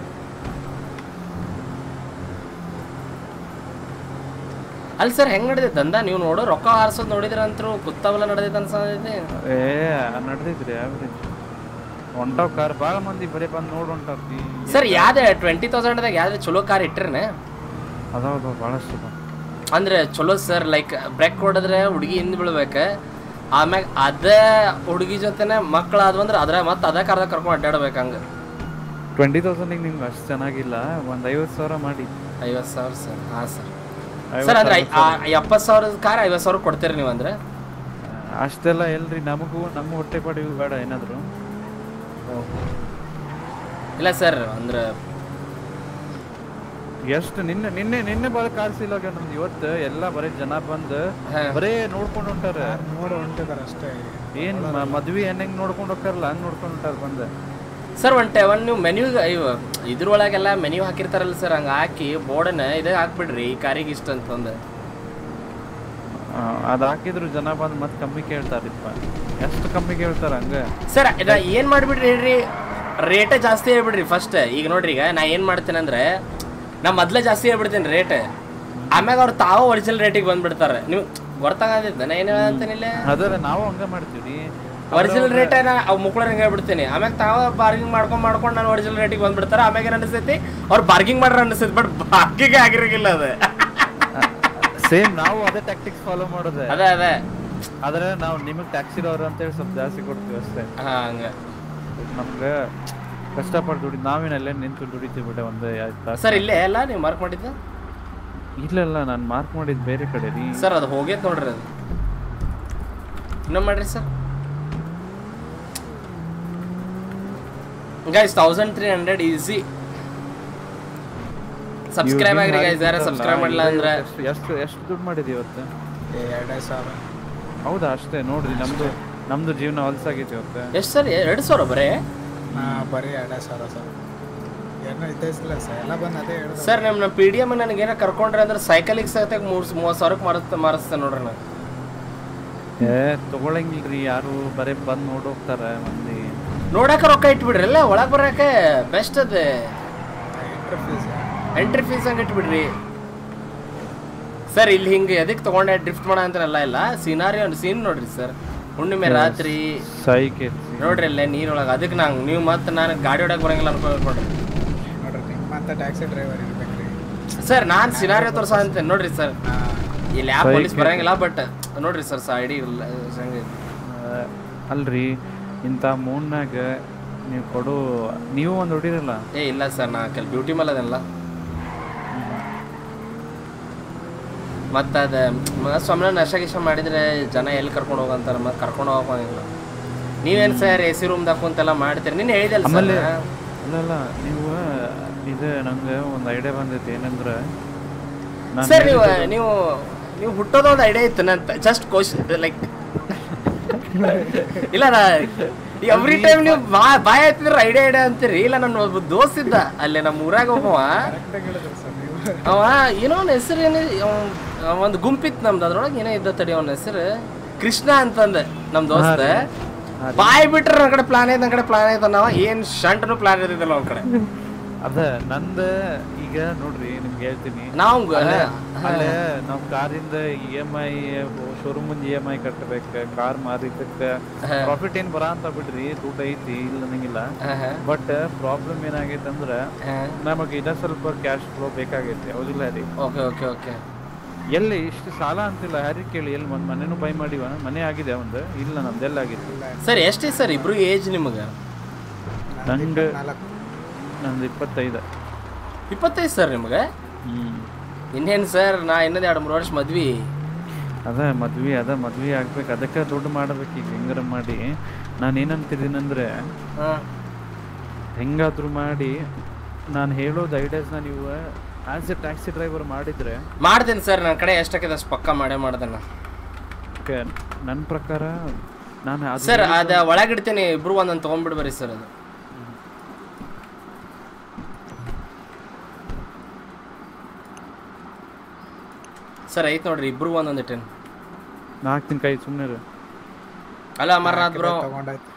ಅಲ್ಲಿ ಸರ್ ಹೆಂಗ್ ನಡೆದೈತೆ ದಂದ ನೀವು ನೋಡೋ ರೊಕ್ಕ ಹಾರಿಸೋದು ನೋಡಿದ್ರ ಅಂತರೂ ಕುತ್ತಾವಲ್ಲ ನಡೆದೈತೆ ಅನ್ಸತೈತಿ ಏ ನಡ್ದೈತ್ರಿ ಆವ್ರೇಜ್ ಹೊಂಟಾವ್ ಕಾರ್ ಭಾಳ ಮಂದಿ ಬರೀ ಬಂದು ನೋಡಿ ಹೊಂಟಾರ್ತಿ ಸರ್ ಯಾವ್ದು ಟ್ವೆಂಟಿ ತೌಸಂಡ್ದಾಗ ಯಾವ್ದು ಚಲೋ ಕಾರ್ ಇಟ್ಟಿರನೆ ಅದಾವ ಭಾಳಷ್ಟು ಅದಾವ. ಅಂದ್ರೆ ಚಲೋ ಸರ್ ಲೈಕ್ ಬ್ರೇಕ್ ಹೊಡೆದ್ರೆ ಹುಡುಗಿ ಹಿಂದ್ ಬೀಳ್ಬೇಕು ಆಮ್ಯಾಗ ಅದ ಹುಡುಗಿ ಜೊತೆನೆ ಮಕ್ಳು ಆದ್ವು ಅಂದ್ರೆ ಅದ್ರ ಮತ್ತೆ ಅದ ಕಾರ್ದಾಗ ಕರ್ಕೊಂಡು ಅಡ್ಡಾಡ್ಬೇಕು ಹಂಗ ಟ್ವೆಂಟಿ ತೌಸಂಡಿಗೆ ನಿಮ್ಗೆ ಅಷ್ಟು ಚೆನ್ನಾಗಿಲ್ಲ ಒಂದು ಐವತ್ತು ಸಾವಿರ ಮಾಡಿ ಐವತ್ತು ಸಾವಿರ ಸರ್ ಹಾಂ ಸರ್ ಐವತ್ತು ಸರ್ ಅಂದ್ರೆ ಸಾವಿರ ಎಪ್ಪತ್ತು ಸಾವಿರದ ಕಾರ್ ಐವತ್ತು ಸಾವಿರ ಕೊಡ್ತೀರಿ ನೀವು ಅಂದ್ರೆ ಅಷ್ಟೆಲ್ಲ ಎಲ್ರಿ ನಮಗೂ ನಮ್ಮ ಹೊಟ್ಟೆ ಪಾಡಿಗೂ ಬೇಡ ಏನಾದ್ರು ಇಲ್ಲ ಸರ್ ಅಂದ್ರೆ ಎಷ್ಟು ನಿನ್ನೆ ನಿನ್ನೆ ನಿನ್ನೆ ಬರ ಕಾರ್ಸಿಲ್ಲ ನಮ್ದು ಇವತ್ತು ಎಲ್ಲ ಬರೀ ಜನ ಬಂದು ಬರೇ ನೋಡ್ಕೊಂಡು ಹೊಂಟಾರ ನೋಡಿ ಹೊಂಟಿದಾರೆ ಅಷ್ಟೇ ಏನ್ ಮ- ಮದ್ವಿ ಹೆಣ್ಣ್ ಹೆಂಗ್ ನೋಡ್ಕೊಂಡು ಹೋಗ್ತಾರಲ್ಲ ಹಂಗ್ ನೋಡ್ಕೊಂಡು ಹೊಂಟಾರ ಬಂದ ಸರ್ ಒನ್ ಟೆ ಒನ್ ನೀವು ಮೆನ್ಯೂ ಇವ್ ಇದ್ರೊಳಗೆಲ್ಲ ಮೆನ್ಯೂ ಹಾಕಿರ್ತಾರಲ್ಲ ಸರ್ ಹಂಗೆ ಹಾಕಿ ಬೋರ್ಡನ್ನ ಇದೇ ಹಾಕ್ಬಿಡ್ರಿ ಈ ಕಾರಿಗೆ ಇಷ್ಟ ಅಂತಂದು ಆ, ಅದ್ ಹಾಕಿದ್ರು ಜನ ಬಂದ್ ಮತ್ ಕಮ್ಮಿ ಕೇಳ್ತಾರಿಪ್ಪ ಎಷ್ಟು ಕಮ್ಮಿ ಕೇಳ್ತಾರ ಹಂಗ ಸರ್ ಇದ ಏನು ಮಾಡಿಬಿಡ್ರಿ ಹೇಳ್ರಿ ರೇಟೇ ಜಾಸ್ತಿ ಹೇಳ್ಬಿಡ್ರಿ ಫಸ್ಟ್ ಈಗ ನೋಡ್ರಿ ಈಗ ನಾ ಏನು ಮಾಡ್ತೀನಿ ಅಂದ್ರೆ ನಾ ಮೊದ್ಲೇ ಜಾಸ್ತಿ ಹೇಳ್ಬಿಡ್ತೀನಿ ರೇಟ್ ಆಮ್ಯಾಗ ಅವ್ರು ತಾವು ಒರಿಜಿನಲ್ ರೇಟಿಗೆ ಬಂದ್ಬಿಡ್ತಾರೆ ನೀವು ಗೊತ್ತಾಗದಿದ್ದ ನಾ ಏನು ಹೇಳ್ತೇನಿಲ್ಲ ಅದರ ನಾವು ಹಂಗ ಮಾಡ್ತೀವಿ ಒರಿಜಿನಲ್ ರೇಟ್ ಅವ್ ಮುಕ್ಳರ್ ಹಂಗೆ ಹೇಳ್ಬಿಡ್ತೀನಿ ಆಮ್ಯಾಗ ತಾವ ಬಾರ್ಗಿಂಗ್ ಮಾಡ್ಕೊಂಡ್ ಮಾಡ್ಕೊಂಡು ನಾನು ಒರಿಜಿನಲ್ ರೇಟಿಗೆ ಬಂದ್ಬಿಡ್ತಾರೆ ಆಮ್ಯಾಗ ಏನು ಅನಿಸ್ತೈತಿ ಅವ್ರು ಬಾರ್ಗಿಂಗ್ ಮಾಡ್ರ ಅನಿಸ್ತೈತಿ ಬಟ್ ಬಾರ್ಗಿಂಗ್ ಆಗಿರಂಗಿಲ್ಲ ಅದು ಸೇಮ್ ನಾವು ಅದೇ ಟ್ಯಾಕ್ಟಿಕ್ಸ್ ಫಾಲೋ ಮಾಡೋದೆ ಅದೇ ಅದೇ ಆದ್ರೆ ನಾವು ನಿಮಗ್ ಟ್ಯಾಕ್ಸಿ ಅವ್ರ ಅಂತೇಳಿ ಸ್ವಲ್ಪ ಜಾಸ್ತಿ ಕೊಡ್ತೀವಿ ಅಷ್ಟೇ ಹಾ ಹಂಗ ನಮ್ಗೆ ಕಷ್ಟಪಟ್ಟು ದುಡಿ ನಾವೇನಲ್ಲೇ ನಿಂತು ದುಡಿತೀವಿ ಬಿಡ ಒಂದು ಎರಡ್ ತಾಸು. ಸರ್ ಇಲ್ಲೇ ಅಲ್ಲ ನೀವು ಮಾರ್ಕ್ ಮಾಡಿದ್ದು ಇಲ್ಲ ಇಲ್ಲ ನಾನು ಮಾರ್ಕ್ ಮಾಡಿದ್ ಬೇರೆ ಕಡೆ ರೀ ಸರ್ ಅದು ಹೋಗೈತೆ ನೋಡ್ರಿ ಅದು ಇನ್ನೊಮ್ಮೆ ಮಾಡ್ರಿ sir guys thousand three hundred easy subscribe ಆಗ್ರಿ ಗೈಸ್ ಯಾರ ಸಬ್ಸ್ಕ್ರೈಬ್ ಮಾಡಿಲ್ಲ ಅಂದ್ರೆ ಎಷ್ಟು ಎಷ್ಟು ಎಷ್ಟು ದುಡ್ಡು ಮಾಡಿದ್ವಿ ಇವತ್ತು ಎರಡೇ ಸಾವಿರ ಹೌದಾ ಅಷ್ಟೇ ನೋಡ್ರಿ ನಮ್ದು ನಮ್ದು ಜೀವನ ಹೊಲ್ಸಾಗೈತಿ ಇವತ್ತು ಎಷ್ಟು ಸರ್ ಎರಡು ಸಾವಿರ ಬರೇ ಹಾ ಬರೀ ಎರಡೇ ಸಾವಿರ ಸರ್ ಏನೋ ಇದ್ದಿಲ್ಲ ಸರ್ ಎಲ್ಲ ಬಂದು ಅದೇ ಹೇಳಿದ್ರು ಸರ್ ನಮ್ಮ ನಮ್ಮ ಪಿ ಡಿ ಎಮ್ ನನಗೆ ಏನೋ ಕರ್ಕೊಂಡ್ರೆ ಅಂದ್ರೆ ಸೈಕಲಿಗೆ ಸಹಿತ ಮೂರು ಮೂವತ್ತು ಸಾವಿರಕ್ಕೆ ಮಾರಿಸ್ತಾ ಮಾರಿಸ್ತೇನೆ ನೋಡ್ರಿ ನಾನು ಏ ತಗೊಳಂಗಿಲ್ರಿ ಯಾರು ಬರೇ ಬಂದ್ ನೋಡಿ ಹೋಗ್ತಾರ ಮಂದಿ ನೋಡಕ್ಕೆ ರೊಕ್ಕ ಇಟ್ಬಿಡ್ರಲ್ಲ ಒಳಗೆ ಬರೋಕೆ ಬೆಸ್ಟ್ ಅದ ಎಂಟ್ರಿ ಫೀಸ್ ಹಂಗೆ ಇಟ್ಬಿಡ್ರಿ ಸರ್ ಇಲ್ಲಿ ಹಿಂಗೆ ಎದಕ್ಕೆ ತಗೊಂಡೆ ಡ್ರಿಫ್ಟ್ ಮಾಡೋ ಅಂತಾರಲ್ಲ ಇಲ್ಲ ಸೀನಾರಿ ಒಂದು ಸೀನ್ ನೋಡ್ರಿ ಸರ್ ಹುಣ್ಣಿಮೆ ರಾತ್ರಿ ಸೈಕೆ ನೋಡ್ರಿ ಅಲ್ಲೇ ನೀರೊಳಗೆ ಅದಕ್ಕೆ ನಂಗೆ ನೀವು ಮತ್ತೆ ನಾನು ಗಾಡಿ ಹೊಡಕ್ಕೆ ಬರಂಗಿಲ್ಲ ಅನ್ಕೊಂಡು ನೋಡ್ರಿ ನೋಡ್ರಿ ನಿಮ್ಮಂತ ಟ್ಯಾಕ್ಸಿ ಡ್ರೈವರ್ ಇರ್ಬೇಕ್ರಿ ಸರ್ ನಾನು ಸಿನಾರಿಯೋ ತೋರ್ಸ ಅಂತ ನೋಡ್ರಿ ಸರ್ ಇಲ್ಲಿ ಯಾವ ಪೊಲೀಸ್ ಸೈಕೆ. ಬರಂಗಿಲ್ಲ ಬಟ್ ನೋಡ್ರಿ ಸರ್ ಐಡಿ ಇಲ್ಲ ಹಂಗೆ ಆ, ಅಲ್ರಿ ಇಂಥ ಮೂನ್ನಾಗ ನೀವು ಕೊಡು ನೀವು ಒಂದು ಹೊಡಿರಲ್ಲ ಏ ಇಲ್ಲ ಸರ್ ನಾ ಕೆಲ ಬ್ಯೂಟಿ ಮೇಲೆ ಅದೆಲ್ಲ ಮತ್ತೆ ಅದ ಸುಮ್ಮನೆ ನಶ ಗಿಶ ಮಾಡಿದ್ರೆ ಜನ ಎಲ್ಲಿ ಕರ್ಕೊಂಡು ಹೋಗಂತಾರ ಮತ್ತೆ ಕರ್ಕೊಂಡು ಹೋಗಂಗಿಲ್ಲ ನೀವೇನು ಸರ್ ಎ ಸಿ ರೂಮ್ದಾಗ ಕುಂತೆಲ್ಲ ಮಾಡ್ತೀರಿ ನಿನ್ನೆ ಹೇಳಿದಲ್ಲ ಆಮೇಲೆ ಸರ್ ಅಲ್ಲ ಅಲ್ಲ ನೀವು ಇದು ನಂಗೆ ಒಂದು ಐಡಿಯಾ ಬಂದೈತಿ ಏನಂದ್ರೆ ನಾನ್ ಸರ್ ನೀವು ಹೇಳಿದ್ದು- ನೀವು ನೀವು ಹುಟ್ಟೋದು ಒಂದು ಐಡಿಯಾ ಇತ್ತು ನಂತ ಜಸ್ಟ್ ಕ್ವಶನ್ ಲೈಕ್ ಇಲ್ಲ ನಾ ಎವ್ರಿ ಟೈಮ್ ನೀವು ಬಾ ಬಾಯ್ ಹತ್ತಿದ್ರೆ ಐಡಿಯಾ ಐಡಿಯಾ ಅಂತೀರಿ ಇಲ್ಲ ನನ್ನ ಒಬ್ಬ ದೋಸ್ತ್ ಇದ್ದ ಅಲ್ಲೇ ನಮ್ಮ ಊರಾಗ ಒಬ್ಬವ ಅವ ಏನೋ ಅವನ ಹೆಸರು ಏನ ಒಂದು ಗುಂಪಿತ್ತು ನಮ್ದು ಅದ್ರೊಳಗೆ ಏನೋ ಇದ್ದ ತಡಿ ಅವನ ಹೆಸರು ಕೃಷ್ಣ ಅಂತಂದ ನಮ್ ದೋಸ್ತ ಬಾಯ್ ಬಿಟ್ರೆ ನನ್ನ ಕಡೆ ಪ್ಲಾನ್ ಐತೆ ನನ್ನ ಕಡೆ ಪ್ಲಾನ್ ಐತೆ ನಾವ ಏನ್ ಶಂಟನು ಪ್ಲಾನ್ ಇರ್ತಿದ್ದಲ್ಲ ಅವ್ನ ಕಡೆ ಅದ ನಂದ ಈಗ ನೋಡ್ರಿ ನಿಮ್ಗೆ ಹೇಳ್ತೀನಿ ನಾವು ಗ- ಅಲ್ಲೇ ಹಾ. ಅಲ್ಲೇ ನಾವ್ ಕಾರಿಂದ E M I showroom E M I ಕಟ್ಟಬೇಕು ಕಾರ್ ಮಾರಿದ್ದಕ್ಕೆ ಪ್ರಾಫಿಟ್ ಏನ್ ಬರ ಅಂತ ಬಿಡ್ರಿ ದುಡ್ಡು ಐತಿ ಇಲ್ಲ ಅನ್ನಂಗಿಲ್ಲ ಬಟ್ ಪ್ರಾಬ್ಲಮ್ ಏನಾಗೈತೆ ಅಂದ್ರ ನಮಗ್ ಇದ ಸ್ವಲ್ಪ ಕ್ಯಾಶ್ ಫ್ಲೋ ಬೇಕಾಗೈತಿ ಹೌದಿಲ್ಲ ರೀ ಓಕೆ ಓಕೆ ಓಕೆ ಎಲ್ಲಿ ಇಷ್ಟು ಸಾಲ ಅಂತಿಲ್ಲ ಯಾರಿಗೆ ಕೇಳಿ ಎಲ್ಲಿ ಒಂದ್ ಮನೆನೂ ಬೈ ಮಾಡಿವ ಮನೆ ಆಗಿದೆ ಒಂದು ಇಲ್ಲ ನಮ್ದೆಲ್ಲ ಆಗಿತ್ತು ಸರ್ ಎಷ್ಟೇ ಸರ್ ಇಬ್ರು ಏಜ್ ನಿಮಗೆ ನಂಗೆ ನಂದು ಇಪ್ಪತ್ತೈದು ಇಪ್ಪತ್ತೈದು ಸರ್ ನಿಮಗೆ ಇನ್ನೇನು ಸರ್ ನಾ ಇನ್ನೊಂದು ಎರಡು ಮೂರು ವರ್ಷ ಮದ್ವಿ ಅದ ಮದ್ವಿ ಅದ ಮದ್ವಿ ಆಗ್ಬೇಕು ಅದಕ್ಕೆ ದುಡ್ಡು ಮಾಡ್ಬೇಕು ಈಗ ಹೆಂಗಾರ ಮಾಡಿ ನಾನು ಏನಂತಿದ್ದೀನಂದ್ರೆ ಹೆಂಗಾದ್ರೂ ಮಾಡಿ ನಾನು ಹೇಳೋದು ಐಡಿಯಾಸ್ನ ನೀವು ಆಸ್ ಎ ಟ್ಯಾಕ್ಸಿ ಡ್ರೈವರ್ ಮಾಡಿದ್ರೆ ಮಾಡ್ತೀನಿ ಸರ್ ನನ್ನ ಕಡೆ ಎಷ್ಟಾಗಿದೆ ಅಷ್ಟು ಪಕ್ಕ ಮಾಡೇ ಮಾಡ್ದೇನ ನನ್ನ ಪ್ರಕಾರ ನಾನು ಅದು ಸರ್ ಹೇಳಿದ್ದು- ಅದ ಒಳಗಿಡ್ತೀನಿ ಇಬ್ರು ಒಂದೊಂದು ತೊಗೊಂಡ್ಬಿಡು ಬರ್ರಿ ಸರ್ ಅದು ಸರ್ ಐತ್ ನೋಡ್ರಿ ಇಬ್ರು ಒಂದೊಂದು ಇಟ್ಟೇನು ನಾ ಹಾಕ್ತೀನಿ ಕೈ ಸುಮ್ಮನೆ ಅಲ್ಲ ಅಮರ್ನಾಥ್ ಬ್ರೋ ತಗೊಂಡಾಯ್ತು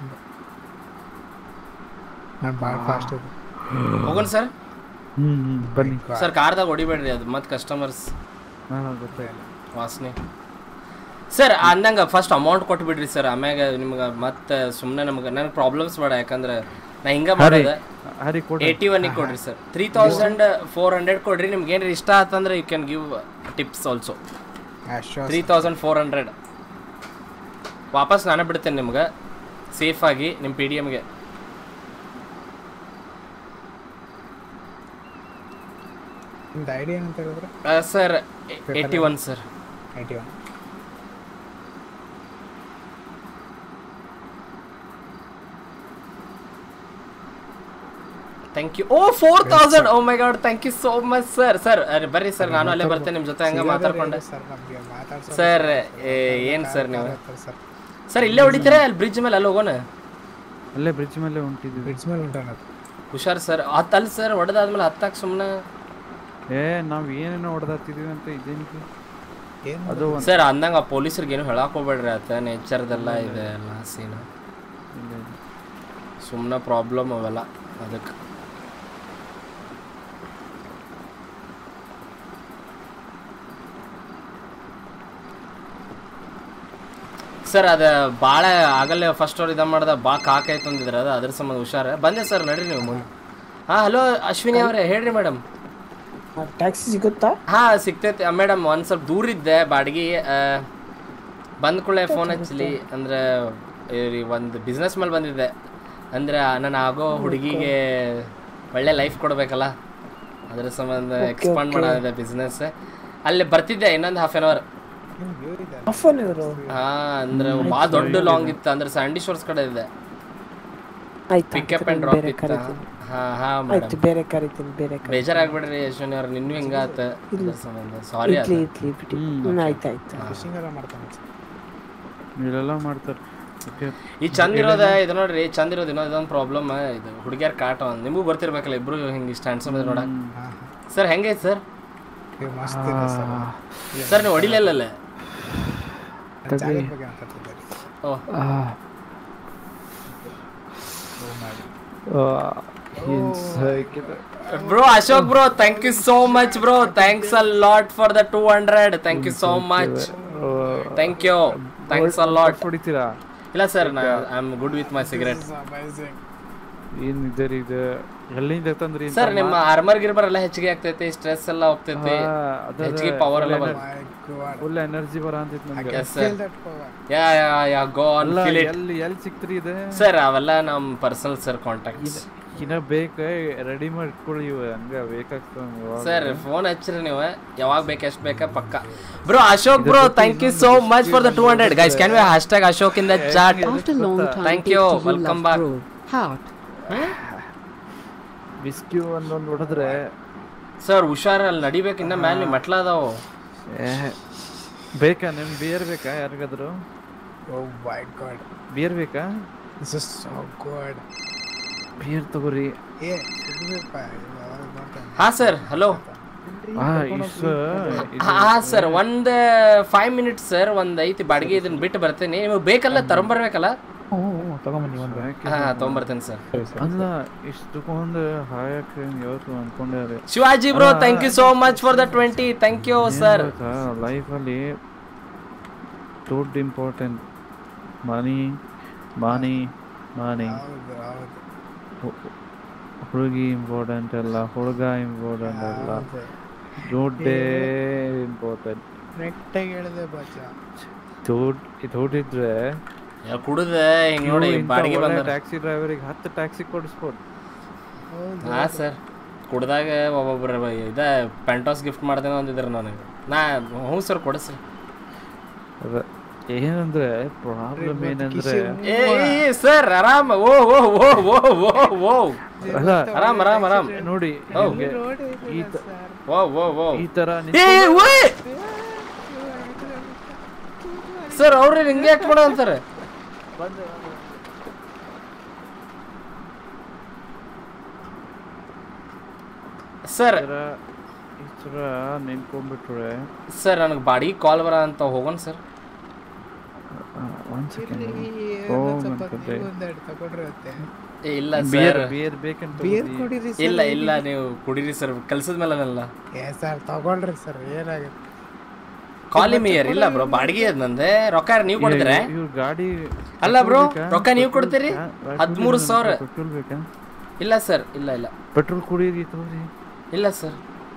ನಾನು ಭಾಳ ಫಾಸ್ಟ್ ಇದೆ ಹೋಗೋಣ ಸರ್ ಹ್ಮ್ ಹ್ಮ್ ಬನ್ನಿ ಸರ್ ಕಾರ್ದಾಗ ಹೊಡಿಬೇಡ್ರಿ ಅದು ಮತ್ತೆ ಕಸ್ಟಮರ್ಸ್ ಹಾ ಗೊತ್ತಾಗಿಲ್ಲ ವಾಸನೆ ಸರ್ ಅಂದಂಗ ಫಸ್ಟ್ ಅಮೌಂಟ್ ಕೊಟ್ಬಿಡ್ರಿ ಸರ್ ಆಮ್ಯಾಗ ನಿಮ್ಗೆ ಮತ್ತೆ ಸುಮ್ಮನೆ ನಮ್ಗೆ ನನಗೆ ಪ್ರಾಬ್ಲಮ್ಸ್ ಬೇಡ ಯಾಕಂದ್ರೆ ನಾ ಹಿಂಗ ಹರಿ ಮಾಡೋದ ಹರಿ ಕೊಡ್ರಿ ಏಯ್ಟಿ ಒನ್ಗೆ ಕೊಡ್ರಿ sir three thousand four hundred ಕೊಡ್ರಿ ನಿಮ್ಗೆ ಏನ್ರಿ ಇಷ್ಟ ಆತಂದ್ರೆ you can give tips also three thousand four hundred ವಾಪಸ್ ನಾನೇ ಬಿಡ್ತೇನೆ ನಿಮ್ಗೆ ಸೇಫಾಗಿ ನಿಮ್ಮ ಪಿ ಡಿ ಎಮ್ಗೆ ನಿಮ್ದು ಐಡಿ ಏನಂತ ಹೇಳಿದ್ರೆ sir eighty one sir eighty one thank you oh four thousand oh my god thank you so much sir sir ಬರ್ರಿ ಸರ್ ನಾನು ಅಲ್ಲೇ ಬರ್ತೇನೆ ನಿಮ್ಮ ಜೊತೆ ಹಂಗೆ ಮಾತಾಡ್ಕೊಂಡೆ ಸರ್ ನಮಗೆ ಮಾತಾಡ್ಸೋ ಸರ್ ಏನು ಸರ್ ನೀವು ಸರ್ ಸರ್ ಇಲ್ಲೇ ಹೊಡಿತೀರಾ ಅಲ್ಲಿ ಬ್ರಿಡ್ಜ್ ಮೇಲೆ ಅಲ್ಲಿ ಹೋಗೋಣ ಅಲ್ಲೇ ಬ್ರಿಡ್ಜ್ ಮೇಲೆ ಹೊಂಟಿದ್ವಿ ಬ್ರಿಡ್ಜ್ ಮೇಲೆ ಉಂಟು ಹುಷಾರ್ ಸರ್ ಹತ್ತಲ್ಲಿ ಸರ್ ಹೊಡೆದಾದ್ಮೇಲೆ ಹತ್ತಾಕ ಸುಮ್ಮನೆ ಏ ನಾವ್ ಏನೇನೋ ಹೊಡೆದಾತಿದೀವಿ ಅಂತ ಇದೇನಿಗೆ ಅದು ಒಂದ್- ಸರ್ ಅಂದಂಗ ಆ ಪೊಲೀಸರಿಗೆ ಏನು ಹೇಳಕ್ ಹೋಗ್ಬೇಡ್ರಿ ಆತ ನೇಚರ್ದೆಲ್ಲ ಇದೆ ಎಲ್ಲ ಸೀನ್ ಇಲ್ಲ, ಇಲ್ಲ. ಸುಮ್ಮನೆ ಪ್ರಾಬ್ಲಮ್ ಅವೆಲ್ಲ ಅದಕ್ಕೆ ಸರ್ ಅದು ಭಾಳ ಆಗಲ್ಲೇ ಫಸ್ಟ್ ಅವ್ರು ಇದು ಮಾಡ್ದ ಭಾಳ ಕಾಕೈತೆ ಅಂದಿದ್ರೆ ಅದು ಅದ್ರ ಸಂಬಂಧ ಹುಷಾರ ಬಂದೆ ಸರ್ ನಡ್ರಿ ನೀವು ಮುಂದೆ ಹಾಂ ಹಲೋ ಅಶ್ವಿನಿ ಅವರೇ ಹೇಳ್ರಿ ಮೇಡಮ್ ಟ್ಯಾಕ್ಸಿ ಸಿಗುತ್ತಾ ಹಾ ಸಿಗ್ತೈತೆ ಮೇಡಮ್ ಒಂದ್ ಸ್ವಲ್ಪ ದೂರ ಇದ್ದೆ ಬಾಡಿಗೆ ಬಂದ ಕೂಡಲೇ ಫೋನ್ ಹಚ್ಚಲಿ ಅಂದ್ರೆ ಇವ್ರಿ ಒಂದು ಬಿಸ್ನೆಸ್ ಮೇಲೆ ಬಂದಿದ್ದೆ ಅಂದ್ರೆ ನನ್ನ ಆಗೋ ಹುಡುಗಿಗೆ ಒಳ್ಳೆ ಲೈಫ್ ಕೊಡ್ಬೇಕಲ್ಲ ಅದ್ರ ಸಂಬಂಧ ಎಕ್ಸ್ಪಾಂಡ್ okay. ಮಾಡೋದಿದೆ ಬಿಸ್ನೆಸ್ ಅಲ್ಲಿ ಬರ್ತಿದ್ದೆ ಇನ್ನೊಂದು half an hour half an hour ಹಾ ಅಂದ್ರೆ ಭಾಳ ದೊಡ್ಡ ಲಾಂಗ್ ಇತ್ತು ಅಂದ್ರೆ ಸ್ಯಾಂಡಿ ಶೋರ್ಸ್ ಕಡೆ ಇದೆ ಆಯ್ತು ಪಿಕಪ್ ಆಯ್ತು, ಅಂಡ್ ನಾನು ಡ್ರಾಪ್ ಬೇರೆ ಇತ್ತು ಕರಿತೀನಿ. ಹಾ ಹಾ ಆಯ್ತು ಮೇಡಮ್ ಬೇರೆ ಕರಿತೀನಿ ಬೇರೆ ಕರಿತೀನಿ. ಬೇಜಾರಾಗ್ಬಿಡ್ರಿ ಯಶ್ವಿನಿ ಅವ್ರು ನಿನ್ನೂ ಹಿಂಗಾತ ಅದ್ರ ಸಂಬಂಧ ಸಾರಿ ಇರ್ಲಿ ಇರ್ಲಿ ಬಿಡಿ ಹ್ಮ್, ಆಯ್ತು ಆಯ್ತು ಫಿಶಿಂಗ್ ಎಲ್ಲ ಮಾಡ್ತಾನೆ ಇಲ್ಲೆಲ್ಲ ಮಾಡ್ತಾರೆ ಓಕೆ ಈ ಚಂದ ಇರೋದ ಇದು ನೋಡ್ರಿ ಚಂದ ಇರೋದು ಇನ್ನೊಂದು ಇದೊಂದು ಪ್ರಾಬ್ಲಮ್ ಇದು ಹುಡುಗಿಯರ್ ಕಾಟ ಒಂದು ನಿಮಗೂ ಬರ್ತಿರ್ಬೇಕಲ್ಲ ಇಬ್ರು ಹಿಂಗೆ ಇಷ್ಟ ಅನ್ಸೋದು ನೋಡಕ್ ಸರ್ ಹೆಂಗೈತೆ ಸರ್ ಇವ್ ಮಸ್ತ್ ಇದೆ ಸರ್ ಸರ್ ನೀವು ಹೊಡಿಲಿಲ್ಲಲ್ಲ ಜಾಗದ ಬಗ್ಗೆ ಮಾತಾಡ್ತಿದ್ದಾರೆ oh bro Ashok bro thank you so much bro thanks a lot for the two hundred thank you so much thank you thanks a lot ಹೊಡಿತೀರಾ ಇಲ್ಲ sir I am good with my cigarette ಏನ್ ಇದೆ ಇದು ಎಲ್ಲಿಂದ ತಂದ್ರಿ ಇಂಥ sir ನಿಮ್ಮ ಮಾತ್? Armour ಗಿರ್ಮರ್ ಎಲ್ಲ ಹೆಚ್ಚಿಗೆ ಆಗ್ತೈತಿ ಸ್ಟ್ರೆಸ್ ಎಲ್ಲ ಹೋಗ್ತೈತಿ ಹಾ, ಅದ- ಹೆಚ್ಚಿಗೆ ಪವರ್ ಎಲ್ಲ full ಬರ್ತೈತಿ ಫುಲ್ ಎನರ್ಜಿ ಬರ ಅಂತಿತ್ತು ನನಗೆ Yes, sir. Yeah yeah yeah go on ಅಲ್ಲ, ಫೀಲ್ ಇಟ್ ಎಲ್ಲಿ ಎಲ್ಲಿ ಸಿಕ್ತ್ರಿ ಇದೆ ಸರ್ ಅವೆಲ್ಲ ನಮ್ಮ ಪರ್ಸನಲ್ ಸರ್ ಕಾಂಟ್ಯಾಕ್ಟ್ಸ್ ಇನ್ನ ಬೇಕ ರೆಡಿ ಮಾಡಿ ಇಟ್ಕೊಳ್ಳಿ ಇವ ಹಂಗ ಬೇಕಾಗ್ತದೆ ಸರ್ ಫೋನ್ ಹಚ್ಚಿರಿ ನೀವು ಯಾವಾಗ ಬೇಕು ಎಷ್ಟು ಬೇಕಾ ಪಕ್ಕ bro Ashok bro thank you so much for the two hundred guys can we hashtag Ashok in the chat After a long time, thank you tasty you welcome love back bro. Heart. ಬಿಸ್ಕಿ ಒಂದೊಂದು ಹೊಡೆದ್ರೆ sir ಹುಷಾರ್ ಅಲ್ಲಿ ನಡಿಬೇಕು ಇನ್ನ ಮ್ಯಾಲೆ ಮೆಟ್ಲ ಅದಾವು ಏ, ಬೇಕಾ ನಿಮ್ ಬಿಯರ್ ಬೇಕಾ ಯಾರಿಗಾದ್ರು ಓ ಮೈ ಗಾಡ್ ಬಿಯರ್ ಬೇಕಾ this is so good beer ತಗೋರಿ ಏ ಸಿಗ್ಬೇಕಪ್ಪ ನೋಡ್ತಾನೆ ಹಾ ಸರ್ ಹಲೋ ಆ, ಇಸ್ ಹಾ ಸರ್ ಒಂದ್ ಫೈವ್ ಮಿನಿಟ್ಸ್ ಸರ್ ಒಂದ್ ಐತಿ ಬಾಡಿಗೆ ಇದನ್ನ ಬಿಟ್ಟು ಬರ್ತೇನೆ ನಿಮಗೆ ಬೇಕಲ್ಲ ತಗೊಂಬರ್ಬೇಕಲ್ಲ ಹ್ಞೂ ತಗೊಂಬನ್ನಿ ಒಂದು ಹಾ ತೊಗೊಂಬರ್ತೇನೆ ಸರ್ ಅಲ್ಲ ಇಷ್ಟು ತಗೊಂಡು ಹಾಯಕ್ಕೆ ಯಾವತ್ತು ಅನ್ಕೊಂಡೆ Shivaji bro thank you so much for the twenty thank you sir ಲೈಫಲ್ಲಿ ದೊಡ್ಡ ಇಂಪಾರ್ಟೆಂಟ್ ಮನಿ ಮನಿ ಮನಿ ಹೌದು ಹೌದು ಹುಡುಗಿ ಇಂಪಾರ್ಟೆಂಟ್ ಅಲ್ಲ ಹುಡುಗ ಇಂಪಾರ್ಟೆಂಟ್ ಅಲ್ಲ ಹೌದು. ದುಡ್ಡೇ ಇಂಪಾರ್ಟೆಂಟ್ ನೆಟ್ಟಾಗಿ ಹೇಳಿದೆ ಬಾಚ ದುಡ್ಡು ದುಡ್ಡಿದ್ರೆ ಕುಡ್ದ ಹಿಂಗ್ ನೋಡಿ ಬಾಡಿಗೆ ಬಂದ ಟ್ಯಾಕ್ಸಿ ಡ್ರೈವರಿಗೆ ಹತ್ತು ಟ್ಯಾಕ್ಸಿ ಕೊಡಿಸ್ಬೋದು ಹಾ ಸರ್ ಕುಡ್ದಾಗ ಒಬ್ಬೊಬ್ರು ಇದ ಪೆಂಟಾಸ್ ಗಿಫ್ಟ್ ಮಾಡ್ತೇನೆ ಅಂದಿದ್ರು ನನಗೆ ನಾ ಹ್ಞೂ ಸರ್ ಕೊಡಿಸ್ರಿ ಅದ ಏನಂದ್ರೆ ಪ್ರಾಬ್ಲಮ್ ಏನಂದ್ರೆ ಏ ಸರ್ ಆರಾಮ್ ಓ ಓ ಓ ಓ ಓ ಓ ಅಲ್ಲ ಆರಾಮ್ ಆರಾಮ್ ಆರಾಮ್ ನೋಡಿ ಓ ನಿಮ್ಗೆ ಈ ತ- ಓ ಓ ಓ ಈ ತರ ಏ ಓಯ್ ಸರ್ ಅವ್ರು ಹಿಂಗೆ ಯಾಕೆ ಮಾಡೋ ಅಂತಾರೆ ಸರ್ ಈ ತರ ನಿಂತ್ಕೊಂಡ್ಬಿಟ್ರೆ ಸರ್ ನನಗೆ ಬಾಡಿಗೆ ಕಾಲ್ ಬರ ಅಂತ ಹೋಗೋಣ ಸರ್ ಒಂದ್ ಸೆಕೆಂಡ್ ಒಂದೆರಡು ತಗೊಂಡ್ರೆ ಮತ್ತೆ ಏ ಇಲ್ಲ ಬಿಯರ್ ಸರ್ ಬಿಯರ್ ಬೇಕಂತ ಬಿಯರ್ ಕುಡೀರಿ ಸರ್ ಇಲ್ಲ ಇಲ್ಲ ನೀವು ಕುಡೀರಿ ಸರ್ ಕಲ್ಸದ ಮೇಲೆನಲ್ಲ ಏ ಸರ್ ತಗೊಳ್ರಿ ಸರ್ ಏನಾಗುತ್ತೆ ಕಾಲಿ ಮೇಯರ್ ಇಲ್ಲ ಬ್ರೋ ಬಾಡಿಗೆ ಅದ್ ನಂದೆ ರೊಕ್ಕ ನೀವು ಕೊಡ್ತೀರಾ ಇವ್ರ ಗಾಡಿ ಅಲ್ಲ ಬ್ರೋ ಬೇಕಾ? ರೊಕ್ಕ ನೀವು ಕೊಡ್ತೀರಿ ಬೇಕಾ? ಹದಿಮೂರು ಸಾವಿರ ಪೆಟ್ರೋಲ್ ಬೇಕಾ ಇಲ್ಲ ಸರ್ ಇಲ್ಲ ಇಲ್ಲ ಪೆಟ್ರೋಲ್ ಕುಡಿಯಿರಿ ತಗೋರಿ ಇಲ್ಲ ಸರ್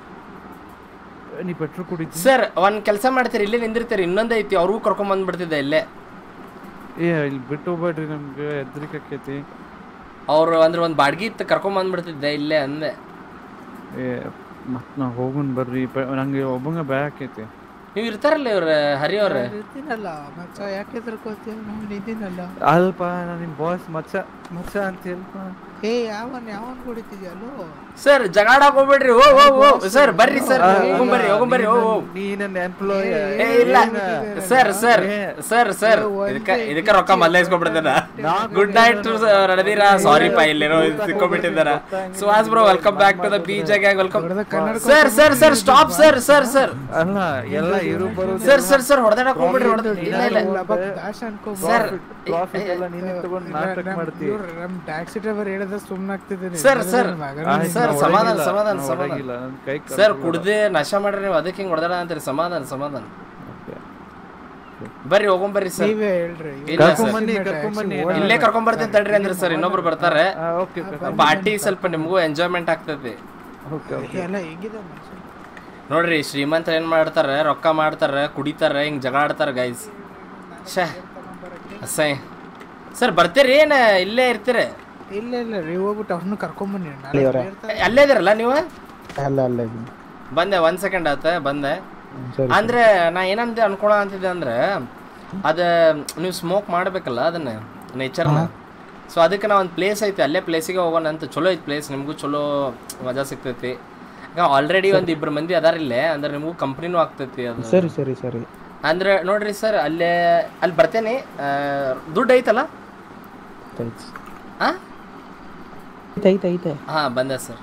ನೀ ಪೆಟ್ರೋಲ್ ಕುಡಿತಿ ಸರ್ ಒಂದ್ ಕೆಲಸ ಮಾಡ್ತೀರಿ ಇಲ್ಲೇ ನಿಂದಿರ್ತೀರಿ ಇನ್ನೊಂದೇ ಐತಿ ಅವ್ರಿಗೂ ಕರ್ಕೊಂಡ್ ಬಂದ್ಬಿಡ್ತಿದ್ದೆ ಇಲ್ಲೇ ಏ ಇಲ್ಲಿ ಬಿಟ್ಟು ಹೋಗ್ಬೇಡ್ರಿ ನಮ್ಗೆ ಹೆದ್ರಿಕೆ ಆಕೈತಿ ಅವ್ರು ಅಂದ್ರೆ ಒಂದ್ ಬಾಡ್ಗಿ ಇತ್ತು ಕರ್ಕೊಂಡ್ ಬಂದ್ಬಿಡ್ತಿದ್ದೆ ಇಲ್ಲೇ ಅಂದೆ ಏ ಮತ್ ನಾ ಹೋಗುನ್ ಬರ್ರಿ ಪ- ನಂಗೆ ಒಬ್ಬಂಗ ಭಯ ಆಕೈತಿ ನೀವು ಇರ್ತಾರಲ್ಲ ಇವ್ರ ಹರಿ ಅವ್ರ ಇದ್ದೀನಲ್ಲ ಮಚ್ಚ ಯಾಕೆ ಎದ್ರಕೋತೀಯ ನಾನು ಇದ್ದೀನಲ್ಲ ಅಲ್ಪ ನಾನು ನಿಮ್ ಬಾಸ್ ಮಚ್ಚ ಮಚ್ಚ ಅಂತ ಹೇಳ್ಪ ಏ ಯಾವನ್ ಯಾವನ್ ಕುಡಿತಿದ್ಯಲ್ಲೋ ಸರ್ ಜಗಾಡಕ್ ಹೋಗ್ಬೇಡ್ರಿ ಓ ಓ ಓ ಸರ್ ಬರ್ರಿ ಸರ್ ಹೋಗಂಬರ್ರಿ ಹೋಗಂಬರ್ರಿ ಓ ಓ ನೀ ನನ್ನ ಎಂಪ್ಲಾಯ್ ಏ ಇಲ್ಲ ಸರ್ ಸರ್ ಸರ್ ಸರ್ ಇದಕ್ಕ ಇದಕ್ಕ ರೊಕ್ಕ ಮಲ್ಲ ಇಸ್ಕೊಂಡ್ಬಿಡ್ತಾನ ಗುಡ್ ನೈಟ್ ನಡೆದಿರಾ ಸಾರಿ ಪಾ ಇಲ್ಲಿರೋ ಸಿಕ್ಕೊಂಡ್ಬಿಟ್ಟಿದ್ದಾರ Suhas bro welcome back to the beach gang welcome sir sir sir stop sir sir sir ಅಲ್ಲ ಎಲ್ಲ ಇರು ಬರೋದು ಸರ್ ಸರ್ ಸರ್ ಹೊಡೆದಾಡಕ್ ಹೋಗ್ಬಿಡ್ರಿ ಹೊಡೆದ ಇಲ್ಲ ಇಲ್ಲ ಸರ್ ಪ್ರಾಫಿಟ್ ಎಲ್ಲ ನೀನೇ ತಗೊಂಡ್ ನಾಟಕ ಮಾಡ್ತಿ ನಮ್ ಟ್ಯಾಕ್ಸಿ ಡ್ರೈವರ್ ಹೇಳಿದ್ರೆ ಸುಮ್ಮನೆ ಆಗ್ತಿದ್ದೀನಿ ಸರ್ ಸರ್ ಆಯ್ತು, ಸರ್ ನಾ ಸಮಾಧಾನ ಹೊಡೆಗಿಲ್ಲ, ಸಮಾಧಾನ ನಾ ಸಮಾಧಾನ ಹೊಡೆಗಿಲ್ಲ, ನನ್ ಕೈ ಕಾಲು ಸರ್ ಹೊಡೆದ. ಕುಡ್ದೆ ನಶ ಮಾಡ್ರಿ ನೀವು ಅದಕ್ಕೆ ಹಿಂಗ್ ಹೊಡೆದಾಡ ಅಂತೀರಿ ಸಮಾಧಾನ ಸಮಾಧಾನ ಬರ್ರಿ ಹೋಗೊಂಬರ್ರಿ ಸರ್ ನೀವೇ ಹೇಳ್ರಿ ಇಲ್ಲ ಕರ್ಕೊಂಡ್ ಸರ್. ಬನ್ನಿ, ಕರ್ಕೊಂಡ್ ಬನ್ನಿ. ಇಲ್ಲೇ ಕರ್ಕೊಂಡ್ ಬರ್ತೀನಿ ತಡ್ರಿ ಅಂದ್ರೆ ಸರ್ ಇನ್ನೊಬ್ರು ಬರ್ತಾರೆ ಆ, okay, ಕರ್ಕೊಂಡ್ ಪಾರ್ಟಿ ಸ್ವಲ್ಪ ನಿಮಗೂ ಎಂಜಾಯ್ಮೆಂಟ್ ಆಗ್ತೈತಿ ಓಕೆ ಓಕೆ ಎಲ್ಲ ಹೇಗಿದೆ ಮನುಷ್ಯ ನೋಡ್ರಿ ಶ್ರೀಮಂತ ಏನ್ ಮಾಡ್ತಾರೆ ರೊಕ್ಕ ಮಾಡ್ತಾರೆ ಕುಡಿತಾರೆ ಹಿಂಗ್ ಜಗಳ ಆಡ್ತಾರೆ ಗೈಸ್ ಶೇ ಅಸಹ್ಯ ಸರ್ ಬರ್ತೀರಿ ಏನ ಇಲ್ಲೇ ಇರ್ತೀರಿ ಇಲ್ಲ ಇಲ್ಲ ರೀ ಹೋಗ್ಬಿಟ್ಟು ಅವ್ರನ್ನ ಕರ್ಕೊಂಬನ್ನಿ ಅಲ್ಲಿ ಅವ್ರೆ. ಅಲ್ಲೇ ಇದಿರಲ್ಲ ನೀವು ಅಲ್ಲ ಅಲ್ಲ ಇದೀನಿ. ಬಂದೆ ಒಂದ್ ಸೆಕೆಂಡ್ ಆತ ಬಂದೆ ಸರಿ, ಅಂದ್ರೆ ನಾ ಏನಂತ ಅನ್ಕೊಳ ಅಂತಿದ್ದೆ ಅಂದ್ರೆ ಅದ ನೀವು ಸ್ಮೋಕ್ ಮಾಡ್ಬೇಕಲ್ಲ ಅದನ್ನ ನೇಚರ್ನ ಸೊ ಅದಕ್ಕೆ ನಾ ಒಂದು ಪ್ಲೇಸ್ ಐತಿ ಅಲ್ಲೇ ಪ್ಲೇಸಿಗೆ ಹೋಗೋಣ ಅಂತ ಚಲೋ ಐತಿ ಪ್ಲೇಸ್ ನಿಮಗೂ ಚಲೋ ಮಜಾ ಸಿಗ್ತೈತಿ ಈಗ ಆಲ್ರೆಡಿ ಒಂದ್ ಇಬ್ರು ಮಂದಿ ಅದಾರ ಇಲ್ಲೇ ಅಂದ್ರೆ ನಿಮಗೂ ಕಂಪ್ನಿನೂ ಆಗ್ತೈತಿ ಅದು ಸರಿ ಸರಿ ಸರಿ ಅಂದ್ರೆ ನೋಡ್ರಿ ಸರ್ ಅಲ್ಲೇ ಅಲ್ಲಿ ಬರ್ತೇನೆ ಆ, ದುಡ್ಡು ಐತಲ್ಲ ಐತೆ ಆ ಐತೆ ಐತೆ ಹಾ ಬಂದೆ sir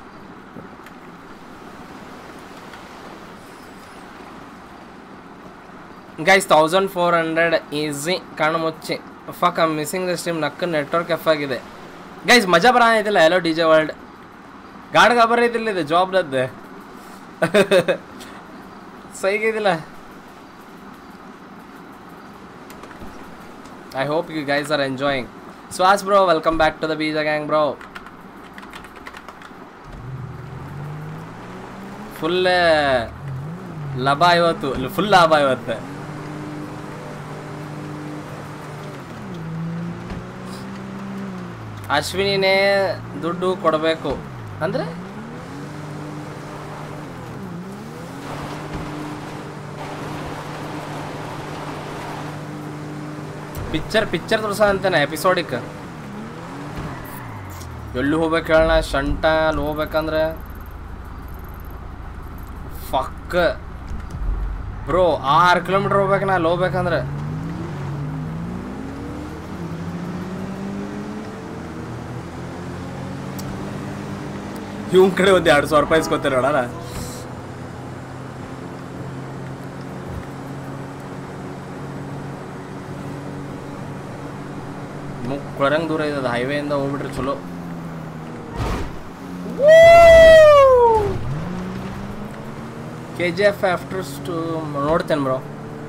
guys thousand four hundred easy ಕಣ್ಣು ಮುಚ್ಚಿ fuck I'm missing the stream ನಕ್ಕ ನೆಟ್ವರ್ಕ್ ಎಫ್ ಆಗಿದೆ ಗೈಸ್ ಮಜಾ ಬರ ಐತಿಲ್ಲ ಎಲ್ಲೋ ಡಿ ಜೆ ವರ್ಲ್ಡ್ ಗಾಡ್ ಗಬರ್ ಐತಿಲ್ಲ ಇದು ಜಾಬ್ದದ್ದು ಸೈಗಿದಿಲ್ಲ I hope you guys are enjoying ಸ್ವಾಸ್ bro welcome back to the ಬೀಜ ಗ್ಯಾಂಗ್ ಬ್ರೋ ಫುಲ್ ಲಭ ಇವತ್ತು ಫುಲ್ ಲಾಭ ಇವತ್ತು ಅಶ್ವಿನಿನೇ ದುಡ್ಡು ಕೊಡಬೇಕು ಅಂದ್ರೆ ಪಿಕ್ಚರ್ ಪಿಕ್ಚರ್ ತೋರ್ಸ ಅಂತಾನೆ ಎಪಿಸೋಡಿಕ್ ಎಲ್ಲಿ ಹೋಗ್ಬೇಕು ಹೇಳಣ ಶಂಟ ಅಲ್ಲಿ ಹೋಗ್ಬೇಕಂದ್ರೆ ಫಕ್ ಬ್ರೋ ಆರು ಕಿಲೋಮೀಟರ್ ಹೋಗ್ಬೇಕು ನಾ ಅಲ್ಲಿ ಹೋಗ್ಬೇಕಂದ್ರೆ ಇವನ್ ಕಡೆ ಒಂದು ಎರಡು ಸಾವಿರ ರೂಪಾಯಿ ಇಸ್ಕೊತಾರೆ ನೋಡೋಣ ಕೊಳರಂಗ್ ದೂರ ಇದೆ ಹೈವೇಯಿಂದ ಹೋಗ್ಬಿಟ್ರೆ ಚಲೋ ಕೆ ಜಿ ಎಫ್ ಆಫ್ಟರ್ಸ್ಟು ನೋಡ್ತೇನೆ ಬ್ರೋ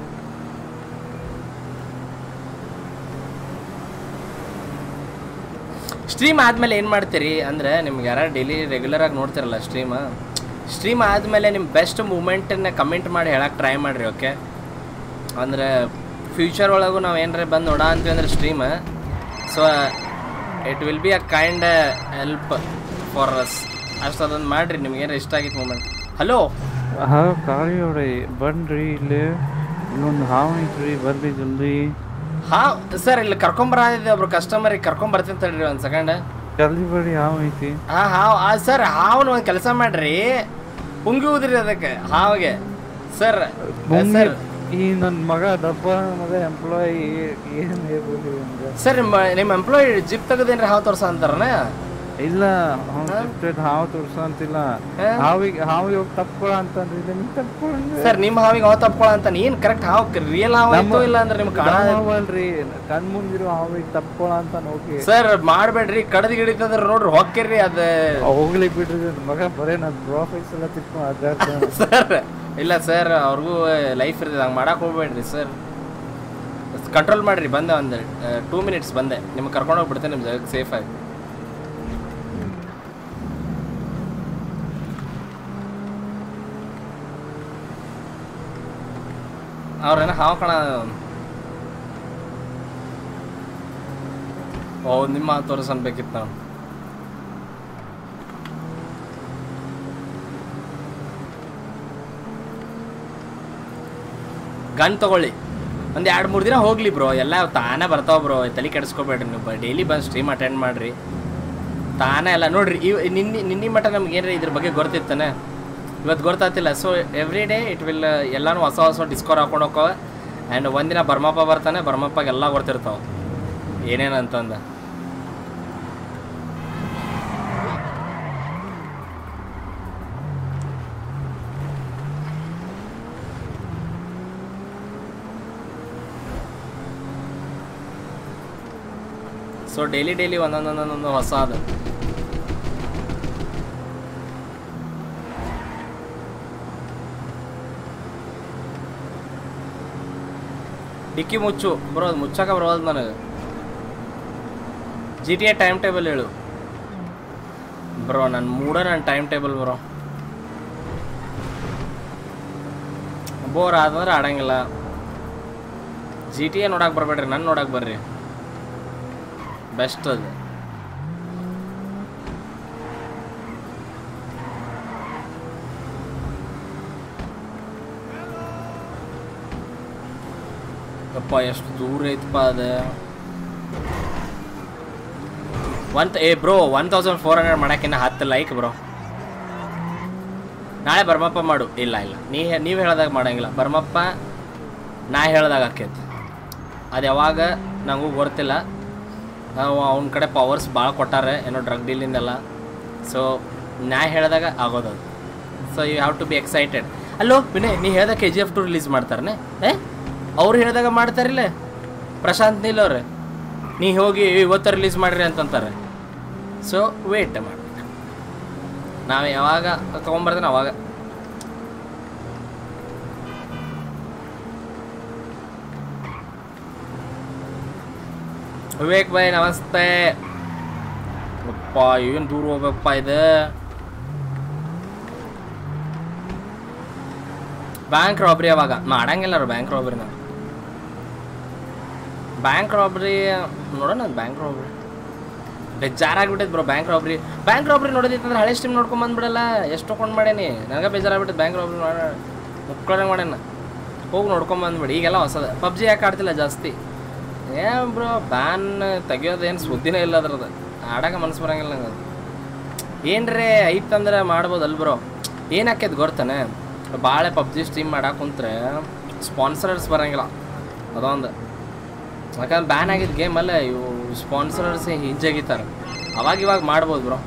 ಸ್ಟ್ರೀಮ್ ಆದಮೇಲೆ ಏನು ಮಾಡ್ತೀರಿ ಅಂದರೆ ನಿಮ್ಗೆ ಯಾರು ಡೈಲಿ ರೆಗ್ಯುಲರ್ ಆಗಿ ನೋಡ್ತಿರಲ್ಲ ಸ್ಟ್ರೀಮ್ ಸ್ಟ್ರೀಮ್ ಆದಮೇಲೆ ನಿಮ್ಮ ಬೆಸ್ಟ್ ಮೂಮೆಂಟನ್ನ ಕಮೆಂಟ್ ಮಾಡಿ ಹೇಳಕ್ಕೆ ಟ್ರೈ ಮಾಡಿರಿ ಓಕೆ ಅಂದರೆ ಫ್ಯೂಚರ್ ಒಳಗೂ ನಾವು ಏನಾರ ಬಂದು ನೋಡ ಅಂತೀವಿ ಅಂದ್ರೆ stream so it will be a kind help for us ಅಷ್ಟು ಅದೊಂದು ಮಾಡಿರಿ ನಿಮ್ಗೆ ಏನಾರ ಇಷ್ಟ ಆಗಿತ್ತು ಮೂಮೆಂಟ್ ಹಲೋ ಹಾ ಕಾಳಿ ಅವ್ರೆ ಬನ್ರಿ ಇಲ್ಲಿ ಇಲ್ಲೊಂದು ಹಾವು ಐತ್ರಿ ಬರ್ರಿ ಜಲ್ದಿ ಹಾ ಸರ್ ಇಲ್ಲಿ ಕರ್ಕೊಂಬರಿದ್ದೆ ಒಬ್ರು ಕಸ್ಟಮರಿಗೆ ಕರ್ಕೊಂಬರ್ತೀನಿ ತಡ್ರಿ ಒಂದು ಸೆಕೆಂಡ್ ಜಲ್ದಿ ಬರ್ರಿ ಹಾವು ಐತಿ ಹಾ ಹಾವ್ ಸರ್ ಹಾವ್ನ ಒಂದು ಕೆಲಸ ಮಾಡ್ರಿ ಪುಂಗಿ ಊದ್ರಿ ಅದಕ್ಕೆ ಹಾವಿಗೆ ಸರ್ ಮುಂದೆ ಸರ್ ಈ ನನ್ ಮಗ ದಪ್ಪ ಮಗ ಎಂಪ್ಲಾಯಿ ಏನ್ ಹೇಳ್ಬೋದು ಇವ್ನ್ಗೆ? ಸರ್ ನಿಮ್ಮ ನಿಮ್ಮ ಎಂಪ್ಲಾಯಿ ಜಿಪ್ ತೆಗೆದೇನ್ರಿ ಹಾವು ತೋರ್ಸ ಅಂತಾರನ ಇಲ್ಲ ಅವ್ನು ಹಾವು ತೋರ್ಸ ಅಂತಿಲ್ಲ ಹಾವಿಗೆ ಹಾವಿಗೆ ಹೋಗಿ ತಪ್ಕೊಳ ಅಂತಂದ್ರೆ ಇದನ್ನ ತಪ್ಕೊಳಂಗ ಸರ್ ನಿಮ್ಮ ಹಾವಿಗೆ ಹಾವು ತಪ್ಕೊಳ ಅಂತ ಏನ್ ಕರೆಕ್ಟ್ ಹಾವು ರಿಯಲ್ ಹಾವು ಐತೋ ಇಲ್ಲ ಅಂದ್ರೆ ನಿಮ್ಗೆ ಕಾಣ ಹಾವಲ್ರಿ ಕಣ್ ಮುಂದಿರೋ ಹಾವಿಗೆ ತಪ್ಕೊಳ ಅಂತ ಹೋಗಿ ಸರ್ ಮಾಡ್ಬೇಡ್ರಿ ಕಡ್ದು ಗಿಡಿತಂದ್ರ ನೋಡ್ರಿ ಹೊಕ್ಕಿರ್ರಿ ಅದ ಹೋಗ್ಲಿ ಬಿಡ್ರಿ ನನ್ ಮಗ ಬರೇ ನನ್ ಪ್ರಾಫಿಟ್ಸ್ ಎಲ್ಲ ತಿಳ್ಕೊಂಡು ಅದಾಡ್ತಾನೆ ಸರ್ ಇಲ್ಲ ಸರ್ ಅವ್ರಿಗೂ ಲೈಫ್ ಇರ್ತದೆ ಹಂಗೆ ಮಾಡಕ್ಕೆ ಹೋಗ್ಬೇಡ್ರಿ ಸರ್ ಕಂಟ್ರೋಲ್ ಮಾಡಿರಿ ಬಂದೆ ಒಂದು ಟೂ ಮಿನಿಟ್ಸ್ ಬಂದೆ ನಿಮ್ಗೆ ಕರ್ಕೊಂಡು ಹೋಗ್ಬಿಡ್ತೇನೆ ನಿಮ್ಮ ಜಾಗಕ್ಕೆ ಸೇಫಾಗಿ ಅವ್ರೇನೋ ಹಾವು ಕಣ ಓ ನಿಮ್ಮ ತೋರಿಸನ್ಬೇಕಿತ್ತು ನಾವು ಗನ್ ತಗೊಳ್ಳಿ ಒಂದು ಎರಡು ಮೂರು ದಿನ ಹೋಗ್ಲಿ ಬ್ರೋ ಎಲ್ಲ ತಾನೇ ಬರ್ತಾವ ಬ್ರೋ ತಲೆ ಕೆಡಿಸ್ಕೋಬೇಡ್ರಿ ನೀವು ಡೈಲಿ ಬಂದು ಸ್ಟ್ರೀಮ್ ಅಟೆಂಡ್ ಮಾಡ್ರಿ ತಾನೇ ಎಲ್ಲ ನೋಡ್ರಿ ಇವ್ ನಿನ್ನೆ ನಿನ್ನೆ ಮಟ್ಟ ನಮ್ಗೆ ಏನ್ರಿ ಇದ್ರ ಬಗ್ಗೆ ಗೊತ್ತಿತ್ತಾನೆ ಇವತ್ತು ಗೊತ್ತಾಗ್ತಿಲ್ಲ so every day it will ಎಲ್ಲಾನು ಹೊಸ ಹೊಸ ಡಿಸ್ಕವರ್ ಹಾಕೊಂಡು ಹೋಗವ ಆ್ಯಂಡ್ ಒಂದಿನ ಬರ್ಮಪ್ಪ ಬರ್ತಾನೆ ಬರ್ಮಪ್ಪಗೆ ಎಲ್ಲ ಗೊತ್ತಿರ್ತಾವ ಏನೇನಂತಂದ ಸೊ ಡೈಲಿ ಡೈಲಿ ಒಂದೊಂದೊಂದೊಂದು ಹೊಸ ಅದು ಡಿಕ್ಕಿ ಮುಚ್ಚು ಬ್ರೋ ಅದು ಮುಚ್ಚಕ ಬರೋದು ನನಗೆ G T A time table ಹೇಳು ಬ್ರೋ ನನ್ನ ಮೂಡ ನನ್ನ ಟೈಮ್ ಟೇಬಲ್ ಬ್ರೋ ಬೋರ್ ಆದಂದ್ರೆ ಆಡಂಗಿಲ್ಲ ಜಿ ಟಿ ಎ ನೋಡಕ್ಕೆ ಬರ್ಬೇಡ್ರಿ ನನ್ನ ನೋಡಕ್ಕೆ ಬರ್ರಿ ಬೆಸ್ಟ್ ಅದು ಯಪ್ಪ ಎಷ್ಟು ದೂರ ಐತಪ್ಪ ಅದು ಒನ್ ಏ bro one thousand four hundred ಮಾಡೋಕ್ಕಿನ್ನ ಹತ್ತು ಲೈಕ್ ಬ್ರೋ ನಾಳೆ ಬರ್ಮಪ್ಪ ಮಾಡು ಇಲ್ಲ ಇಲ್ಲ ನೀ ನೀವು ಹೇಳ್ದಾಗ ಮಾಡಂಗಿಲ್ಲ ಬರ್ಮಪ್ಪ ನಾ ಹೇಳ್ದಾಗ ಆಕೈತಿ ಅದು ಯಾವಾಗ ನನಗೂ ಗೊತ್ತಿಲ್ಲ ನಾವು ಅವನ ಕಡೆ ಪವರ್ಸ್ ಭಾಳ ಕೊಟ್ಟಾರೆ ಏನೋ ಡ್ರಗ್ ಡೀಲಿಂದೆಲ್ಲ ಸೊ ನಾ ಹೇಳಿದಾಗ ಆಗೋದದು so you have to be excited ಅಲ್ಲೋ ವಿನಯ್ ನೀ ಹೇಳ್ದಾಗ K G F two release ಮಾಡ್ತಾರನೆ ಏ ಅವ್ರು ಹೇಳಿದಾಗ ಮಾಡ್ತಾರಿಲ್ಲ ಪ್ರಶಾಂತ್ ನೀಲ್ ಅವ್ರೆ ನೀ ಹೋಗಿ ಇವತ್ತು ರಿಲೀಸ್ ಮಾಡ್ರಿ ಅಂತಂತಾರೆ ಸೊ ವೇಟ್ ಮಾಡಿ ನಾವು ಯಾವಾಗ ತೊಗೊಂಬರ್ತಾನೆ ಅವಾಗ ವಿವೇಕ್ ಬಾಯ್ ನಮಸ್ತೆ ಅಪ್ಪ ಏನು ದೂರ ಹೋಗ್ಬೇಕಪ್ಪ ಇದು ಬ್ಯಾಂಕ್ ರಾಬ್ರಿ ಅವಾಗ ಮಾಡಂಗಿಲ್ಲ ಅವ್ರು ಬ್ಯಾಂಕ್ ರಾಬ್ರಿನ ಬ್ಯಾಂಕ್ ರಾಬ್ರಿ ನೋಡೋಣ ಬ್ಯಾಂಕ್ ರಾಬ್ರಿ ಬೇಜಾರಾಗ್ಬಿಟ್ಟೈತೆ bro bank robbery bank robbery ನೋಡೋದಿತ್ತಂದ್ರೆ ಹಳೆ ಸ್ಟೀಮ್ ನೋಡ್ಕೊಂಡ್ ಬಂದ್ಬಿಡಲ್ಲ ಎಷ್ಟು ತೊಗೊಂಡು ಮಾಡೇನಿ ನನಗೆ ಬೇಜಾರಾಗ್ಬಿಟ್ಟೈತೆ ಬ್ಯಾಂಕ್ ರಾಬ್ರಿ ಮಾಡ ಮುಕ್ಕೊಳಂಗೆ ಮಾಡ್ಯಾನ ಹೋಗಿ ನೋಡ್ಕೊಂಡ್ ಬಂದ್ಬಿಡಿ ಈಗೆಲ್ಲ ಹೊಸದ ಪಬ್ಜಿ ಯಾಕೆ ಆಡ್ತಿಲ್ಲ ಜಾಸ್ತಿ ಏನ್ ಬ್ರೋ ಬ್ಯಾನ್ ತೆಗಿಯೋದೇನು ಸುದ್ದಿನೇ ಇಲ್ಲ ಅದ್ರದ್ದು ಆಡಾಕ ಮನಸ್ಸು ಬರಂಗಿಲ್ಲ ನಂಗೆ ಅದು ಏನ್ರೇ ಐತಂದ್ರೆ ಮಾಡ್ಬೋದು ಅಲ್ ಬ್ರೋ ಏನಾಕೈತೆ ಗೊತ್ತಾನೆ ಭಾಳ ಪಬ್ಜಿ ಸ್ಟ್ರೀಮ್ ಮಾಡಕ್ಕೆ ಕುಂತ್ರೆ ಸ್ಪಾನ್ಸರ್ಸ್ ಬರಂಗಿಲ್ಲ ಅದೊಂದು ಯಾಕಂದ್ರೆ ಬ್ಯಾನ್ ಆಗಿದ್ದ ಗೇಮಲ್ಲೇ ಇವು ಸ್ಪಾನ್ಸರ್ಸ್ ಹಿಂಜಾಗಿತಾರೆ ಅವಾಗ ಇವಾಗ ಮಾಡ್ಬೋದು ಬ್ರೋ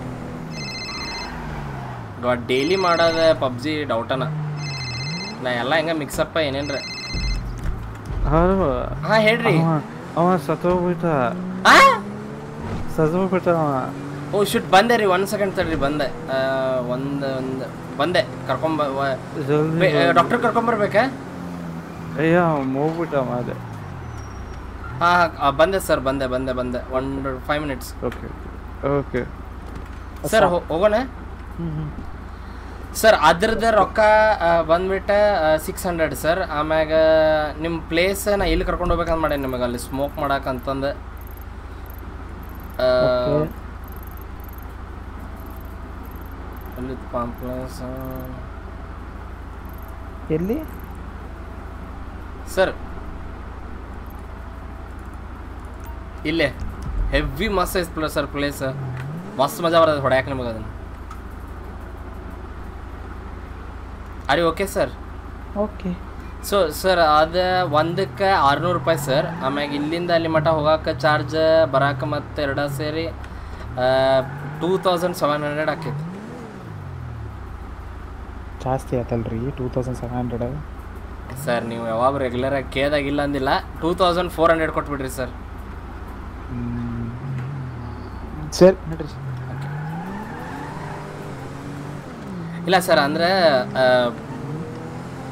ಇವಾಗ ಡೈಲಿ ಮಾಡೋದೆ ಪಬ್ಜಿ ಡೌಟನ ನಾ ಎಲ್ಲ ಹೆಂಗೆ ಮಿಕ್ಸಪ್ಪ ಏನೇನ್ರಿ ಹಲೋ ಹಾ ಹೇಳ್ರಿ ಅವ ಅವ ಸತ್ತೋಗ್ಬಿಟ್ಟ ಆ ಸತ್ತೋಗ್ಬಿಟ್ಟ ಅವ ಓ ಶುಟ್ ಬಂದೆ ರೀ ಒನ್ ಸೆಕೆಂಡ್ ತಡ್ರಿ ಬಂದೆ ಆ, ಒಂದ್ ಒಂದು ಬಂದೆ ಕರ್ಕೊಂಬ ಜಲ್ದಿ ಡಾಕ್ಟರ್ ಕರ್ಕೊಂಬರ್ಬೇಕಾ ಅಯ್ಯ ಹೋಗ್ಬಿಟ್ಟ ಮಾದೆ ಹಾಂ ಬಂದೆ ಸರ್ ಬಂದೆ ಬಂದೆ ಬಂದೆ one five minutes okay okay sir ಹೋಗೋಣ ಸರ್ ಅದ್ರದ್ದು ರೊಕ್ಕ ಆ, ಬಂದ್ಬಿಟ್ಟು ಸಿಕ್ಸ್ ಹಂಡ್ರೆಡ್ ಸರ್ ಆಮ್ಯಾಗ ನಿಮ್ಮ ಪ್ಲೇಸ್ ನಾ ಎಲ್ಲಿ ಕರ್ಕೊಂಡು ಹೋಗ್ಬೇಕಂತ ಮಾಡೇನಿ ನಿಮಗೆ ಅಲ್ಲಿ ಸ್ಮೋಕ್ ಮಾಡಕ್ಕಂತಂದು ಆ, Okay. ಅಲ್ಲಿ ಪಾಂಪ್ಲೆಸ್ ಎಲ್ಲಿ ಸರ್ ಇಲ್ಲೇ ಹೆವಿ ಮಸ್ತ್ ಐತೆ ಪ್ಲಸ್ ಸರ್ ಪ್ಲೇಸ್ ಮಸ್ತ್ ಮಜಾ ಬರ್ತದೆ ಹೊಡ್ಯಾಕ ನಿಮಗೆ ಅದನ್ನು ಅರೆ okay sir okay so sir ಅದು ಒಂದಕ್ಕೆ ಆರುನೂರು ರೂಪಾಯಿ ಸರ್ ಆಮ್ಯಾಗ ಇಲ್ಲಿಂದ ಅಲ್ಲಿ ಮಠ ಹೋಗಕ್ಕೆ ಚಾರ್ಜ್ ಬರಾಕ ಮತ್ತು ಎರಡ ಸೇರಿ ಟೂ ತೌಸಂಡ್ ಸೆವೆನ್ ಹಂಡ್ರೆಡ್ ಆಕೈತಿ ಜಾಸ್ತಿ ಆಯ್ತಲ್ರಿ two thousand seven hundred sir ನೀವು ಯಾವಾಗ ರೆಗ್ಯುಲರಾಗಿ ಕೇದಾಗಿಲ್ಲ ಅಂದಿಲ್ಲ ಟೂ ತೌಸಂಡ್ ಫೋರ್ ಹಂಡ್ರೆಡ್ ಕೊಟ್ಬಿಡ್ರಿ ಸರ್ ಸರಿ ನಡ್ರಿ ಇಲ್ಲ ಸರ್ ಅಂದರೆ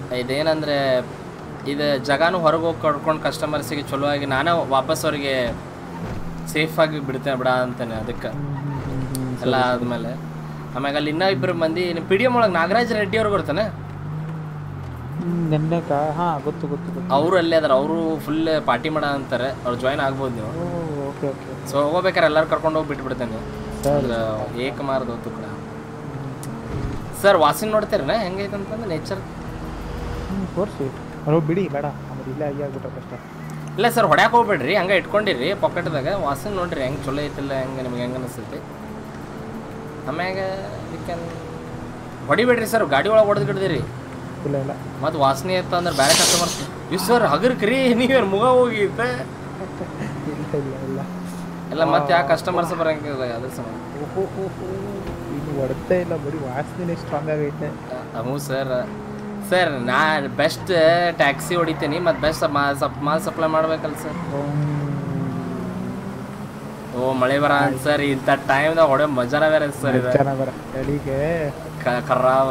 ಇದೇನಂದ್ರೆ ಇದು ಜಗಾನು ಹೊರಗೆ ಹೋಗಿ ಕರ್ಕೊಂಡು ಕಸ್ಟಮರ್ಸಿಗೆ ಚಲೋ ಆಗಿ ನಾನೇ ವಾಪಸ್ ಅವ್ರಿಗೆ ಸೇಫಾಗಿ ಬಿಡ್ತೇನೆ ಬಿಡ ಅಂತಾನೆ ಅದಕ್ಕೆ ಎಲ್ಲ ಆದ್ಮೇಲೆ ಆಮ್ಯಾಗ ಅಲ್ಲಿ ಇನ್ನೂ ಇಬ್ಬರು ಮಂದಿ ನಿಮ್ಮ ಪಿ ಡಿ ಎಮ್ ಒಳಗೆ ನಾಗರಾಜ್ ರೆಡ್ಡಿ ಅವ್ರು ಬರ್ತಾನೆ ನೆನ್ನೆ ಕಾ ಹಾ ಗೊತ್ತು ಗೊತ್ತು ಗೊತ್ತು ಅವರು ಅಲ್ಲೇ ಅದಾರ ಅವರು ಫುಲ್ ಪಾರ್ಟಿ ಮಾಡ ಅಂತಾರೆ ಅವ್ರು ಜಾಯ್ನ್ ಆಗ್ಬೋದು ನೀವು ಓಕೆ ಓಕೆ ಸೊ ಹೋಗ್ಬೇಕಾರೆ ಎಲ್ಲರೂ ಕರ್ಕೊಂಡು ಹೋಗಿ ಬಿಟ್ಬಿಡ್ತೇನೆ ಸರಿ. ಅಂದ್ರೆ ಏಕ ಮಾರ್ದು ತುಕಡ ಸರ್ ವಾಸಿನ್ ನೋಡ್ತೀರನ ಹೆಂಗೈತೆ ಅಂತಂದ್ರೆ ನೇಚರ್ ಹ್ಞೂ ತೋರಿಸಿ ಅವ್ರು ಬಿಡಿ ಬೇಡ ಆಮೇಲೆ ಇಲ್ಲೇ ಆಗಿ ಆಗ್ಬಿಟ್ರೆ ಕಷ್ಟ ಇಲ್ಲ ಸರ್ ಹೊಡ್ಯಾಕ ಹೋಗ್ಬೇಡ್ರಿ ಹಂಗೆ ಇಟ್ಕೊಂಡಿರಿ ಪಾಕೆಟ್ದಾಗ ವಾಸನೆ ನೋಡ್ರಿ ಹೆಂಗೆ ಚಲೋ ಐತಿಲ್ಲ ಹೆಂಗೆ ನಿಮ್ಗೆ ಹೆಂಗೆ ಅನಿಸ್ತೈತಿ ಆಮ್ಯಾಗ ವಿ ಕ್ಯಾನ್ ಹೊಡಿಬೇಡ್ರಿ ಸರ್ ಗಾಡಿ ಒಳಗೆ ಹೊಡೆದು ಗಿಡ್ದಿರಿ ಇಲ್ಲ ಇಲ್ಲ ಮತ್ತು ವಾಸನೆ ಇತ್ತು ಅಂದ್ರೆ ಬೇರೆ ಕಸ್ಟಮರ್ಸ್ ಇವ್ ಸರ್ ಹಗರ್ಕ್ರಿ ನೀವೇನು ಮುಗ ಹೋಗಿತ್ತೆ ಇಲ್ಲ ಇಲ್ಲ ಇಲ್ಲ ಇಲ್ಲ ಮತ್ತೆ ಯಾವ ಕಸ್ಟಮರ್ಸ್ ಬರಂಗಿಲ್ಲ ಅದ್ರ ಸಮ ಓಹೋ ಇನ್ನು ಹೊಡ್ತಾ ಇಲ್ಲ ಬರೀ ವಾಸನೆ ಸ್ಟ್ರಾಂಗ್ ಆಗೈತೆ ಹ್ಞೂ ಸರ್ ಸರ್ ನಾ ಬೆಸ್ಟ್ ಟ್ಯಾಕ್ಸಿ ಹೊಡಿತೀನಿ ಮತ್ತು ಬೆಸ್ಟ್ ಮಾಲ್ ಸಪ್ ಮಾಲ್ ಸಪ್ಲೈ ಮಾಡ್ಬೇಕಲ್ಲ ಸರ್ ಓ ಮಳೆ ಬರ ಸರ್ ಇಂಥ ಟೈಮ್ದಾಗ ಹೊಡೆ ಮಜಾನ ಬೇರೆ ಸರ್ ಇದು ಚೆನ್ನಾಗಿ ಬರ ಚಳಿಗೆ ಕ- ಖರಾಬ್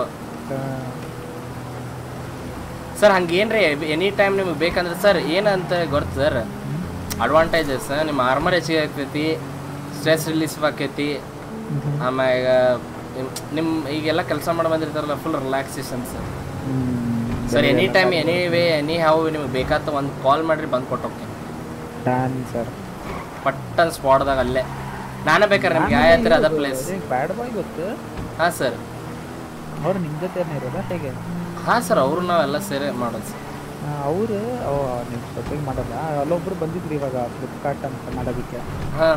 ಸರ್ ಹಂಗೇನ್ರಿ ಎನಿ ಟೈಮ್ ನಿಮ್ಗೆ ಬೇಕಂದ್ರೆ ಸರ್ ಏನಂತ ಗೊತ್ತು ಸರ್ ಅಡ್ವಾಂಟೇಜಸ್ ನಿಮ್ಮ ಆರ್ಮರ್ ಹೆಚ್ಚಿಗೆ ಆಗ್ತೈತಿ ಸ್ಟ್ರೆಸ್ ರಿಲೀಸ್ ಆಕೈತಿ ಆಮ್ಯಾಗ ನಿಮ್- ನಿಮ್ ಈಗೆಲ್ಲ ಕೆಲಸ ಮಾಡಿ ಬಂದಿರ್ತಾರಲ್ಲ full relaxation sir sir any time anyway anyhow ನಿಮ್ಗೆ ಬೇಕಾದ ಒಂದು ಕಾಲ್ ಮಾಡ್ರಿ ಬಂದು ಕೊಟ್ಟು ಹೋಗ್ತೀನಿ ಡಾನ್ ಸರ್ ಪಟ್ಟನ್ ಸ್ಪಾಟ್ದಾಗ ಅಲ್ಲೇ ನಾನೇ ಬೇಕಾದ್ರೆ ನಿಮ್ಗೆ ಯಾವ ಹತ್ತಿರ ಅದ ಪ್ಲೇಸ್ ಬ್ಯಾಡ್ ಬಾಯ್ ಗೊತ್ತು ಹಾಂ ಸರ್ ಅವ್ರು ನಿಮ್ಮ ಜೊತೆನೇ ಇರೋದಾ ಹೇಗೆ ಹಾಂ ಸರ್ ಅವರು ನಾವೆಲ್ಲ ಸೇರಿ ಮಾಡೋದು ಸರ್ ಅವರು ನಿಮ್ಮ ಜೊತೆಗೆ ಮಾಡೋದ ಅಲ್ಲೊಬ್ರು ಬಂದಿದ್ರು ಇವಾಗ ಫ್ಲಿಪ್ಕಾರ್ಟ್ ಅಂತ ಮಾಡೋದಕ್ಕೆ ಹಾಂ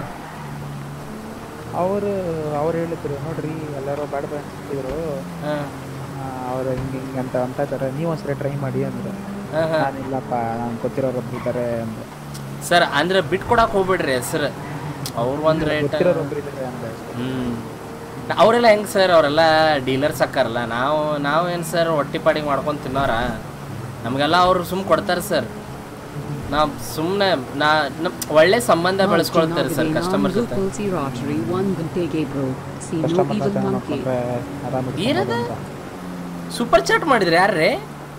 ಅವರು ಅವ್ರು ಹೇಳಿದ್ರು ನೋಡ್ರಿ ಎಲ್ಲರೂ ಬ್ಯಾಡ್ ಬಾಯ್ ಅಂತಿದ್ರು ಅವ್ರು ಹಿಂಗೆ ಹಿಂಗೆ ಅಂತ ಅಂತ ಇದ್ದಾರೆ ನೀವು ಒಂದ್ಸರಿ ಟ್ರೈ ಮಾಡಿ ಅಂದ್ರೆ ನಾನಿಲ್ಲಪ್ಪ ನಾನು ಗೊತ್ತಿರೋರು ಇದ್ದಾರೆ ಅಂದ್ರೆ ಸರ್ ಅಂದ್ರೆ ಬಿಟ್ಕೊಡಕ್ ಹೋಗ್ಬಿಡ್ರಿ ಹೆಸರು ಅವ್ರು ಒಂದು ರೇಟ್ ಗೊತ್ತಿರೋರು ಒಬ್ರು ಇದ್ದಾರೆ ಅಂದ್ರೆ ಹ್ಮ್ ಅವರೆಲ್ಲ ಹೆಂಗ್ ಸರ್ ಅವರೆಲ್ಲ ಡೀಲರ್ಸ್ ಅಕ್ಕಾರಲ್ಲ ನಾವು ನಾವು ಏನು ಸರ್ ಹೊಟ್ಟಿ ಪಾಡಿಗೆ ಮಾಡ್ಕೊಂಡು ತಿನ್ನೋರ ನಮಗೆಲ್ಲ ಅವ್ರು ಸುಮ್ ಕೊಡ್ತಾರೆ ಸರ್ ನಾವು ಸುಮ್ಮನೆ ನಾ ನಮ್ ಒಳ್ಳೆ ಸಂಬಂಧ ಬೆಳೆಸ್ಕೊಳ್ತಾರೆ ಸರ್ ಕಸ್ಟಮರ್ ಜೊತೆ Rotary, one ಗಂಟೆಗೆ bro. See no customer even ಚೆನ್ನಾಗಿ monkey. ನೋಡ್ಕೊಂಡ್ರೆ ಆರಾಮಾಗಿ ಏನದ ಸೂಪರ್ ಚಾಟ್ ಮಾಡಿದ್ರಿ ಯಾರ್ರೀ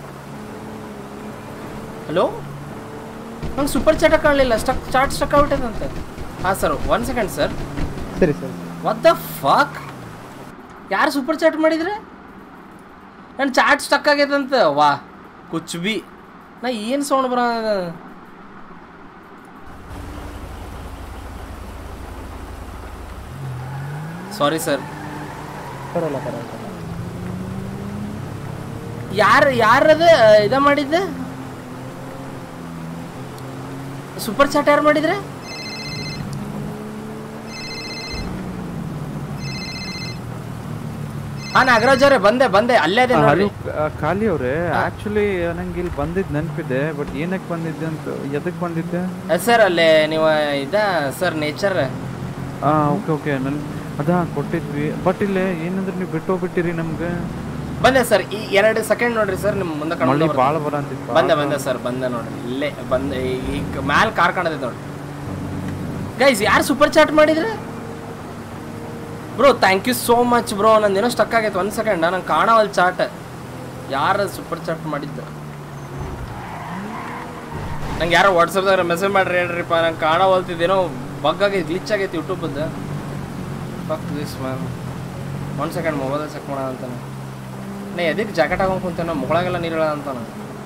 ಹಲೋ ನಂಗೆ ಸೂಪರ್ ಚಾಟ ಕಾಣಲಿಲ್ಲ ಸ್ಟಕ್ ಚಾಟ್ ಸ್ಟಕ್ ಆಗ್ಬಿಟ್ಟದಂತೆ ಹಾಂ ಸರ್ ಒನ್ ಸೆಕೆಂಡ್ ಸರ್ ಸರಿ ಸರಿ ವಾಟ್ ದ ಫಾಕ್ ಯಾರು ಸೂಪರ್ ಚಾಟ್ ಮಾಡಿದ್ರೆ ನನ್ನ ಚಾಟ್ ಸ್ಟಕ್ ಆಗೈತಂತ ವಾ ಕುಚ್ ಬಿ ನಾ ಏನು ಸೌಂಡ್ ಬರ ಸಾರಿ ಸರ್ ಬರೋಲ್ಲ ಬರೋಲ್ಲ ಯಾರು ಯಾರದ ಇದ ಮಾಡಿದ್ದೆ ಸೂಪರ್ ಚಾಟ್ ಯಾರು ಮಾಡಿದ್ರೆ ಹಾ ನಾಗರಾಜ್ ಅವರೇ ಬಂದೆ ಬಂದೆ ಅಲ್ಲೇ ಅದೇ ಹಲೋ ನೋಡ್ರಿ ಖಾಲಿ ಅವ್ರೆ ಆಕ್ಚುಲಿ ನಂಗೆ ಇಲ್ಲಿ ಬಂದಿದ್ ನೆನಪಿದೆ ಬಟ್ ಏನಕ್ಕೆ ಬಂದಿದ್ದೆ ಅಂತ ಎದಕ್ ಬಂದಿದ್ದೆ ಸರ್ ಅಲ್ಲೇ ನೀವು ಇದ ಸರ್ ನೇಚರ್ ಹಾ ಓಕೆ ಓಕೆ ನನ್ ಅದಾ ಕೊಟ್ಟಿದ್ವಿ ಬಟ್ ಇಲ್ಲೇ ಏನಂದ್ರೆ ನೀವು ಬಿಟ್ಟು ಹೋಗ್ಬಿಟ್ಟಿರಿ ನಮ್ಗೆ ಬಂದೆ ಸರ್ ಈ ಎರಡು ಸೆಕೆಂಡ್ ನೋಡ್ರಿ ಸರ್ ನಿಮ್ಮ ಮುಂದೆ ಮಳೆ ಕರ್ಕೊಂಡ್ ಭಾಳ ಬರ್ತೀನಿ. ಬರಂತಿತ್ತು ಬಂದೆ ಬಂದೆ ಸರ್ ಬಂದೆ ನೋಡ್ರಿ ಇಲ್ಲೇ ಬಂದೆ ಈಗ ಮ್ಯಾಲ್ ಕಾರ್ ಕಾಣತೈತೆ ನೋಡ್ರಿ ಗೈಸ್ ಯಾರು ಸೂಪರ್ ಚಾಟ್ ಮಾಡಿದ್ರೆ bro thank you so much bro ನಂದೇನೋ ಸ್ಟಕ್ ಆಗೈತೆ ಒಂದು ಸೆಕೆಂಡ್ ನಂಗೆ ಕಾಣವಲ್ ಚಾಟ್ ಯಾರು ಸೂಪರ್ ಚಾಟ್ ಮಾಡಿದ್ದು ನಂಗೆ ಯಾರೋ ವಾಟ್ಸಪ್ದಾಗ ಮೆಸೇಜ್ ಮಾಡ್ರಿ ಹೇಳ್ರಿಪ್ಪ ನಂಗೆ ಕಾಣವಲ್ತಿದ್ದೇನೋ ಬಗ್ ಆಗೈತೆ ಗ್ಲಿಚ್ ಆಗೈತೆ ಯೂಟ್ಯೂಬದ್ದು ಫಕ್ ದಿಸ್ ಮ್ಯಾನ್ ಒಂದು ಸೆಕೆಂಡ್ ಮೊಬೈಲ್ ಚೆಕ್ ಮಾಡೋಣ ಅಂತಾನೆ ನಾ ಎದಕ್ಕೆ ಜಾಕೆಟ್ ಹಾಕೊಂಡು ಕುಂತೇನೋ ಮುಗಳಾಗೆಲ್ಲ ನೀರು ಅಂತಾನೆ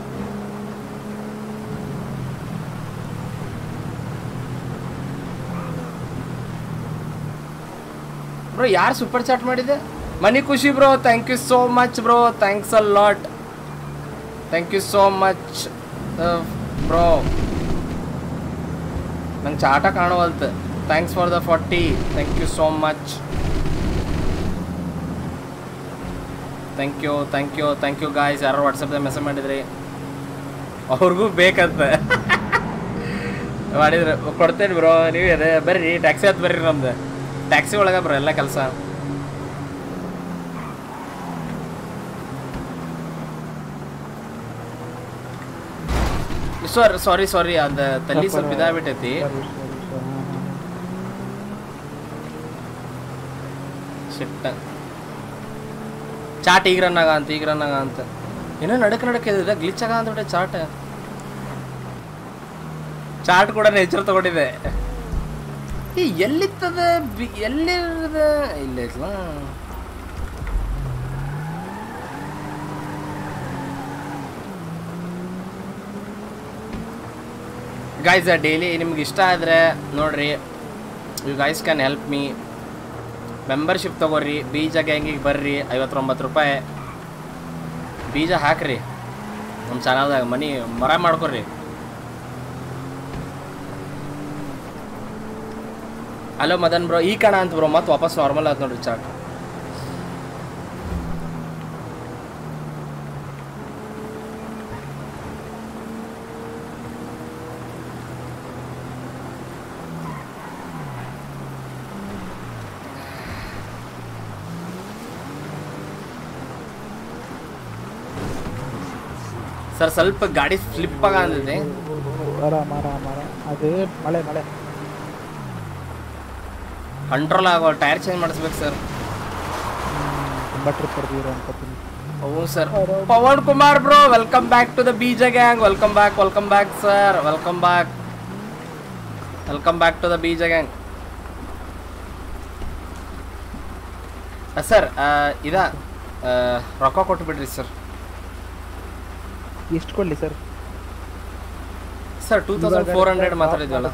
ಬ್ರೋ ಯಾರು ಸೂಪರ್ ಚಾಟ್ ಮಾಡಿದೆ ಮನಿ ಖುಷಿ bro thank you so much bro thanks a lot thank you so much bro ನಂಗೆ ಚಾಟ ಕಾಣುವಲ್ತು thanks for the forty thank you so much thank you thank you thank you guys ಯಾರು ವಾಟ್ಸಪ್ದಾಗ message ಮಾಡಿದ್ರಿ ಅವ್ರಿಗೂ ಬೇಕಂತ ಮಾಡಿದ್ರೆ ಕೊಡ್ತೇನೆ ಬ್ರೋ ನೀವು ಅದೇ ಬರ್ರಿ ಟ್ಯಾಕ್ಸಿ ಹತ್ತು ಬರ್ರಿ ನಮ್ದು ಟ್ಯಾಕ್ಸಿ ಒಳಗೆ ಬ್ರೋ ಎಲ್ಲ ಕೆಲಸ ಸರ್ ಸಾರಿ ಸಾರಿ ಅದು ತಲ್ಲಿ ಸ್ವಲ್ಪ ಇದಾಗ್ಬಿಟ್ಟೈತಿ ಶಿಟ್ ಚಾಟ್ ಈಗ ರನ್ ಆಗ ಅಂತ ಈಗ ರನ್ ಆಗ ಅಂತ ಏನೋ ನಡಕ್ ನಡಕ್ ಇದೆ ಗ್ಲಿಚ್ ಆಗ ಅಂದ್ಬಿಟ್ಟೆ ಚಾಟ್ ಚಾಟ್ ಕೂಡ ನೇಚರ್ ತಗೊಂಡಿದೆ ಏ ಎಲ್ಲಿತ್ತದ ಬಿ- ಎಲ್ಲಿರದ ಇಲ್ಲ ಇಲ್ಲ ಗಾಯ್ಸ್ ಡೈಲಿ ನಿಮ್ಗೆ ಇಷ್ಟ ಆದರೆ ನೋಡ್ರಿ you guys can help me membership ತಗೋರಿ ಬೀಜ ಗ್ಯಾಂಗಿಗೆ ಬರ್ರಿ ಐವತ್ತೊಂಬತ್ತು ರೂಪಾಯಿ ಬೀಜ ಹಾಕ್ರಿ ನಮ್ಮ ಚಾನಲ್ದಾಗ ಮನಿ ಮರ ಮಾಡ್ಕೊರಿ ಹಲೋ ಮದನ್ ಬ್ರೋ ಈ ಕಣ ಅಂತ ಬ್ರೋ ಮತ್ತೆ ವಾಪಸ್ ನಾರ್ಮಲ್ ಆಯ್ತು ನೋಡ್ರಿ ಚಾಟ್ ಸರ್ ಸ್ವಲ್ಪ ಗಾಡಿ ಸ್ಲಿಪ್ ಆಗ ಅಂದಿದೆ ಮರ ಮರ ಮರ ಅದೇ ಮಳೆ ಮಳೆ ಕಂಟ್ರೋಲ್ ಆಗೋ ಟೈರ್ ಚೇಂಜ್ ಮಾಡಿಸ್ಬೇಕು ಸರ್ ತುಂಬ ಟ್ರಿಪ್ ಹೊಡೆದಿರೋ ಅನ್ಕೋತೀನಿ ಹ್ಞೂ sir Pavan Kumar bro welcome back to the ಬೀಜ gang welcome back welcome back sir welcome back welcome back to the ಬೀಜ ಗ್ಯಾಂಗ್ ಸರ್ ಇದ ಆ, ರೊಕ್ಕ ಕೊಟ್ಟು ಬಿಡ್ರಿ ಸರ್ ಎಷ್ಟು ಕೊಡಲಿ sir sir two thousand four hundred ಮಾತಾಡಿದ್ವಲ್ಲ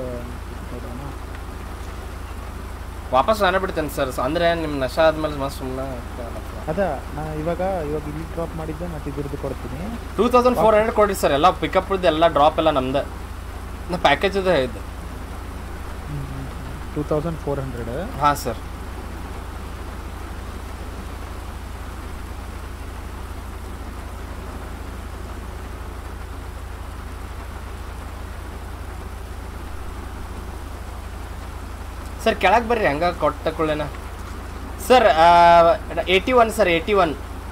ವಾಪಸ್ ನಾನೇ ಬಿಡ್ತೇನೆ ಸರ್ ಅಂದ್ರೆ ನಿಮ್ಮ ನಶ ಆದ್ಮೇಲೆ ಮಸ್ತ್ ಸುಮ್ಮನೆ ಅದ ನಾ ಇವಾಗ ಇವಾಗ ಇಲ್ಲಿ ಡ್ರಾಪ್ ಮಾಡಿದ್ದೆ ಮತ್ತೆ ಇದ್ರದ್ದು ಕೊಡ್ತೀನಿ ಟೂ ತೌಸಂಡ್ ಫೋರ್ ಹಂಡ್ರೆಡ್ ಕೊಡಿ ಸರ್ ಎಲ್ಲ ಪಿಕಪ್ ಎಲ್ಲ ಡ್ರಾಪ್ ಎಲ್ಲ ನಮ್ದೆ ನಾ ಪ್ಯಾಕೇಜ್ ಇದೆ ಇದು ಟೂ ತೌಸಂಡ್ ಫೋರ್ ಹಂಡ್ರೆಡ್ ಹಾಂ ಸರ್ ಸರ್ ಕೆಳಗೆ ಬರ್ರಿ ಹಂಗ ಕೊಟ್ಟ ಕೊಳ್ಳೇನ sir eighty one sir eighty one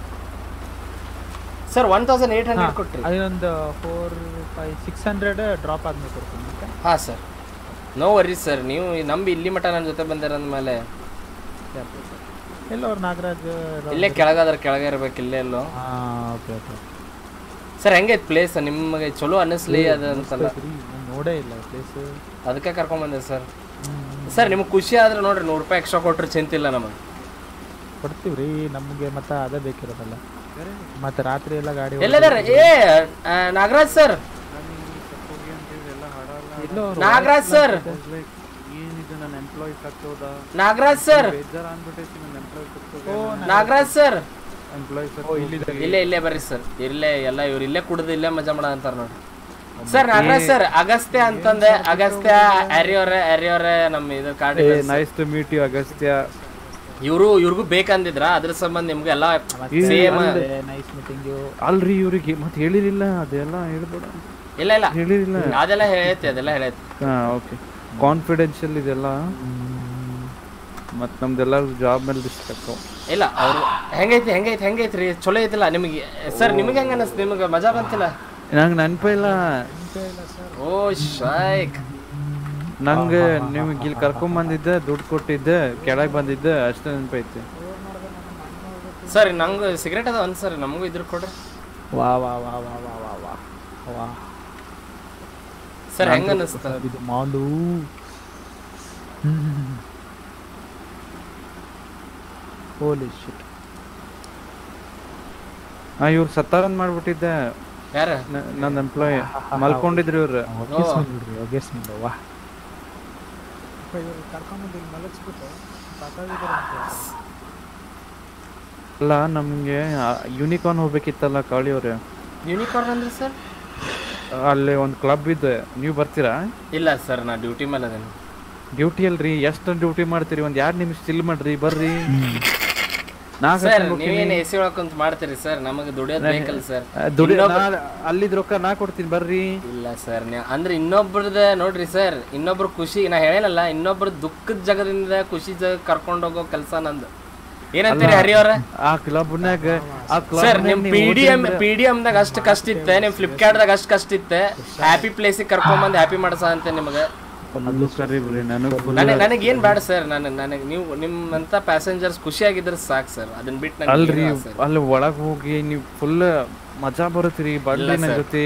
sir one thousand eight hundred ಕೊಟ್ರಿ ಅದೊಂದು four five six hundred drop ಆದ್ಮೇಲೆ ಕೊಡ್ತೀನಿ ಮತ್ತೆ ಹಾಂ ಸರ್ ನೋ ವರಿ ಸರ್ ನೀವು ನಂಬಿ ಇಲ್ಲಿ ಮಟ ನನ್ನ ಜೊತೆ ಬಂದಿರಂದ್ಮೇಲೆ ಎಲ್ಲೋ ಅವ್ರು ನಾಗರಾಜ್ ಇಲ್ಲೇ ಕೆಳಗಾದ್ರೆ ಕೆಳಗೆ ಇರ್ಬೇಕು ಇಲ್ಲೇ ಎಲ್ಲೋ ಹಾಂ ಓಕೆ ಓಕೆ ಸರ್ ಹೆಂಗೈತೆ ಪ್ಲೇಸ್ ನಿಮಗೆ ಚಲೋ ಅನ್ನಿಸ್ಲಿ ಅದು ಅಂತಲ್ಲ ನೋಡೇ ಇಲ್ಲ ಪ್ಲೇಸ್ ಅದಕ್ಕೆ ಕರ್ಕೊಂಬಂದೆ ಸರ್ ಸರ್ ನಿಮ್ಗೆ ಖುಷಿ ಆದ್ರೆ ನೋಡ್ರಿ ನೂರು ರೂಪಾಯಿ ಎಕ್ಸ್ಟ್ರಾ ಕೊಟ್ರೆ ಚಿಂತಿಲ್ಲ ನಮಗೆ ಕೊಡ್ತೀವಿ ರೀ ನಮಗೆ ಮತ್ತೆ ಅದೇ ಬೇಕಿರೋದಲ್ಲ ಮತ್ತೆ ರಾತ್ರಿ ಎಲ್ಲ ಗಾಡಿ ಎಲ್ಲದಾರ ಏ ಆ, ನಾಗರಾಜ್ ಸರ್ ನಾಗರಾಜ್ ಸರ್ ಏನಿದು ನನ್ನ ಎಂಪ್ಲಾಯ್ ಸತ್ತೋದ ನಾಗರಾಜ್ ಸರ್ ಬೇಜಾರ್ ಅನ್ಬಿಟ್ಟೈತಿ ನನ್ನ ಎಂಪ್ಲಾಯ್ ಸತ್ತೋದ ನಾಗರಾಜ್ ಸರ್ ಎಂಪ್ಲಾಯ್ ಇಲ್ಲೇ ಇಲ್ಲೇ ಬರ್ರಿ ಸರ್ ಇಲ್ಲೇ ಎಲ್ಲ ಇವ್ರು ಇಲ್ಲೇ ಕುಡ್ದು ಇಲ್ಲೇ ಮಜಾ ಮಾಡ ಅಂತಾರ ನೋಡಿ ಸರ್ ನಾಗರಾಜ್ ಸರ್ ಅಗಸ್ತ್ಯ ಅಂತಂದೆ ಅಗಸ್ತ್ಯ ಅರಿಯವರೇ ಅರಿಯವರೇ ನಮ್ಮ ಇದು card nice to meet you Agastya ಇವರು ಇವ್ರಿಗೂ ಬೇಕಂದಿದ್ರ ಅದ್ರ ಸಂಬಂಧ ನಿಮ್ಗೆ ಎಲ್ಲ ಸೇಮ್ ನೈಸ್ ಮೀಟಿಂಗ್ ಯು ಅಲ್ರಿ ಇವ್ರಿಗೆ ಮತ್ತೆ ಹೇಳಿರಿಲ್ಲ ಅದೆಲ್ಲ ಹೇಳ್ಬೇಡ ಇಲ್ಲ ಇಲ್ಲ ಹೇಳಿರಿಲ್ಲ ಅದೆಲ್ಲ ಹೇಳೈತಿ ಅದೆಲ್ಲ ಹೇಳೈತಿ ಹಾ ಓಕೆ ಕಾನ್ಫಿಡೆನ್ಷಿಯಲ್ ಇದೆಲ್ಲ ಮತ್ತು ನಮ್ದೆಲ್ಲ ಜಾಬ್ ಮೇಲೆ ರಿಸ್ಪೆಕ್ಟ್ ಇಲ್ಲ ಅವ್ರು ಹೆಂಗೈತಿ ಹೆಂಗೈತಿ ಹೆಂಗೈತಿ ರೀ ಚಲೋ ಐತಿಲ್ಲ ನಿಮಗೆ ಸರ್ ನಿಮಗೆ ಹೆಂಗ ಅನಿಸ್ತು ನಿಮಗೆ ಮಜಾ ಬಂತಿಲ್ಲ ನಂಗೆ ನೆನಪೇ ಇಲ್ಲ ಓ ಶೈಕ್ ನಂಗೆ ನಿಮ್ಗೆ ಇಲ್ಲಿ ಕರ್ಕೊಂಡ್ ಬಂದಿದ್ದೆ ದುಡ್ಡು ಕೊಟ್ಟಿದ್ದೆ ಕೆಳಗೆ ಬಂದಿದ್ದೆ ಅಷ್ಟೇ ನೆನಪೈತಿ ಸರ್ ನಂಗೆ ಸಿಗರೇಟ್ ಅದ ಒಂದು ಸರ್ ನಮಗೂ ಇದ್ರ ಕೊಡ್ರಿ ವಾ ವಾ ವಾ ವಾ ವಾ ವಾ ವಾ ವಾ ಸರ್ ಹೆಂಗ ಅನಿಸ್ತ ಇದು ಮಾಲು ಹೋಲಿ ಶಿಟ್ ಹಾ ಇವ್ರು ಸತ್ತಾರಂತ ಮಾಡ್ಬಿಟ್ಟಿದ್ದೆ ಯಾರ ನ- ನನ್ನ ಎಂಪ್ಲಾಯ್ ಮಲ್ಕೊಂಡಿದ್ರು ಇವ್ರು ಒಗೆಸ್ ನಿಂದು ವಾ ಕರ್ಕೊಂಬಂದು ಇಲ್ಲಿ ಮಲಗಿಸ್ಬಿಟ್ಟು ಸಾಕಾಗಿದ್ದಾರಂತೆ ಅಲ್ಲ ನಮ್ಗೆ ಯೂನಿಕಾರ್ನ್ ಹೋಗ್ಬೇಕಿತ್ತಲ್ಲ ಕಾಳಿಯವ್ರೆ ಯೂನಿಕಾರ್ನ್ ಅಂದ್ರೆ ಸರ್ ಅಲ್ಲಿ ಒಂದು ಕ್ಲಬ್ ಇದೆ ನೀವು ಬರ್ತೀರಾ ಇಲ್ಲ ಸರ್ ನಾ ಡ್ಯೂಟಿ ಮೇಲೆ ಅದೇನು ಡ್ಯೂಟಿ ಅಲ್ರಿ ಎಷ್ಟು ಡ್ಯೂಟಿ ಮಾಡ್ತೀರಿ ಒಂದ್ ಎರಡ್ ನಿಮಿಷ ಚಿಲ್ ಮಾಡ್ರಿ ಬರ್ರಿ ನಾಲ್ಕು ಸರ್ ಗಂಟೆಗೆ ಹೋಗ್ತೀನಿ. ನೀವೇನು ಎ ಸಿ ಒಳಗೆ ಕುಂತ ಮಾಡ್ತೀರಿ ಸರ್ ನಮಗೆ ದುಡಿಯೋದು ನಾ- ಬೇಕಲ್ಲ ಸರ್ ಆ, ದುಡಿ ಇನ್ನೊಬ್ರು- ನಾ- ಅಲ್ಲಿದ್ ರೊಕ್ಕ ನಾ ಕೊಡ್ತೀನಿ ಬರ್ರಿ ಇಲ್ಲ ಸರ್ ನೀವು ಅಂದ್ರೆ ಇನ್ನೊಬ್ರದ ನೋಡ್ರಿ ಸರ್ ಇನ್ನೊಬ್ರು ಖುಷಿ ನಾ ಹೇಳಲ್ಲ ಇನ್ನೊಬ್ರು ದುಃಖದ ಜಗದಿಂದ ಖುಷಿ ಜಗ ಕರ್ಕೊಂಡು ಹೋಗೋ ಕೆಲಸ ನಂದು ಏನಂತೀರಿ ಅಲ್ಲ, ಹರಿಯವ್ರ ಆ ಕ್ಲಬ್ನಾಗ ಆ ಸರ್ ಕ್ಲಬ್ ನಿಮ್ P D M P D ಎಮ್ದಾಗ ಅಷ್ಟು ಕಷ್ಟ ಇತ್ತೆ ನಿಮ್ ಫ್ಲಿಪ್ಕಾರ್ಟ್ದಾಗ ಅಷ್ಟು ಕಷ್ಟ ಇತ್ತೆ ಹ್ಯಾಪಿ ಪ್ಲೇಸಿಗೆ ಕರ್ಕೊಂಬಂದು ಹ್ಯಾಪಿ ಮಾಡ್ಸ ಅಂತ ನಿಮಗೆ ಅದು ಸರಿ ಬಿಡ್ರಿ ನನಗೆ ನನಗೆ ನನಗೆ ಏನ್ ಬೇಡ ಸರ್ ನನಗೆ ನನಗೆ ನೀವು ನಿಮ್ಮಂತ ಪ್ಯಾಸೆಂಜರ್ಸ್ ಖುಷಿಯಾಗಿದ್ರೆ ಸಾಕು ಸರ್ ಅದನ್ನ ಬಿಟ್ಟು ಅಲ್ರಿ ನನಗೆ ಅಲ್ಲಿ ಒಳಗ್ ಹೋಗಿ ನೀವು ಫುಲ್ ಮಜಾ ಬರುತ್ತೀರಿ ಬರ್ಲಿ ಇಲ್ಲ ನನ್ನ sir. ಜೊತೆ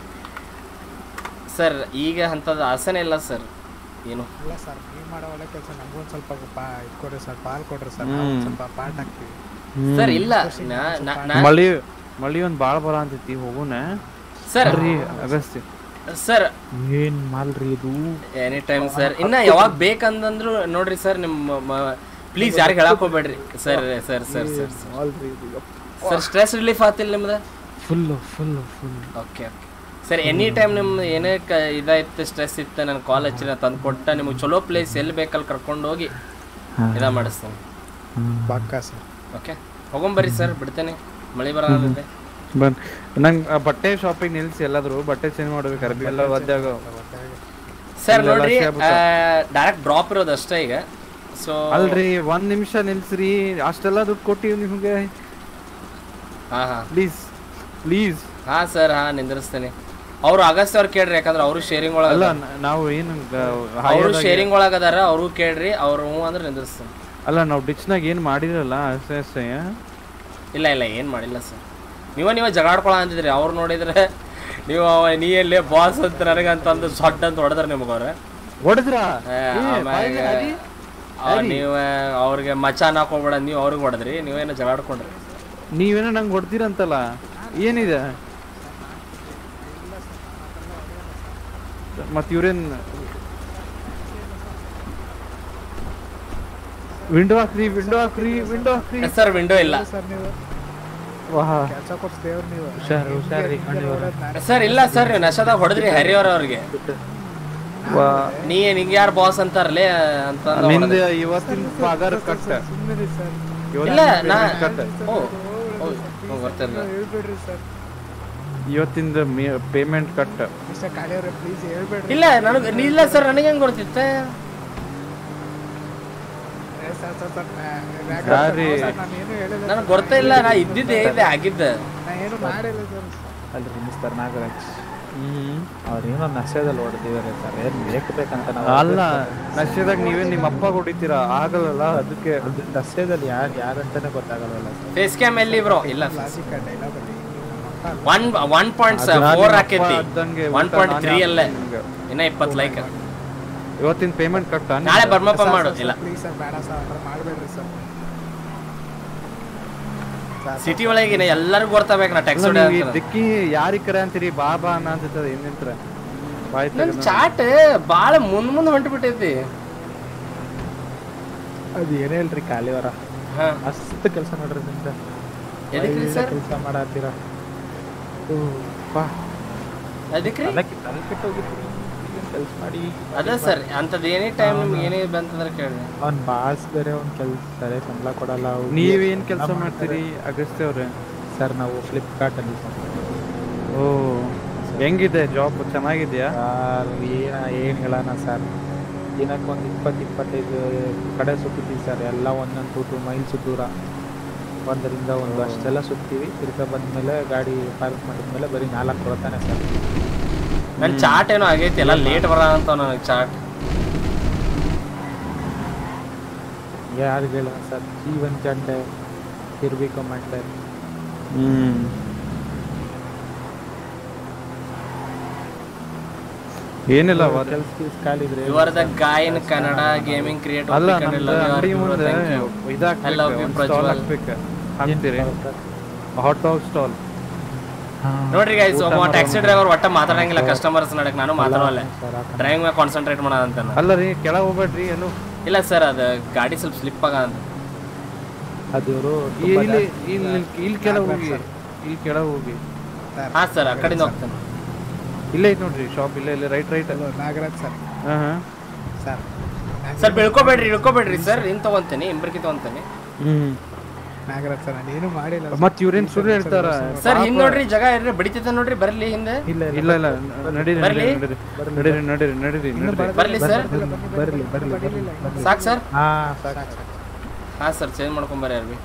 ಸರ್ ಈಗ ಅಂಥದ್ದು ಆಸೆನೇ ಇಲ್ಲ ಸರ್ ಏನು ಇಲ್ಲ ಸರ್ ನೀವು ಮಾಡೋ ಒಳ್ಳೆ ಕೆಲಸ ನಮ್ಗೊಂದು ಸ್ವಲ್ಪ ಪಾ ಇದು ಕೊಡ್ರಿ ಸರ್ ಪಾಲ್ ಕೊಡ್ರಿ ಸರ್ ಹ್ಮ್. ನಾವು ಸ್ವಲ್ಪ ಪಾರ್ಟ್ ಹಾಕ್ತೀವಿ ಸರ್ ಇಲ್ಲ ನಾ- ನಾ- ನಾ- ಮಳಿ ಮಳಿ ಒಂದ್ ಬಾಳ ಬರ ಅಂತೈತಿ ಹೋಗುನ Sir. ಬರ್ರಿ ಅಗಸ್ತ್ಯ ಸರ್ ಏನ್ ಮಾಲ್ರಿ ಇದು ಎನಿ ಟೈಮ್ ಸರ್ ಇನ್ನ ಯಾವಾಗ ಬೇಕಂದಂದ್ರು ನೋಡ್ರಿ ಸರ್ ನಿಮ್ಮ ಪ್ಲೀಸ್ ಯಾರಿಗೆ ಹೇಳಕ್ ಹೋಗ್ಬೇಡ್ರಿ ಸರ್ ಸರ್ ಸರ್ ಸರ್ ಮಾಲ್ರಿ ಇದು ಸರ್ ಸ್ಟ್ರೆಸ್ ರಿಲೀಫ್ ಆತಿಲ್ಲ ನಿಮ್ದು full full full okay okay sir any time ನಿಮ್ದು ಏನೇ ಕ ಇದಾಯ್ತು ಸ್ಟ್ರೆಸ್ ಇತ್ತು ನನ್ನ ಕಾಲ್ ಹಚ್ಚಿ ನಾ ತಂದು ಕೊಟ್ಟ ನಿಮಗೆ ಚಲೋ ಪ್ಲೇಸ್ ಎಲ್ಲಿ ಬೇಕಲ್ಲಿ ಕರ್ಕೊಂಡು ಹೋಗಿ ಇದ ಮಾಡಿಸ್ತೀನಿ ಪಕ್ಕಾ ಸರ್ ಓಕೆ ಹೋಗೊಂಬರ್ರಿ ಸರ್ ಬಿಡ್ತೇನೆ ಮಳೆ ಬರೋದಿದೆ ಬನ್ ನಂಗೆ ಆ ಬಟ್ಟೆ ಶಾಪಿಂಗ್ ನಿಲ್ಸಿ ಎಲ್ಲಾದ್ರು ಬಟ್ಟೆ ಚೇಂಜ್ ಮಾಡ್ಬೇಕು ಅರ್ಬಿ ಎಲ್ಲ ಒದ್ದಾಗ ಸರ್ ಇಲ್ಲೆಲ್ಲ ನೋಡ್ರಿ ಅಷ್ಟೇ ಆಗ್ಬಿಟ್ಟು. ಡೈರೆಕ್ಟ್ ಡ್ರಾಪ್ ಇರೋದು ಅಷ್ಟೇ ಈಗ ಸೊ ಅಲ್ರಿ ಒಂದ್ ನಿಮಿಷ ನಿಲ್ಸ್ರಿ ಅಷ್ಟೆಲ್ಲ ದುಡ್ಡು ಕೊಟ್ಟಿವಿ ನಿಮ್ಗೆ ಹಾ ಹಾ ಪ್ಲೀಸ್ ಪ್ಲೀಸ್ ಹಾ ಸರ್ ಹಾ ನಿಂದಿರಿಸ್ತೇನೆ ಅವ್ರು ಅಗಸ್ತ್ಯ ಅವ್ರು ಕೇಳ್ರಿ ಯಾಕಂದ್ರೆ ಅವರು ಶೇರಿಂಗ್ ಒಳಗ ಅಲ್ಲ ನ- ನಾವು ಏನು ಅವರು ಶೇರಿಂಗ್ ಒಳಗ ಅದಾರ ಅವರು ಕೇಳ್ರಿ ಅವ್ರು ಹ್ಞೂ ಅಂದ್ರೆ ನಿಂದಿರಿಸ್ತೇನೆ ಅಲ್ಲ ನಾವು ಡಿಚ್ನಾಗ ಏನ್ ಮಾಡಿರಲ್ಲ ಅಷ್ಟೇ ಅಷ್ಟೇ ಇಲ್ಲ ಇಲ್ಲ ಏನ್ ಮಾಡಿಲ್ಲ ಸರ್ ನೀವ ನೀವ ಜಗಾಡ್ಕೊಳ ಅಂತಿದ್ರಿ ಅವ್ರು ನೋಡಿದ್ರೆ ನೀವು ಅವ ನೀ ಎಲ್ಲೇ ಬಾಸ್ ಅಂತ ನನಗಂತಂದು ಸೊಡ್ಡ ಅಂತ ಹೊಡೆದ್ರ ನಿಮ್ಗೆ ಅವ್ರ ಹೊಡೆದ್ರ ನೀವು ಅವ್ರಿಗೆ ಮಚಾನ್ ಹಾಕೋಬೇಡ ನೀವು ಅವ್ರಿಗೆ ಹೊಡೆದ್ರಿ ನೀವೇನೋ ಜಗಾಡ್ಕೊಂಡ್ರಿ ನೀವೇನೋ ನಂಗೆ ಹೊಡ್ತೀರಂತಲ್ಲ ಏನಿದೆ ಮತ್ ಇವ್ರೇನ್ ವಿಂಡೋ ಹಾಕ್ರಿ ವಿಂಡೋ ಹಾಕ್ರಿ ವಿಂಡೋ ಹಾಕ್ರಿ ಸರ್ ವಿಂಡೋ ಇಲ್ಲ ಸರ್ ನೀವು ವಾಹ ಕೆಲಸ ಕೊಡ್ಸ್ದೇವ್ರು ನೀವು ಹುಷಾರ್ ಹುಷಾರಿ ಕಣ್ಣಿವ್ರ ಸರ್ ಇಲ್ಲ ಸರ್ ನೀವು ನಶದಾಗ ಹೊಡೆದ್ರಿ ಹರಿಯವ್ರ ಅವ್ರಿಗೆ ವಾ ನೀ ನಿಂಗೆ ಯಾರು ಬಾಸ್ ಅಂತಾರಲೇ ಅಂತ ಅಂದ ನಿಂದ ಹೊಡೆದ್ರಿ. ಇವತ್ತಿನ ಪಗಾರ ಕಟ್ಟ ಸುಮ್ಮನೆ ಸರ್ ಇಲ್ಲ ನಾ ಕಟ್ಟ ಓ ಓ ಓ, ಗೊತ್ತಿಲ್ಲ ಹೇಳ್ಬೇಡ್ರಿ ಸರ್ ಇವತ್ತಿಂದ ಪೇಮೆಂಟ್ ಕಟ್ಟ ಮಿಸ್ಟರ್ ಕಾಳಿಯವ್ರೆ ಪ್ಲೀಸ್ ಹೇಳ್ಬೇಡ್ರಿ ಇಲ್ಲ ನನಗೆ ಇಲ್ಲ ಸರ್ ನನಗೆ ಹೆಂಗ್ ಗೊತ್ತಿತ್ತ ಏ, ಸರ್ ಸರ್ ಸರ್ ನಾ- ಸಾರಿ. ಸರ್, ನಾನು ಏನು ಹೇಳಿಲ್ಲ ನನಗೆ ಗೊತ್ತೇ ಇಲ್ಲ ನಾ ಇದ್ದಿದ್ದೆ ಇದೆ ಆಗಿದ್ದ ನಾ ಏನು ಮಾಡಿಲ್ಲ ಸರ್ ಅಲ್ರಿ ಮಿಸ್ಟರ್ ನಾಗರಾಜ್ ಹ್ಮ್ ಅವ್ರೇನೋ ನಶೆದಲ್ಲಿ ಹೊಡೆದಿದ್ದಾರೆ ಸರ್ ಏನ್ ಬೇಕು ಬೇಕಂತ ನಾವು ಅಲ್ಲ ನಶ್ಯದಾಗ ನೀವೇ ನಿಮ್ಮ ಅಪ್ಪ ಹೊಡಿತೀರಾ ಆಗಲ್ಲ ಅದಕ್ಕೆ ಅದು ನಶೆದಲ್ಲಿ ಯಾರು ಯಾರಂತಾನೆ ಗೊತ್ತಾಗಲ್ವಲ್ಲ ಸರ್ ಫೇಸ್ ಕ್ಯಾಮ್ ಎಲ್ಲಿ ಬ್ರೋ ಇಲ್ಲ ಕ್ಲಾಸಿಕ್ ಡೈಲಾಗ್ ಅಲ್ಲಿ ಒನ್ ಒನ್ ಪಾಯಿಂಟ್ ಅದು ನಾನು ಫೋರ್ ನಿಮ್ಮ ಹಾಕೈತಿ ಅಪ್ಪ ಇದ್ದಂಗೆ ಒನ್ ಊಟ ಪಾಯಿಂಟ್ ನಾನೇ ತ್ರೀ ಅಲ್ಲೇ ಹಾಕ್ತೀನಿ ನಿಮ್ಗೆ. ಇನ್ನ ಇಪ್ಪತ್ತು ಲೈಕ್ ಇವತ್ತಿನ ಪೇಮೆಂಟ್ ಕಟ್ಟ ನಾಳೆ ಬರ್ಮಪ್ಪ ಮಾಡು ಇಲ್ಲ ಪ್ಲೀಸ್ ಸರ್ ಬೇಡ ಸರ್ ಆ ಥರ ಮಾಡಬೇಡ್ರಿ ಸರ್ ಸಿಟಿ ಒಳಗೆ ಇನ್ನ ಎಲ್ಲರಿಗೂ ಗೊತ್ತಾಗಬೇಕು ನಾ ಟ್ಯಾಕ್ಸ್ ದಿಕ್ಕಿ ಯಾರಿಗ್ ಕರೆ ಅಂತೀರಿ ಬಾ ಬಾ ಅನ್ನ ಅಂತದ ಏನಿಂತ್ರ ಬಾಯ್ ನನ್ ತೆಗ್ದು. ಚಾಟ್ ಬಾಳ ಮುಂದ್ ಮುಂದ್ ಹೊಂಟು ಬಿಟ್ಟೈತಿ ಅದು ಏನೇ ಇಲ್ರಿ ಕಾಲಿವರ ಹಾ ಮಸ್ತ್ ಕೆಲಸ ನೋಡ್ರಿ ನಿಮ್ದ ಎದಕ್ರಿ sir? ಕೆಲಸ ಮಾಡತ್ತೀರ ಬಾ ಅದಕ್ರಿ ತಲೆ ಕಿ- ತಲೆ ಕೆಟ್ಟೋಗಿತ್ತು ಕೆಲಸ ಮಾಡಿ ಅದೇ ಸರ್ ಅಂತದ್ ಏನೇ ಟೈಮ್ ನಿಮ್ಗೆ ಏನೇ ಬಂತಂದ್ರೆ ಕೇಳಿ ಅವ್ನ್ ಬಾಸ್ ಬೇರೆ ಅವ್ನ್ ಕೆಲ್ಸ ಸರಿ ಸಂಬಳ ಕೊಡಲ್ಲ ಅವ್ರು ನೀವೇನ್ ಕೆಲಸ ಎಲ್ಲ ಮಾಡ್ತೀರಿ ಅಗಸ್ತ್ಯ ಅವ್ರೆ ಸರ್ ನಾವು ಫ್ಲಿಪ್ಕಾರ್ಟ್ ಅಲ್ಲಿ ಸರ್ ಓ ಹೆಂಗಿದೆ ಜಾಬ್ ಚೆನ್ನಾಗಿದ್ಯಾ ಸರ್ ಏನ ಏನ್ ಹೇಳೋಣ ಸರ್ ದಿನಕ್ಕೆ ಒಂದು ಇಪ್ಪತ್ತು ಇಪ್ಪತ್ತೈದು ಕಡೆ ಸುತ್ತೀವಿ ಸರ್ ಎಲ್ಲ ಒಂದೊಂದು ಟು ಟು ಮೈಲ್ಸ್ ದೂರ ಒಂದರಿಂದ ಒಂದು ಅಷ್ಟೆಲ್ಲ ಸುತ್ತೀವಿ ತಿರ್ಗಾ ಬಂದ್ಮೇಲೆ ಗಾಡಿ ಪಾರ್ಕ್ ಮಾಡಿದ್ಮೇಲೆ ಬರೀ ನಾಲ್ಕು ಕೊಡ್ತಾನೆ ಸರ್ ನನ್ ಚಾಟ್ ಏನೋ ಆಗೈತಿ ಎಲ್ಲ ಲೇಟ್ ಬರ ಅಂತ ನನಗೆ ಚಾಟ್ ಯಾರಿಗೆ ಹೇಳೋಣ ಸರ್ ಜೀವನ್ ಚಂಡೆ ಇರ್ಬೇಕು ಮಂಡೆ ಹ್ಮ್ ಏನಿಲ್ಲ ವ- ಕೆಲ್ಸ ಗಿಲ್ಸ ಖಾಲಿ ಇದ್ರೆ you are the guy in Kannada gaming create ಅಲ್ಲ ನಮ್ದು ಅಂಗಡಿ ಮುಂದೆ ಇದಾಕ್ಬೇಕು ಸ್ಟಾಲ್ ಹಾಕ್ಬೇಕು ಹಾಕ್ತೀರಿ ಹಾಟ್ ಡಾಗ್ ಸ್ಟಾಲ್ ನೋಡ್ರಿ ಗೈಸ್ ಊಟ ಒಬ್ಬ ಮಾಡೋ ಟ್ಯಾಕ್ಸಿ ಡ್ರೈವರ್ ಒಟ್ಟ ಮಾತಾಡಂಗಿಲ್ಲ ಕಸ್ಟಮರ್ಸ್ ನಡಕ್ ನಾನು ಮಾತಾಡಲ್ಲ ಸರ್ ಡ್ರೈವಿಂಗ್ ಮೇಲೆ ಕಾನ್ಸಂಟ್ರೇಟ್ ಮಾಡೋದಂತ ಅಲ್ಲ ರೀ ಕೆಳಗೆ ಹೋಗ್ಬೇಡ್ರಿ ಎಲ್ಲೋ ಇಲ್ಲ ಸರ್ ಅದು ಗಾಡಿ ಸ್ವಲ್ಪ ಸ್ಲಿಪ್ ಆಗ ಅದು ಇವರು ಇಲ್ಲಿ ಇಲ್ಲಿ ಇಲ್ಲಿ ಕೆಳಗೆ ಹೋಗಿ ಇಲ್ಲಿ ಕೆಳಗೆ ಹೋಗಿ ಹಾ ಸರ್ ಆ ಕಡೆಯಿಂದ ಹೋಗ್ತೇನೆ ಇಲ್ಲೇ ಐತೆ ನೋಡ್ರಿ ಶಾಪ್ ಇಲ್ಲೇ ಇಲ್ಲೇ ರೈಟ್ ರೈಟ್ ನಾಗರಾಜ್ ಸರ್ ಹಾ ಹಾ ಸರ್ ಸರ್ ಬೆಳ್ಕೊಬೇಡ್ರಿ ಇಳ್ಕೊಬೇಡ್ರಿ ಸರ್ ಇನ್ ತಗೊಂತೇನೆ ಇಂಬ್ರಕಿ ತಗೊಂತೇನೆ ಹ್ಮ್ ನಾಗರಾಜ್ ಸರ್ ನಾನು ಏನು ಮಾಡಿಲ್ಲ ಮತ್ ಇವ್ರೇನ್ ಸುಳ್ಳು ಹೇಳ್ತಾರ ಸರ್ ಹಿಂದ್ ನೋಡ್ರಿ ಜಾಗ ಇರ್ರಿ ಬಡಿತೈತೆ ನೋಡ್ರಿ ಬರ್ಲಿ ಹಿಂದೆ ಇಲ್ಲ ಇಲ್ಲ ಇಲ್ಲ ನಡೀರಿ ಬರ್ಲಿ? ನಡೀರಿ ನಡೀರಿ ನಡೀರಿ ನಡೀರಿ ನಡೀರಿ ಬರ್ಲಿ ಸರ್ ಬರ್ಲಿ ಬರ್ಲಿ ಬರ್ಲಿ ಸಾಕ್ ಸರ್ ಹಾ ಸಾಕು ಹಾ ಸರ್ ಚೇಂಜ್ ಮಾಡ್ಕೊಂಬರ್ರಿ ಅರ್ಬಿ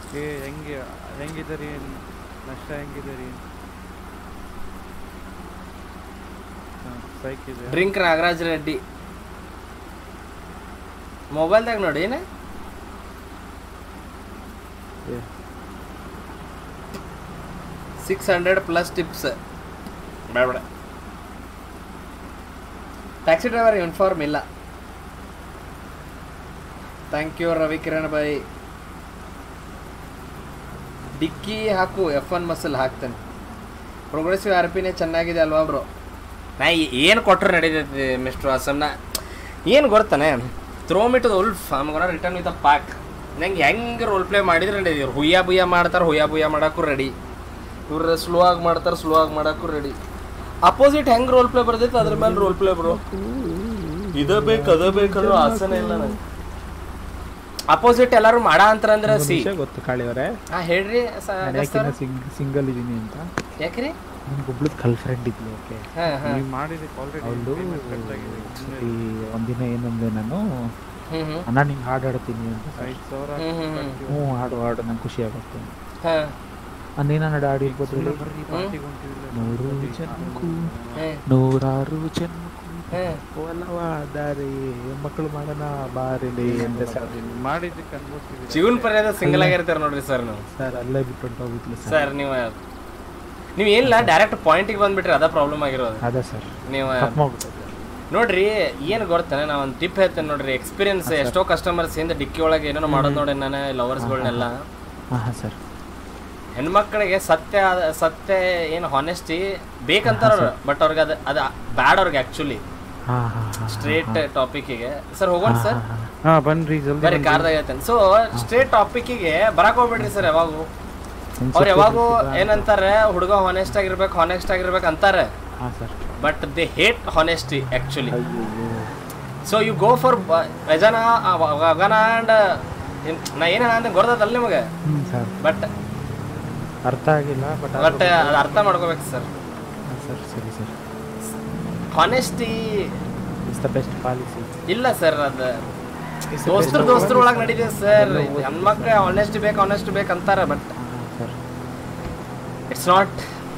ಏ ಹೆಂಗೆ ಹೆಂಗಿದರಿ ನಷ್ಟ ಹೆಂಗಿದರಿ ಸೈಕ್ ಇದೆ ಡ್ರಿಂಕ್ ನಾಗರಾಜ್ ರೆಡ್ಡಿ ಮೊಬೈಲ್ದಾಗ ನೋಡಿ ಏನ ಸಿಕ್ಸ್ ಹಂಡ್ರೆಡ್ ಪ್ಲಸ್ ಟಿಪ್ಸ್ ಬೇಡ ಬೇಡ ಟ್ಯಾಕ್ಸಿ ಡ್ರೈವರ್ ಯೂನಿಫಾರ್ಮ್ ಇಲ್ಲ ಥ್ಯಾಂಕ್ ಯು ರವಿಕಿರಣ್ ಬಾಯಿ ಡಿಕ್ಕಿ ಹಾಕು ಎಫ್ ಒನ್ ಮಸಲ್ ಹಾಕ್ತೇನೆ ಪ್ರೋಗ್ರೆಸಿವ್ ಆರ್ ಪಿನೇ ಚೆನ್ನಾಗಿದೆ ಅಲ್ವಾ ಬ್ರೋ ನಾ ಏನು ಕೊಟ್ಟರು ನಡೀತೈತಿ ಮಿಸ್ಟರ್ ಅಸಮ್ನ ಏನು ಗೊತ್ತಾನೆ throw me to wolf I'm gonna return with a pack ನಂಗೆ ಹೆಂಗೆ ರೋಲ್ ಪ್ಲೇ ಮಾಡಿದ್ರೆ ನಡೀತಿ ಇವ್ರು ಹುಯ್ಯ ಬುಯ್ಯ ಮಾಡ್ತಾರೆ ಹುಯ್ಯ ಬುಯ್ಯ ಮಾಡೋಕ್ಕೂ ರೆಡಿ ಇವ್ರು ಸ್ಲೋ ಆಗಿ ಮಾಡ್ತಾರೆ ಸ್ಲೋ ಆಗಿ ಮಾಡೋಕ್ಕೂ ರೆಡಿ ಅಪೋಸಿಟ್ ಹೆಂಗೆ ರೋಲ್ ಪ್ಲೇ ಬರ್ತೈತೆ ಅದ್ರ ಮೇಲೆ ರೋಲ್ ಪ್ಲೇ ಬ್ರೋ ಇದ ಬೇಕು ಅದ ಬೇಕಂದ್ರೂ ಆಸನೆ ಇಲ್ಲ ನಂಗೆ ಅಪೋಸಿಟ್ ಎಲ್ಲರೂ ಮಾಡ ಅಂತಾರ ಅಂದ್ರೆ ಒಂದ್ ಸಿ ವಿಷಯ ಗೊತ್ತು ಕಾಳಿಯವರೇ ಹಾ ಹೇಳ್ರಿ ಸ- ನಾನು ಅಗಸ್ತ್ಯ ಯಾಕಿನ್ನ ಅವ್ರೆ? ಸಿಂಗ್ ಸಿಂಗಲ್ ಇದೀನಿ ಅಂತ ಯಾಕ್ರಿ ನನ್ಗೆ ಒಬ್ಳದ್ ಗರ್ಲ್ ಫ್ರೆಂಡ್ ಇದ್ಲು ಓಕೆ ಹಾ, ಹಾ. ನೀವು ಮಾಡಿದಕ್ಕೆ ಆಲ್ರೆಡಿ ಅವಳು ಈ ಒಂದಿನ ಏನಂದೆ ನಾನು ಹ್ಮ್ ಹ್ಮ್. ಅಣ್ಣ ನಿಂಗೆ ಹಾಡು ಹಾಡ್ತೀನಿ ಅಂತ ಐದು ಸಾವಿರ ಹ್ಮ್ ಹ್ಮ್ ಹ್ಮ್. ಹ್ಞೂ ಹಾಡು ಹಾಡು ನಂಗೆ ಖುಷಿ ಆಗುತ್ತೆ ಹಾ. ಅಂದೇನ ಹಾಡು ಹಾಡಿ ಗೊತ್ತಿಲ್ಲ ಬರ್ರಿ ಪಾರ್ಟಿಗೆ ಹೊಂಟಿವಿಲ್ಲ ನೂರು ಜನ್ಮಕ್ಕೂ ಹ್ಮ್. ನೂರಾರು ಜನ್ಮಕ್ಕೂ ಹ್ಮ್. ಒಲವಾದರೆ ಮಕ್ಕಳು ಮಾಡೋಣ ಬಾರಿಲಿ ಅಂತ ಸರ್ ಮಾಡಿದ್ದಕ್ಕೆ ಅನ್ಭವಿಸಿದ್ರೆ ಜೀವನ ಪರ್ಯಂತ ಸಿಂಗಲ್ ಆಗಿರ್ತಾರ ನೋಡ್ರಿ ಸರ್ ನೀವು ಸರ್ ಅಲ್ಲೇ ಬಿಟ್ಟು ಹೊಂಟೋಗ್ಬಿಟ್ಲು ಸರ್ ನೀವು ನೀವು ಏನಿಲ್ಲ ಡೈರೆಕ್ಟ್ ಪಾಯಿಂಟಿಗೆ ಬಂದ್ಬಿಟ್ರಿ ಅದ ಪ್ರಾಬ್ಲಮ್ ಆಗಿರೋದು ಅದೇ ಸರ್ ನೀವು ತಪ್ಪು ಮಾಡ್ಬಿಟ್ಟೆ ನೋಡ್ರಿ ಏನು ಗೊತ್ತಾನೆ ನಾ ಒಂದು ಟಿಪ್ ಹೇಳ್ತೇನೆ ನೋಡ್ರಿ ಎಕ್ಸ್ಪೀರಿಯನ್ಸ್ ಹಾ, sir. ಎಷ್ಟೋ ಕಸ್ಟಮರ್ಸ್ ಇಂದ ಡಿಕ್ಕಿ ಒಳಗೆ ಏನೇನೋ ಮಾಡೋದು ನೋಡಿ ನಾನು ಲವರ್ಸ್ಗಳನ್ನೆಲ್ಲ ಹಾಂ ಹಾಂ ಸರ್ ಹೆಣ್ಮಕ್ಳಿಗೆ ಸತ್ಯ ಆದ- ಸತ್ಯ ಏನು ಹಾನೆಸ್ಟಿ ಬೇಕಂತಾರ ಹಾ, sir. ಬಟ್ ಅವ್ರಿಗೆ ಅದು ಅದು ಬ್ಯಾಡ್ ಅವ್ರಿಗೆ ಆ್ಯಕ್ಚುಲಿ ಹಾಂ ಹಾಂ ಹಾಂ ಸ್ಟ್ರೇಟ್ ಟಾಪಿಕ್ಕಿಗೆ ಸರ್ ಹೋಗೋಣ ಸರ್ ಹಾ ಬನ್ರಿ ಜಲ್ದಿ ಬರೀ ಬನ್ರಿ. ಕಾರ್ದಾಗ ಹೇಳ್ತೇನೆ ಸೊ ಸ್ಟ್ರೇಟ್ ಟಾಪಿಕ್ಕಿಗೆ ಬರಕ್ ಹೋಗ್ಬೇಡ್ರಿ ಸರ್ ಯಾವಾಗೂ ಇನ್ಸೆಕ್ಯೂರ್ ಅವ್ರು ಯಾವಾಗೂ ಇರ್ತದಾ? ಏನಂತಾರೆ ಹುಡುಗ ಹಾನೆಸ್ಟ್ ಆಗಿರ್ಬೇಕು ಹಾನೆಸ್ಟ್ ಆಗಿರ್ಬೇಕು ಅಂತಾರೆ ಹಾಂ sir but they hate honesty actually so you go for ವೆಜನ ವಗನ ಆ್ಯಂಡ್ ನಾ ಏನು ಅಂತ ಗೊತ್ತದಲ್ಲ ನಿಮಗೆ ಹ್ಞೂ ಸರ್ ಬಟ್ ಅರ್ಥ ಆಗಿಲ್ಲ ಬಟ್ ಬಟ್ ಅದು ಅರ್ಥ ಮಾಡ್ಕೋಬೇಕು ಸರ್ ಸರ್ ಸರಿ sir honesty it's the best policy ಇಲ್ಲ ಸರ್ ಅದು It's the ದೋಸ್ತರು best ದೋಸ್ತರು ಒಳಗೆ policy. ನಡೀತದೆ ಸರ್ ಎಲ್ಲ ಓಕೆ. ಹೆಣ್ಮಕ್ಳು ಹಾನೆಸ್ಟ್ ಬೇಕು ಹಾನೆಸ್ಟ್ ಬೇಕು ಅಂತಾರೆ but sir it's not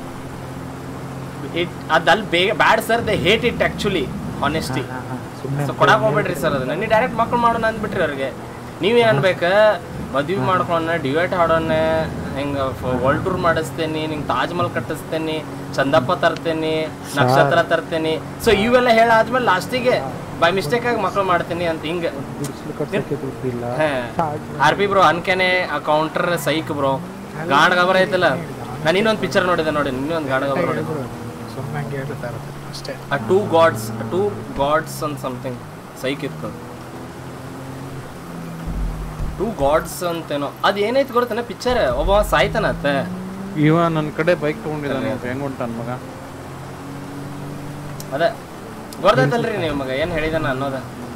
it ಅದಲ್ಲಿ ಬೇಗ bad sir they hate it actually honesty ಸುಮ್ಮನೆ ಸೊ ಕೊಡಕ್ಕೆ ಹೋಗ್ಬೇಡ್ರಿ ಸರ್ ಅದು ನನಗೆ ಡೈರೆಕ್ಟ್ ಮಕ್ಳು ಮಾಡೋಣ ಅಂದ್ಬಿಟ್ರಿ ಅವ್ರಿಗೆ ನೀವೇನು ಅನ್ಬೇಕು ಮದ್ವೆ ಮಾಡ್ಕೊಳ್ಳೋಣ ಡಿವೇಟ್ ಹಾಡೋಣ ಹಿಂಗೆ ವರ್ಲ್ಡ್ ಟೂರ್ ಮಾಡಿಸ್ತೇನೆ ನಿಂಗೆ ತಾಜ್ ಮಹಲ್ ಕಟ್ಟಿಸ್ತೇನೆ ಚಂದಪ್ಪ ತರ್ತೇನೆ ನಕ್ಷತ್ರ ತರ್ತೇನೆ ಸೊ ಇವೆಲ್ಲ ಹೇಳಾದ್ಮೇಲೆ ಲಾಸ್ಟಿಗೆ ಬೈ ಮಿಸ್ಟೇಕ್ ಆಗಿ ಮಕ್ಳು ಮಾಡ್ತೀನಿ ಅಂತ ಹಿಂಗೆ ಗುಡಿಸ್ಲು ಕಟ್ಸೋಕ್ಕೆ ದುಡ್ಡಿಲ್ಲ ಆರ್ ಪಿ ಬ್ರೋ ಅನ್ಕೆನೆ ಆ ಕೌಂಟರ್ ಸೈಕ್ ಬ್ರೋ ಗಾಡ್ ಗಬರ ಐತಲ್ಲ ನಾನು ಇನ್ನೊಂದು ಪಿಕ್ಚರ್ ನೋಡಿದೆ ನೋಡಿ ಇನ್ನೊಂದು ಗಾಡ್ ಗಬರ ನೋಡಿದೆ ಸುಮ್ಮನೆ ಹಂಗೆ ಹೇಳ್ತಾ ಇರುತ್ತೆ ಅಷ್ಟೇ ಆ ಟೂ ಗಾಡ್ಸ್ ಟೂ ಗಾಡ್ಸ್ ಅಂತ ಸಮಥಿಂಗ್ ಸೈಕ್ ಇತ್ತು ಟೂ ಗಾಡ್ಸ್ ಅಂತೇನೋ ಅದು ಏನೈತೆ ಗೊತ್ತಾನೆ ಪಿಕ್ಚರ್ ಒಬ್ಬ ಸಾಯ್ತಾನತ್ತ ಇವ ನನ್ನ ಕಡೆ ಬೈಕ್ ತಗೊಂಡಿದ್ದಾನೆ ಅಂತ ಹೆಂಗ್ ಹೊಂಟಾನ ಮಗ ಅದೇ ಗೊತ್ತೈತಲ್ರಿ ನೀವು ಮಗ ಏನು ಹೇಳಿದಾನ ಅನ್ನೋದ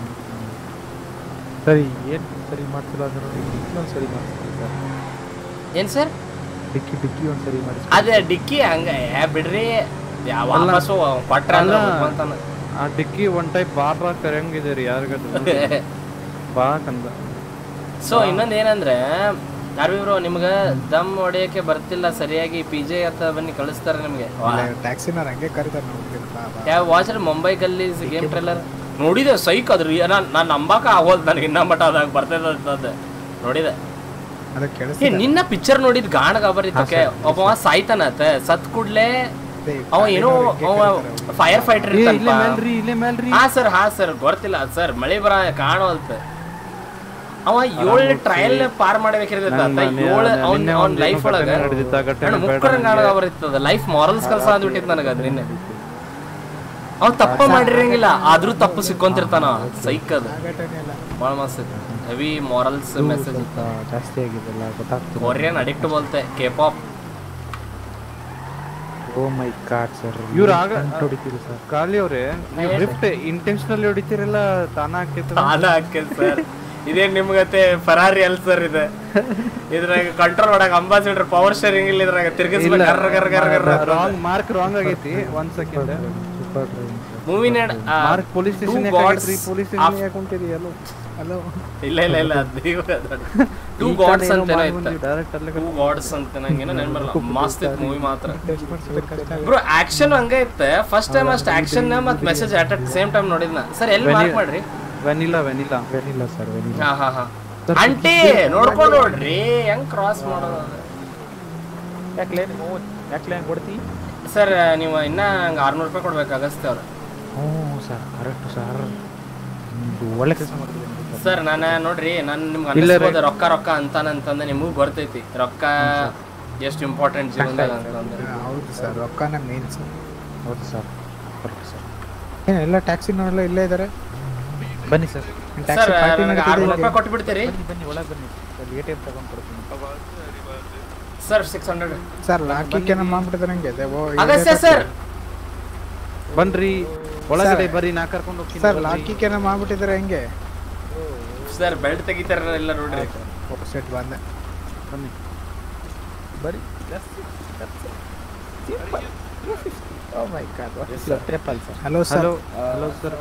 ಸರಿ ಏನು ಸರಿ ಮಾಡ್ತಿಲ್ಲ ಅಂದ್ರೆ ನೋಡಿ ಇನ್ನೊಂದು ಸರಿ ಮಾಡಿಸ್ತೀನಿ ಸರ್ ಏನು ಸರ್ ಡಿಕ್ಕಿ ಡಿಕ್ಕಿ ಒಂದು ಸರಿ ಮಾಡಿಸಿ ಅದೇ ಡಿಕ್ಕಿ ಹಂಗ ಏ ಬಿಡ್ರಿ ಯಾವ ಅಲ್ಲ. ವಾಪಸ್ಸು ಕೊಟ್ರ ಅಲ್ಲ, ಅಂತಾನ ಆ ಡಿಕ್ಕಿ ಒನ್ ಟೈಪ್ ಬಾರ್ ಬಾರ್ ಕರೆಯಂಗಿದೆ ರೀ ಯಾರಿಗಾದ್ರು ಬಾ ಕಂದ ಸೊ ಇನ್ನೊಂದು ಏನಂದ್ರೆ ಯಾರು ನಿಮ್ಗೆ ದಮ್ ಹೊಡೆಯಕ್ಕೆ ಬರ್ತಿಲ್ಲ ಸರಿಯಾಗಿ ಪಿ ಜೆ ಹತ್ತ ಬನ್ನಿ ಕಳಿಸ್ತಾರೆ ನಿಮಗೆ ಟ್ಯಾಕ್ಸಿನವ್ರು ಹಂಗೆ ಕರೀತಾರೆ ನೋಡಿ ಬಾ ಬಾ ಯಾವ ವಾಚ್ ಮುಂಬೈ ಗಲ್ಲಿ ಗೇಮ್ ಟ್ರೇಲರ್ ನೋಡಿದೆ ಸೈಕ್ ಅದ್ರಿ ನಾನು ನಾನು ನಂಬಾಕ ಆಗೋದು ನನಗೆ ಇನ್ನ ಮಟ್ಟ ಅದಾಗ ಬರ್ತೈತೆ ಅಂತಂದು ನೋಡಿದೆ ಅದು ಏ ಕೇಳಿಸ್ತಿದೆ ನಿನ್ನ ಪಿಕ್ಚರ್ ನೋಡಿದ್ ಗಾಣ ಗಬರಿತಕ್ಕೆ ಒಬ್ಬ ಸಾಯ್ತಾನತ್ತ ಸತ್ ಕೂಡ್ಲೆ ಅವ ಏನೋ ಅವ ಫೈರ್ ಫೈಟರ್ ಏ, ಇಲ್ಲೇ ಮೇಲ್ರಿ, ಇಲ್ಲೇ ಮೇಲ್ರಿ. ಹಾ ಸರ್ ಹಾ ಸರ್ ಗೊತ್ತಿಲ್ಲ ಸರ್ ಮಳೆ ಬರ ಕಾಣೋಲ್ತ ಅವ ಏಳು ಟ್ರಯಲ್ ಪಾರ್ ಮಾಡ್ಬೇಕಿರ್ತೈತ ನನ್ನ- ಏಳು ನನ್ನ- ಅವ್ನ ನಿನ್ನೆ ಅವ್ನ ಒಂದ್ ಲೈಫ್ ಏನೋ ಒಳಗ ಘಟನೆ ನಡೆದಿತ್ತು, ಆ ಘಟನೆ ನನ್ನ ಬೇಡ ಮುಕ್ಕರ ನನಗೆ. ಕಾಣ ಬರ್ತದ ಲೈಫ್ ಮಾರಲ್ಸ್ ಕಲ್ಸ ಅಂದ್ಬಿಟ್ಟಿದ್ ನನಗ ಅದ್ ನಿನ್ನೆ ಅವ್ ತಪ್ಪ ಮಾಡಿರಂಗಿಲ್ಲ ಆದ್ರೂ ತಪ್ಪು ಸಿಕ್ಕೊಂತಿರ್ತಾನ ಸೈಕ್ ಅದು ಭಾಳ ಮಸ್ತ್ ಹೆವಿ ಮಾರಲ್ಸ್ ಮೆಸೇಜ್ ಜಾಸ್ತಿ ಆಗಿದೆಲ್ಲ ಗೊತ್ತಾಗ್ತದೆ ಕೊರಿಯನ್ ಅಡಿಕ್ಟ್ ಬೋಲ್ತೆ K pop oh my god sir ಇವ್ರು ಆಗ ಹೊಡಿತೀರಿ ಸರ್ ಖಾಲಿ ಅವ್ರೆ ನೀವು ಲಿಫ್ಟ್ ಇಂಟೆನ್ಷನಲ್ ಹೊಡಿತೀರಲ್ಲ ತಾನ ಹಾಕೈತೆ ತಾನ ಹಾಕೇತ್ ಸರ್ ಇದೇನ್ ನಿಮ್ಗತೆ ಫರಾರಿ ಅಲ್ ಸರ್ ಇದೆ ಇದ್ರಾಗ ಕಂಟ್ರೋಲ್ ಮಾಡಕ್ ಅಂಬಾಸಿಡರ್ ಪವರ್ ಶೇರಿಂಗ್ ಇಲ್ಲ ಇದ್ರಾಗ ತಿರ್ಗಿಸ್ಬೇಕು ಗರ್ ಗರ್ ಗರ್ ಗರ್ ಅಂತ. ರಾಂಗ್ ಮಾರ್ಕ್ ರಾಂಗ್ ಆಗೈತಿ ಒಂದ್ second super driving sir movie ನೆಡ್ mark police station police station ಯಾಕೆ ಹೊಂಟಿರಿ ಅಲ್ಲೋ ಹಲೋ ಇಲ್ಲ ಇಲ್ಲ ಇಲ್ಲ ಟೂ ಈ ಗಾಡ್ಸ್ ಕಡೆ ಏನೋ ಅಂತ ಮಾಡಿ ಇತ್ತು ಬಂದ್ವಿ, direct ಅಲ್ಲೇ ಟೂ ಗಾಡ್ಸ್ ಅಂತ ನಂಗೇನೋ ನೆನಪಲ್ಲ ಮಸ್ತ್ ಇತ್ತು ಮೂವಿ ಮಾತ್ರ ಕಷ್ಟ ಬ್ರೋ ಆಕ್ಷನ್ ಹಂಗೆ ಇತ್ತು ಫಸ್ಟ್ ಟೈಮ್ ಅಷ್ಟು ಆಕ್ಷನ್ ಮತ್ತೆ message at at same time ನೋಡಿದ್ನ ಸರ್ ಎಲ್ಲಿ ಮಾರ್ಕ್ ಮಾಡ್ರಿ vanilla vanilla vanilla sir vanilla ಹಾ ಹಾ ಹಾ ಅಂಟಿ ನೋಡ್ಕೊಂಡು ನೋಡ್ರಿ ಹೆಂಗ್ ಕ್ರಾಸ್ ಮಾಡೋದು ಅದು? ಯಾಕ್ಲೆ ನೀವು ಯಾಕ್ಲೆ ಹಂಗೆ ಕೊಡ್ತಿ ಸರ್ ನೀವು ಇನ್ನ ಹಂಗ ಆರ್ನೂರು ರೂಪಾಯಿ ಕೊಡ್ಬೇಕು ಅಗಸ್ತ್ಯ ಅವ್ರು ಹ್ಞೂ ಸರ್ ಕರೆಕ್ಟ್ ಸರ್ ನಿಮ್ದು ಒಳ್ಳೆ ಕೆಲಸ ಮಾಡ್ತಿದ್ದೀನಿ ಸರ್ ನಾನು ನೋಡ್ರಿ ನಾನು ನಿಮ್ಗೆ ಇಲ್ಲ ರೀ. ಅನಿಸ್ಬೋದು ರೊಕ್ಕ ರೊಕ್ಕ ಅಂತಾನಂತಂದ್ರೆ ನಿಮಗೂ ಬರ್ತೈತಿ ರೊಕ್ಕ ಎಷ್ಟು ಇಂಪಾರ್ಟೆಂಟ್ ಜೀವನದಾಗ ಅಂತಂದ್ರೆ ಹೌದು ಸರ್ ರೊಕ್ಕನ ಮೇನ್ ಸರ್ ಹೌದು ಸರ್ ಕರೆಕ್ಟ್ ಸರ್ ಏನು ಎಲ್ಲ ಟ್ಯಾಕ್ಸಿನವರೆಲ್ಲ ಇಲ್ಲೇ ಇದ್ದಾರೆ ಬನ್ನಿ ಸರ್ ಸರ್ ನನಗೆ ಆರ್ನೂರು ರೂಪಾಯಿ ಕೊಟ್ಟು ಬಿಡ್ತೀರಿ ಬನ್ನಿ ಬನ್ನಿ ಒಳಗೆ ಬನ್ನಿ ಅಲ್ಲಿ ಎ ಟಿ ಎಮ್ ತಗೊಂಡು ಕೊಡ್ತೀನಿ ಸರ್ ಸಿಕ್ಸ್ ಹಂಡ್ರೆಡ್ ಸರ್ ಲಾಕಿಗೆ ನಮ್ಮ ಮಾಡ್ಬಿಟ್ಟಿದ್ರೆ ಹಂಗೆ ಓ ಅಗಸ್ತ್ಯ ಸರ್ ಬನ್ರಿ ಒಳಗಡೆ ಸರ್. ಬರ್ರಿ ನಾ ಕರ್ಕೊಂಡು ಹೋಗ್ತೀನಿ ಸರ್ ಬನ್ರಿ. ಲಾಕಿಗೆ ಮಾಡ್ಬಿಟ್ಟಿದ್ರೆ ಹೆಂಗೆ ಸರ್ ಬೆಲ್ಟ್ ತೆಗಿತಾರ ಇಲ್ಲ ನೋಡ್ರಿ ಸೆಟ್ ಬಂದೆ ಬನ್ನಿ ಬರೀ oh my god triple sir hello sir hello hello sir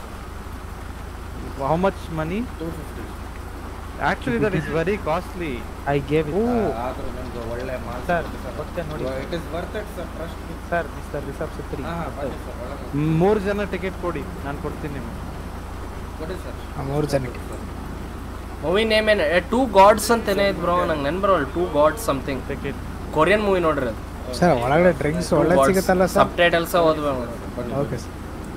how much money actually that is very costly I gave it ಆದ್ರೂ ನಿಮ್ಗೆ ಒಳ್ಳೆ ಮಾತು ಸರ್ ಮತ್ತೆ ನೋಡಿ it is worth it sir trust sir mister reserve ಸಿಕ್ರಿ ಹಾ ಬನ್ನಿ sir ಒಳಗೆ ಮೂರು ಜನ ಟಿಕೆಟ್ ಕೊಡಿ ನಾನು ಕೊಡ್ತೀನಿ ನಿಮ್ಗೆ ಕೊಡಿ ಸರ್ ಆ ಮೂರು ಜನಕ್ಕೆ ಮೂವಿ ನೇಮ್ ಏನು ಟೂ ಗಾಡ್ಸ್ ಅಂತ ಏನೇ ಇದ್ ಬ್ರೋ ನಂಗೆ ನೆನ್ ಬರೋಲ್ಲ two gods something ticket Korean movie ನೋಡ್ರಿ ಅದು ಸರ್ ಒಳಗಡೆ ಡ್ರಿಂಕ್ಸ್ ಒಳ್ಳೆ ಸಿಗುತ್ತಲ್ಲ ಸರ್ ಸಬ್ ಟೈಟಲ್ಸ್ ಓದ್ಬೇಕು okay sir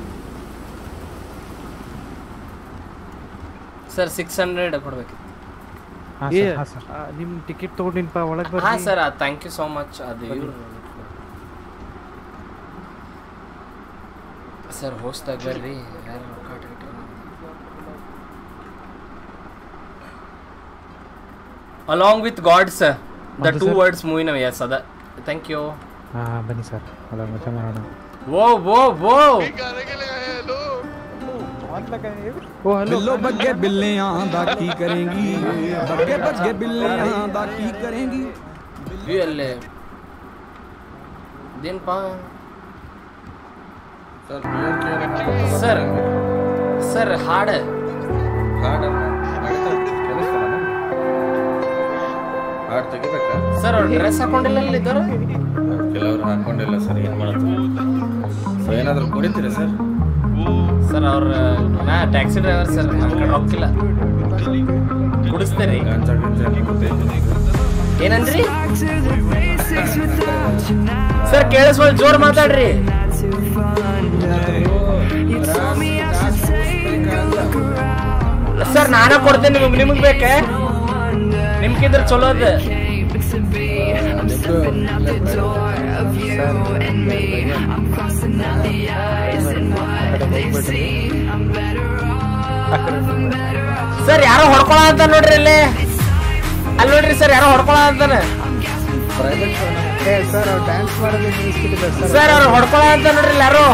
sir six hundred ಕೊಡ್ಬೇಕು ಹಾಂ ಏ ಸರ್ ಹಾಂ ಸರ್ ಆ, ನಿಮ್ ಟಿಕೆಟ್ ತಗೊಂಡಿನ್ಪ ಒಳಗೆ ಹಾ ಬರ್ರಿ sir thank you so much ಅದು ಇವ್ರು ಸರ್ ಹೋಸ್ಟ್ ಆಗ್ಬರ್ರಿ ಯಾರು ರೊಕ್ಕ ಅಲಾಂಗ್ ವಿತ್ ಗಾಡ್ಸ್ ದ ಅದು ಟೂ sir? ವರ್ಡ್ಸ್ ಮೂವಿ ನಾವು ಎಸ್ ಅದ ಥ್ಯಾಂಕ್ ಯು ಹಾಂ ಬನ್ನಿ ಸರ್ ಒಳಗೆ ಮಜಾ ಮಾಡೋಣ ವೋ ವೋ ವೋ ಓ ಹಲೋ ਬਿੱਲੋ ਬੱਗੇ ਬਿੱਲਿਆਂ ਦਾ ਕੀ ਕਰੇਂਗੀ ਬੱਗੇ ਬੱਗੇ ਬਿੱਲਿਆਂ ਦਾ ਕੀ ਕਰੇਂਗੀ ವ್ಯೂ ಅಲ್ಲೇ ಇದೇನಪ್ಪ ಸರ್ ನಿಯರ್ ಸರ್ ಸರ್ ಹಾಡು ಹಾಡನ್ನ ನಡೀತಾ ಕೆಲಸ ಹಾಡು ತೆಗಿಬೇಕಾ ಸರ್ ಅವ್ರು ಡ್ರೆಸ್ ಹಾಕೊಂಡಿಲ್ಲ ಇದ್ದಾರೆ ಕೆಲವರು ಹಾಕೊಂಡಿಲ್ಲ ಸರ್ ಏನ್ ಮಾಡೋದು ಸೊ ಏನಾದ್ರು ಕುಡಿತೀರಾ ಸರ್ ಸರ್ ಅವ್ರ ನಾ ಟ್ಯಾಕ್ಸಿ ಡ್ರೈವರ್ ಸರ್ ನನ್ನ ಕಡೆ ರೊಕ್ಕಿಲ್ಲ ಕುಡಿಸ್ತೀರಿ ಗಾಂಜಾ ಗಿಂಜಾ ಕುಡಿತೀರಾ? ಏನಂದ್ರಿ ಸರ್ ಕೇಳಿಸ್ಬೋದು ಜೋರ್ ಮಾತಾಡ್ರಿ ಸರ್ ನಾನೇ ಕೊಡ್ತೇನೆ ನಿಮ್ಗೆ ನಿಮ್ಗೆ ಬೇಕೆ ನಿಮ್ಗಿದ್ರ ಚಲೋ ಅದ ಸರ್ ಯಾರೋ ಹೊಡ್ಕೊಳ ಅಂತ ನೋಡ್ರಿ ಅಲ್ಲಿ ಅಲ್ಲಿ ನೋಡ್ರಿ ಸರ್ ಯಾರೋ ಹೊಡ್ಕೊಳ ಅಂತಾನೆ ಏ ಸರ್ ಅವ್ರು ಡ್ಯಾನ್ಸ್ ಮಾಡೋದು ನಿಲ್ಲಿಸ್ಬಿಟ್ಟಿದ್ದಾರೆ ಸರ್ ಅವ್ರು ಹೊಡ್ಕೊಳ ಅಂತ ನೋಡ್ರಿ ಇಲ್ಲಿ ಯಾರು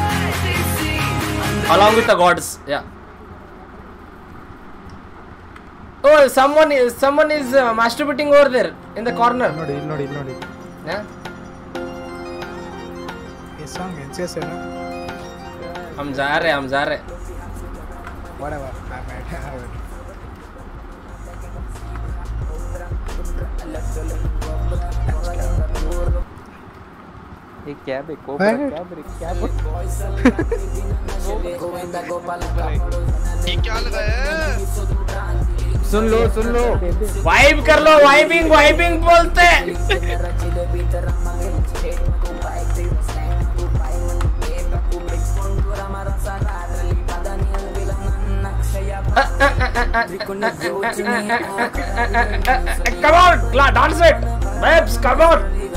along with the gods yeah oh someone is someone is uh, masturbating over there in the corner ನೋಡಿ ಇಲ್ಲಿ ನೋಡಿ ಇಲ್ಲಿ ನೋಡಿ yeah ಈ ಸಾಂಗ್ ಎನ್ ಸಿ ಎಸ್ ಏನು हम जा रहे हम जा रहे whatever I'm at have it. एक कैब है कोबरा What? कैब रे कैब सुन लो सुन लो वाइब कर लो वाइबिंग वाइबिंग बोलते come on la- dance it babes come on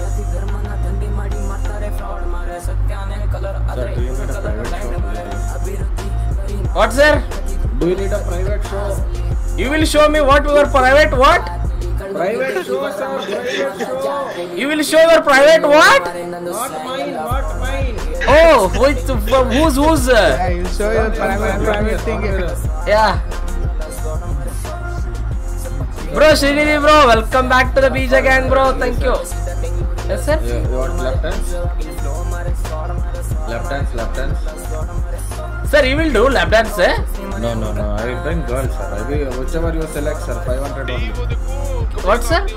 Sir, do you need a private show? what sir Do you need a private show? you will show me what your private what Private show, sir. Private show. you will show your private what Not mine. Not mine. oh which who's who's uh, Yeah, you'll show your private private thing. Yeah. Bro, Srinidhi bro, welcome back to the BJ gang bro. Thank you. Yes sir. Yeah, you want left hands? Left hands, left hands. Sir he will do lap dance No, no, no. I will bring girls, sir. I will, whichever you select, sir. 500 only. What sir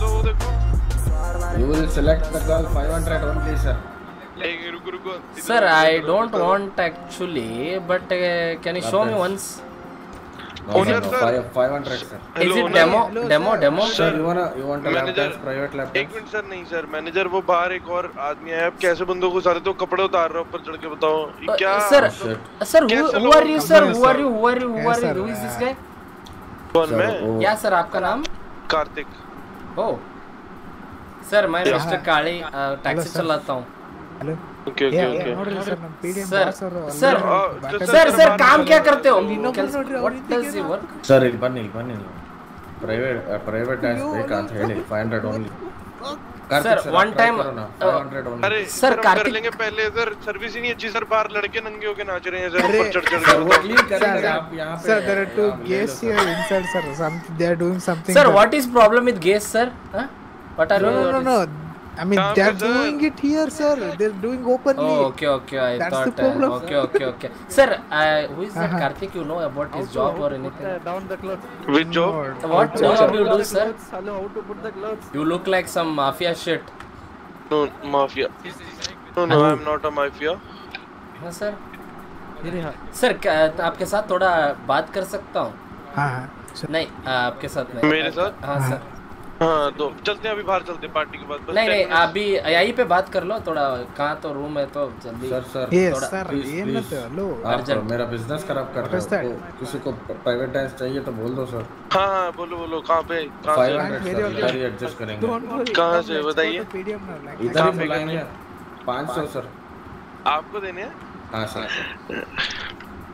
You will select the girl 500 only, sir. Sir I don't want actually but can you show me once No, no, no. Five, 500, sir. Is it demo? Demo? Demo? Sir, you wanna you want a lap Manager- dance, private lap एक dance? Minute sir नहीं sir manager वो बाहर एक और आदमी है आप कैसे बंदों को सारे तो कपड़े उतार रहे हो ऊपर चढ़ के बताओ ये क्या सर सर who कैसे who लोग are you कम sir है, who are you who are you who are you who is this guy कौन मैं क्या सर आपका नाम कार्तिक ओ सर मैं हाँ। Mister Kali taxi sir. चलाता हूँ हेलो ओके ಏ, ओके ಏ, ओके ನೋಡ್ರಿ ಸರ್ ನಮ್ಮ P D M sir boss ಅವರು सर सर सर काम क्या करते हो what does he work Sir, ಇಲ್ಲಿ ಬನ್ನಿ ಇಲ್ಲಿ ಬನ್ನಿ ನೀವು ಪ್ರೈವೇಟ್ ಪ್ರೈವೇಟ್ ಡ್ಯಾನ್ಸ್ ಬೇಕಂತ ಹೇಳಿ 500 only. Sir, one time, uh, 500 only. अरे Sir, सर हम कर कार्तिक- लेंगे पहले सर सर्विस ही नहीं अच्छी सर बाहर लड़के नंगे होके नाच रहे हैं सर अरे, ऊपर चढ़ चढ़ Sir, वो के clean करेंगे Sir, आप यहाँ पे sir, there are two आप gays ले लो, here inside, sir. Some they are doing something. sir that- what is problem with gays sir huh? what are No, you no, no, no. I mean, Calm they are down, sir. doing it here, sir. They're doing openly. Oh, okay, okay. I That's the thought. problem, uh, okay, okay, okay. Sir, uh, who is that Uh-huh. Karthik? You know about his job or anything? down the clothes. Which job? What job? job you do, sir? Hello, how to put the clothes? You look like some mafia shit. No, mafia. No, no, I'm not a mafia. हाँ sir sir क्या आपके साथ थोड़ा बात कर सकता हूँ हाँ, हाँ. Sir, नहीं आपके साथ नहीं मेरे साथ? हाँ सर हाँ तो चलते हैं अभी बाहर चलते हैं पार्टी के बाद बस नहीं 10 नहीं minutes। अभी यहीं पे बात कर लो थोड़ा कहाँ तो रूम है तो जल्दी सर सर Yes, थोड़ा- sir. please, ये please. मत लो. आप Urgent. मेरा बिजनेस खराब कर What is रहे हो that? तो किसी को प्राइवेट डांस चाहिए तो बोल दो सर हाँ हाँ बोलो बोलो कहाँ पे कहाँ फाइव से हंड्रेड very सर okay. इधर ही एडजस्ट करेंगे Don't worry. कहाँ Come, से? let's go बताइए। to PDM now. Like, इधर कहाँ ही पे बुलाएंगे करनी पाँच सौ सर आपको देने हैं हाँ sir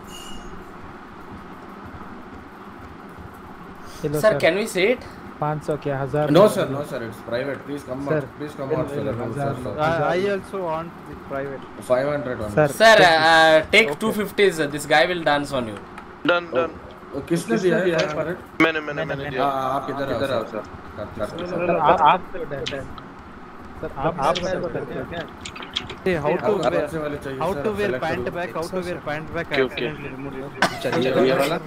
Hello, sir can we see it पाँच सौ क्या हजार no sir no sir it's private please come Sir. Out please come out Hello, hello, sir हजार sir I, I also want the private. 500 on Sir. Sir take two fifties this guy will dance on you done done किसने दिया है 500 मैंने मैंने मैंने दिया हाँ आप इधर इधर आओ सर सर आप आप सर आप आप करते हो क्या Hey, how to आपको wear, बच्चे वाले चाहिए how sir to wear select pant करो। back, how to wear pant back. Okay, okay. accidentally removed it. ये ये वाला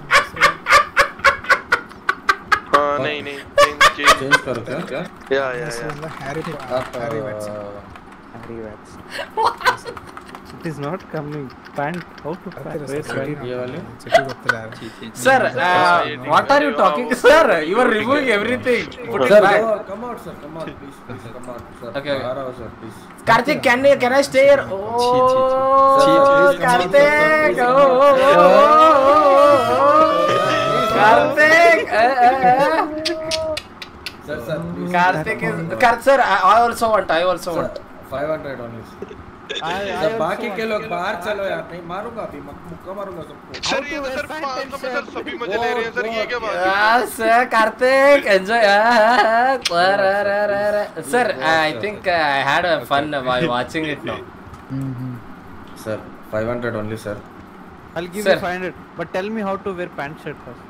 हाँ नहीं नहीं चेंज चेंज चेंज करो क्या क्या या या this या is the Harry, आप Harry Watson. Harry Watson. It is not coming. Pant. How to pant? ಗೊತ್ತಿಲ್ಲ Wear sir, pant. ये वाले ಚಟಿ ಗೊತ್ತಿಲ್ಲ sir what are you talking sir you are removing everything put it sir back come out sir come out please please come out sir Okay, okay. बाहर आओ sir please Karthik can I can I stay here oh please, come on. Karthik oh, oh, oh, oh, oh, oh. Karthik eh, eh, eh. Sir sir please Karthik is Kar sir I I also want I also want 500 only I, I sir also बाकी want के लोग the- बाहर चलो यार नहीं मारूंगा अभी मक- मुक्का मारूंगा सबको सर ये तो सर पाँच सौ में सर सभी मजे ले रहे हैं सर ये क्या बात है Yes, sir, Karthik, enjoy. Ah, ah, ah, ra, ra, ra. Sir, I think uh, I had a fun while watching it now. Sir 500 only sir I'll give Sir. you 500. But tell me how to wear pant shirt first.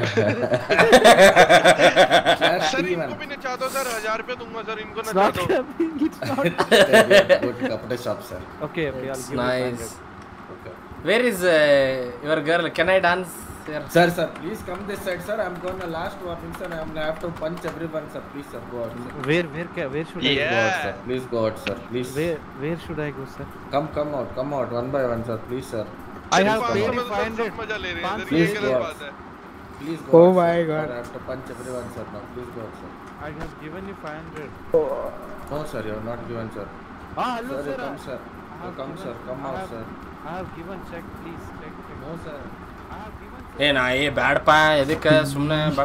Sir इनको भी नचा दो sir हजार रुपए दूंगा sir इनको It's नचा not दो coming. It's not. go to कपड़े shop sir Okay, okay. I'll give Nice. you 500. Where is uh, your girl? Can I dance here? Sir, sir, please come this side, sir. I'm gonna last warning, sir. I'm gonna have to punch everyone, sir. Please, sir, go out, sir. Where, where, ca- where should Please I go out, sir. Please go out, sir. Please. Where, where should I go, sir? Come, come out, come out, one by one, sir. Please, sir. I Please have come paid out. you 500. मजा ले रहे हैं sir ये Please गलत go बात है out. Please go Oh out, my sir. God. Sir, I have to punch everyone, sir. Now, please go out, sir. I have given you 500. No, sir, you have not given, sir. Ah, hello, Sir, sir. you come, sir. I You have come, given- sir. Come I out, have- sir. I have given check, please. Check, check. No, sir. I have given ಏ ನಾ ಏ ಬ್ಯಾಡಪ್ಪ ಎದಕ್ಕೆ ಸುಮ್ಮನೆ ಬೇಡ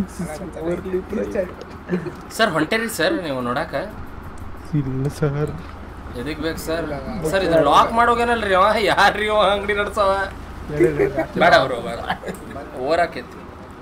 sir ಹೊಂಟೇರಿ sir ನೀವು ನೋಡಾಕ ಇಲ್ಲ sir ಎದಕ್ ಬೇಕು ಸರ್ ಸರ್ ಇದು ಲಾಕ್ ಮಾಡೋಗೇನಲ್ರಿ ಅವ ಯಾರ್ರಿ ಅವ ಅಂಗಡಿ ನಡ್ಸವ ಬೇಡ ಅವರು ಬೇಡ ಓವರ್ ಆಕೈತಿ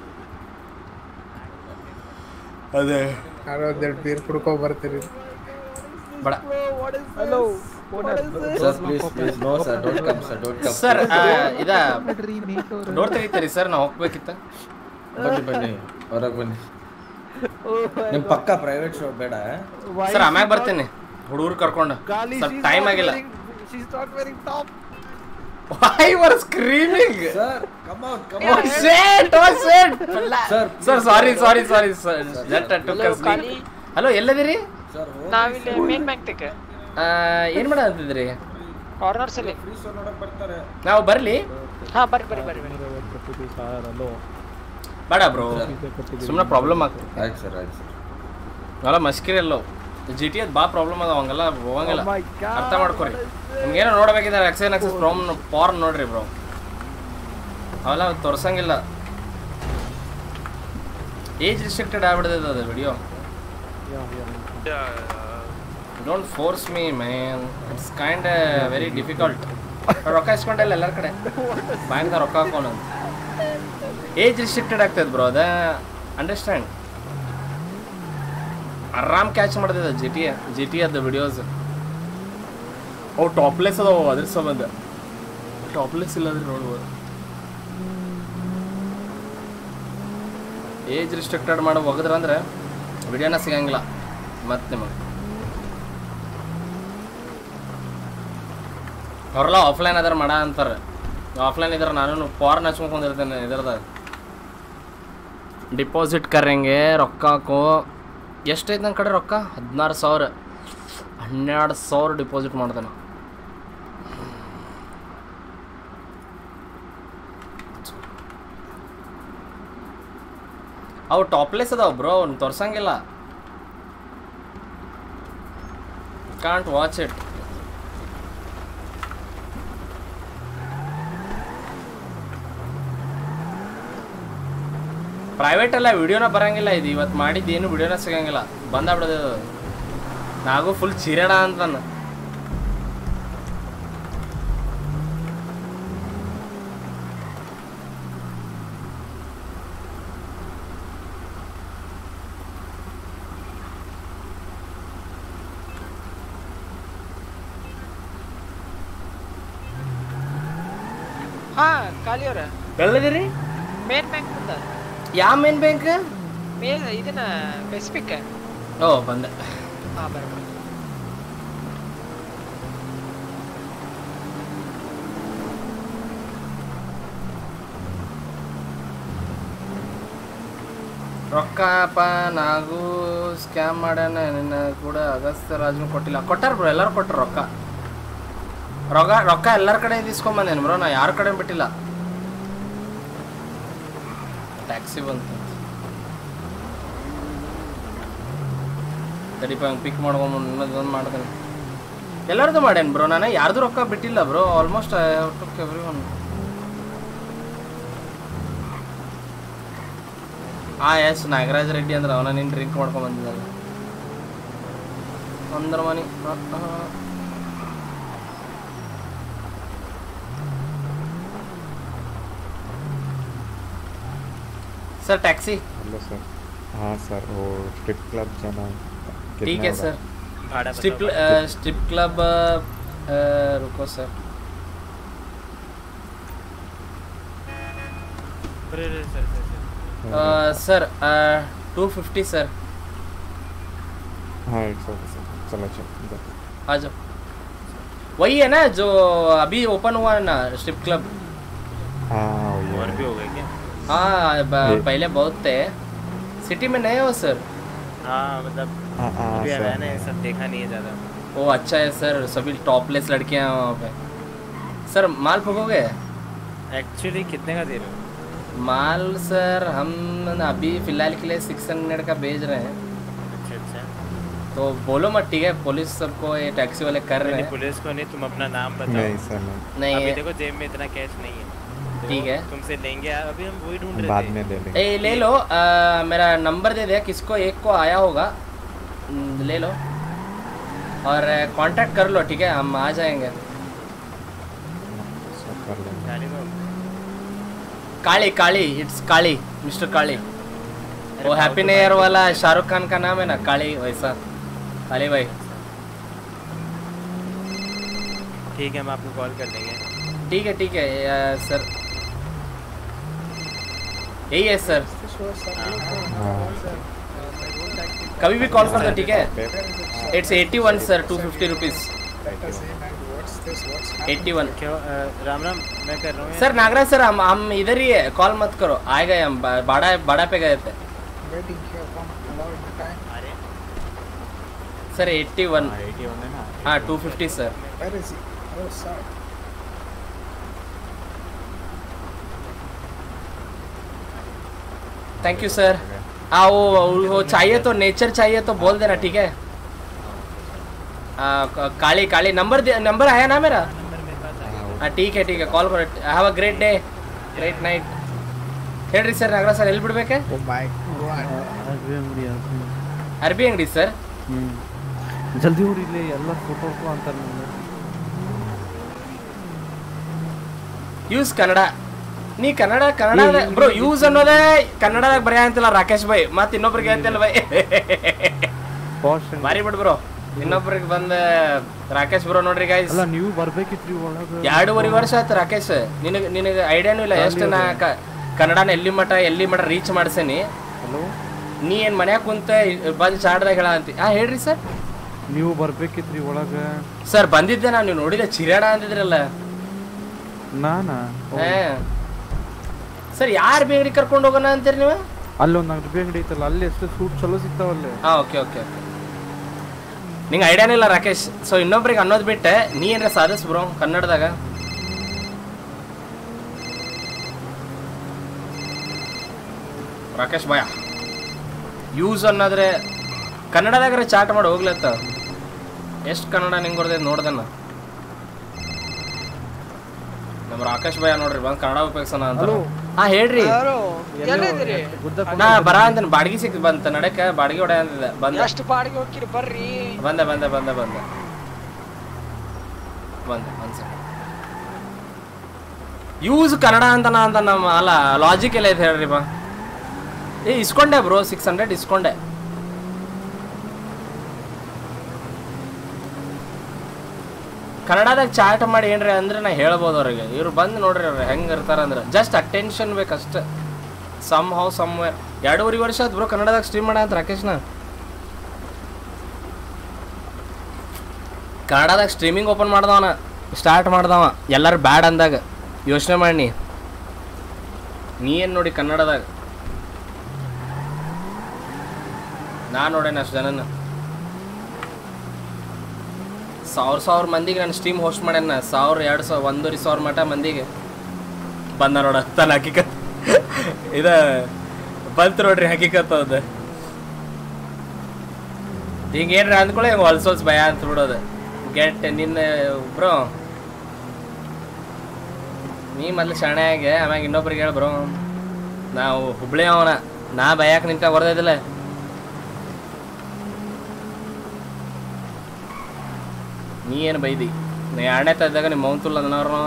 ಅದೇ ಯಾರೋ ಒಂದೆರಡು ಬೀರ್ ಕುಡ್ಕೊ ಬರ್ತೀರಿ ಬೇಡ hello Sir, please, please. No, sir. Don't come, sir. Don't come. Sir ಇದ ಡೋರ್ ತೆಗಿತೀರಿ ಸರ್ ನಾವು ಹೋಗ್ಬೇಕಿತ್ತ ಬನ್ನಿ ಬನ್ನಿ ಹೊರಗೆ ಬನ್ನಿ ನಿಮ್ ಪಕ್ಕ ಪ್ರೈವೇಟ್ ಶಾಪ್ ಬೇಡ ಸರ್ ಆಮ್ಯಾಗ ಬರ್ತೇನೆ ಹುಡುಗರು ಕರ್ಕೊಂಡು Kali, ಸ್ವಲ್ಪ she's ಟೈಮ್ not ಆಗಿಲ್ಲ wearing- She's not wearing top. Why you were screaming? Sir, come on, come Oh on. shit! Oh shit! Sir, Sir, please, sorry, sir. sorry, sorry, sir. That took Hello, us. ಖಾಲಿ. Hello ಎಲ್ಲದಿರಿ ನಾವಿಲ್ಲಿ main bank ತೆಗೆ ಏನ್ ಮಾಡಂತಿದ್ರಿ corners ಅಲ್ಲಿ ನೋಡಕ್ ಬರ್ತಾರೆ ನಾವು ಬರ್ಲಿ ಹಾ ಬರ್ರಿ ಬರ್ರಿ ಬರ್ರಿ ಬರ್ರಿ ಬೇಡ ಬ್ರೋ ಸುಮ್ಮನೆ ಪ್ರಾಬ್ಲಮ್ ಆಗ್ತದೆ ಆಯ್ತು ಸರ್ ಆಯ್ತು ಸರ್ ಅವೆಲ್ಲ ಮಸ್ಕಿರಿ ಎಲ್ಲೋ ಜಿ ಟಿ ಅದ್ ಭಾಳ ಪ್ರಾಬ್ಲಮ್ ಅದ ಅವಂಗೆಲ್ಲ ಹೋಗಂಗಿಲ್ಲ Oh my God. ಅರ್ಥ ಮಾಡ್ಕೊರಿ ನಿಮ್ಗೇನೋ ನೋಡ್ಬೇಕಿದ್ರೆ ಎಕ್ಸೈನ್ ಎಕ್ಸಸ್ ಪ್ರಾಮ್ ಪಾರ್ನ್ ನೋಡ್ರಿ ಬ್ರೋ ಅವೆಲ್ಲ ತೋರ್ಸಂಗಿಲ್ಲ ಏಜ್ ರಿಸ್ಟ್ರಿಕ್ಟೆಡ್ ಆಗ್ಬಿಡ್ತದೆ ಅದು video don't force me man it's kind very difficult ರೊಕ್ಕ ಇಸ್ಕೊಂಡಿಲ್ಲ ಎಲ್ಲರ ಕಡೆ ಬ್ಯಾಂಕ್ದಾಗ ರೊಕ್ಕ ಹಾಕೋಣ ಏಜ್ ರಿಸ್ಟ್ರಿಕ್ಟೆಡ್ ಆಗ್ತದೆ ಬ್ರೋ ಅದ ಅಂಡರ್ಸ್ಟ್ಯಾಂಡ್ ಆರಾಮ್ ಕ್ಯಾಚ್ ಮಾಡ್ತಿದ್ದೆ ಜಿ ಟಿ ಜಿ ಟಿ ಅದ ವಿಡಿಯೋಸ್ ಅವು ಟಾಪ್ಲೆಸ್ ಅದಾವ ಅದ್ರ ಸಂಬಂಧ ಟಾಪ್ಲೆಸ್ ಇಲ್ಲದ್ರೆ ನೋಡ್ಬೋದು ಏಜ್ ರಿಸ್ಟ್ರಿಕ್ಟೆಡ್ ಮಾಡಿ ಹೋಗಿದ್ರ ಅಂದ್ರೆ ವಿಡಿಯೋನ ಸಿಗಂಗಿಲ್ಲ ಮತ್ತೆ ನಿಮಗೆ ಅವರೆಲ್ಲ ಆಫ್ಲೈನ್ ಅದಾರ ಮಾಡ ಅಂತಾರೆ ಆಫ್ಲೈನ್ ಇದ್ರೆ ನಾನು ಫಾರ್ನ್ ಹಚ್ಕೊಂಡ್ಕೊಂಡಿರ್ತೇನೆ ಇದ್ರದಾಗ ಡಿಪಾಸಿಟ್ ಕರೆಂಗೆ ರೊಕ್ಕ ಹಾಕೋ ಎಷ್ಟೈತೆ ನನ್ನ ಕಡೆ ರೊಕ್ಕ ಹದಿನಾರು ಸಾವಿರ ಹನ್ನೆರಡು ಸಾವಿರ ಡಿಪಾಸಿಟ್ ಮಾಡ್ತಾನೆ ಅವು ಟಾಪ್ಲೆಸ್ ಅದಾವ ಬ್ರೋ ಅವ್ನು ತೋರ್ಸಂಗಿಲ್ಲ ಕಾಂಟ್ ವಾಚ್ ಇಟ್ ಪ್ರೈವೇಟ್ ಎಲ್ಲ ವಿಡಿಯೋನ ಬರಂಗಿಲ್ಲ ಇದು ಇವತ್ತು ಮಾಡಿದ್ದು ಏನು ವಿಡಿಯೋನ ಸಿಗಂಗಿಲ್ಲ ಬಂದಾಗ್ಬಿಡೋದು ನಾಗೂ ಫುಲ್ ಚಿರಣ ಅಂತಾನ ಹಾ ಖಾಲಿ ಅವ್ರ ಎಲ್ಲಿದ್ದೀರಿ ಮೇನ್ ಬ್ಯಾಂಕ್ ಮುಂದ ಯಾವ ಮೇನ್ ಬ್ಯಾಂಕ್ ಮೇನ್ ಇದನ್ನ ಪೆಸಿಫಿಕ್ ಓ ಬಂದೆ ಹಾ ಬರ್ರಿ ಬರ್ರಿ ರೊಕ್ಕಪ್ಪ ನಾಗೂ ಸ್ಕ್ಯಾಮ್ ಮಾಡ್ಯಾನ ನಿನ್ನ ಕೂಡ ಅಗಸ್ತ್ಯ ರಾಜನು ಕೊಟ್ಟಿಲ್ಲ ಕೊಟ್ಟಾರ ಬ್ರೋ ಎಲ್ಲರೂ ಕೊಟ್ರು ರೊಕ್ಕ ರೊಕ್ಕ ರೊಕ್ಕ ಎಲ್ಲರ ಕಡೆ ಇಸ್ಕೊಂಬಂದೇನು ಬ್ರೋ ನಾ ಯಾರ ಕಡೆ ಬಿಟ್ಟಿಲ್ಲ ಟ್ಯಾಕ್ಸಿ ಬಂತು ತಡಿಪ ಹಂಗೆ ಪಿಕ್ ಮಾಡ್ಕೊಂಬಂದು ಇನ್ನೊಂದು ಮಾಡ್ದೇನೆ ಎಲ್ಲರದು ಮಾಡೇನು ಬ್ರೋ ನಾನು ಯಾರ್ದು ರೊಕ್ಕ ಬಿಟ್ಟಿಲ್ಲ bro almost took every one ಆ ಎಸ್ ನಾಗರಾಜ್ ರೆಡ್ಡಿ ಅಂದ್ರೆ ಅವನ ನೀನು ಡ್ರಿಂಕ್ ಮಾಡ್ಕೊಂಡ್ ಬಂದಿದ್ದಲ್ಲ ಒಂದರ money sir taxi hello sir हाँ सर वो स्ट्रिप क्लब जाना है। ठीक कितना है होगा? सर भाड़ा स्ट्रिप बताओ। स्ट्रिप क्लब रुको sir sir two fifty sir हाँ इट्स ओके सर चलो चलो आ जाओ वही है ना जो अभी ओपन हुआ है ना स्ट्रिप क्लब हाँ वही और भी हो गए क्या हाँ ब- ये- पहले बहुत थे सिटी में नए हो सर हाँ मतलब हाँ, हाँ, अभी सर, आया ना ये हाँ। सब देखा नहीं है ज़्यादा वो अच्छा है सर सभी टॉपलेस लड़कियां हैं वहाँ पे सर माल फूकोगे एक्चुअली कितने का दे रहे हो माल सर हम अभी फिलहाल के लिए सिक्स हंड्रेड का भेज रहे हैं अच्छा अच्छा तो बोलो मत ठीक है पुलिस सबको ये टैक्सी वाले कर रहे नहीं हैं पुलिस को नहीं तुम अपना नाम बताओ नहीं सर नहीं नहीं अभी है। देखो जेब में इतना कैश नहीं है तो ठीक है। तुमसे लेंगे अभी हम वही ढूंढ रहे बाद थे में ले लेंगे ए ले लो आ, मेरा नंबर दे दिया किसको एक को आया होगा हम्म, ले लो और कांटेक्ट कर लो ठीक है हम आ जाएंगे सर कर लेंगे गाड़ी में काली काली इट्स काली मिस्टर काली वो हैप्पी न्यू ईयर वाला शाहरुख खान का नाम है ना काली वैसा काली भाई ठीक है हम आपको कॉल कर देंगे ठीक है ठीक है या, सर यही है सर कभी भी कॉल कर दो ठीक है it's eighty one sir two fifty rupees this? What's eighty one Ram Ram मैं कर रहा हूँ सर नागराज सर हम हम इधर ही है कॉल मत करो आ गए हम बा- बाड़ा बाड़ा पे गए थे waiting here for allowing the time? Sir eighty one eighty one है ना हाँ two fifty sir Where is he? Oh, sir. Thank you sir हाँ वो वो- वो चाहिए तो नेचर चाहिए तो बोल देना ठीक है हाँ, क- काली काली नंबर दे- नंबर आया ना मेरा हाँ ठीक है ठीक है ಕಾಲ್ ಕರೋ have a great day great night ಹೇಳ್ರಿ ಸರ್ ನಾಗರಾಜ್ ಸರ್ ಎಲ್ಲಿ ಬಿಡ್ಬೇಕೆ Oh my god. ಅರ್ಬಿ ಅಂಗಡಿ ಅದು. ಅರ್ಬಿ ಅಂಗಡಿ ಸರ್ ಹ್ಮ್ ಜಲ್ದಿ ಹೋಗ್ರಿ ಇಲ್ಲಿ ಎಲ್ಲ ಫೋಟೋ ಅಂತಾರೆ ನನಗೆ ಯೂಸ್ ಕನ್ನಡ ನೀ ಕನ್ನಡ ಕನ್ನಡ ಬ್ರೋ ಯೂಸ್ ಅನ್ನೋದೇ ಕನ್ನಡದಾಗ ಬರೆಯ ಅಂತಿಲ್ಲ ರಾಕೇಶ್ ಬೈ ಮತ್ತೆ ಇನ್ನೊಬ್ರಿಗೆ ಹೇಳ್ತಿಲ್ಲ ಬೈ ಮಾರಿ ಬಿಡ್ ಬ್ರೋ ಇನ್ನೊಬ್ರಿಗೆ ಬಂದ ರಾಕೇಶ್ ಬ್ರೋ ನೋಡ್ರಿ ಗೈಸ್ ಅಲ್ಲ ನೀವು ಬರ್ಬೇಕಿತ್ರಿ ಒಳಗೆ ಎರಡೂವರೆ ವರ್ಷ ಆಯ್ತು ರಾಕೇಶ್ ನಿನಗೆ ನಿನಗೆ ಐಡಿಯಾನು ಇಲ್ಲ ಎಷ್ಟು ನಾ ಕ- ಕನ್ನಡನ ಎಲ್ಲಿ ಮಟ ಎಲ್ಲಿ ಮಟ ರೀಚ್ ಮಾಡ್ಸೇನಿ ಹಲೋ ನೀ ಏನ್ ಮನ್ಯಾಗ ಕುಂತ ಬಂದು ಚಾಡ್ದಾಗ ಹೇಳ ಅಂತಿ ಹಾ ಹೇಳ್ರಿ ಸರ್ ನೀವು ಬರ್ಬೇಕಿತ್ರಿ ಒಳಗೆ ಸರ್ ಬಂದಿದ್ದೆ ನಾನು ನೀವು ನೋಡಿದೆ ಚಿರಾಡ ಅಂದಿದ್ರಲ್ಲ ನಾನಾ ಹಾ ಸರ್ ಯಾರು ಬೇಗ್ರಿ ಕರ್ಕೊಂಡು ಹೋಗೋಣ ಅಂತೀರಿ ನೀವು ಅಲ್ಲಿ ಒಂದು ಅರ್ಬಿ ಅಂಗಡಿ ಐತಲ್ಲ ಅಲ್ಲಿ ಎಷ್ಟು ಸೂಟ್ ಚಲೋ ಸಿಗ್ತಾವಲ್ಲಿ ಹಾ ಓಕೆ ಓಕೆ ಓಕೆ ನಿಂಗೆ ಐಡಿಯಾನೇ ಇಲ್ಲ ರಾಕೇಶ್ ಸೊ ಇನ್ನೊಬ್ರಿಗೆ ಅನ್ನೋದು ಬಿಟ್ಟೆ ನೀ ಏನ್ರ ಸಾಧಿಸ್ ಬ್ರೋ ಕನ್ನಡದಾಗ ರಾಕೇಶ್ ಭಯ ಯೂಸ್ ಅನ್ನೋದ್ರೆ ಕನ್ನಡದಾಗ್ರೆ ಚಾಟ್ ಮಾಡಿ ಹೋಗ್ಲತ್ತ ಎಷ್ಟು ಕನ್ನಡ ನಿಂಗೆ ಬರ್ದೆ ನೋಡ್ದನ್ನ ನಮ್ಮ ರಾಕೇಶ್ ಭಯ ನೋಡ್ರಿ ಬಂದು ಕನ್ನಡ ಉಪಯೋಗಿಸೋಣ ಅಂತ ಹಾ ಹೇಳ್ರಿ ಎಲ್ಲಿದ್ದೀರಿ ನಾ ಬರ ಅಂತೀನಿ ಬಾಡಿಗೆ ಸಿಕ್ ಬಂತ ನಡಕ ಬಾಡಿಗೆ ಹೊಡೆ ಅಂತಿದ್ದೆ ಬಂದ ಎಷ್ಟು ಬಾಡಿಗೆ ಹೋಗ್ತೀರಿ ಬರ್ರಿ ಬಂದೆ ಬಂದೆ ಬಂದೆ ಬಂದೆ ಬಂದೆ ಒಂದ್ ಸೆಕೆಂಡ್ ಯೂಸ್ ಕನ್ನಡ ಅಂತ ನಾ ಅಂತ ನಮ್ಮ ಅಲ್ಲ ಲಾಜಿಕ್ ಎಲ್ಲ ಐತೆ ಹೇಳ್ರಿ ಬಾ ಏ ಇಸ್ಕೊಂಡೆ ಬ್ರೋ ಸಿಕ್ಸ್ ಹಂಡ್ರೆಡ್ ಇಸ್ಕೊಂಡೆ ಕನ್ನಡದಾಗ ಚಾಟ್ ಮಾಡಿ ಏನ್ರಿ ಅಂದ್ರೆ ನಾ ಹೇಳ್ಬೋದು ಅವ್ರಿಗೆ ಇವ್ರು ಬಂದು ನೋಡ್ರಿ ಅವ್ರು ಹೆಂಗೆ ಇರ್ತಾರ ಅಂದ್ರೆ ಜಸ್ಟ್ ಅಟೆನ್ಷನ್ ಬೇಕಷ್ಟೆ ಸಮ್ ಹೌ ಸಮ್ವೇರ್ ಎರಡೂವರೆ ವರ್ಷ ಆಯ್ತು ಬ್ರೋ ಕನ್ನಡದಾಗ ಸ್ಟ್ರೀಮ್ ಮಾಡ ಅಂತ ರಾಕೇಶ್ನ ಕನ್ನಡದಾಗ ಸ್ಟ್ರೀಮಿಂಗ್ ಓಪನ್ ಮಾಡ್ದವನ ಸ್ಟಾರ್ಟ್ ಮಾಡ್ದವ ಎಲ್ಲರೂ ಬ್ಯಾಡ್ ಅಂದಾಗ ಯೋಚನೆ ಮಾಡಿ ನೀ ಏನು ನೋಡಿ ಕನ್ನಡದಾಗ ನಾ ನೋಡೇನ ಅಷ್ಟು ಜನನ ಸಾವಿರ ಸಾವಿರ ಮಂದಿಗೆ ನಾನು ಸ್ಟ್ರೀಮ್ ಹೋಸ್ಟ್ ಮಾಡ್ಯಾನ ಸಾವಿರ ಎರಡು ಸಾವಿರ ಒಂದೂವರೆ ಸಾವಿರ ಮಟ ಮಂದಿಗೆ ಬಂದ ನೋಡ ತನ್ನ ಹಕಿಕತ್ ಇದ ಬಂತು ನೋಡ್ರಿ ಹಕಿಕತ್ ಅದು ಹಿಂಗೇನ್ರ ಅಂದ್ಕೊಳ್ಳಿ ಹಿಂಗೆ ಹೊಲ್ಸ್ ಹೊಲ್ಸ್ ಭಯ ಅಂತ ಬಿಡೋದು ಗೆಟ್ ನಿನ್ನ ಬ್ರೋ ನೀ ಮೊದ್ಲು ಶಾಣೆ ಆಗಿ ಆಮ್ಯಾಗ ಇನ್ನೊಬ್ರಿಗೆ ಹೇಳಿ ಬ್ರೋ ನಾವು ಹುಬ್ಳಿ ಅವನ ನಾ ಭಯಕ್ಕೆ ನಿಂತ ಬರ್ದಿಲ್ಲ ನೀ ಏನು ಬೈದಿ ನಾ ಎರಡನೇ ಇದ್ದಾಗ ನಿಮ್ಮ ಮೌಂತುಲ್ಲ ಅದನ್ನವ್ರು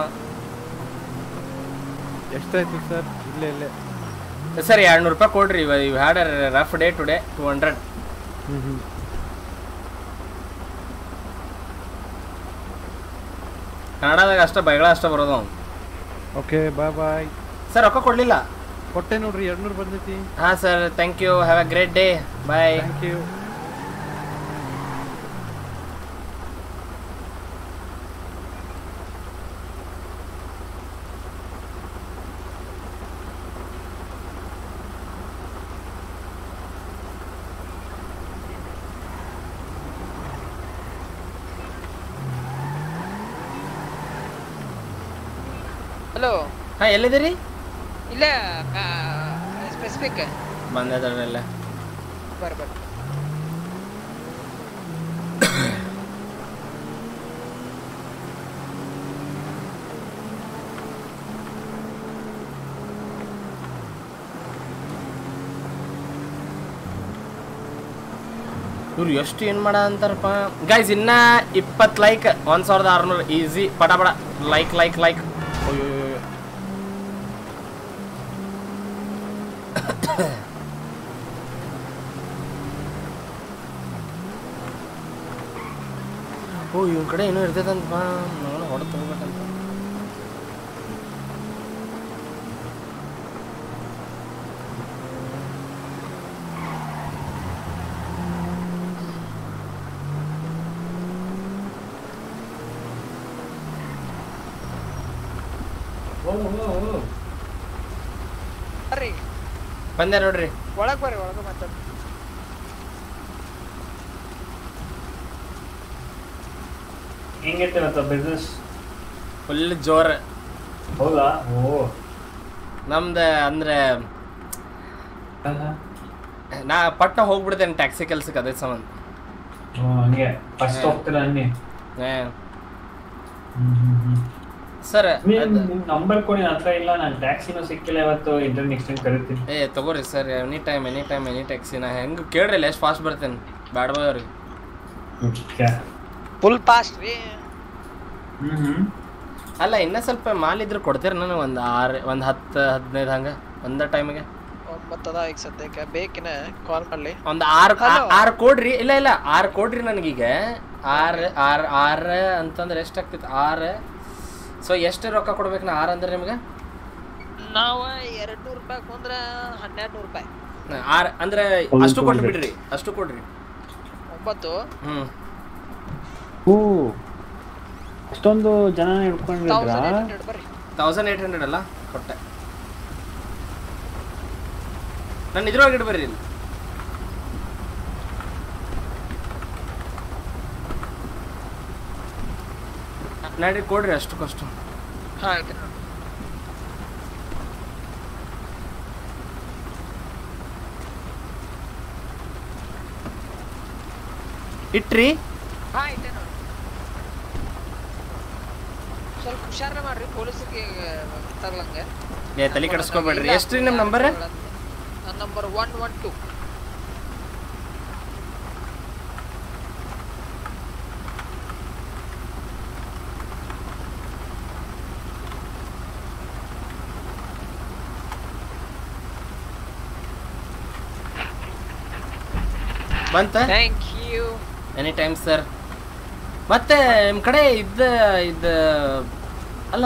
ಎಷ್ಟಾಯ್ತು ಸರ್ ಇಲ್ಲೇ ಇಲ್ಲೇ ಸರ್ ಎರಡು ನೂರು ರೂಪಾಯಿ ಕೊಡ್ರಿ ಇವ ಇವ್ had rough day today two hundred ಹ್ಞೂ ಹ್ಞೂ ಕನ್ನಡದಾಗ ಅಷ್ಟೇ ಬೈಗಳ ಅಷ್ಟೇ ಬರೋದು ಅವ್ನು ಓಕೆ ಬಾಯ್ ಬಾಯ್ ಸರ್ ರೊಕ್ಕ ಕೊಡಲಿಲ್ಲ ಕೊಟ್ಟೆ ನೋಡ್ರಿ ಎರಡ್ನೂರು ಬಂದೈತಿ ಹಾಂ sir thank you have a great day bye thank you hello ಹಾಂ ಎಲ್ಲಿದ್ದೀರಿ ಇಲ್ಲ ಸ್ಪೆಸಿಫಿಕ್ ಬಂದದ್ರಲ್ಲ ಬರ್ರಿ ಬರ್ರಿ ಇವ್ರು ಎಷ್ಟು ಏನು ಮಾಡ ಅಂತಾರಪ್ಪ ಗೈಸ್ ಇನ್ನ ಇಪ್ಪತ್ತು ಲೈಕ್ ಒಂದು ಸಾವಿರದ ಆರುನೂರು ಈಸಿ ಪಟ ಪಟ ಲೈಕ್ ಲೈಕ್ ಲೈಕ್ ಅಯ್ಯೋ ಓ ಇವ್ನ ಕಡೆ ಏನೋ ಇರ್ತೈತಂತ ನಾನು ಹೊಡೆದು ಹೋಗ್ಬೇಕಂತ ಬರ್ರಿ ಬಂದೆ ನೋಡ್ರಿ ಒಳಗ್ ಬರ್ರಿ ಒಳಗ ಮಾತಾಡ ಹೆಂಗೈತೆ ಇವತ್ತು ಬಿಸ್ನೆಸ್ ಫುಲ್ ಜೋರ್ ಹೌದಾ ಓ ನಮ್ದು ಅಂದ್ರೆ ನಾ ಪಟ್ಟ ಹೋಗ್ಬಿಡ್ತೇನೆ ಟ್ಯಾಕ್ಸಿ ಕೆಲ್ಸಕ್ಕೆ ಅದೇ ಸಂಬಂಧ ಓ, ಹಂಗೆ ಫಸ್ಟ್ ಹೋಗ್ತೀರಾ ಅನ್ನಿ ಸರ್ ನಿಮ್ ನಂಬರ್ ಕೊಡಿ ನನ್ನ ಹತ್ರ ಇಲ್ಲ ನಾನು ಟ್ಯಾಕ್ಸಿನೂ ಸಿಕ್ಕಿಲ್ಲ ಇವತ್ತು ಇಂಟರ್ ನೆಕ್ಸ್ಟ್ ಟೈಮ್ ಕರಿತೀನಿ ಏ ತಗೋರಿ sir any time any time any taxi ನಾ ಹೆಂಗೆ ಕೇಳ್ರಿ ಎಷ್ಟು ಫಾಸ್ಟ್ ಬರ್ತೇನೆ ಬ್ಯಾಡ ಅವ್ರಿ ಫುಲ್ ಫಾಸ್ಟ್ ರೀ ಅಲ್ಲ ಇನ್ನೂ ಸ್ವಲ್ಪ ಮಾಲ್ ಇದ್ರೆ ಕೊಡ್ತೀರ ನಾನು ಒಂದು ಆರು ಒಂದು ಹತ್ತು ಹದಿನೈದು ಹಂಗೆ ಒಂದ ಟೈಮಿಗೆ ಒಂಬತ್ತದ ಈಗ ಸದ್ಯಕ್ಕೆ ಬೇಕಿನ ಕಾಲ್ ಮಾಡ್ಲಿ ಒಂದು ಆರು Hello. ಆರು ಕೊಡ್ರಿ ಇಲ್ಲ ಇಲ್ಲ ಆರು ಕೊಡ್ರಿ ನನಗೀಗ ಆರು ಆರು ಆರು ಅಂತಂದ್ರೆ ಎಷ್ಟಾಗ್ತೈತೆ ಆರು ಸೊ ಎಷ್ಟು ರೊಕ್ಕ ಕೊಡ್ಬೇಕು ನಾ ಆರು ಅಂದ್ರೆ ನಿಮ್ಗೆ ನಾವು ಎರಡ್ ನೂರು ರೂಪಾಯಿ ಕೊಂದ್ರ ಹನ್ನೆರಡು ನೂರು ರೂಪಾಯಿ ಆರು ಅಂದ್ರೆ ಒಂದು ಅಷ್ಟು ಕೊಟ್ಟು ಕೊಡ್ರಿ. ಬಿಡ್ರಿ ಅಷ್ಟು ಕೊಡ್ರಿ ಒಂಬತ್ತು ಹ್ಞೂ ಓ ಅಷ್ಟೊಂದು ಜನ ಹಿಡ್ಕೊಂಡಿದ್ರಾ ತೌಸಂಡ್ ಏಟ್ ಹಂಡ್ರೆಡ್ ಅಲ್ಲ ಕೊಟ್ಟೆ ನಾನು ಇದ್ರೊಳಗೆ ಇಡ್ಬರ್ರಿ ಇಲ್ಲಿ ನಡಿ ಕೊಡ್ರಿ ಅಷ್ಟಕ್ಕಷ್ಟು ಹಾ ಆಯ್ತು ಇಟ್ರಿ ಹಾ ಇಟ್ಟೆ ನೋಡಿ ಸ್ವಲ್ಪ ಹುಷಾರ ಮಾಡ್ರಿ ಪೊಲೀಸರಿಗೆ ತರ್ಲಂಗೆ ಏ ತಲೆ ಕೆಡಿಸ್ಕೊಬೇಡ್ರಿ ಎಷ್ಟ್ರಿ ನಿಮ್ಮ ನಂಬರ್ ನನ್ನ ನಂಬರ್ ಒನ್ ಒನ್ ಟು ಬಂತ thank you any time sir ಮತ್ತೆ ನಿಮ್ಮ ಕಡೆ ಇದ್ದ ಇದ್ದ ಅಲ್ಲ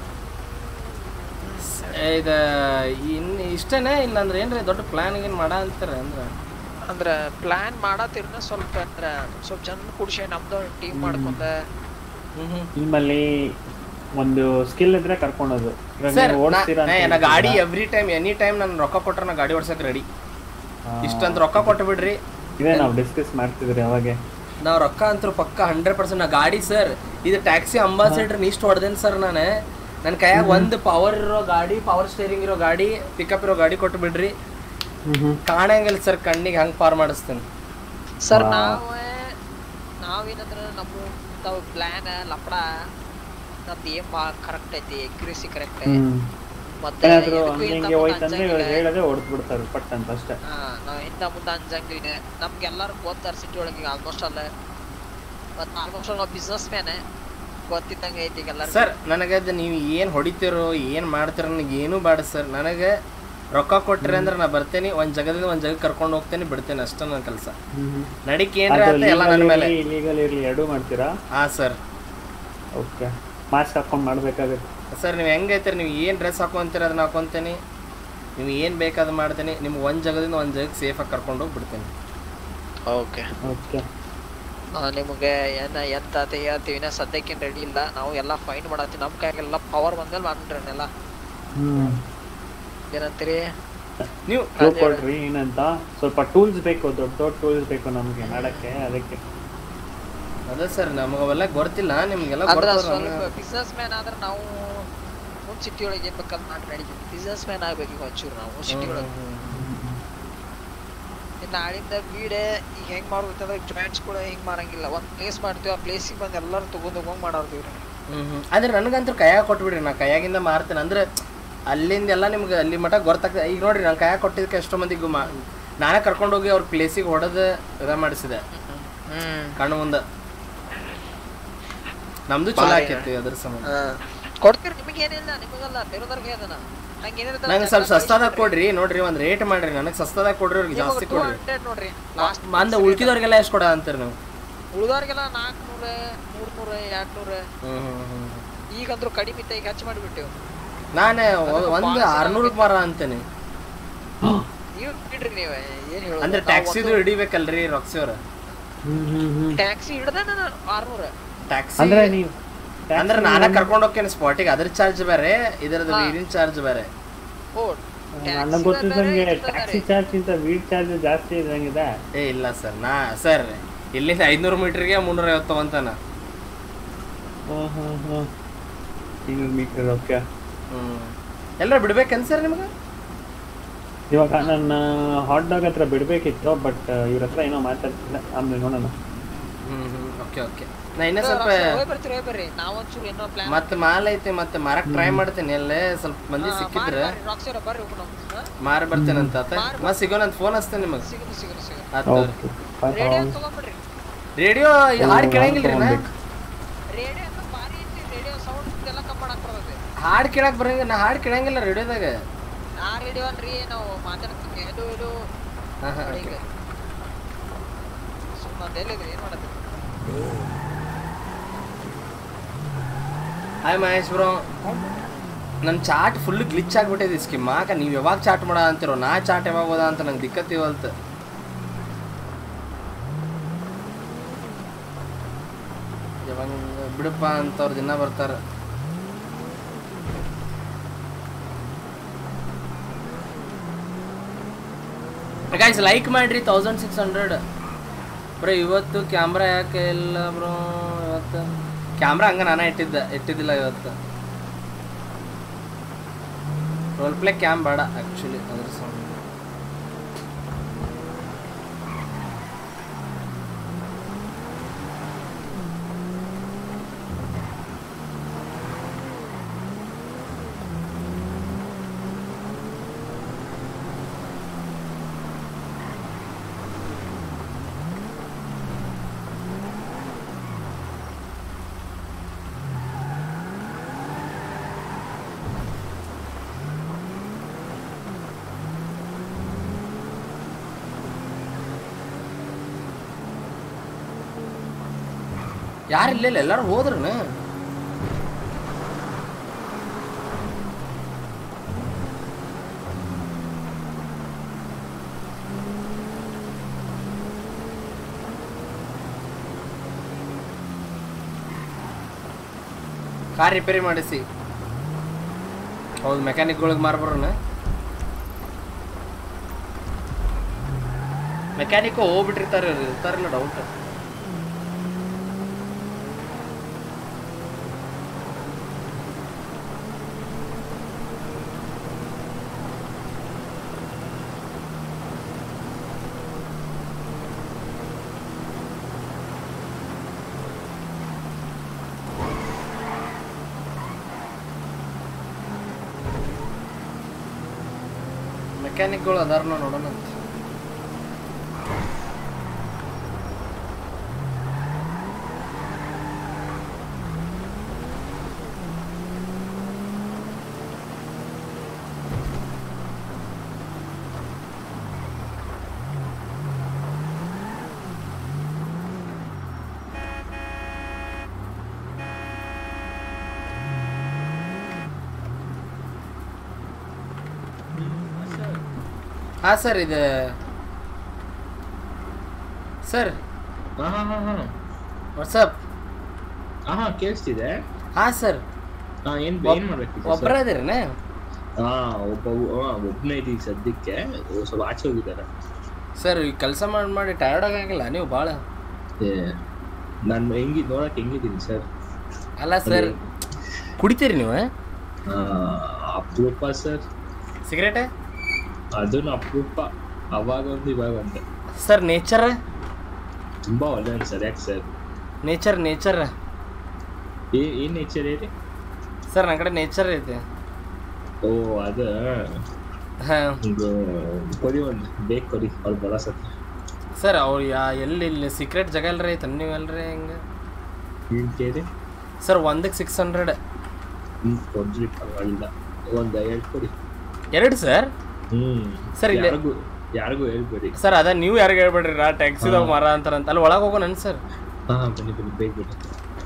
ಸ್- ಇದು ಇನ್ನು ಇಷ್ಟನೇ ಇಲ್ಲ ಅಂದ್ರೆ ಏನ್ರಿ ದೊಡ್ಡ ಪ್ಲಾನ್ ಗೀನ್ ಮಾಡ ಅಂತಾರೆ ಅಂದ್ರೆ ಅಂದ್ರ ಪ್ಲಾನ್ ಮಾಡತ್ತಿರ್ನ ಸ್ವಲ್ಪ ಅಂದ್ರ ಸ್ವಲ್ಪ ಜನ ಕುಡ್ಸಿ ನಮ್ದು ಟೀಮ್ ಮಾಡ್ಕೊಂಡ ನಿಮ್ಮಲ್ಲಿ ಒಂದು ಸ್ಕಿಲ್ ಇದ್ರೆ ಕರ್ಕೊಂಡೋದು ಇವಾಗ ಸರ್ ನೀವು ಓಡಿಸ್ತೀರಾ ಅಂತ ನಾ ಗಾಡಿ ಹೇಳ್ತೀರಾ? ಎವ್ರಿ ಟೈಮ್ ಎನಿ ಟೈಮ್ ನಾನು ರೊಕ್ಕ ಕೊಟ್ರೆ ನಾ ಗಾಡಿ ಓಡ್ಸಕ್ ರೆಡಿ ಇಷ್ಟಂತ ರೊಕ್ಕ ಕೊಟ್ಟು ಬಿಡ್ರಿ ಇದೇ ನಾವು ಡಿಸ್ಕಸ್ ಮಾಡ್ತಿದ್ರಿ ಅವಾಗೆ ನಾವು ರೊಕ್ಕ ಅಂತೂ ಪಕ್ಕ ಹಂಡ್ರೆಡ್ ಪರ್ಸೆಂಟ್ ನಾ ಗಾಡಿ ಸರ್ ಇದು ಟ್ಯಾಕ್ಸಿ ಅಂಬಾಸಿಡರ್ ಇಷ್ಟು ಹೊಡೆದೇನು ಸರ್ ನಾನು ನನ್ನ ಕೈಯಾಗ ಒಂದು ಪವರ್ ಇರೋ ಗಾಡಿ ಪವರ್ ಸ್ಟೇರಿಂಗ್ ಇರೋ ಗಾಡಿ ಪಿಕಪ್ ಇರೋ ಗಾಡಿ ಕೊಟ್ಟು ಬಿಡ್ರಿ ಕಾಣಂಗಿಲ್ಲ ಸರ್ ಕಣ್ಣಿಗೆ ಹಂಗೆ ಪಾರ್ ಮಾಡಿಸ್ತೇನೆ ಸರ್ ನಾವ ನಾವೇನಂದ್ರ ನಮ್ಮ ತಾವು ಪ್ಲಾನ್ ಲಪಡ ನಮ್ದು ಏನ್ ಕರೆಕ್ಟ್ ಐತಿ ಎಕ್ಯುರೇಸಿ ಕರೆಕ್ಟ್ ಹ್ಮ್. ಮತ್ತೆ ಏನಾದ್ರು ಎದಕ್ಕೂ ಹಂಗೆ ಇಂಥ ಹಿಂಗೆ ಮುಂದೆ ಹೋಯ್ತಂದ್ರೆ ಇವ್ರು ಅಂಜಂಗಿಲ್ಲ. ಹೇಳದೆ ಹೊಡೆದ್ ಬಿಡ್ತಾರೆ ಪಟ್ ಅಂತ ಅಷ್ಟೇ ಹಾ ನಾವ್ ಹಿಂದ ಮುಂದೆ ಅಂಜಂಗಿಲ್ಲ ನಮ್ಗೆ ಎಲ್ಲರೂ ಗೊತ್ತಾರ ಸಿಟಿ ಒಳಗೆ ಆಲ್ಮೋಸ್ಟ್ ಅಲ್ಲ ಮತ್ ಆಲ್ಮೋಸ್ಟ್ ನಾವು ಬಿಸ್ನೆಸ್ ಮ್ಯಾನ್ ಗೊತ್ತಿದ್ದಂಗೆ ಐತಿ ಈಗ ಎಲ್ಲರಿಗೂ. ಸರ್ ನನಗೆ ಅದು ನೀವು ಏನು ಹೊಡಿತೀರೋ ಏನು ಮಾಡ್ತೀರೋ ನನಗೆ ಏನೂ ಬೇಡ ಸರ್ ನನಗೆ ರೊಕ್ಕ ಕೊಟ್ರಿ ಅಂದ್ರೆ ನಾ ಬರ್ತೇನೆ ಒಂದು ಜಗದಿಂದ ಒಂದು ಜಗ ಕರ್ಕೊಂಡು ಹೋಗ್ತೇನೆ ಬಿಡ್ತೇನೆ ಅಷ್ಟೇ ನನ್ನ ಕೆಲಸ ನಡಿಕೆ ಏನ್ರ ಆತ ಎಲ್ಲ ನನ್ನ ಮೇಲೆ ಇಲೀಗಲ್ ಇರ್ಲಿ ಎರಡೂ ಮಾಡ್ತೀರಾ ಹಾಂ ಸರ್ ಓಕೆ ಮಾಸ್ಕ್ ಹಾಕೊಂಡು ಮಾಡ್ಬೇಕಾಗುತ್ತೆ ಸರ್ ನೀವು ಹೆಂಗೈತೆ ನೀವು ಏನು ಡ್ರೆಸ್ ಹಾಕೊಂತೀರ ಅದನ್ನ ಹಾಕೊಂತೀನಿ ನೀವು ಏನು ಬೇಕಾದ್ ಮಾಡ್ತೀನಿ ನಿಮ್ಗೆ ಒಂದು ಜಗದಿಂದ ಒಂದು ಜಗಕ್ಕೆ ಸೇಫಾಗಿ ಕರ್ಕೊಂಡು ಹೋಗಿ ಬಿಡ್ತೀನಿ ಓಕೆ ಓಕೆ ನಿಮಗೆ ಏನ ಎಂತ ಅಂತ ಹೇಳ್ತೀವಿ ಇನ್ನ ಸದ್ಯಕ್ಕೇನು ರೆಡಿ ಇಲ್ಲ ನಾವು ಎಲ್ಲ ಫೈನ್ ಮಾಡತ್ತೀವಿ ನಮ್ಮ ಕೈಗೆಲ್ಲ ಪವರ್ ಬಂದ್ಮೇಲೆ ಮಾಡ್ಬಿಟ್ರನ್ನೆಲ್ಲ ಹ್ಮ್ ಏನಂತೀರಿ ನೀವು ಕ್ಲೂ ಕೊಡ್ರಿ ಏನಂತ ಸ್ವಲ್ಪ ಟೂಲ್ಸ್ ಬೇಕು ದೊಡ್ಡ ದೊಡ್ಡ ಟೂಲ್ಸ್ ಬೇಕು ನಮಗೆ ಮಾಡಕ್ಕೆ ಅದಕ್ಕೆ ಅದೇ ಸರ್ ನಮಗೆ ಅವೆಲ್ಲ ಗೊತ್ತಿಲ್ಲ ನಿಮಗೆಲ್ಲ ಅಂದ್ರ ಗೊತ್ತದ ಸ್ವಲ್ಪ ಬಿಸ್ನೆಸ್ ಮ್ಯಾನ್ ಆದ್ರೆ ನಾವು ಮುಂದ್ ಸಿಟಿ ಒಳಗೆ ಏನ್ ಬೇಕಾದ್ ಮಾಡಿ ನಡೀತೀವಿ ಬಿಸ್ನೆಸ್ ಮ್ಯಾನ್ ಆಗ್ಬೇಕು ಈಗ ಒಂಚೂರು ನಾವು ಸಿಟಿ ಒಳಗೆ ಇನ್ನು ನಾಳಿಂದ ಬೀಡೆ ಈಗ ಹೆಂಗ್ ಮಾಡ್ಬೇಕಂದ್ರೆ ಜಾಯಿಂಟ್ಸ್ ಕೂಡ ಹಿಂಗ್ ಮಾಡಂಗಿಲ್ಲ ಒಂದ್ ಪ್ಲೇಸ್ ಮಾಡ್ತೀವಿ ಆ ಪ್ಲೇಸಿಗೆ ಬಂದು ಎಲ್ಲರೂ ತಗೊಂಡ್ ಹೋಗಂಗ್ ಮಾಡೋರ್ತೀವಿ ಹ್ಮ್ ಹ್ಮ್ ಆದ್ರೆ ನನಗಂತೂ ಕೈಯಾಗ ಕೊಟ್ಬಿಡ್ರಿ ನಾ ಕೈಯಾಗಿಂದ ಮಾರ್ತೀನಿ ಅಂದ್ರೆ ಅಲ್ಲಿಂದ ಎಲ್ಲ ನಿಮ್ಗೆ ಅಲ್ಲಿ ಮಟ್ಟ ಗೊತ್ತಾಗ್ತದೆ ಈಗ ನೋಡ್ರಿ ನಾನು ಕೈಯಾಗ ಕೊಟ್ಟಿದ್ದಕ್ಕೆ ಎಷ್ಟೋ ಮಂದಿಗೆ ಮಾ ನಾನೇ ಕರ್ಕೊಂಡು ಹೋಗಿ ಅವ್ರ ಪ್ಲೇಸಿಗೆ ಹೊಡೆದು ಇದ ಮಾಡಿಸಿದೆ ಕಣ್ಣು ಮುಂದೆ ನಮ್ದು ಚಲೋ ಬಾರಿ. ಆಕೈತಿ ಅದ್ರ ಸಂಬಂಧ ಕೊಡ್ತೀರಿ ನಿಮಗೆ ಏನಿಲ್ಲ ನಿಮಗಲ್ಲ ಬೇರೆದವ್ರಿಗೆ ಅದನ್ನ ಹಂಗೇನಿರುತ್ತೆ ನಂಗೆ ಸ್ವಲ್ಪ ಸಸ್ತಾದಾಗ ಕೊಡ್ರಿ ನೋಡ್ರಿ ಒಂದ್ ರೇಟ್ ಮಾಡ್ರಿ ನನಗೆ ಸಸ್ತಾದಾಗ ಕೊಡ್ರಿ ಅವ್ರಿಗೆ ಜಾಸ್ತಿ ಟೂ ಕೊಡ್ರಿ ಹಂಡ್ರೆಡ್ ನೋಡ್ರಿ ಲಾಸ್ಟ್ ಅಂದ ಉಳ್ಕಿದವ್ರಿಗೆಲ್ಲ ಎಷ್ಟು ಕೊಡ ಅಂತೀರಿ ನೀವು ಉಳಿದವ್ರಿಗೆಲ್ಲ ನಾಲ್ಕುನೂರ ಮೂರ್ನೂರ ಎರಡ್ನೂರ ಹ್ಮ್ ಹ್ಮ್ ಹ್ಮ್ ಈಗಂದ್ರೂ ಕಡಿಮೆ ಇತ್ತ ಈಗ ಹೆಚ್ಚು ಮಾಡಿಬಿಟ್ಟೆವು ನಾನೇ ಒ- ಒಂದು ಆರ್ನೂರಕ್ಕೆ ಮರ ಅಂತೀನಿ ನೀವು ಬಿಡ್ರಿ ನೀವು ಏನ್ ಹೇಳೋದು ಅಂದ್ರೆ ಟ್ಯಾಕ್ಸಿದು ಹಿಡಿಬೇಕಲ್ರಿ ರೊಕ್ಸಿ ಅವ್ರ ಟ್ಯಾಕ್ಸಿ ಹಿಡ್ದ ನಾನು ಆರ್ನೂರ ಟ್ಯಾಕ್ಸಿ ಅಂದ್ರೆ ನೀವು ಅಂದ್ರೆ ನಾನೇ ಕರ್ಕೊಂಡು ಹೋಗ್ತೇನೆ ಸ್ಪಾಟಿಗೆ ಅದ್ರ ಚಾರ್ಜ್ ಬೇರೆ ಇದರದ್ದು ವೀಡಿನ ಚಾರ್ಜ್ ಬೇರೆ ಓ ನನಗೆ ಗೊತ್ತಿದ್ದಂಗೆ ಟ್ಯಾಕ್ಸಿ ಚಾರ್ಜ್ ಇಂತ ವೀಡ್ ಚಾರ್ಜ್ ಜಾಸ್ತಿ ಇದ್ದಂಗಿದೆ ಏ ಇಲ್ಲ ಸರ್ ನಾ ಸರ್ ಇಲ್ಲಿಂದ ಐದ್ನೂರು ಮೀಟರ್ಗೆ ಮುನ್ನೂರ ಐವತ್ತು ತಗೊಂತಾನ ಹ್ಮ್ ಹ್ಮ್ ಹ್ಮ್ ಇನ್ನೂರು ಮೀಟರ್ ಓಕೆ ಹ್ಮ್ ಎಲ್ಲರೂ ಬಿಡ್ಬೇಕನ್ ಸರ್ ನಿಮ್ಗೆ ಇವಾಗ ನನ್ನ ಹಾಟ್ ಡಾಗ್ ಹತ್ರ ಬಿಡ್ಬೇಕಿತ್ತು ಬಟ್ ಇವ್ರ ಹತ್ರ ಏನೋ ಮಾತಾಡ್ತಿಲ್ಲ ಆಮೇಲೆ ನೋಡೋಣ ಹ್ಮ್ ಹ್ಮ್ ಓಕೆ ಓಕೆ ನಾ ಇನ್ನೂ ಸರ್, ಸ್ವಲ್ಪ ಹೋಗಿ ಬರ್ತೀರಿ ಹೋಗಿ ಬರ್ರಿ ನಾವೊಂಚೂರು ಏನೋ ಪ್ಲಾನ್ ಮತ್ತೆ ಮಾಲ್ ಐತೆ ಮತ್ತೆ ಮಾರಕ್ ಟ್ರೈ ಮಾಡ್ತೀನಿ ಅಲ್ಲೇ ಸ್ವಲ್ಪ ಮಂದಿ ಸಿಕ್ಕಿದ್ರೆ ರಾಕ್ ಸರ್ ಬರ್ರಿ ಹೋಗೋಣ ಹಾ? ಮಾರಿ ಬರ್ತೇನಂತ ಆತ ಮತ್ತೆ ಸಿಗೋಣ ಅಂತ ಫೋನ್ ಹಚ್ತೇನೆ ನಿಮಗೆ ಸಿಗುದು ಸಿಗುದು ಸಿಗುದು ಆತು ರೇಡಿಯೋ ತಗೊಂಡ್ಬಿಡ್ರಿ ರೇಡಿಯೋ ಹಾಡು ಕೇಳಂಗಿಲ್ರಿ ನಾ ರೇಡಿಯೋ ಎಲ್ಲ ಭಾರಿ ಐತಿ ರೇಡಿಯೋ ಸೌಂಡ್ ಎಲ್ಲ ಕಮ್ಮಿ ಮಾಡಕ್ ಬರ್ತದೆ ಹಾಡು ಕೇಳಕ್ ಬರಂಗ ನಾ ಹಾಡು ಕೇಳಂಗಿಲ್ಲ ರೇಡಿಯೋದಾಗ ಆ ರೇಡಿಯೋ ಅನ್ರಿ ನಾವು ಮಾತಾಡ್ತೀವಿ ಇದು ಇದು ಹಾ ಹಾ ನೋಡಿ ಈಗ ಸುಮ್ಮನೆ ಎಲ್ಲಿದ್ರಿ ಏನ್ ಮಾಡೋದು ಹಾಯ್ ಮಹೇಶ್ ಬ್ರೋ ನನ್ನ ಚಾಟ್ ಫುಲ್ ಗ್ಲಿಚ್ ಆಗ್ಬಿಟ್ಟಿದೆ ಸ್ಕಿಮ್ ಆಕ ನೀವು ಯಾವಾಗ ಚಾಟ್ ಮಾಡ ಅಂತಿರೋ ನಾ ಚಾಟ್ ಯಾವಾಗ ಹೋದ ಅಂತ ನಂಗೆ ದಿಕ್ಕತ್ತಿವಲ್ತು ಯಾವಾಗ ಬಿಡಪ್ಪ ಅಂತವ್ರು ದಿನ ಬರ್ತಾರ ಗಾಯ್ಸ್ ಲೈಕ್ ಮಾಡ್ರಿ ತೌಸಂಡ್ ಸಿಕ್ಸ್ ಹಂಡ್ರೆಡ್ ಬ್ರೋ ಇವತ್ತು ಕ್ಯಾಮ್ರಾ ಯಾಕೆ ಇಲ್ಲ ಬ್ರೋ ಇವತ್ತು ಕ್ಯಾಮ್ರಾ ಹಂಗ ನಾನೇ ಇಟ್ಟಿದ್ದೆ ಇಟ್ಟಿದ್ದಿಲ್ಲ ಇವತ್ತು ರೋಲ್ ಪ್ಲೇ ಕ್ಯಾಮ್ ಬೇಡ ಆ್ಯಕ್ಚುಲಿ ಅದ್ರ ಸೌಂಡ್ ಯಾರು ಇಲ್ಲಿಲ್ಲ ಎಲ್ಲರೂ ಹೋದ್ರನ ಕಾರ್ ರಿಪೇರಿ ಮಾಡಿಸಿ ಹೌದು ಮೆಕ್ಯಾನಿಕ್ಗಳಿಗೆ ಮಾರ್ಬರೋಣ ಮೆಕ್ಯಾನಿಕ್ ಹೋಗ್ಬಿಟ್ಟಿರ್ತಾರೆ ಅವ್ರು ಇರ್ತಾರಲ್ಲ ಡೌಟ್ ಮೆಕ್ಯಾನಿಕ್ಗಳು ಅದಾರ ನೋಡೋಣ ಅಂತ ಹಾಂ ಸರ್ ಇದು ಸರ್ ಹಾ ಹಾ ಹಾ ಹಾ ವಾಟ್ಸಪ್ ಹಾ ಹಾ ಕೇಳಿಸ್ತಿದೆ ಹಾಂ ಸರ್ ಹಾ ಏನ್ ಏನ್ ಮಾಡ್ಬೇಕು ಒಬ್ಬರ ಅದಿರನೇ ಹಾ ಒಬ್ಬ ಹಾ, ಒಬ್ನೇ ಇದೀಗ ಸದ್ಯಕ್ಕೆ ಸ್ವಲ್ಪ ಆಚೆ ಹೋಗಿದ್ದಾರೆ ಸರ್ ಈ ಕೆಲಸ ಮಾಡಿ ಮಾಡಿ ಟಯರ್ಡ್ ಆಗಂಗಿಲ್ಲ ನೀವು ಭಾಳ ಏ ನಾನು ಹೆಂಗಿ ನೋಡಕ್ ಹೆಂಗಿದ್ದೀನಿ ಸರ್ ಅಲ್ಲ ಸರ್ ಕುಡಿತೀರಿ ನೀವು ಅಪರೂಪ ಸರ್ ಸಿಗರೇಟ್ ಅದನ್ನು ಅಪರೂಪ ಅವಾಗ ಒಂದು ಇವಾಗ ಒಂದು ಸರ್ ನೇಚರ್ ತುಂಬಾ ಒಳ್ಳೆ ಸರ್ ಯಾಕೆ ಸರ್ ನೇಚರ್ ನೇಚರ್ ಏ ಏನ್ ನೇಚರ್ ಹೇಳಿ ಸರ್ ನನ್ನ ಕಡೆ ನೇಚರ್ ಐತೆ ಓ ಅದ ಹಾಂ ಒಂದು ಕೊಡಿ ಒಂದು ಬೇಕು ಕೊಡಿ ಅವ್ರು ಬರೋ ಸರ್ ಸರ್ ಅವ್ರು ಯಾ ಎಲ್ಲಿ ಇಲ್ಲಿ ಸೀಕ್ರೆಟ್ ಜಾಗ ಅಲ್ರಿ ಐತೆ ನೀವು ಅಲ್ರಿ ಹೆಂಗೆ ಏನ್ ಕೇಳಿ ಸರ್ ಒಂದಕ್ಕೆ ಸಿಕ್ಸ್ ಹಂಡ್ರೆಡ್ ಹ್ಮ್ ಕೊಡ್ರಿ ಪರವಾಗಿಲ್ಲ ಒಂದು ಎರಡು ಕೊಡಿ ಎರಡು ಸರ್ ಹ್ಮ್ ಸರ್, ಇಲ್ಲಿ- ಯಾರಿಗೂ ಯಾರಿಗೂ ಹೇಳ್ಬೇಡಿ ಸರ್ ಅದ ನೀವು ಯಾರಿಗೆ ಹೇಳ್ಬೇಡ್ರಿ ನಾ ಟ್ಯಾಕ್ಸಿದಾಗ ಮರ ಅಂತಾರಂತ ಅಲ್ಲಿ ಒಳಗೆ ಹೋಗೋಣ ಸರ್ ಹಾ ಬನ್ನಿ ಬನ್ನಿ ಬೇಗ ಬನ್ನಿ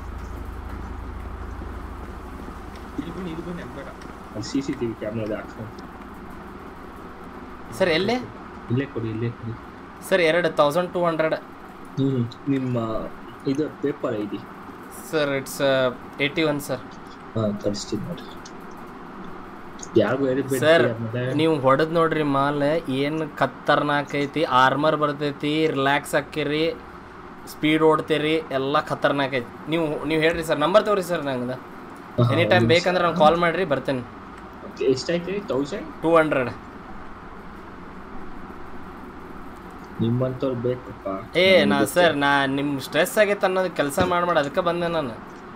ಇಲ್ಲಿ ಬನ್ನಿ ಇದು ಬನ್ನಿ ಬೇಡ ಅಲ್ಲಿ C C T V camera ಹಾಕ್ಸ್ಕೊಂಡು ಸರ್ ಎಲ್ಲಿ ಇಲ್ಲೇ ಕೊಡಿ ಇಲ್ಲೇ ಕೊಡಿ ಸರ್ ಎರಡು ತೌಸಂಡ್ ಟೂ ಹಂಡ್ರೆಡ್ ಹ್ಮ್ ನಿಮ್ಮ ಇದು paper ID sir it's eighty one sir ಹಾ ಕಳಿಸ್ತೀನಿ ನೋಡಿ ಯಾರಿಗೂ ಹೇಳಿಬಿಡಿ ಸರ್ ಆಮೇಲೆ ನೀವು ಹೊಡೆದ್ ನೋಡ್ರಿ ಮಾಲ್ ಏನು ಖತರ್ನಾಕ್ ಐತಿ ಆರ್ಮರ್ ಬರ್ತೈತಿ ರಿಲ್ಯಾಕ್ಸ್ ಆಕ್ಕಿರಿ ಸ್ಪೀಡ್ ಓಡ್ತೀರಿ ಎಲ್ಲ ಖತರ್ನಾಕ್ ಐತಿ ನೀವು ನೀವು ಹೇಳ್ರಿ ಸರ್ ನಂಬರ್ ತಗೋರಿ ಸರ್ ನಂಗೆ ಎನಿ ಟೈಮ್ ಬೇಕಂದ್ರೆ ನಾನು ಕಾಲ್ ಮಾಡ್ರಿ ಬರ್ತೇನೆ ಎಷ್ಟಾಯ್ತು ತೌಸಂಡ್ ಟೂ ಹಂಡ್ರೆಡ್ ನಿಮ್ಮಂತವ್ರು ಬೇಕಪ್ಪ ಏ ನಾ ಸರ್ ನಾ ನಿಮ್ಮ ಸ್ಟ್ರೆಸ್ ಆಗೈತೆ ಅನ್ನೋದು ಕೆಲಸ ಮಾಡಿ ಮಾಡಿ ಅದಕ್ಕೆ ಬಂದೆ ನಾನು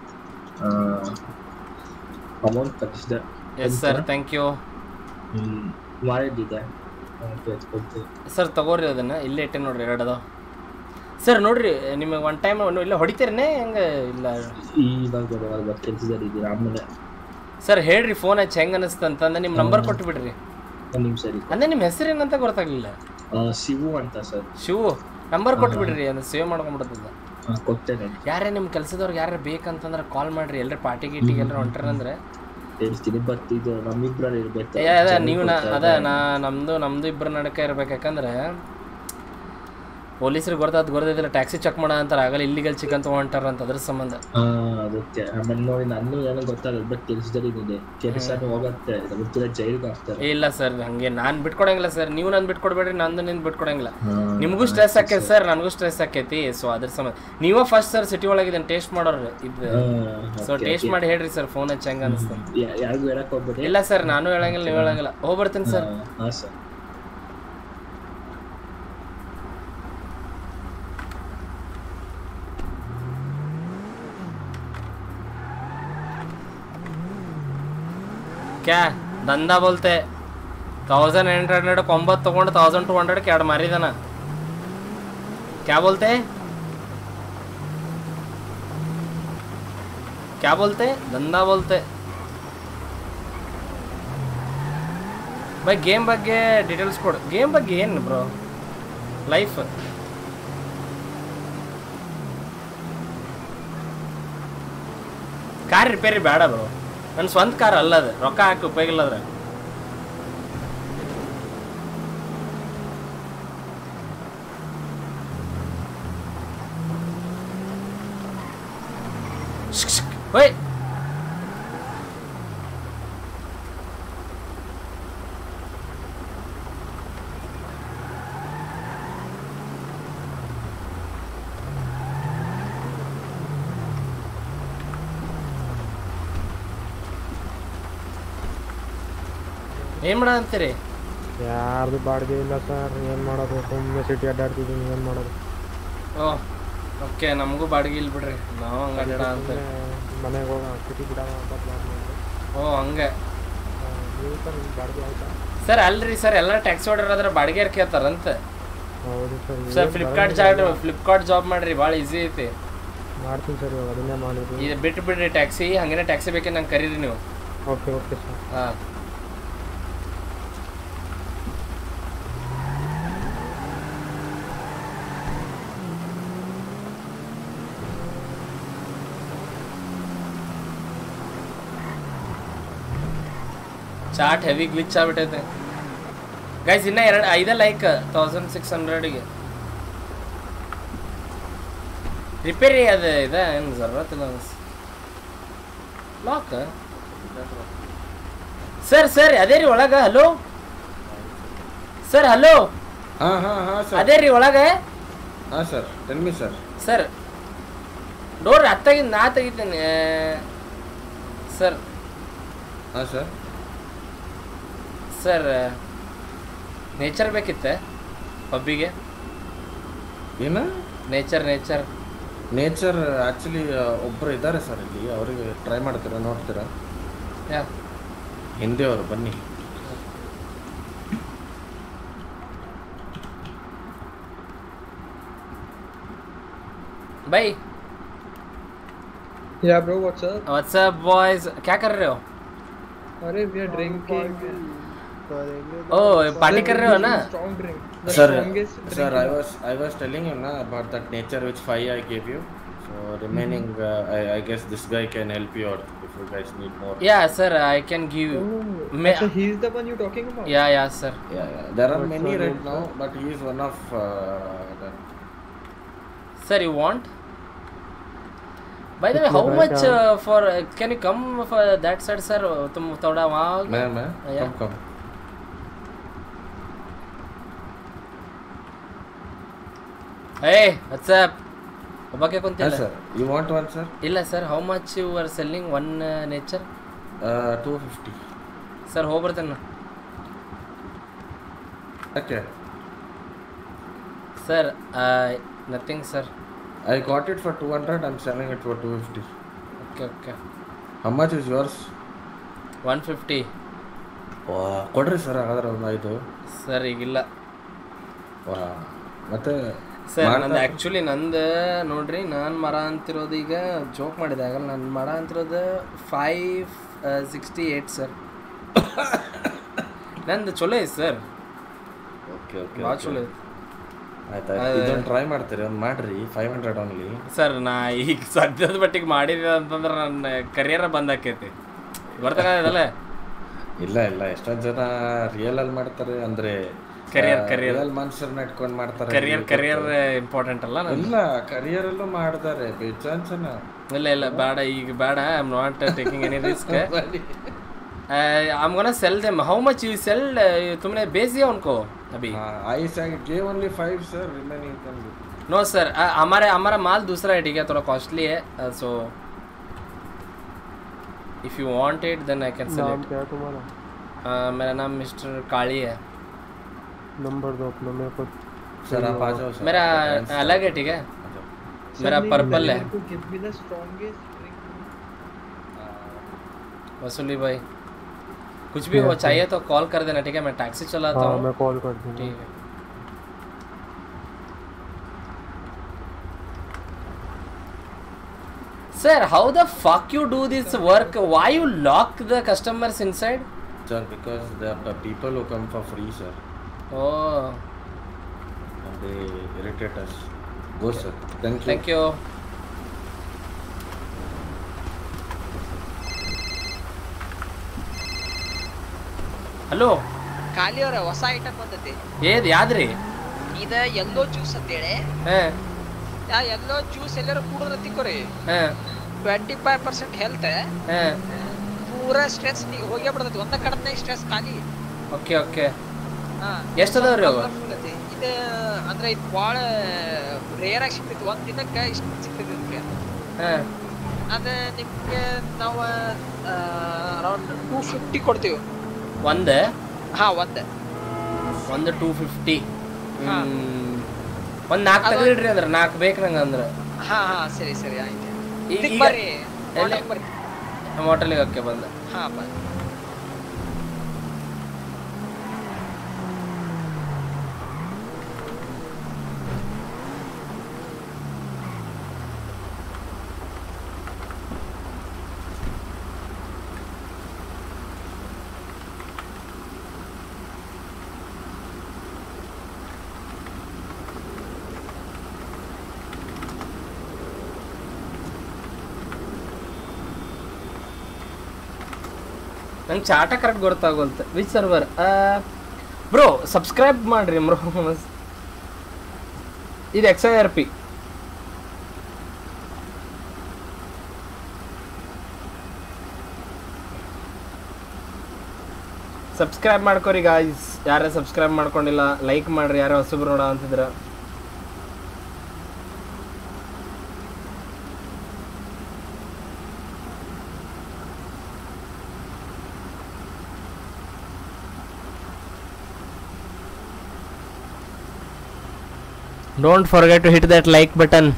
ಅಮೌಂಟ್ ಕಳಿಸಿದೆ ಎಸ್ ಸರ್ ಥ್ಯಾಂಕ್ ಯು ಹ್ಮ್ ಮಾಡಿದ್ದಿದೆ ಕೊಡ್ತೀವಿ ಸರ್ ತಗೋರಿ ಅದನ್ನ ಇಲ್ಲೇ ಇಟ್ಟೆ ನೋಡ್ರಿ ಎರಡು ಅದಾವ ಸರ್ ನೋಡ್ರಿ ನಿಮಗೆ ಒನ್ ಟೈಮ್ ಇಲ್ಲ ಹೊಡಿತೀರನೇ ಹೆಂಗೆ ಇಲ್ಲ ಇವಾಗ ಬರೋವಾಗ ಕೆಲ್ಸದಲ್ಲಿ ಇದ್ದೀರಾ ಆಮೇಲೆ ಸರ್ ಹೇಳ್ರಿ ಫೋನ್ ಹಚ್ಚಿ ಹೆಂಗೆ ಅನಿಸ್ತು ಅಂತಂದ್ರೆ ನಿಮ್ಮ ನಂಬರ್ ಕೊಟ್ಟು ಬಿಡ್ರಿ ಒಂದು ನಿಮಿಷ ರೀ ಅಂದ್ರೆ ನಿಮ್ಮ ಹೆಸರು ಏನಂತ ಗೊತ್ತಾಗ್ಲಿಲ್ಲ ಆ, ಶಿವು ಅಂತ ಸರ್ ಶಿವು ನಂಬರ್ ಕೊಟ್ಟು ಬಿಡ್ರಿ ಅಂದ್ರೆ ಸೇವ್ ಮಾಡ್ಕೊಂಡ್ಬಿಡ್ತದ ಕೊಡ್ತೇನೆ ಯಾರೇ ನಿಮ್ಮ ಕೆಲಸದವ್ರಿಗೆ ಯಾರು ಬೇಕಂತಂದ್ರೆ ಕಾಲ್ ಮಾಡ್ರಿ ಎಲ್ರಿ ಪಾರ್ಟಿ ಗೀಟಿಗೆ ಎಲ್ಲರ ಹೊಂಟ್ರಂದ್ರೆ ಹೇಳ್ತೀನಿ ಬಟ್ ಇದು ನಮ್ಮಿಬ್ರಲ್ಲಿ ಇರ್ಬೇಕು ಏ ಅದ ನೀವು ನಾ ಅದ ನಾ ನಮ್ದು ನಮ್ದು ಇಬ್ಬರ ನಡಕ ಇರ್ಬೇಕು ಯಾಕಂದ್ರೆ ಪೊಲೀಸರಿಗೆ ಗೊತ್ತಾದ್ ಗೊತ್ತೈತಿಲ್ಲ ಟ್ಯಾಕ್ಸಿ ಚೆಕ್ ಮಾಡ ಅಂತಾರೆ ಆಗಲ್ಲ ಇಲ್ಲಿಗಲ್ ಚಿಕನ್ ತೊಗೊಂಟಾರ ಅಂತ ಅದ್ರ ಸಂಬಂಧ ಹಾ ಅದಕ್ಕೆ ಆಮೇಲೆ ನೋಡಿ ನಾನು ಏನೋ ಗೊತ್ತಾಗಲ್ಲ ಬಟ್ ಕೆಲ್ಸದಲ್ಲಿ ಇದೆ ಕೆಲಸನೂ ಹೋಗತ್ತೆ ಗೊತ್ತಿಲ್ಲ ಜೈಲ್ಗೆ ಹಾಕ್ತಾರೆ ಏ, ಇಲ್ಲ ಸರ್ ಹಂಗೆ ನಾನು ಬಿಟ್ಕೊಡಂಗಿಲ್ಲ ಸರ್ ನೀವು ನಾನು ಬಿಟ್ಕೊಡ್ಬೇಡ್ರಿ ನಂದು ನಿಂದು ಬಿಟ್ಕೊಡಂಗಿಲ್ಲ ಹಾ, ನಿಮಗೂ ಸ್ಟ್ರೆಸ್ ಆಕೈತಿ ಸರ್ ನನಗೂ ಸ್ಟ್ರೆಸ್ ಆಕೈತಿ ಸೊ ಅದ್ರ ಸಂಬಂಧ ನೀವೇ ಫಸ್ಟ್ ಸರ್ ಸಿಟಿ ಒಳಗೆ ಇದನ್ನ ಟೇಸ್ಟ್ ಮಾಡೋರು ಇದು ಹಾ, ಸೊ okay, ಟೇಸ್ಟ್ okay. ಮಾಡಿ ಹೇಳ್ರಿ ಸರ್ ಫೋನ್ ಹಚ್ಚಿ ಹೆಂಗ ಅನಿಸ್ತು ಯಾ- ಯಾರಿಗೂ ಹೇಳಕ್ ಹೋಗ್ಬೇಡಿ ಇಲ್ಲ ಸರ್ ನಾನು ಹೇಳಂಗಿಲ್ಲ ನೀವು ಹೇಳಂಗಿಲ್ಲ ಹೋಗಿ ಬರ್ತೀನಿ ಸರ್ ಹಾ, ಹಾ ಸರ್ ಕ್ಯಾ ದಂಧ ಬೋಲ್ತೆ ತೌಸಂಡ್ ಎಂಟ್ ಹಂಡ್ರೆಡ್ ಒಂಬತ್ತು ತಗೊಂಡು ತೌಸಂಡ್ ಟು ಹಂಡ್ರೆಡ್ ಎರಡು ಮಾರಿದಾನ ಕ್ಯಾ ಬೋಲ್ತೆ ಕ್ಯಾ ಬೋಲ್ತೆ ದಂಧ ಬೋಲ್ತೆ ಬೈ ಗೇಮ್ ಬಗ್ಗೆ ಡೀಟೇಲ್ಸ್ ಕೊಡು ಗೇಮ್ ಬಗ್ಗೆ ಏನು ಬ್ರೋ ಲೈಫ್ ಕಾರ್ ರಿಪೇರಿ ಬೇಡ ಬ್ರೋ ನನ್ನ ಸ್ವಂತ ಕಾರ್ ಅಲ್ಲ ಅದು ರೊಕ್ಕ ಹಾಕಿ ಉಪಯೋಗ ಇಲ್ಲ ಅದ್ರ ಓಯ್ ಏನ್ ಮಾಡ ಅಂತೀರಿ ಯಾರ್ದು ಬಾಡಿಗೆ ಇಲ್ಲ ಸರ್ ಏನು ಮಾಡೋದು ಸುಮ್ಮನೆ ಸಿಟಿ ಅಡ್ಡಾಡ್ತಿದ್ದೀನಿ ಏನು ಮಾಡೋದು ಓ ಓಕೆ ನಮಗೂ ಬಾಡಿಗೆ ಇಲ್ಲ ಬಿಡ್ರಿ ನಾವು ಹಂಗ ಅಡ್ಡ ಅಂತ ಮನೆಗೆ ಹೋಗ ಸಿಟಿ ಬಿಡೋಣ ಅಂತ ಪ್ಲಾನ್ ಮಾಡಿದೆ ಓ ಹಂಗೆ ನೀವು ಸರ್ ನಿಮ್ಮ ಬಾಡಿಗೆ ಆಯ್ತಾ ಸರ್ ಅಲ್ರಿ ಸರ್ ಎಲ್ಲ ಟ್ಯಾಕ್ಸಿ ಆರ್ಡರ್ ಆದ್ರೆ ಬಾಡಿಗೆ ಕೇಳ್ತಾರಂತ ಹೌದು sir sir Flipkart job Flipkart job ಮಾಡ್ರಿ ಭಾಳ ಈಸಿ ಐತಿ ಮಾಡ್ತೀನಿ ಸರ್ ಇವಾಗ ಅದನ್ನೇ ಮಾಡಿದ್ವಿ ಇದು ಬಿಟ್ಟು ಬಿಡ್ರಿ ಟ್ಯಾಕ್ಸಿ ಹಂಗೇನೆ ಟ್ಯಾಕ್ಸಿ ಬೇಕೇ ನಂಗೆ ಕರೀರಿ ನೀವು ಓಕೆ ಓಕೆ ಸರ್ ಹಾಂ ಚಾಟ್ ಹೆವಿ ಗ್ಲಿಚ್ ಆಗ್ಬಿಟ್ಟೈತೆ ಗೈಸ್ ಇನ್ನ ಎರಡು ಐದೇ ಲೈಕ್ ತೌಸಂಡ್ ಸಿಕ್ಸ್ ಹಂಡ್ರೆಡ್ಗೆ ರಿಪೇರಿ ಅದು ಇದೆ ಏನು ಜರೂರತ್ ಇಲ್ಲ ಲಾಕ್ ಸರ್ ಸರ್ ಅದೇ ರೀ ಒಳಗ ಹಲೋ ಸರ್ ಹಲೋ ಹಾ ಹಾ ಹಾ ಸರ್ ಅದೇ ರೀ ಒಳಗ ಹಾ sir tell me sir sir door ಹತ್ತಾಗಿದ್ದು ನಾ ತೆಗಿತೇನೆ ಸರ್ ಹಾ ಸರ್ ಸರ್ ನೇಚರ್ ಬೇಕಿತ್ತೆ ಪಬ್ಬಿಗೆ ಏನ ನೇಚರ್ ನೇಚರ್ ನೇಚರ್ ಆಕ್ಚುಲಿ ಒಬ್ರು ಇದ್ದಾರೆ ಸರ್ ಇಲ್ಲಿ ಅವರಿಗೆ ಟ್ರೈ ಮಾಡ್ತೀರಾ ನೋಡ್ತೀರಾ ಯಾ ಹಿಂದೆ ಅವರು ಬನ್ನಿ भाई Yeah, bro, what's up? What's up boys क्या कर रहे हो अरे we are drinking. ओ पार्टी कर रहे हो ना Strong drink. The Sir, strongest drink. sir, I in the- was I was telling you na about that nature which five I gave you. So remaining, uh, I, I guess this guy can help you out if you guys need more. yeah sir i can give you Oh, May- so he's the one you're talking about? yeah yeah sir Yeah, yeah. There are Good, many sir, right good, now, sir. but he is one of uh, the. sir you want By the way, how कितना much क्या- uh, for? Uh, can you come for that side, sir? तुम थोड़ा वहाँ आओगे? मैं मैं Yeah. Come come Hey, what's up? ಒಬ್ಬಕ್ಕೆ ಕುಂತಿಲ್ಲ sir you want one sir ಇಲ್ಲ sir how much you are selling one nature two fifty sir ಹೋಗ್ಬರ್ತೇನೆ okay sir nothing sir I got it for two hundred I am selling it for two fifty okay okay how much is yours one fifty ವಾ ಕೊಡ್ರಿ sir ಹಾಗಾದ್ರೆ ಒಂದು ಐದು sir ಈಗಿಲ್ಲ ವಾ ಮತ್ತೆ sir ಮಾಡ್ತಾ- ನಂದು ಆ್ಯಕ್ಚುಲಿ ನಂದು ನೋಡ್ರಿ ನಾನು ಮರ ಅಂತಿರೋದು ಈಗ ಜೋಕ್ ಮಾಡಿದೆ ಆಗಲ್ಲ ನಾನು ಮರ ಅಂತಿರೋದು ಫೈವ್ ಸಿಕ್ಸ್ಟಿ ಏಯ್ಟ್ ಸರ್ ನಂದು ಚಲೋ ಐತೆ ಸರ್ ಓಕೆ ಓಕೆ ಭಾಳ ಚಲೋ ಐತೆ ಆಯ್ತಾ ಅದೇ. ಇದೊಂದು ಟ್ರೈ ಮಾಡ್ತೀರಿ ಒಂದು ಮಾಡ್ರಿ ಫೈವ್ ಹಂಡ್ರೆಡ್ ಓನ್ಲಿ ಸರ್ ನಾ ಈಗ ಸದ್ಯದ ಮಟ್ಟಿಗೆ ಮಾಡಿದೆ ಅಂತಂದ್ರೆ ನನ್ನ ಕರಿಯರ ಬಂದಾಕೈತಿ ಗೊತ್ತಾಗದಲ್ಲ ಇಲ್ಲ ಇಲ್ಲ ಎಷ್ಟೊಂದು ಜನ ರಿಯಲ್ ಅಲ್ಲಿ ಮಾಡ್ತಾರೆ ಅಂದ್ರೆ Career, career. ರಿಯಲ್ ಮನುಷ್ಯರನ್ನ ಇಟ್ಕೊಂಡು ಮಾಡ್ತಾರೆ ಕರಿಯರ್ ಕರಿಯರ್ ಇಂಪಾರ್ಟೆಂಟ್ ಅಲ್ಲ ನಂದು? ಇಲ್ಲ ಕರಿಯರ್ ಅಲ್ಲೂ ಮಾಡ್ತಾರೆ ಬೇಜಾನ್ ಜನ ಇಲ್ಲ ಇಲ್ಲ ಬೇಡ ಈಗ ಬೇಡ I am not taking any risk I am gonna sell them how much you sell तुमने बेच दिया उनको अभी I gave only 5 sir remaining can no sir हमारे हमारा माल दूसरा है ठीक है थोड़ा कॉस्टली है so if you want it then I can sell नाम इट क्या है तुम्हारा मेरा नाम मिस्टर काली है नंबर दो अपना मेरे को सर आप आ जाओ सर मेरा अलग है ठीक है मेरा पर्पल है give me the strongest drink. वसूली भाई कुछ भी हो चाहिए तो कॉल कर देना ठीक है मैं टैक्सी चलाता हाँ हूँ मैं कॉल कर दूंगा ठीक है Sir, how the fuck you do this work? Why you lock the customers inside? Sir, because the the people who come for free, sir, Oh, and they irritate us. Go, sir. Thank you. thank you. Hello ಖಾಲಿ ಅವ್ರ ಹೊಸ item ಬಂದೈತಿ ಏದ್ ಯಾದ್ರಿ ಇದ ಎಲ್ಲೋ juice ಅಂತೇಳಿ ಹಾ ಆ ಎಲ್ಲೋ juice ಎಲ್ಲಾರು ಕುಡಿದ್ರೆ ತಿಕ್ಕೋರಿ ಹಾ ಟ್ವೆಂಟಿ ಫೈವ್ ಪರ್ಸೆಂಟ್ ಹೆಲ್ತ್ ಹಾ ಪೂರಾ ಸ್ಟ್ರೆಸ್ ನೀವು ಹೋಗೇ ಬಿಡ್ತೈತಿ ಒಂದ ಕಡದ್ನಾಗ ಸ್ಟ್ರೆಸ್ ಖಾಲಿ ಓಕೆ ಓಕೆ ಹಾ ಎಷ್ಟ್ ಅದಾವ್ರಿ ಅವು Colourful ಐತಿ. ಇದು ಅಂದ್ರೆ ಇದು ಭಾಳ ರೇರ್ ಆಗಿ ಸಿಗ್ತೈತಿ ಒಂದ್ ದಿನಕ್ಕೆ ಇಷ್ಟು ಸಿಗ್ತೈತಿ ಇದಕ್ಕೆ ಹಾ ಅದ ನಿಮ್ಗೆ ನಾವು ಅರೌಂಡ್ ಟೂ ಫಿಫ್ಟಿ ಕೊಡ್ತೀವಿ ಒಂದ ಹಾ ಒಂದ್ ಒಂದು ಟೂ ಫಿಫ್ಟಿ ಹಾ. ಒಂದ್ ನಾಲ್ಕು ಅದು- ತೆಗೆದಿಡ್ರಿ ಅಂದ್ರೆ ನಾಲ್ಕು ಬೇಕು ನಂಗೆ ಅಂದ್ರೆ ಹಾ ಹಾ ಸರಿ ಸರಿ ಆಯ್ತು ಈ- ಇದಕ್ಕೆ ಈಗ- ಬರ್ರಿ ಎಲ್ಲಿ? hotel ಬರ್ರಿ ನಮ್ಮ ಹೋಟೆಲಿಗೆ ಓಕೆ ಬಂದ ಹಾ ಬರ್ರಿ ನಂಗೆ ಚಾಟ ಕರೆಕ್ಟ್ ಗೊತ್ತಾಗೋಲ್ತ ವಿಚ್ ಸರ್ವರ್ ಬ್ರೋ ಸಬ್ಸ್ಕ್ರೈಬ್ ಮಾಡ್ರಿ ಬ್ರೋ ಇದು X I R P subscribe ಮಾಡ್ಕೊರಿ ಗಾಯ್ಸ್ ಯಾರೇ ಸಬ್ಸ್ಕ್ರೈಬ್ ಮಾಡ್ಕೊಂಡಿಲ್ಲ ಲೈಕ್ ಮಾಡ್ರಿ ಯಾರೇ ಹೊಸಬ್ರು ನೋಡ ಅಂತಿದ್ರ Don't forget to hit that like button.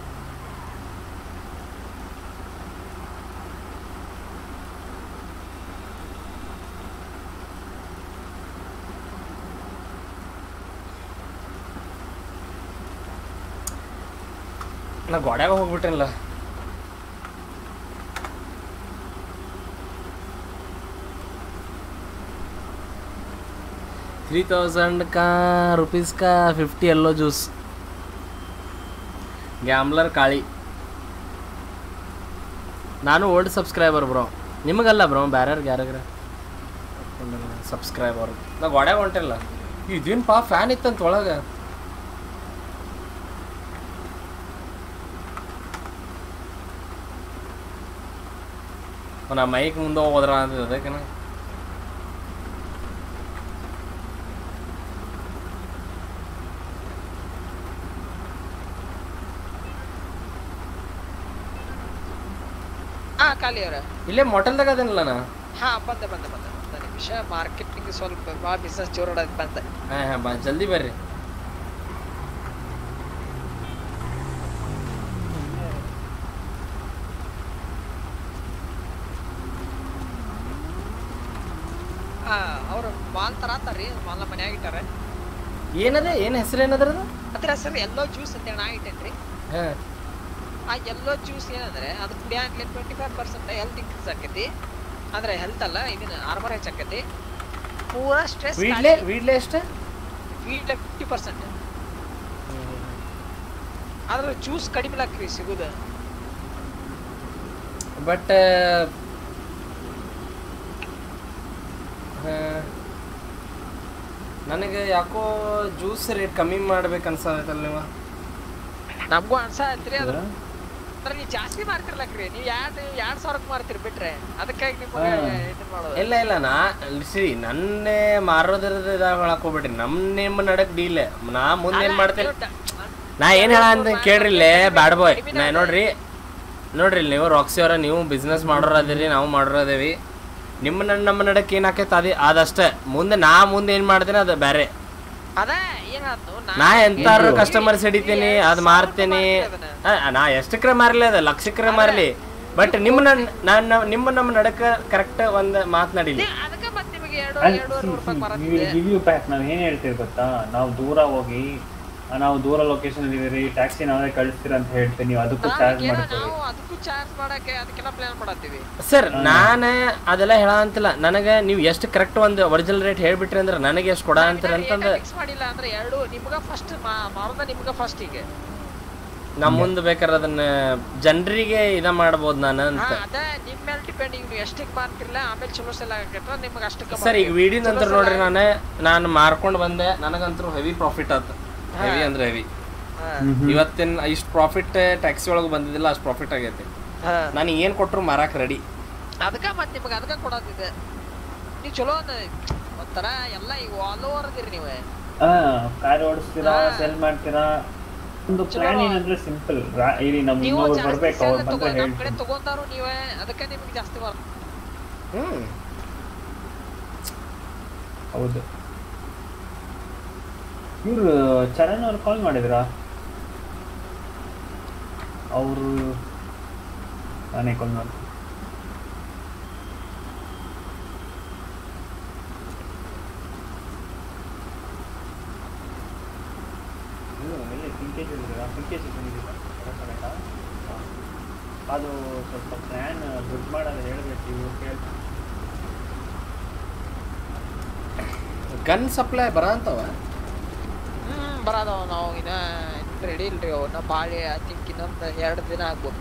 ನಾ ಗೋಡ್ಯಾಗ ಹೋಗ್ಬಿಟ್ಟೇನಲ್ಲ थ्री थाउजेंड का रुपीज़ का fifty yellow juice gambler Kali ನಾನು ಓಲ್ಡ್ ಸಬ್ಸ್ಕ್ರೈಬರ್ ಬ್ರೋ ನಿಮಗಲ್ಲ ಬ್ರೋ ಬ್ಯಾರ್ಯಾರಿಗೆ ಯಾರಿಗ್ರ ಸಬ್ಸ್ಕ್ರೈಬರ್ ನಾ ಗೋಡ್ಯಾಗ ಹೊಂಟಿಲ್ಲ ಇದೇನು ಪಾ ಫ್ಯಾನ್ ಇತ್ತಂತ ಒಳಗೆ ನಾ ಮೈಕ್ ಮುಂದೆ ಹೋದ್ರ ಅಂತ ಅದಕ್ಕೆ ಹಾ ಖಾಲಿ ಅವ್ರ ಇಲ್ಲೇ ಮೊಟಲ್ದಾಗ ಅದನ್ನಲ್ಲ ನಾ ಹಾ ಬಂದೆ ಬಂದೆ ಬಂದೆ ಒಂದು ನಿಮಿಷ ಮಾರ್ಕೆಟಿಂಗ್ ಸ್ವಲ್ಪ ಭಾಳ ಬಿಸ್ನೆಸ್ ಜೋರಾಡೋದು ಬಂದೆ ಹಾ ಹಾ ಬಾ ಜಲ್ದಿ ಬರ್ರಿ ಹಾ ಅವ್ರು ಮಾಲ್ ತರಾತಾರ್ರಿ ಮಾಲ್ ಮನ್ಯಾಗ ಇಟ್ಟಾರೆ ಏನದ ಏನ್ ಹೆಸರು ಏನದ್ರದ ಅದ್ರ ಹೆಸರು ಎಲ್ಲೋ ಜ್ಯೂಸ್ ಅಂತ ಹೇಳಿ ನಾ ಇಟ್ಟೇನ್ರಿ ಹಾ ಆ ಎಲ್ಲೋ ಜ್ಯೂಸ್ ಏನಂದ್ರೆ ಅದು ಕುಡಿಯಾಗ್ಲಿ twenty five percent health increase ಆಕೈತಿ ಅಂದ್ರೆ ಹೆಲ್ತ್ ಅಲ್ಲ ಇದನ್ನ ಆರ್ಮರ್ ಹೆಚ್ಚಾಕೈತಿ ಪೂರಾ ಸ್ಟ್ರೆಸ್ ವೀಡ್ಲೆ ವೀಡ್ಲೆ ಎಷ್ಟು ವೀಡ್ಲೆ ಫಿಫ್ಟಿ ಪರ್ಸೆಂಟ್ ಆದ್ರೆ ಜ್ಯೂಸ್ ಕಡಿಮೆ ಹಾಕ್ರಿ ಸಿಗುದ ಬಟ್ ನನಗೆ ಯಾಕೋ ಜ್ಯೂಸ್ ರೇಟ್ ಕಮ್ಮಿ ಮಾಡ್ಬೇಕು ಅನ್ಸತ್ತಲ್ಲ ನೀವು ನಮಗೂ ಅನ್ಸಾತ್ರಿ ಅದ್ರ ಅಂದ್ರೆ ನೀವು ಜಾಸ್ತಿ ಮಾರ್ತಿರ್ಲಕ್ರಿ ನೀವು ಎರಡ್ ಎರಡ್ ಸಾವಿರಕ್ಕೆ ಮಾರ್ತೀರಿ ಬಿಟ್ರೆ ಅದಕ್ಕಾಗಿ ನಿಮಗೆ ಇದನ್ನ ಮಾಡೋದು ಇಲ್ಲ ಇಲ್ಲ ನಾ ಸಿ ನನ್ನೇ ಮಾರೋದ್ರದ ಇದಾಗ ಹೇಳಕ್ ಹೋಗ್ಬಿಡ್ರಿ ನಮ್ ನಿಮ್ಮ ನಡಕ್ ಡೀಲ್ ನಾ ಮುಂದೆ ಏನ್ ಮಾಡ್ತೇನೆ ನಾ ಏನ್ ಹೇಳ ಅಂತ ಕೇಳ್ರಿ ಇಲ್ಲೇ ಬ್ಯಾಡ್ ಬಾಯ್ ನಾ ನೋಡ್ರಿ ನೋಡ್ರಿ ಇಲ್ಲಿ ನೀವು ರಾಕ್ಸಿ ಅವರ ನೀವು ಬಿಸ್ನೆಸ್ ಮಾಡೋರು ಅದಿರಿ ನಾವು ಮಾಡೋರು ಅದೇವಿ ನಿಮ್ಮ ನನ್ನ ನಮ್ಮ ನಡಕ್ ಏನ್ ಆಕೈತೆ ಅದೇ ಅದಷ್ಟೇ ಮುಂದೆ ನಾ ಮುಂದೆ ಏನ್ ಮಾಡ್ತೇನೆ ಅದು ಬೇರೆ ಅದ ಏನಾಯ್ತು ನಾ ಎಂತಾರು ಕಸ್ಟಮರ್ಸ್ ಹಿಡಿತೀನಿ ಅದ್ ಮಾರ್ತೀನಿ ಆ, ನಾ ಎಷ್ಟಕ್ರೆ ಮಾರ್ಲಿ ಅದ ಲಕ್ಷಕ್ರೆ ಮಾರ್ಲಿ ಬಟ್ ನಿಮ್ಮ ನನ್ ನನ್ನ ನಿಮ್ಮ ನಮ್ಮ ನಡಕ ಕರೆಕ್ಟ್ ಒಂದ್ ಮಾತನಾಡಿಲಿ ಅದಕ್ಕೆ ಮತ್ತೆ ನಿಮಗೆ ಎರಡು ಅಲ್ಲ, ಎರಡೂವರೆ see, ರೂಪಾಯಿ see, ಬರತ್ತೆ we will give you back. ನಾವ್ ಏನ್ ಹೇಳ್ತೀವಿ ಗೊತ್ತಾ ನಾವು ದೂರ ಹೋಗಿ ಆ, ನಾವು ದೂರ ಲೊಕೇಶನ್ ಇದೀವಿ ಟ್ಯಾಕ್ಸಿ ನಾವೇ ಕಳಿಸ್ತೀರ ಅಂತ ಹೇಳ್ತೀವಿ ನೀವು ಅದಕ್ಕೂ ಚಾರ್ಜ್ ಏನೋ ಮಾಡ್ತೀವಿ ನಾವು ಅದಕ್ಕೂ ಚಾರ್ಜ್ ಮಾಡಕ್ಕೆ ಅದಕ್ಕೆಲ್ಲ ಪ್ಲಾನ್ ಮಾಡತ್ತೀವಿ ಸರ್ ನಾನು ಅದೆಲ್ಲ ಹೇಳ ಅಂತಿಲ್ಲ ನನಗೆ ನೀವು ಎಷ್ಟು ಕರೆಕ್ಟ್ ಒಂದು ಒರಿಜಿನಲ್ ರೇಟ್ ಹೇಳ್ಬಿಟ್ರಿ ಅಂದ್ರೆ ನನಗೆ ಎಷ್ಟು ಕೊಡ ಅಂತೀರ ಅಂತಂದ್ರೆ ಫಿಕ್ಸ್ ಮಾಡಿಲ್ಲ ಅಂದ್ರೆ ಎರಡು ನಿಮ್ಗ ಫಸ್ಟ್ ಮಾರೋದ ನಿಮ್ಗ ಫಸ್ಟ್ ಈಗ ನಮ್ಮ ಮುಂದೆ ಬೇಕಾದ್ರೆ ಅದನ್ನ ಜನರಿಗೆ ಇದ ಮಾಡ್ಬೋದು ನಾನು ಹಾ ಅಂತ ಅದ ನಿಮ್ ಮೇಲೆ ಡಿಪೆಂಡ್ ಈಗ ನೀವು ಎಷ್ಟಕ್ಕೆ ಮಾರ್ತಿರ್ಲ ಆಮೇಲೆ ಚಲೋ ಸೆಲ್ ಆಗತ್ತೆ ನಿಮ್ಗೆ ಅಷ್ಟಕ್ಕೆ ಸರ್ ಈಗ ವಿಡಿಯೋ ನಂತರ ನೋಡ್ರಿ ನಾನು ನಾನು ಮಾರ್ಕೊಂಡು ಬಂದೆ ನನಗಂತೂ ಹೆವಿ ಪ್ರಾಫಿಟ್ ಆಯ್ತು ಹೆವಿ ಅಂದ್ರೆ ಹೆವಿ ಇವತ್ತಿನ ಇಷ್ಟು ಪ್ರಾಫಿಟ್ ಟ್ಯಾಕ್ಸಿ ಒಳಗೆ ಬಂದಿದ್ದಿಲ್ಲ ಅಷ್ಟು ಪ್ರಾಫಿಟ್ ಆಗೈತಿ ಹಾ. ನಾನು ಏನು ಕೊಟ್ಟರು ಮಾರಾಕ್ ರೆಡಿ ಅದಕ್ಕ ಮತ್ತೆ ನಿಮ್ಗೆ ಅದಕ್ಕ ಕೊಡೋದಿದೆ ನೀವು ಚಲೋ ಅದ ಒಂಥರ ಎಲ್ಲ ಈಗ ಆಲ್ ಓವರ್ ಅದಿರಿ ನೀವು ಹಾ ಕಾರ್ ಓಡಿಸ್ತೀರಾ ಸೆಲ್ ಮಾಡ್ತೀರಾ ಒಂದು ಪ್ಲಾನ್ ಏನಂದ್ರೆ ಸಿಂಪಲ್ ಇಲ್ಲಿ ನಮ್ ನೀವು ಇನ್ನೊಬ್ರು ಜಾಸ್ತಿ ಬರ್ಬೇಕು sell ಅವ್ರು ತಗೋ ಬಂದ್ರೆ ನಮ್ ಕಡೆ ಹೇಳ್ತೀನಿ ತಗೊಂತಾರು ನೀವೇ ಅದಕ್ಕೆ ನಿಮ್ಗೆ ಜಾಸ್ತಿ ಬರ ಹ್ಮ್ ಹೌದು ಇವ್ರು ಚರಣ್ ಅವ್ರು ಕಾಲ್ ಮಾಡಿದ್ರಾ ಅವರು ನಾನೇ ಕಾಲ್ ಮಾಡಿ ಅದು ಸ್ವಲ್ಪ ಪ್ಲಾನ್ ದುಡ್ಡು ಮಾಡೋದು ಹೇಳ್ಬೇಕು ಇವ್ರು ಕೇಳಿ ಗನ್ ಸಪ್ಲೈ ಬರ ಅಂತವ ಹ್ಮ್ ಬರದವ ನಾವು ಇನ್ನ ರೆಡಿ ಇಲ್ರಿ ಅವು ನಾ ಬಾಳೆ ಐ ಥಿಂಕ್ ಇನ್ನೊಂದು ಎರಡು ದಿನ ಆಗ್ಬೋದು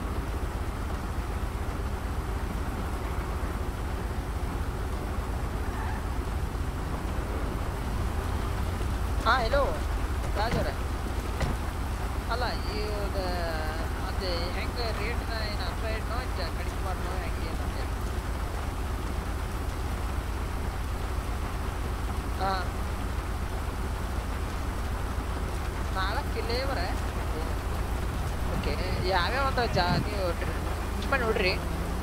ಹಾ hello ರಾಜರ ಅಲ್ಲ ಇವಾಗ ಅದೇ ಹೆಂಗ ರೇಟ್ನ ಏನು ಅಪ್ಲೈ ಇಟ್ನೋ ಕಡಿಮೆ ಮಾಡ್ನೋ ಹೆಂಗೆ ಏನಂತ ಹೇಳಿ ಹಾ ನಾಲ್ಕು ಲೇಬರ್ ಓಕೆ ಯಾವ್ಯಾವ ಒಂದು ಜಾ ನೀವು ಮಾಡಿ ನೋಡ್ರಿ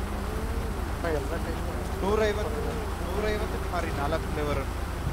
ನೂರೈವತ್ತು ನೂರೈವತ್ತು ಮಾರಿ ನಾಲ್ಕು ಫ್ಲೇವರ್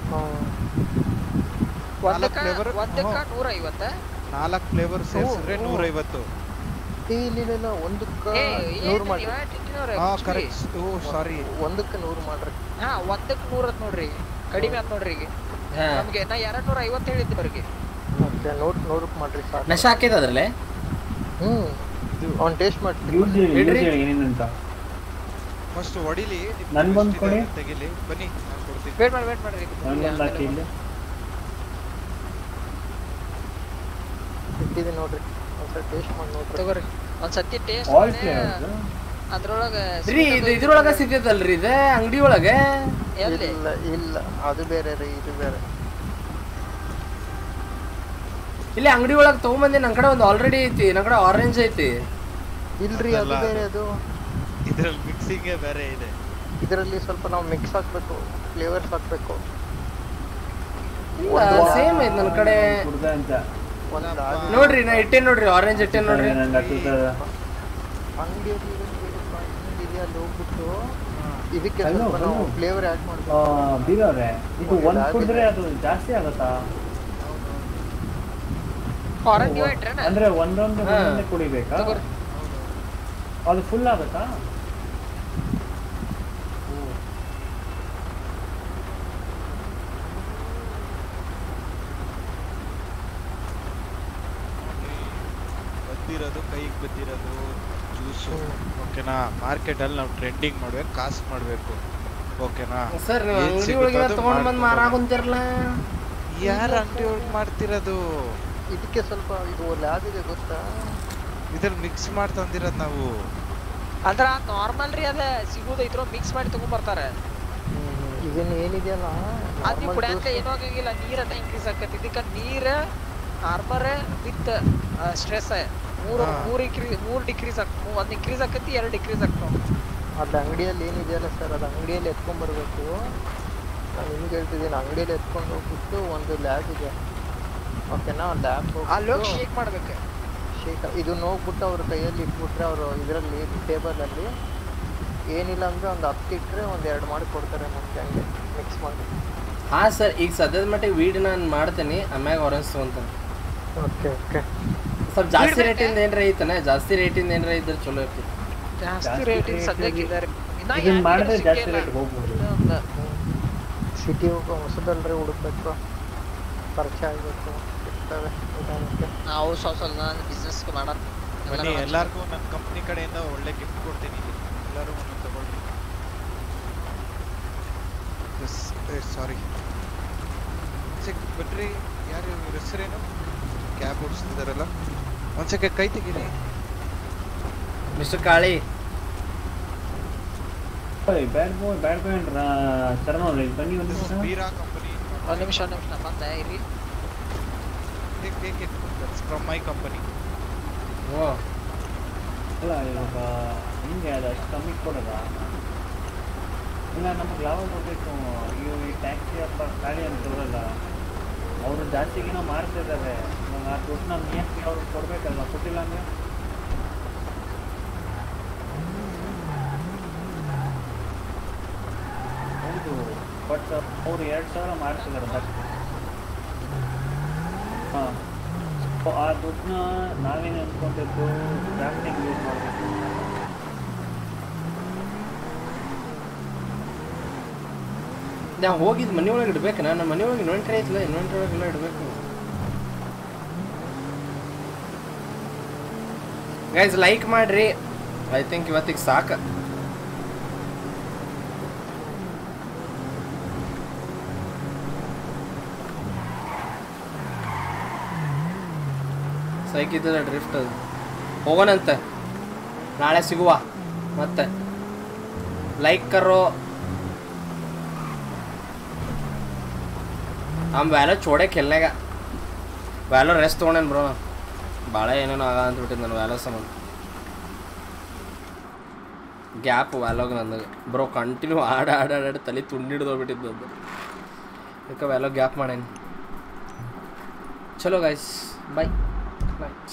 ಒಂದಕ್ಕ flavor? ಒಂದಕ್ಕ ಹ್ಮ್. ನೂರ ಐವತ್ತ ನಾಲ್ಕು ಫ್ಲೇವರ್ ಸೇರಿಸಿದ್ರೆ ಹ್ಞೂ. ನೂರೈವತ್ತು ಏ ಇಲ್ಲ ಇಲ್ಲ ಇಲ್ಲ ಒಂದಕ್ಕೆ ಏ, ನೂರು ಏನ್ ಮಾಡ್ರಿ ನೀವ ಟಿಟ್ಟಿನವ್ರೆ ಹಾ ಮುಚ್ಚ್ರಿ. ಕರೆಕ್ಟ್ ಓ ಸಾರಿ ಒಂದಕ್ಕೆ ನೂರು ಮಾಡ್ರಿ ಹಾ ಒಂದಕ್ಕೆ ನೂರ ಅತ್ ನೋಡ್ರಿ ಕಡಿಮೆ ಆತ್ ನೋಡ್ರಿ ಈಗ ಹಾ. ನಮ್ಗೆ ನಾ ಎರಡ್ ನೂರ ಐವತ್ತು ಹೇಳಿದ್ದೆ ಬರ್ಗೆ ಓಕೆ ನೂರು ನೂರಕ್ಕೆ ಮಾಡ್ರಿ ಸಾಕು ನಶ ಹಾಕಿದ ಅದ್ರಲ್ಲೇ ಹ್ಞೂ ಅವ್ನು ಟೇಸ್ಟ್ ಮಾಡ್ತೀನಿ ಯೂಸ್ ಹೇಳಿ ಯೂಸ್ ಹೇಳಿ ಏನೇನಂತ ಫಸ್ಟ್ ಹೊಡಿಲಿ ನಿಮ್ ನನ್ಗೊಂದ್ ಎಷ್ಟಿದೆ ಕೊಡಿ. ಅದನ್ನ ತೆಗಿಲಿ ಬನ್ನಿ ನಾನು ಕೊಡ್ತೀನಿ ವೇಟ್ ಮಾಡಿ ವೇಟ್ ಮಾಡ್ರಿ ನನ್ಗೊಂದು ಹಾಕಿ ಇಲ್ಲಿ ಇಟ್ಟಿದೆ ನೋಡ್ರಿ ಒಂದ್ಸಲ ಟೇಸ್ಟ್ ಮಾಡಿ ನೋಡ್ರಿ ತಗೋರಿ ಒಂದ್ ಸತಿ ಟೇಸ್ಟ್ All flavors? ಅದ್ರೊಳಗ ರೀ ಇದು ಇದ್ರೊಳಗ ಸಿಗ್ತೈತಲ್ರಿ ಇದು ಅಂಗಡಿ ಒಳಗೆ ಎಲ್ಲಿ ಇಲ್ಲ ಇಲ್ಲ ಅದು ಬೇರೆ ರೀ ಇದು ಬೇರೆ ಇಲ್ಲಿ ಅಂಗಡಿ ಒಳಗೆ ತಗೊಂಬಂದಿ ನನ್ನ ಕಡೆ ಒಂದು ಆಲ್ರೆಡಿ ಐತಿ ನನ್ನ ಕಡೆ ಆರೆಂಜ್ ಐತಿ ಇಲ್ರಿ ಅದು ಬೇರೆ ಅದು ಇದ್ರಲ್ಲಿ ಮಿಕ್ಸಿಂಗೇ ಬೇರೆ ಇದೆ ಇದರಲ್ಲಿ ಸ್ವಲ್ಪ ನಾವು ಮಿಕ್ಸ್ ಹಾಕ್ಬೇಕು ಫ್ಲೇವರ್ಸ್ ಹಾಕ್ಬೇಕು ಇಲ್ಲ ಸೇಮ್ ಐತೆ ನನ್ನ ಕಡೆ ಕುಡ್ದೆ ಅಂತ ಒಂದು ನೋಡ್ರಿ ನಾ ಇಟ್ಟೆ ನೋಡ್ರಿ ಆರೆಂಜ್ ಇಟ್ಟೆ ನೋಡ್ರಿ ನಂಗೆ ಹತ್ತುತ್ತದ. ಅಂಗಡಿಯಲ್ಲಿ ಇದೆಯಾ ಅಲ್ಲಿ ಹೋಗ್ಬಿಟ್ಟು ಇದಕ್ಕೆ ಅಲ್ಲೋ, ಸ್ವಲ್ಪ ನಾವು ಅಲ್ಲೋ. ಫ್ಲೇವರ್ ಆ್ಯಡ್ ಆ, ಮಾಡ್ಬೇಕು ಬೀರವ್ರೆ ಇದು Okay, ಒಂದ್ lab ಕುಡಿದ್ರೆ ಇದೆ. ಅದು ಜಾಸ್ತಿ ಆಗತ್ತಾ ಫಾರನ್ ನೀವು ಇಟ್ರೇನ ಅಂದ್ರೆ ಒಂದೊಂದು ಹಾ. ಒಂದೊಂದೇ ಕುಡಿಬೇಕಾ ಅದು ಫುಲ್ ಆಗುತ್ತಾ ಬಂದಿರೋದು ಕೈಗೆ ಬಂದಿರೋದು ಜ್ಯೂಸು ಓಕೆನಾ ಮಾರ್ಕೆಟಲ್ಲಿ ನಾವು ಟ್ರೆಂಡಿಂಗ್ ಮಾಡ್ಬೇಕು ಕಾಸು ಮಾಡಬೇಕು ಓಕೆನಾ ಸರ್ ನೀವು ಏನ್ ಅಂಗಡಿ ಸಿಗುತ್ತೋ ಒಳಗೆ ಅದು ತಗೊಂಡ್ ಬಂದ್ ಮಾರಾ ಮಾಡ್ಕೊಂಡು ಕುಂತಿರಲ್ಲ ಯಾರು ಅಂಗಡಿ ಒಳಗೆ ಮಾಡ್ತಿರೋದು ಇದಕ್ಕೆ ಸ್ವಲ್ಪ ಇದು ಲ್ಯಾಬ್ ಇದೆ ಗೊತ್ತಾ ಇದ್ರಲ್ಲಿ ಮಿಕ್ಸ್ ಮಾಡಿ ತಂದಿರೋದು ನಾವು ಅಂದ್ರ ನಾರ್ಮಲ್ ರೀ ಅದ ಸಿಗುದೈತ್ರೋ ಮಿಕ್ಸ್ ಮಾಡಿ ತಗೊಂಡ್ ಇದನ್ನ ಏನಿದೆಯಲ್ಲ ಅದ್ ನೀವು normal ಕುಡಿಯಂತ juice- ಏನೂ ಆಗಂಗಿಲ್ಲ ನೀರನ್ನ ಇನ್ಕ್ರೀಸ್ ಆಕತಿ ಇದಕ್ಕ ನೀರ್ ಆರ್ಮರ್ ವಿತ್ ಸ್ಟ್ರೆಸ್ ಮೂರು ಹಾ. ಮೂರ್ ಇಕ್ರಿ ಮೂರ್ ಡಿಕ್ರೀಸ್ ಆಕ್ ಒಂದ್ ಇನ್ಕ್ರೀಸ್ ಆಕತಿ ಎರಡ್ ಡಿಕ್ರೀಸ್ ಆಗ್ತಾವ ಅದು ಅಂಗಡಿಯಲ್ಲಿ ಏನಿದೆಯಲ್ಲ ಸರ್ ಅದು ಅಂಗಡಿಯಲ್ಲಿ ಎತ್ಕೊಂಡ್ ಬರ್ಬೇಕು ನಾನು ನಿಮ್ಗೆ ಹೇಳ್ತಿದ್ದೀನಿ ಅಂಗಡಿಯಲ್ಲಿ ಎತ್ಕೊಂಡು ಹೋಗ್ಬಿಟ್ಟು ಒಂದು ಲ್ಯಾಬ್ ಇದೆ ಓಕೆನಾ ಲ್ಯಾಬ್ ಅಲ್ಲಿ ಹೋಗಿ ಶೇಕ್ ಮಾಡ್ಬೇಕು ಶೇಕ್ ಇದನ್ನ ಹೋಗ್ಬಿಟ್ಟು ಅವ್ರ ಕೈಯಲ್ಲಿ ಇಟ್ಬಿಟ್ರೆ ಅವರು ಇದರಲ್ಲಿ ಟೇಬಲಲ್ಲಿ ಏನಿಲ್ಲ ಅಂದ್ರೆ ಒಂದು ಹತ್ತು ಇಟ್ಟರೆ ಒಂದು ಎರಡು ಮಾಡಿ ಕೊಡ್ತಾರೆ ನಮಗೆ ಹಂಗೆ ಮಿಕ್ಸ್ ಮಾಡಿ ಹಾ ಸರ್ ಈಗ ಸದ್ಯದ ಮಟ್ಟಿಗೆ ವೀಡ್ ನಾನು ಮಾಡ್ತೇನೆ ಆಮ್ಯಾಗ ಆರೆಂಜ್ ತಗೊಂತಾನೆ ಓಕೆ ಓಕೆ ಸ್ವಲ್ಪ ಜಾಸ್ತಿ Weed ರೇಟಿಂದ ಏನ್ರ ಐತನ ಜಾಸ್ತಿ ರೇಟಿಂದ ಏನ್ರ ಇದ್ರೆ ಚಲೋ ಇರ್ತೈತಿ ಜಾಸ್ತಿ ಜಾಸ್ತಿ ರೇಟ್ rate ಸದ್ಯಕ್ಕೆ ಇದೆ. ಇದಾರೆ ಇನ್ನ ಇದನ್ನ ಯಾಕೆ ಮಾಡಿದ್ರೆ ಸಿಕ್ಕೇ ಜಾಸ್ತಿ ಇಲ್ಲ? ರೇಟ್ ಹೋಗ್ಬೋದು ಇನ್ನೊಂದು. ಸಿಟಿ ಹೋಗೋ ಹೊಸದಲ್ರಿ ಹುಡುಕ್ಬೇಕು ಪರಿಚಯ ಆಗಬೇಕು ಸಿಗ್ತವೆ ನಿಧಾನಕ್ಕೆ ನಾವು ಸ್ವಲ್ಪ ಸ್ವಲ್ಪ ಬಿಸ್ನೆಸ್ ಮಾಡೋಣ ಬನ್ನಿ ಎಲ್ಲಾರ್ಗೂ ನನ್ನ ಕಂಪ್ನಿ ಕಡೆಯಿಂದ ಒಳ್ಳೆ ಗಿಫ್ಟ್ ಕೊಡ್ತೀನಿ ಎಲ್ಲರೂ ಒಂದೊಂದು ತಗೊಳ್ಳಿ ಸಾರಿ ಚೆಕ್ ಬನ್ರಿ ಯಾರು ಇವ್ರ ಹೆಸರೇನು ಕ್ಯಾಬ್ ಓಡಿಸ್ತಿದಾರಲ್ಲ ಒಂದ್ ಸೆಕೆಂಡ್ ಕೈ ತೆಗೀರಿ ಮಿಸ್ಟರ್ ಕಾಳಿ ಬ್ಯಾಡ್ ಬಾಯ್ ಬ್ಯಾಡ್ ಬಾಯ್ ಅಂದ್ರ ಶರಣ ಅವ್ರೆ, ಇಲ್ಲಿ ಬನ್ನಿ ಒಂದು ನಿಮಿಷ. ಬೀರಾ ಕಂಪನಿ ಒಂದ್ ನಿಮಿಷ ಒಂದ್ ನಿಮಿಷ ಬಂದೆ ಇರಿ take take it that's from my company ಓ ಅಲ್ಲ ಇವಾಗ ಹಿಂಗೆ ಅದು ಅಷ್ಟು ಕಮ್ಮಿ ಕೊಡೋದ ಇಲ್ಲ ನಮಗೆ ಯಾವಾಗ ಕೊಡಬೇಕು ಇವು ಈ ಟ್ಯಾಕ್ಸಿ ಹಬ್ಬ ಖಾಲಿ ಅಂತ ಬರಲ್ಲ ಅವರು ಜಾಸ್ತಿಗಿನ ಮಾರ್ತಿದ್ದಾರೆ ಇವಾಗ ಆ ದುಡ್ಡು ನಮ್ಗೆ ಏನು ಅವ್ರಿಗೆ ಕೊಡಬೇಕಲ್ವ ಕೊಟ್ಟಿಲ್ಲ ಅಂದರೆ ಹೌದು ಬಟ್ ಅವ್ರು ಎರಡು ಸಾವಿರ ಮಾರ್ತಿದ್ದಾರೆ ಬಟ್ ಹಾಂ ಆ ದುಡ್ಡನ್ನ ನಾವೇನು ಅಂದ್ಕೊಂಡಿದ್ದು ಡ್ರಾಫ್ಟಿಂಗ್ ಯೂಸ್ ಮಾಡಬೇಕು ನಾ ಹೋಗಿದ್ ಮನೆ ಒಳಗೆ ಇಡ್ಬೇಕು ನಮ್ಮ ಮನೆ ಒಳಗೆ ಇನ್ವೆಂಟ್ರಿ ಐತಲ್ಲ ಇನ್ವೆಂಟ್ರಿ ಒಳಗೆಲ್ಲ ಇಡಬೇಕು ಗೈಸ್ ಲೈಕ್ ಮಾಡ್ರಿ ಐ ಥಿಂಕ್ ಇವತ್ತಿಗೆ ಸಾಕು ಸೈಕಿದ್ದದ ಡ್ರಿಫ್ಟ್ ಅದು ಹೋಗೋಣಂತೆ ನಾಳೆ ಸಿಗುವ ಮತ್ತೆ ಲೈಕ್ ಕರೋ हम ವ್ಯಾಲೋ छोड़े खेलने का ವ್ಯಾಲೋ ರೆಸ್ಟ್ ತೊಗೊಂಡೇನು ಬ್ರೋ ಭಾಳ ಏನೇನೋ ಆಗ ಅಂದ್ಬಿಟ್ಟಿದ್ದು ನಾನು ವ್ಯಾಲೋ ಸಂಬಂಧ ಗ್ಯಾಪ್ ವ್ಯಾಲೋಗೆ ನನಗೆ ಬ್ರೋ ಕಂಟಿನ್ಯೂ ಆಡ ಆಡ ಆಡ ತಲೆ ತುಂಡಿಡ್ದೋಗ್ಬಿಟ್ಟಿದ್ದು ಅದು ಅದಕ್ಕೆ ವ್ಯಾಲೋ ಗ್ಯಾಪ್ ಮಾಡೇನಿ ಚಲೋ ಗೈಸ್ ಬಾಯ್ ನೈಟ್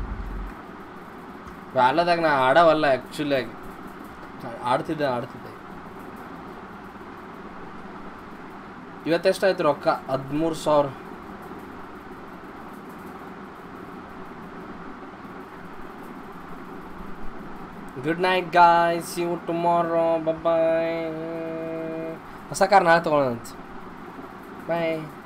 ವ್ಯಾಲೋದಾಗ ನಾ ಆಡವಲ್ಲ ಆ್ಯಕ್ಚುಲಿ ಆಗಿ ಆಡ್ತಿದ್ದೆ ಆಡ್ತಿದ್ದೆ ಇವತ್ತೆಷ್ಟಾಯ್ತು ರೊಕ್ಕ ಹದಿಮೂರು ಸಾವಿರ good night guys you tomorrow bye ಹೊಸ ಕಾರ್ ನಾಳೆ ತೊಗೊಳೋಣಂತ ಬಾಯ್